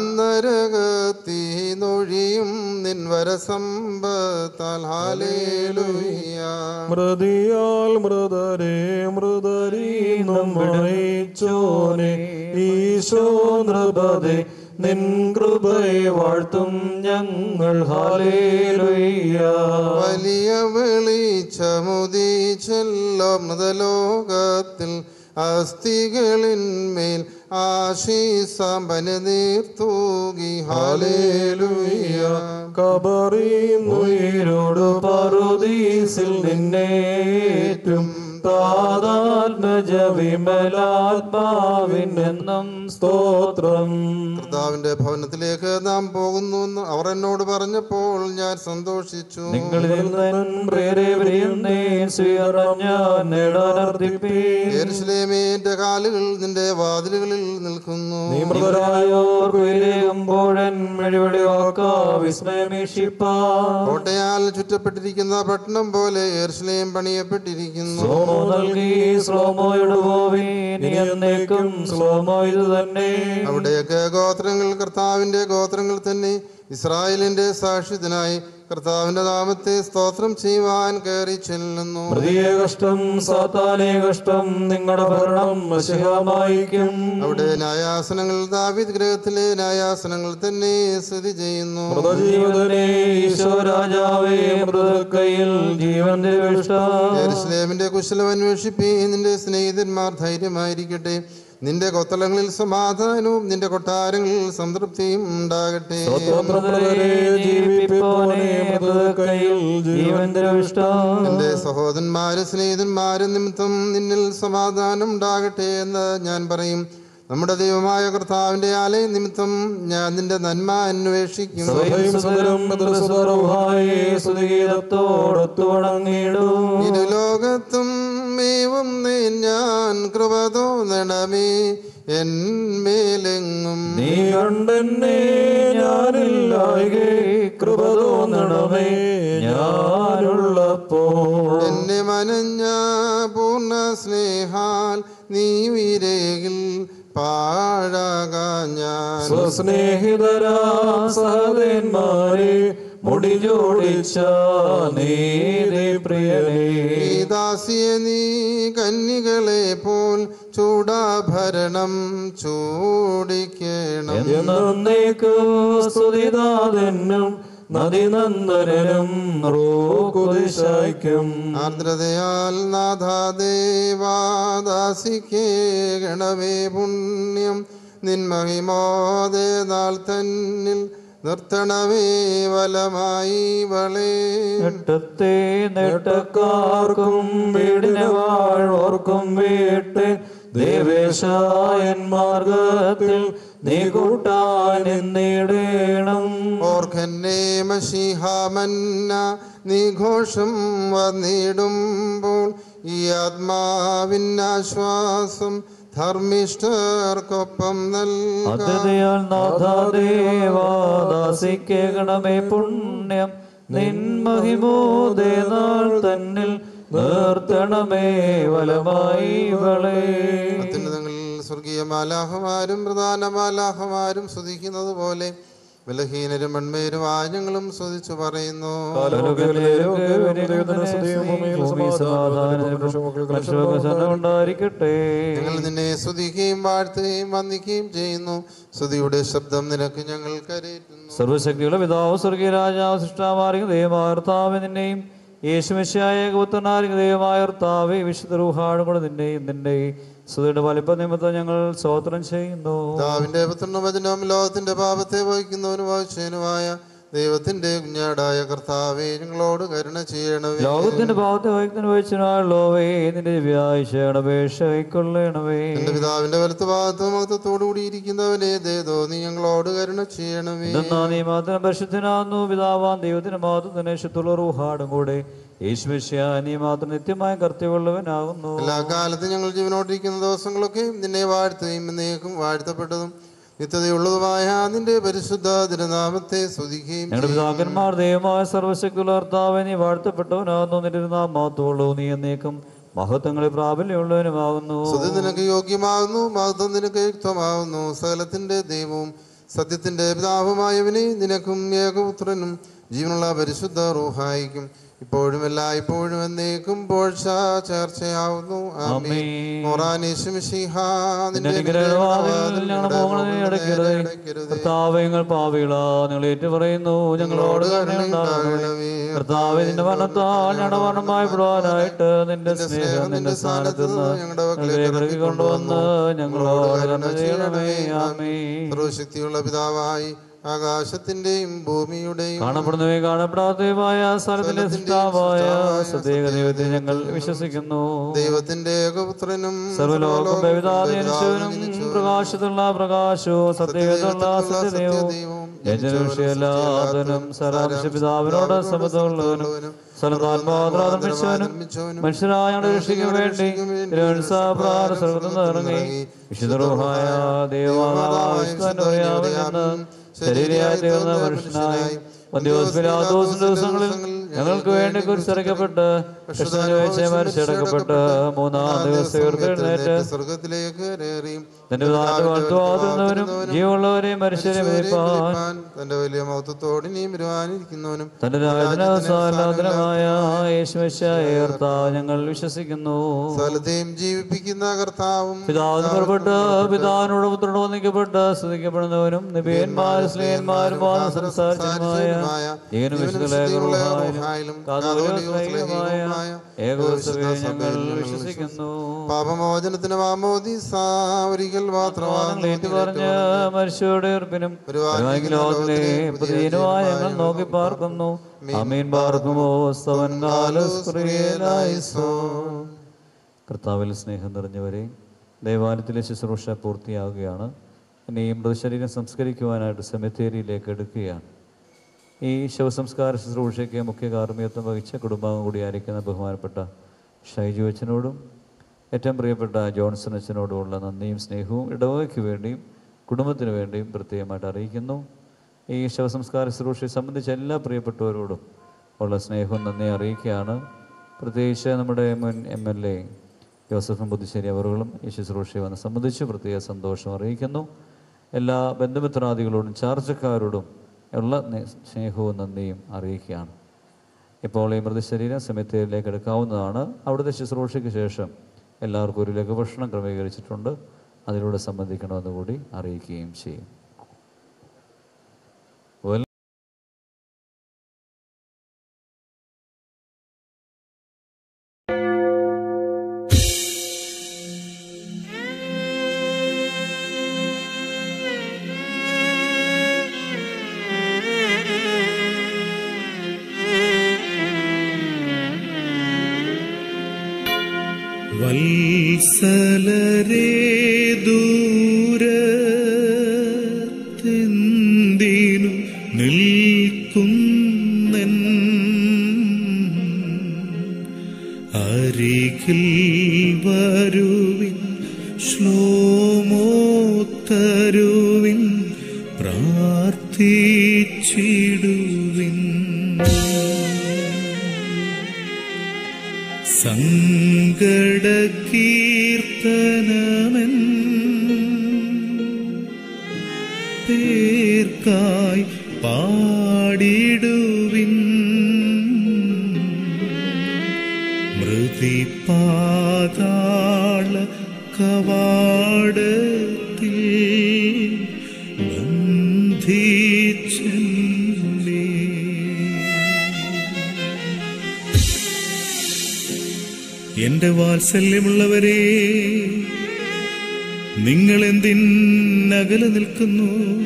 നരകത്തീനൊഴിയും നിൻവര സമ്പത്താൽ ഹാലേലുയ്യ മൃതിയാൽ മൃതരെ മൃതരീന്നും വിളിച്ചോനെ ഈശോ നൃപതേ നിൻ കൃപയെ വാഴ്ത്തും ഞങ്ങൾ ഹാലേലുയ്യ വലിയ വെളിച്ചമുദീച്ചല്ലോ മൃതലോകത്തിൽ അസ്ഥികളിന്മേൽ ആശീസാമ്പന നീർത്തൂകി ഹാലേലുയ്യ കബറിന്നുയിരോട് പറുദീസിൽ നിന്നേറ്റും താതാത്മജ വിമലാത്മാവിനെന്നും സ്തോത്രം കർത്താവിന്റെ ഭവനത്തിലേക്ക് നാം പോകുന്നു എന്ന് അവർ എന്നോട് പറഞ്ഞപ്പോൾ ഞാൻ സന്തോഷിച്ചു നിങ്ങളിൽ നിന്നും പ്രിയരേവരെയും നീ സ്വീകരണം ഞാൻ നേടാനർത്ഥിപ്പീ യെരൂശലേമേ, എന്റെ കാലുകൾ നിന്റെ വാതിലുകളിൽ നിൽക്കുന്നു നീ മൃതരായോർക്ക് വിലകുമ്പോഴൻ മെഴിവടി ഓക്കാ വിസ്മയമീക്ഷിപ്പാ കോട്ടയാൽ ചുറ്റപ്പെട്ടിരിക്കുന്ന പട്ടണം പോലെ യെരൂശലേം പണിയപ്പെട്ടിരിക്കുന്നു സ്ലോമോ നൽകി സ്ലോമോയുടെ പോവി നീ എന്നേക്കും സ്ലോമോ ഇത് തന്നെ അവിടെയൊക്കെ ഗോത്രങ്ങൾ കർത്താവിന്റെ ഗോത്രങ്ങൾ തന്നെ ഇസ്രായേലിന്റെ സാക്ഷ്യത്തിനായി കർത്താവിന്റെ നാമത്തെ സ്തോത്രം ചെയ്യുവാൻ കയറി ചെല്ലുന്നു മൃതിയെ കഷ്ടം സാത്താനെ കഷ്ടം നിങ്ങളുടെ ഭരണം വശികമായിക്കും അവിടെ ന്യായാസനങ്ങൾ ദാവീദ് ഗ്രഹത്തിലെ ന്യായാസനങ്ങൾ തന്നെ സ്ഥിതി ചെയ്യുന്നു മൃതജീവിതനെ ഈശോ രാജാവേ മൃതക്കയിൽ ജീവന്റെ വിഷ്ട യെരൂശലേമിന്റെ കുശലം അന്വേഷിപ്പി നിന്റെ സ്നേഹിതന്മാർ ധൈര്യമായിരിക്കട്ടെ നിന്റെ കൊത്തളങ്ങളിൽ സമാധാനവും നിന്റെ കൊട്ടാരങ്ങളിൽ സംതൃപ്തിയും ഉണ്ടാകട്ടെ ജീവിപ്പിപ്പോനെ മൃതക്കയിൽ ജീവന്റെ വിഷ്ട എന്റെ സഹോദരന്മാരും സ്നേഹിതന്മാരും നിമിത്തം നിന്നിൽ സമാധാനം ഉണ്ടാകട്ടെ എന്ന് ഞാൻ പറയും നമ്മുടെ ദൈവമായ കർത്താവിന്റെ ആലയ നിമിത്തം ഞാൻ നിന്റെ നന്മ അന്വേഷിക്കും സഭയും സുതരും മൃതസുതറുഹായേ സ്തുതിഗീതത്തോടൊത്തു വണങ്ങിയിടും ഇരുലോകത്തും മേവും നീ ഞാൻ കൃപ തോന്നണമേ എന്മേലെങ്ങും നീ കണ്ടെന്നെ ഞാനില്ലായകെ കൃപ തോന്നണമേ ഞാനുള്ളപ്പോൾ എന്നെ മനഞ്ഞ പൂർണ്ണ സ്നേഹാൽ നീ വിരകിൽ പാഴാകാ ഞാൻ സ്വസ്നേഹിതരാ സഹദേന്മാരെ മുടി ജോടിച്ച നീതി പ്രിയനേ ഈ ദാസിയെ നീ കന്യകളെ പോൽ ചൂടാഭരണം ചൂടിക്കണം എന്നേക്കു സ്തുതിദാതനും നദിനന്ദനും റോകുദിശായ്ക്കും ആർദ്രതയാൽ നാഥാദേവാദാസിക്കേ ഗണമേ പുണ്യം നിന്മഹിമോദേ നാൾ തന്നിൽ നിർത്തണമേ വലമായി വളേ നെട്ടത്തെ നെട്ടക്കാർക്കും വീടിനെ വാഴ്വർക്കും വീട്ട് ദേവേശായൻ മാർഗത്തിൽ നീ കൂട്ടാൻ എന്നിടേണം ഓർക്കന്നെ മഷിഹാമന്ന നീ ഘോഷം വന്നിടുമ്പോൾ ഈ ആത്മാവിനാശ്വാസം ധർമ്മിഷ്ഠർക്കൊപ്പം നൽകാം അതിഥിയാൽ നാഥാദേവാദാസിക്കേകണമേ പുണ്യം നിൻ മഹിമോദേ നാൾ തന്നിൽ നിർത്തണമേ വലമായി വളേ അത്യുന്നതങ്ങളിൽ സ്വർഗീയ മാലാഹമാരും പ്രധാന മാലാഹമാരും സ്തുതിക്കുന്നത് പോലെ ബലഹീനരും മൺമേരും ആഞ്ഞങ്ങളും സ്തുതിച്ചു പറയുന്നു ഉണ്ടായിരിക്കട്ടെ ഞങ്ങൾ നിന്നെ സ്തുതിക്കുകയും വാഴ്ത്തുകയും വന്ദിക്കുകയും ചെയ്യുന്നു സ്തുതിയുടെ ശബ്ദം നിനക്ക് ഞങ്ങൾ കരേറ്റുന്നു സർവശക്തിയുള്ള പിതാവ് സ്വർഗീയ രാജാവ് സൃഷ്ടാമാരിക ദൈവമായ കർത്താവ് നിന്നെയും യേശുമിശായ ഗൗത്തനാരിക ദൈവമായ കർത്താവ് വിശുദ്ധ റൂഹാടും കൂടെ നിന്നെയും നിന്റെ സ്തുതിയുടെ വലിപ്പ നിമിത്തം ഞങ്ങൾ സ്തോത്രം ചെയ്യുന്നു പിതാവിന്റെ പുത്രനും വചനവും ലോകത്തിന്റെ പാപത്തെ വഹിക്കുന്നവനും വഹിച്ചനുമായ ദൈവത്തിന്റെ കുഞ്ഞാടായ കർത്താവെ ഞങ്ങളോട് കരുണ ചെയ്യണമേ ലോകത്തിന്റെ പാപത്തെ വഹിക്കുന്ന വഹിച്ചനാളോവേ നിന്റെ വ്യാഴ്ചയണപേക്ഷ കൈക്കൊള്ളണമേ എന്റെ പിതാവിന്റെ വലത്ത് ഭാഗത്ത് മഹത്വത്തോടു കൂടിയിരിക്കുന്നവനെ ദേതോ നീ ഞങ്ങളോട് കരുണ ചെയ്യണമേ ഇതെന്നാ നീ മാത്രം പരിശുദ്ധനാകുന്നു പിതാവാൻ ദൈവത്തിന് മാത്രം തന്നെ ശുദ്ധുള്ള റൂഹാടും കൂടെ യേശുമിശിയ നീ മാത്രം നിത്യമായ കർത്തവ്യമുള്ളവനാകുന്നു എല്ലാ കാലത്തും ഞങ്ങൾ ജീവനോട്ടിരിക്കുന്ന ദിവസങ്ങളൊക്കെ നിന്നെ വാഴ്ത്തുകയും എന്നേക്കും വാഴ്ത്തപ്പെട്ടതും നിത്യതയുള്ളതുമായ നിന്റെ പരിശുദ്ധ തിരുനാമത്തെ സ്തുതിക്കുകയും ഞങ്ങളുടെ ചെയ്യും. പിതാക്കന്മാർ ദൈവമായ സർവശക്തിയുള്ള കർത്താവെ നീ വാഴ്ത്തപ്പെട്ടവനാകുന്നു നിന്റെ നാം മാത്രമുള്ളൂ നീ എന്നേക്കും മഹത്വങ്ങളെ പ്രാബല്യമുള്ളവനുമാകുന്നു സ്തുതി നിനക്ക് യോഗ്യമാകുന്നു മഹത്വം നിനക്ക് യുക്തമാകുന്നു സകലത്തിന്റെ ദൈവവും സത്യത്തിന്റെ പിതാവുമായവനെ നിനക്കും ഏകപുത്രനും ജീവനുള്ള പരിശുദ്ധ റൂഹായിക്കും ഇപ്പോഴും എല്ലായ്പ്പോഴും എന്നേക്കും പോഴ്ച ചേർച്ചയാവുന്നു ആമേൻ. മോറാനേശു മിശിഹാ, നിന്റെ അനുഗ്രഹവാതിൽ ഞങ്ങളുടെ മോഹനെ അടയ്ക്കരുത് കർത്താവ് ഞങ്ങൾ പാവികളാ നിങ്ങൾ ഏറ്റു പറയുന്നു ഞങ്ങളോട് കരുണയുണ്ടാകണമേ കർത്താവ് നിന്റെ മരണത്താൽ ഞങ്ങളുടെ മരണമായി പെടുവാനായിട്ട് നിന്റെ സ്നേഹം നിന്റെ സ്ഥാനത്ത് നിന്ന് ഞങ്ങളെ ഇറക്കി കൊണ്ടുവന്ന് ഞങ്ങളോട് കരുണ ചെയ്യണമേ ആമേ സർവശക്തിയുള്ള പിതാവായി ആകാശത്തിന്റെയും ഭൂമിയുടെയും കാണപ്പെടുന്നവയും കാണപ്പെടാത്തതുമായ സ്ഥലത്തിന്റെ സൃഷ്ടാവായ സദേക ദൈവത്തെ ഞങ്ങൾ വിശ്വസിക്കുന്നു ദൈവത്തിന്റെ ഏകപുത്രനും സർവലോകം ബവിതാദീനശിവനും പ്രകാശത്തുള്ള പ്രകാശവും സത്യത്തുള്ള സത്യദൈവവും യജനുഷ്യല്ലാതനും സരാംശ പിതാവിനോട് സമതുള്ളവനും സ്ഥലത്താത്മാത്രമിച്ചവനും മനുഷ്യരായ രക്ഷിക്കാൻ വേണ്ടി തിരുവനന്തപുരം സർവ്വതും ഇറങ്ങി വിശുദ്ധരൂഹായ ദൈവമാവിഷ്കാന്ന് ശരീരയായി തീർന്ന മനുഷ്യനായി മധ്യോസ്പിലാദോസ് ദിവസങ്ങളിൽ ഞങ്ങൾക്ക് വേണ്ടി കുറിച്ചിറക്കപ്പെട്ട് കൃഷ്ണന് വെച്ച് മരിച്ചടക്കപ്പെട്ട് മൂന്നാം ദിവസം ഉയർത്തെഴുന്നേറ്റ് സ്വർഗത്തിലേക്ക് കയറി തന്റെ പിതാവിന്റെ വാഴ്ത്തുവാതിരുന്നവനും ജീവനുള്ളവരെയും മനുഷ്യരെ വിധിപ്പാൻ തന്റെ വലിയ മഹത്വത്തോട് ഇനിയും വരുവാനിരിക്കുന്നവനും തന്റെ രാജനാസാലാതനമായ യേശുവശേർത്ത ഞങ്ങൾ വിശ്വസിക്കുന്നു സ്ഥലത്തെയും ജീവിപ്പിക്കുന്ന കർത്താവും പിതാവിന് പുറപ്പെട്ട് പിതാവിനോട് പുത്രനോട് വന്നിക്കപ്പെട്ട് സ്തുതിക്കപ്പെടുന്നവനും നിബിയന്മാരും സ്നേഹന്മാരും വാദം സംസാരിച്ചതുമായ ജീവനും വിശുദ്ധലേഖനവും കാതോലികമായ ഏകോത്സവയെ ഞങ്ങൾ വിശ്വസിക്കുന്നു പാപമോചനത്തിന് മാമോദീസ ഒരിക്കൽ മാത്രമാണ് പറഞ്ഞ മനുഷ്യരുടെ ഉറപ്പിനും ലോകത്തിലെ പ്രതിദിനമായി ഞങ്ങൾ നോക്കി പാർക്കുന്നു അമീൻ പാർക്കുമോ സ്തവൻ കർത്താവിൽ സ്നേഹം നിറഞ്ഞവരെ ദേവാലയത്തിലെ ശുശ്രൂഷ പൂർത്തിയാവുകയാണ് ഇനിയും മൃതശരീരം സംസ്കരിക്കുവാനായിട്ട് സെമിത്തേരിയിലേക്ക് എടുക്കുകയാണ് ഈ ശവസംസ്കാര ശുശ്രൂഷയ്ക്ക് മുഖ്യ കാർമ്മികത്വം വഹിച്ച കുടുംബാംഗം കൂടിയായിരിക്കുന്ന ബഹുമാനപ്പെട്ട ഷൈജു അച്ഛനോടും ഏറ്റവും പ്രിയപ്പെട്ട ജോൺസൺ അച്ഛനോടുമുള്ള നന്ദിയും സ്നേഹവും ഇടവകയ്ക്ക് വേണ്ടിയും കുടുംബത്തിന് വേണ്ടിയും പ്രത്യേകമായിട്ട് അറിയിക്കുന്നു ഈ ശവസംസ്കാര ശുശ്രൂഷയെ സംബന്ധിച്ച എല്ലാ പ്രിയപ്പെട്ടവരോടും ഉള്ള സ്നേഹവും നന്ദി അറിയിക്കുകയാണ് പ്രത്യേകിച്ച് നമ്മുടെ മുൻ M L A Joseph Puthussery അവറുകളും ഈ ശുശ്രൂഷയെ വന്ന് സംബന്ധിച്ച് പ്രത്യേക സന്തോഷം അറിയിക്കുന്നു എല്ലാ ബന്ധുമിത്രാദികളോടും ചാർച്ചക്കാരോടും ഉള്ള നെ- സ്നേഹവും നന്ദിയും അറിയിക്കുകയാണ് ഇപ്പോൾ ഈ മൃതശരീരം സെമിത്തേരിയിലേക്ക് എടുക്കാവുന്നതാണ് അവിടുത്തെ ശുശ്രൂഷയ്ക്ക് ശേഷം എല്ലാവർക്കും ഒരു ലഘുഭക്ഷണം ക്രമീകരിച്ചിട്ടുണ്ട് അതിലൂടെ സംബന്ധിക്കണമെന്ന് കൂടി അറിയിക്കുകയും ചെയ്യും വെൽ വത്സലരേ ദൂരത്തെന്തിനു നിൽക്കുന്നൻ അരികിൽ വരുവിൻ ശ്ലോമോത്തരുവിൻ പ്രാർത്ഥിച്ചിടുവിൻ സങ്കട കീർത്തനമൻ പേർക്കായി പാടിടുവിൻ മൃതിപാതാള കവാടത്തിൽ ബന്ധിച്ചെന്നേ എന്റെ വാത്സല്യമുള്ളവരെ നിങ്ങൾ എന്തിനകലെ നിൽക്കുന്നു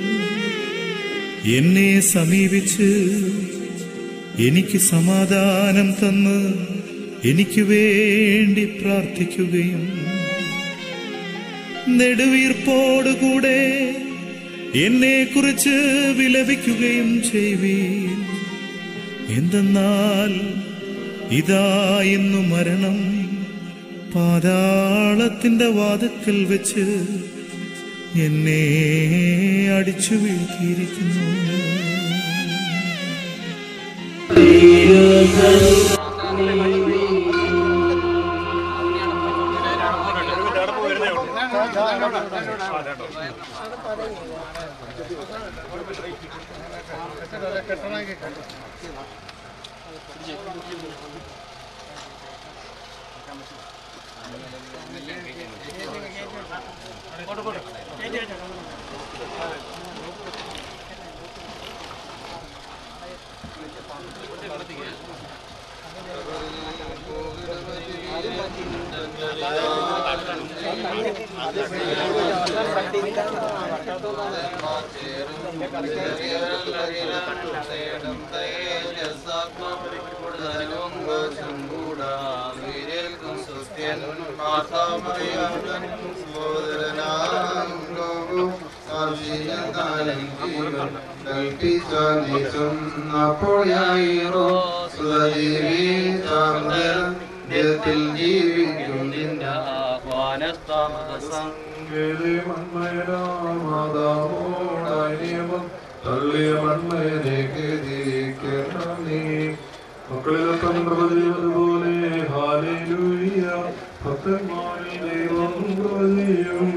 എന്നെ സമീപിച്ച് എനിക്ക് സമാധാനം തന്ന് എനിക്ക് വേണ്ടി പ്രാർത്ഥിക്കുകയും നെടുവീർപ്പോടുകൂടെ എന്നെ കുറിച്ച് വിലപിക്കുകയും ചെയ്യുവീൻ എന്തെന്നാൽ ഇതാ ഇന്നു മരണം പാതാളത്തിന്റെ വാതിക്കൽ വെച്ച് എന്നെ അടിച്ചു വീഴ്ത്തിയിരിക്കുന്നു വരുന്നേ ഉള്ളൂ ജീവിക്കും നിന്റെ ആഹ്വാനത്താമസം തള്ളിയ മണ്മയനെ ഗതിക്കണം നീ മക്കളിലൊപ്പം പ്രവചിച്ചതുപോലെ ഹാലേലൂയ ഭക്തന്മാരിൽ ദൈവം പ്രവചിയും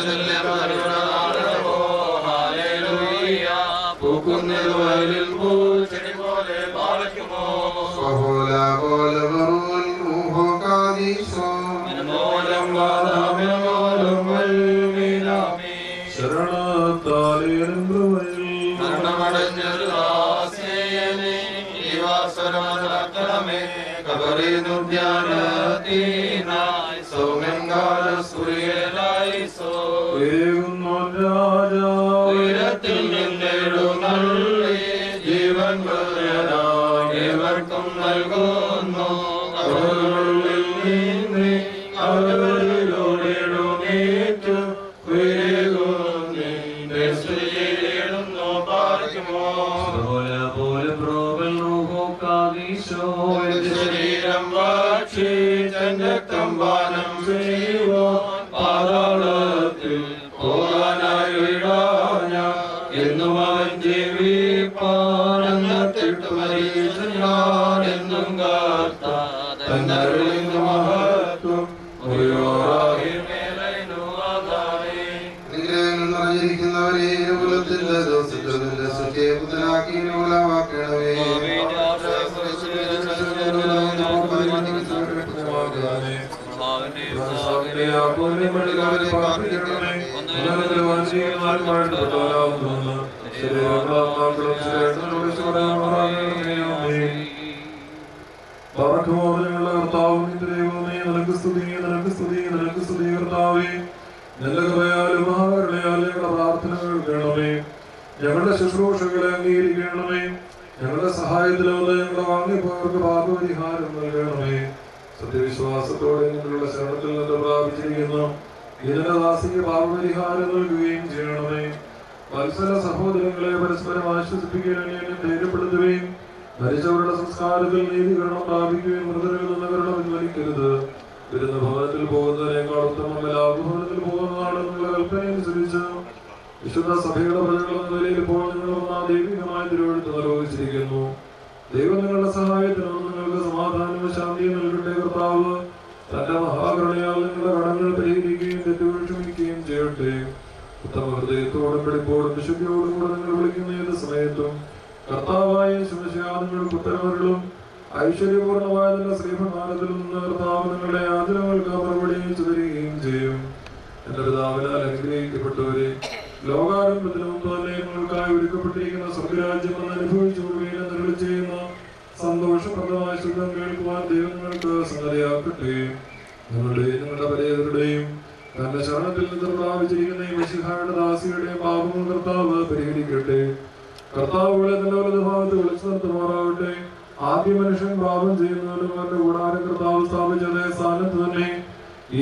പൂക്കുന്നത് വയലിൽ പൂച്ചെടി പോലെ പാലയ്ക്കുമോ മൂലം വാദാമിനോലം വൽമീനാമി മരണമടഞ്ഞൊരു ആശയനെ നിവാസനമേ കബറിനുദ്യാനത്തിനായി സൗമ്യങ്കാല സൂര്യനായി സോ ഉയരത്തിൽ നിന്നെഴുന്നള്ളി ജീവൻ പ്രദനായി ഏവർക്കും നൽകുന്നു കബറുകളിൽ നിന്ന് അവരിലൂടെ എഴുന്നേറ്റ് ഉയരുന്നു സ്തുതിയിടുന്നു പാർക്കുമോ പോലെ പ്രോവൽ റൂഹോക്കാദീശോ ശരീരം വാക്ഷി രക്തം പാനം ചെയ്യുവോ പാതാളത്തിൽ പോകാനായി വിടാഞ്ഞ എന്നും അവൻ ജീവിപ്പാനെന്നിട്ട് മരീചനാൻ എന്നും കാത്ത തന്നരുളിന് മഹത്വം ഉയോറായി മേലൈനു ആദായി അനുഗ്രഹങ്ങൾ നിറഞ്ഞിരിക്കുന്നവരെ കുലത്തിന്റെ ദിവസത്തിൽ നിന്റെ സൃഷ്ടിയെ പുത്തനാക്കി മൂലമാക്കണമേ പാർക്കുമോദനമുള്ള കർത്താവും നിത്യദൈവമേ നിനക്ക് സ്തുതി നിനക്ക് സ്തുതി നിനക്ക് സ്തുതി കർത്താവേ നല്ല കൃപയാലും മഹാകരുണയാലും ഞങ്ങളുടെ പ്രാർത്ഥനകൾ കേൾക്കണമേ ഞങ്ങളുടെ ശുശ്രൂഷകളെ അംഗീകരിക്കണമേ ഞങ്ങളുടെ സഹായത്തിലൂടെ ഞങ്ങളുടെ വാങ്ങിപ്പോയവർക്ക് പാപപരിഹാരം നൽകണമേ സത്യവിശ്വാസത്തോടെ നിങ്ങളുടെ ശരണത്തിൽ നിന്ന് പ്രാപിച്ചിരിക്കുന്ന ഇതിന്റെ ദാസിക്ക് പാപപരിഹാരം നൽകുകയും ചെയ്യണമേ വത്സല സഹോദരങ്ങളെ പരസ്പരം ആശ്വസിപ്പിക്കുകയും ധൈര്യപ്പെടുത്തുകയും മരിച്ചവരുടെ സംസ്കാരത്തിൽ നീതീകരണം പ്രാപിക്കുകയും മൃതരിൽ നിന്ന് കരുണ പിൻവലിക്കരുത് വിരുന്ന ഭവനത്തിൽ പോകുന്നതിനേക്കാൾ ഉത്തമം ലാഭഭവനത്തിൽ പോകുന്നതാണ് എന്നുള്ള കൽപ്പനയനുസരിച്ച് വിശുദ്ധ സഭയുടെ പ്രജകൾ എന്ന നിലയിൽ ഇപ്പോൾ നിങ്ങൾ ഒന്നാം ദൈവികമായ തിരുവഴുത്ത് നിർവഹിച്ചിരിക്കുന്നു ദൈവം നിങ്ങളുടെ സഹായത്തിനും നിങ്ങൾക്ക് സമാധാനവും ശാന്തിയും നൽകട്ടെ കർത്താവ് തന്റെ മഹാകരുണയാൽ നിങ്ങളുടെ കടങ്ങൾ പരിഹരിക്കുകയും തെറ്റുകൾ ക്ഷമിക്കുകയും ചെയ്യട്ടെ ഉത്തമ ഹൃദയത്തോടും വെളിപ്പോടും വിശുദ്ധിയോടും കൂടെ നിങ്ങൾ വിളിക്കുന്ന ഏത് സമയത്തും കർത്താവായ ശിവശാദങ്ങൾക്ക് ഉത്തരവുകളും ഐശ്വര്യപൂർണമായ നിന്റെ ശ്രീഭണ്ഡാരത്തിൽ നിന്ന് കർത്താവ് നിങ്ങളുടെ യാതനകൾക്ക് മറുപടി തരികയും ചെയ്യും എന്റെ പിതാവിനാൽ അനുഗ്രഹിക്കപ്പെട്ടവരെ ലോകാരംഭത്തിന് മുമ്പ് തന്നെ നിങ്ങൾക്കായി ഒരുക്കപ്പെട്ടിരിക്കുന്ന സ്വർഗരാജ്യം എന്ന് അനുഭവിച്ചു കൊടുക്കുകയും നിരളി ചെയ്യുന്ന സന്തോഷപ്രദമായ ശുദ്ധം കേൾക്കുവാൻ ദൈവം നിങ്ങൾക്ക് സംഗതിയാക്കട്ടെ നിങ്ങളുടെയും നിങ്ങളുടെ പരേതരുടെയും തന്റെ ശരണത്തിൽ നിന്ന് പ്രാപിച്ചിരിക്കുന്ന ഈ മിശിഹായുടെ ദാസിയുടെയും പാപങ്ങൾ കർത്താവ് പരിഹരിക്കട്ടെ കർത്താവുകളെ തന്റെ വലത് ഭാഗത്ത് വിളിച്ചു നിർത്തുമാറാകട്ടെ ആദ്യ മനുഷ്യൻ പാപം ചെയ്യുന്നതിനും അവന്റെ കൂടാരം കർത്താവ് സ്ഥാപിച്ച അതേ സ്ഥാനത്ത് തന്നെ ഈ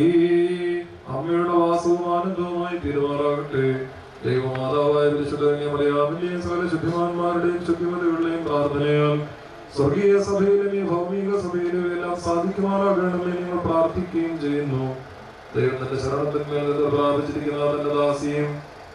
അമ്മയുടെ വാസവും ആനന്ദവുമായി തീരുമാറാകട്ടെ ദൈവമാതാവായ പരിശുദ്ധ മലയാളിന്റെയും സകല ശുദ്ധിമാന്മാരുടെയും ശുദ്ധിമതികളുടെയും പ്രാർത്ഥനയാൽ സ്വർഗീയ സഭയിലും ഈ ഭൗമിക സഭയിലും എല്ലാം സാധിക്കുമാറാകണമെന്ന് നിങ്ങൾ പ്രാർത്ഥിക്കുകയും ചെയ്യുന്നു ദൈവം തന്റെ ശരണത്തിന്മേൽ നിന്ന് പ്രാപിച്ചിരിക്കുന്ന തന്റെ ദാസിയും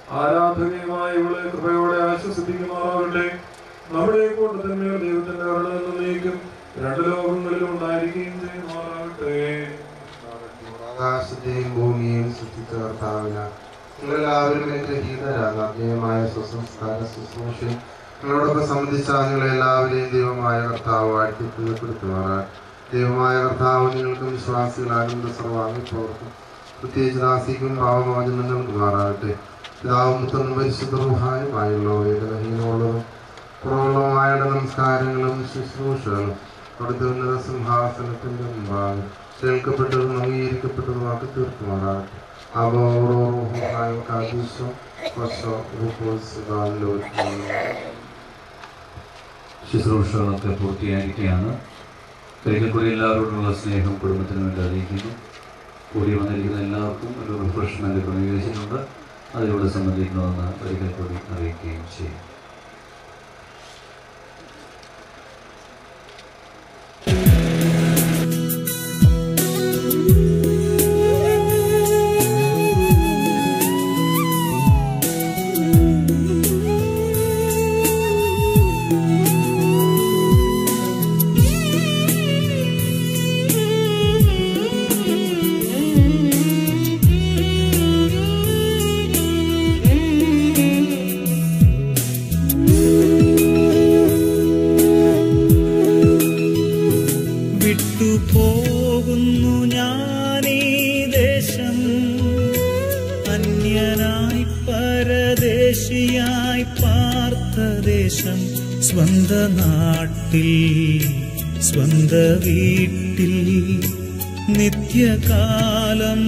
ആരാധകയുമായ ഇവളെ കൃപയോടെ ആശ്വസിപ്പിക്കുമാറാകട്ടെ നമ്മുടെ കൂട്ടത്തിന്മേൽ ദൈവത്തിന്റെ കരുണ എന്നേക്കും രണ്ട് ലോകങ്ങളിലും ഉണ്ടായിരിക്കുകയും ചെയ്യുമാറാകട്ടെ ആകാശത്തെയും ഭൂമിയെയും സൃഷ്ടിച്ച കർത്താവിന് നിങ്ങളെല്ലാവരും അനുഗ്രഹീതരാകാം ദൈവമായ സുസംസ്കാര ശുശ്രൂഷയും നിങ്ങളോടൊപ്പം സംബന്ധിച്ച നിങ്ങളെല്ലാവരെയും ദൈവമായ കർത്താവ് വാഴ്ത്തിപ്പെടുത്തുമാറാൻ ദൈവമായ കർത്താവ് നിങ്ങൾക്ക് വിശ്വാസികളാകുന്ന സർവാങ്ങിപ്പോർക്കും പ്രത്യേകിച്ച് ദാസിക്കും പാവമോചനം നൽകുമാറാകട്ടെ പിതാവും പുത്രനും പരിശുദ്ധവുമായുമായുള്ള വേദനഹീനമുള്ളതും കുറവുള്ളതുമായ നമസ്കാരങ്ങളും ശുശ്രൂഷകളും അവിടുത്തെ ഉന്നത സിംഹാസനത്തിന്റെ മുമ്പാകെ കേൾക്കപ്പെട്ടതും അംഗീകരിക്കപ്പെട്ടതുമാക്കി തീർക്കുമാറാകട്ടെ അബോറോഹായ കാദീശോ വശോ റൂപ്പോത്സവ ശുശ്രൂഷകളൊക്കെ പൂർത്തിയായിരിക്കുകയാണ് ഒരിക്കൽ കൂടി എല്ലാവരോടുമുള്ള സ്നേഹം കുടുംബത്തിന് വേണ്ടി അറിയിക്കുന്നു കൂടി വന്നിരിക്കുന്ന എല്ലാവർക്കും ഒരു റിഫ്രഷ്മെൻ്റ് ക്രമീകരിച്ചിട്ടുണ്ട് അതിലൂടെ സംബന്ധിക്കണമെന്ന് ഒരിക്കൽ കൂടി അറിയിക്കുകയും ചെയ്യും വിട്ടുപോകുന്നു ഞാനീ ദേശം അന്യനായി പരദേശിയായി പാർത്ത ദേശം സ്വന്ത നാട്ടിൽ സ്വന്ത വീട്ടിൽ നിത്യകാലം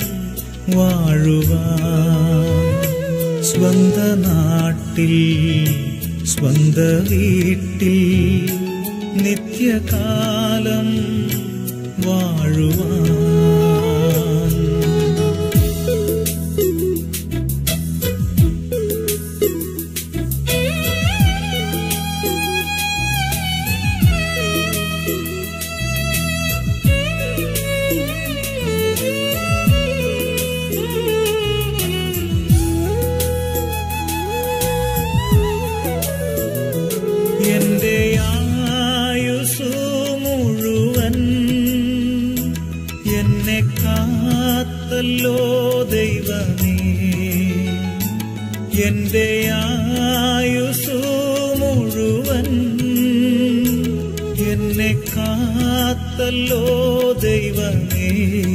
വാഴുവാൻ സ്വന്ത നാട്ടിൽ സ്വന്ത വീട്ടിൽ നിത്യകാലം വാഴുവാൻ എന്റെ ആയുസു മുഴുവൻ എന്നെ കാത്തല്ലോ ദൈവമേ എന്റെ ആയുസു മുഴുവൻ എന്നെ കാത്തല്ലോ ദൈവമേ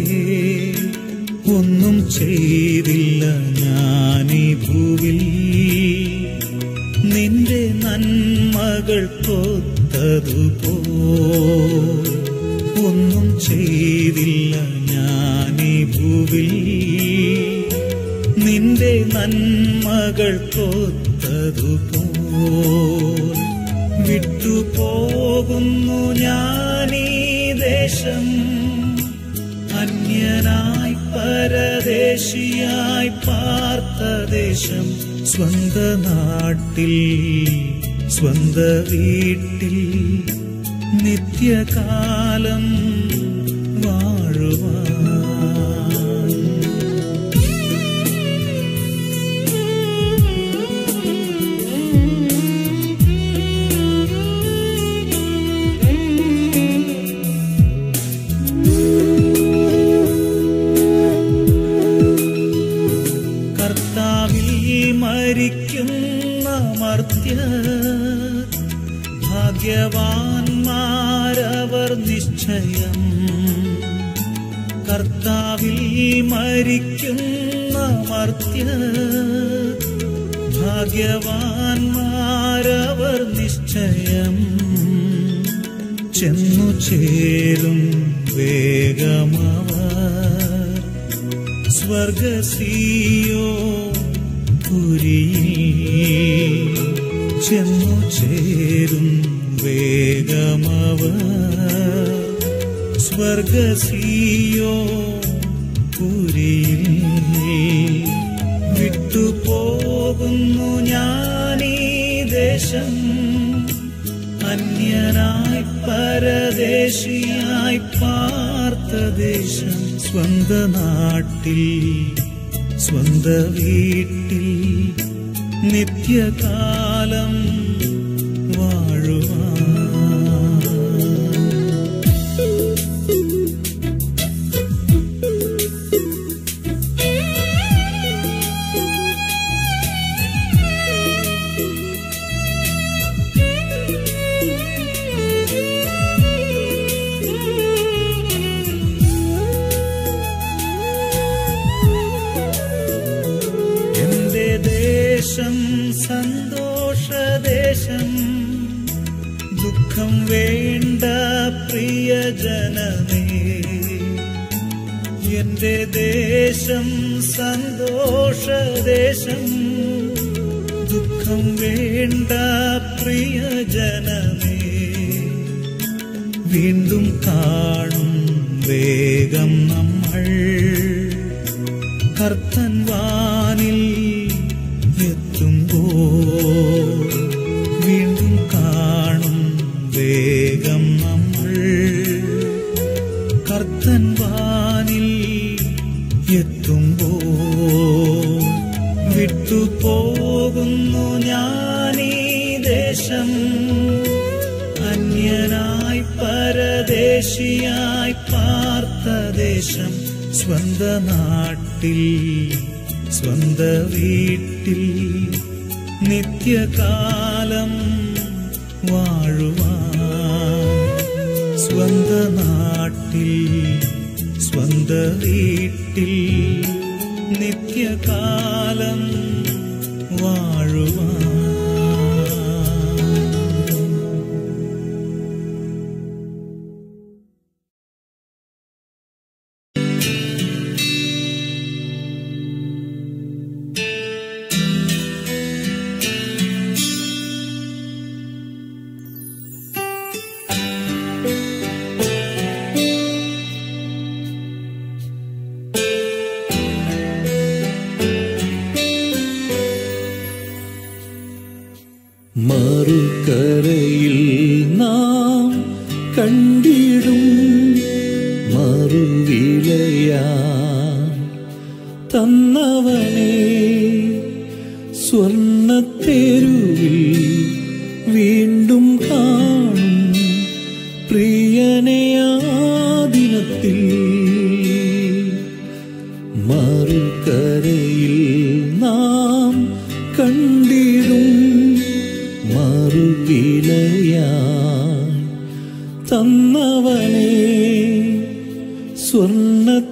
ഒന്നും ചെയ്തില്ല ഞാനീ ഭൂവിൽ നിന്റെ നന്മകൾ കൊത്തതുപോ ഒന്നും ചെയ്തില്ല ഞാനീ ഭൂവിൽ നിന്റെ നന്മകൾ കൊത്തതുപോ വിട്ടുപോകുന്നു ഞാനീ ദേശം അന്യനായി പരദേശിയായി പാർത്ത ദേശം സ്വന്ത നാട്ടിൽ സ്വന്ത വീട്ടിൽ നിത്യകാലം വാഴുവാൻ കർത്താവിൽ മരിക്കുന്ന മർത്യ ഭാഗ്യവാന്മാരവർ നിശ്ചയം കർത്താവിൽ മരിക്കുന്ന മർത്യ ഭാഗ്യവാന്മാരവർ നിശ്ചയം ചെന്നു ചേരും വേഗമവർ സ്വർഗസീയോ പുരിയിൽ ചെന്നു ചേരും വേഗമവർ സ്വർഗസീയോ പുരിയിൽ വിട്ടുപോകുന്നു ഞാനീ ദേശം അന്യനായി പരദേശിയായി പാർത്ത ദേശം സ്വന്ത നാട്ടിൽ സ്വന്ത വീട്ടിൽ നിത്യകാലം വാഴുവാൻ ദേശം ദുഃഖം വേണ്ട പ്രിയജനമേ എന്റെ ദേശം സന്തോഷദേശം ദുഃഖം വേണ്ട പ്രിയജനമേ വീണ്ടും കാണും വേഗം നമ്മൾ കർത്തൻ വാനിൽ എത്തുമ്പോ വീണ്ടും കാണും വേഗം നമ്മൾ കർത്തൻ വാനിൽ എത്തുമ്പോ വിട്ടുപോകുന്നു ഞാനീ ദേശം അന്യനായി പരദേശിയായി പാർത്ത ദേശം സ്വന്ത നാട്ടിൽ സ്വന്ത വീട്ടിൽ നിത്യകാലം വാഴുവാൻ സ്വന്ത നാട്ടിൽ സ്വന്ത വീട്ടിൽ നിത്യകാലം വാഴുവാൻ മറുകരയിൽ നാം കണ്ടിടും മറുവിലയാ തന്നവനെ സ്വർണത്തെരുവിൽ വീണ്ടും കാണും പ്രിയനെയാ ദിനത്തിൽ മറുകരയിൽ നാം കണ്ടിടും മറുവിലയായി തന്നവനെ സ്വർണത്തെരുവിൽ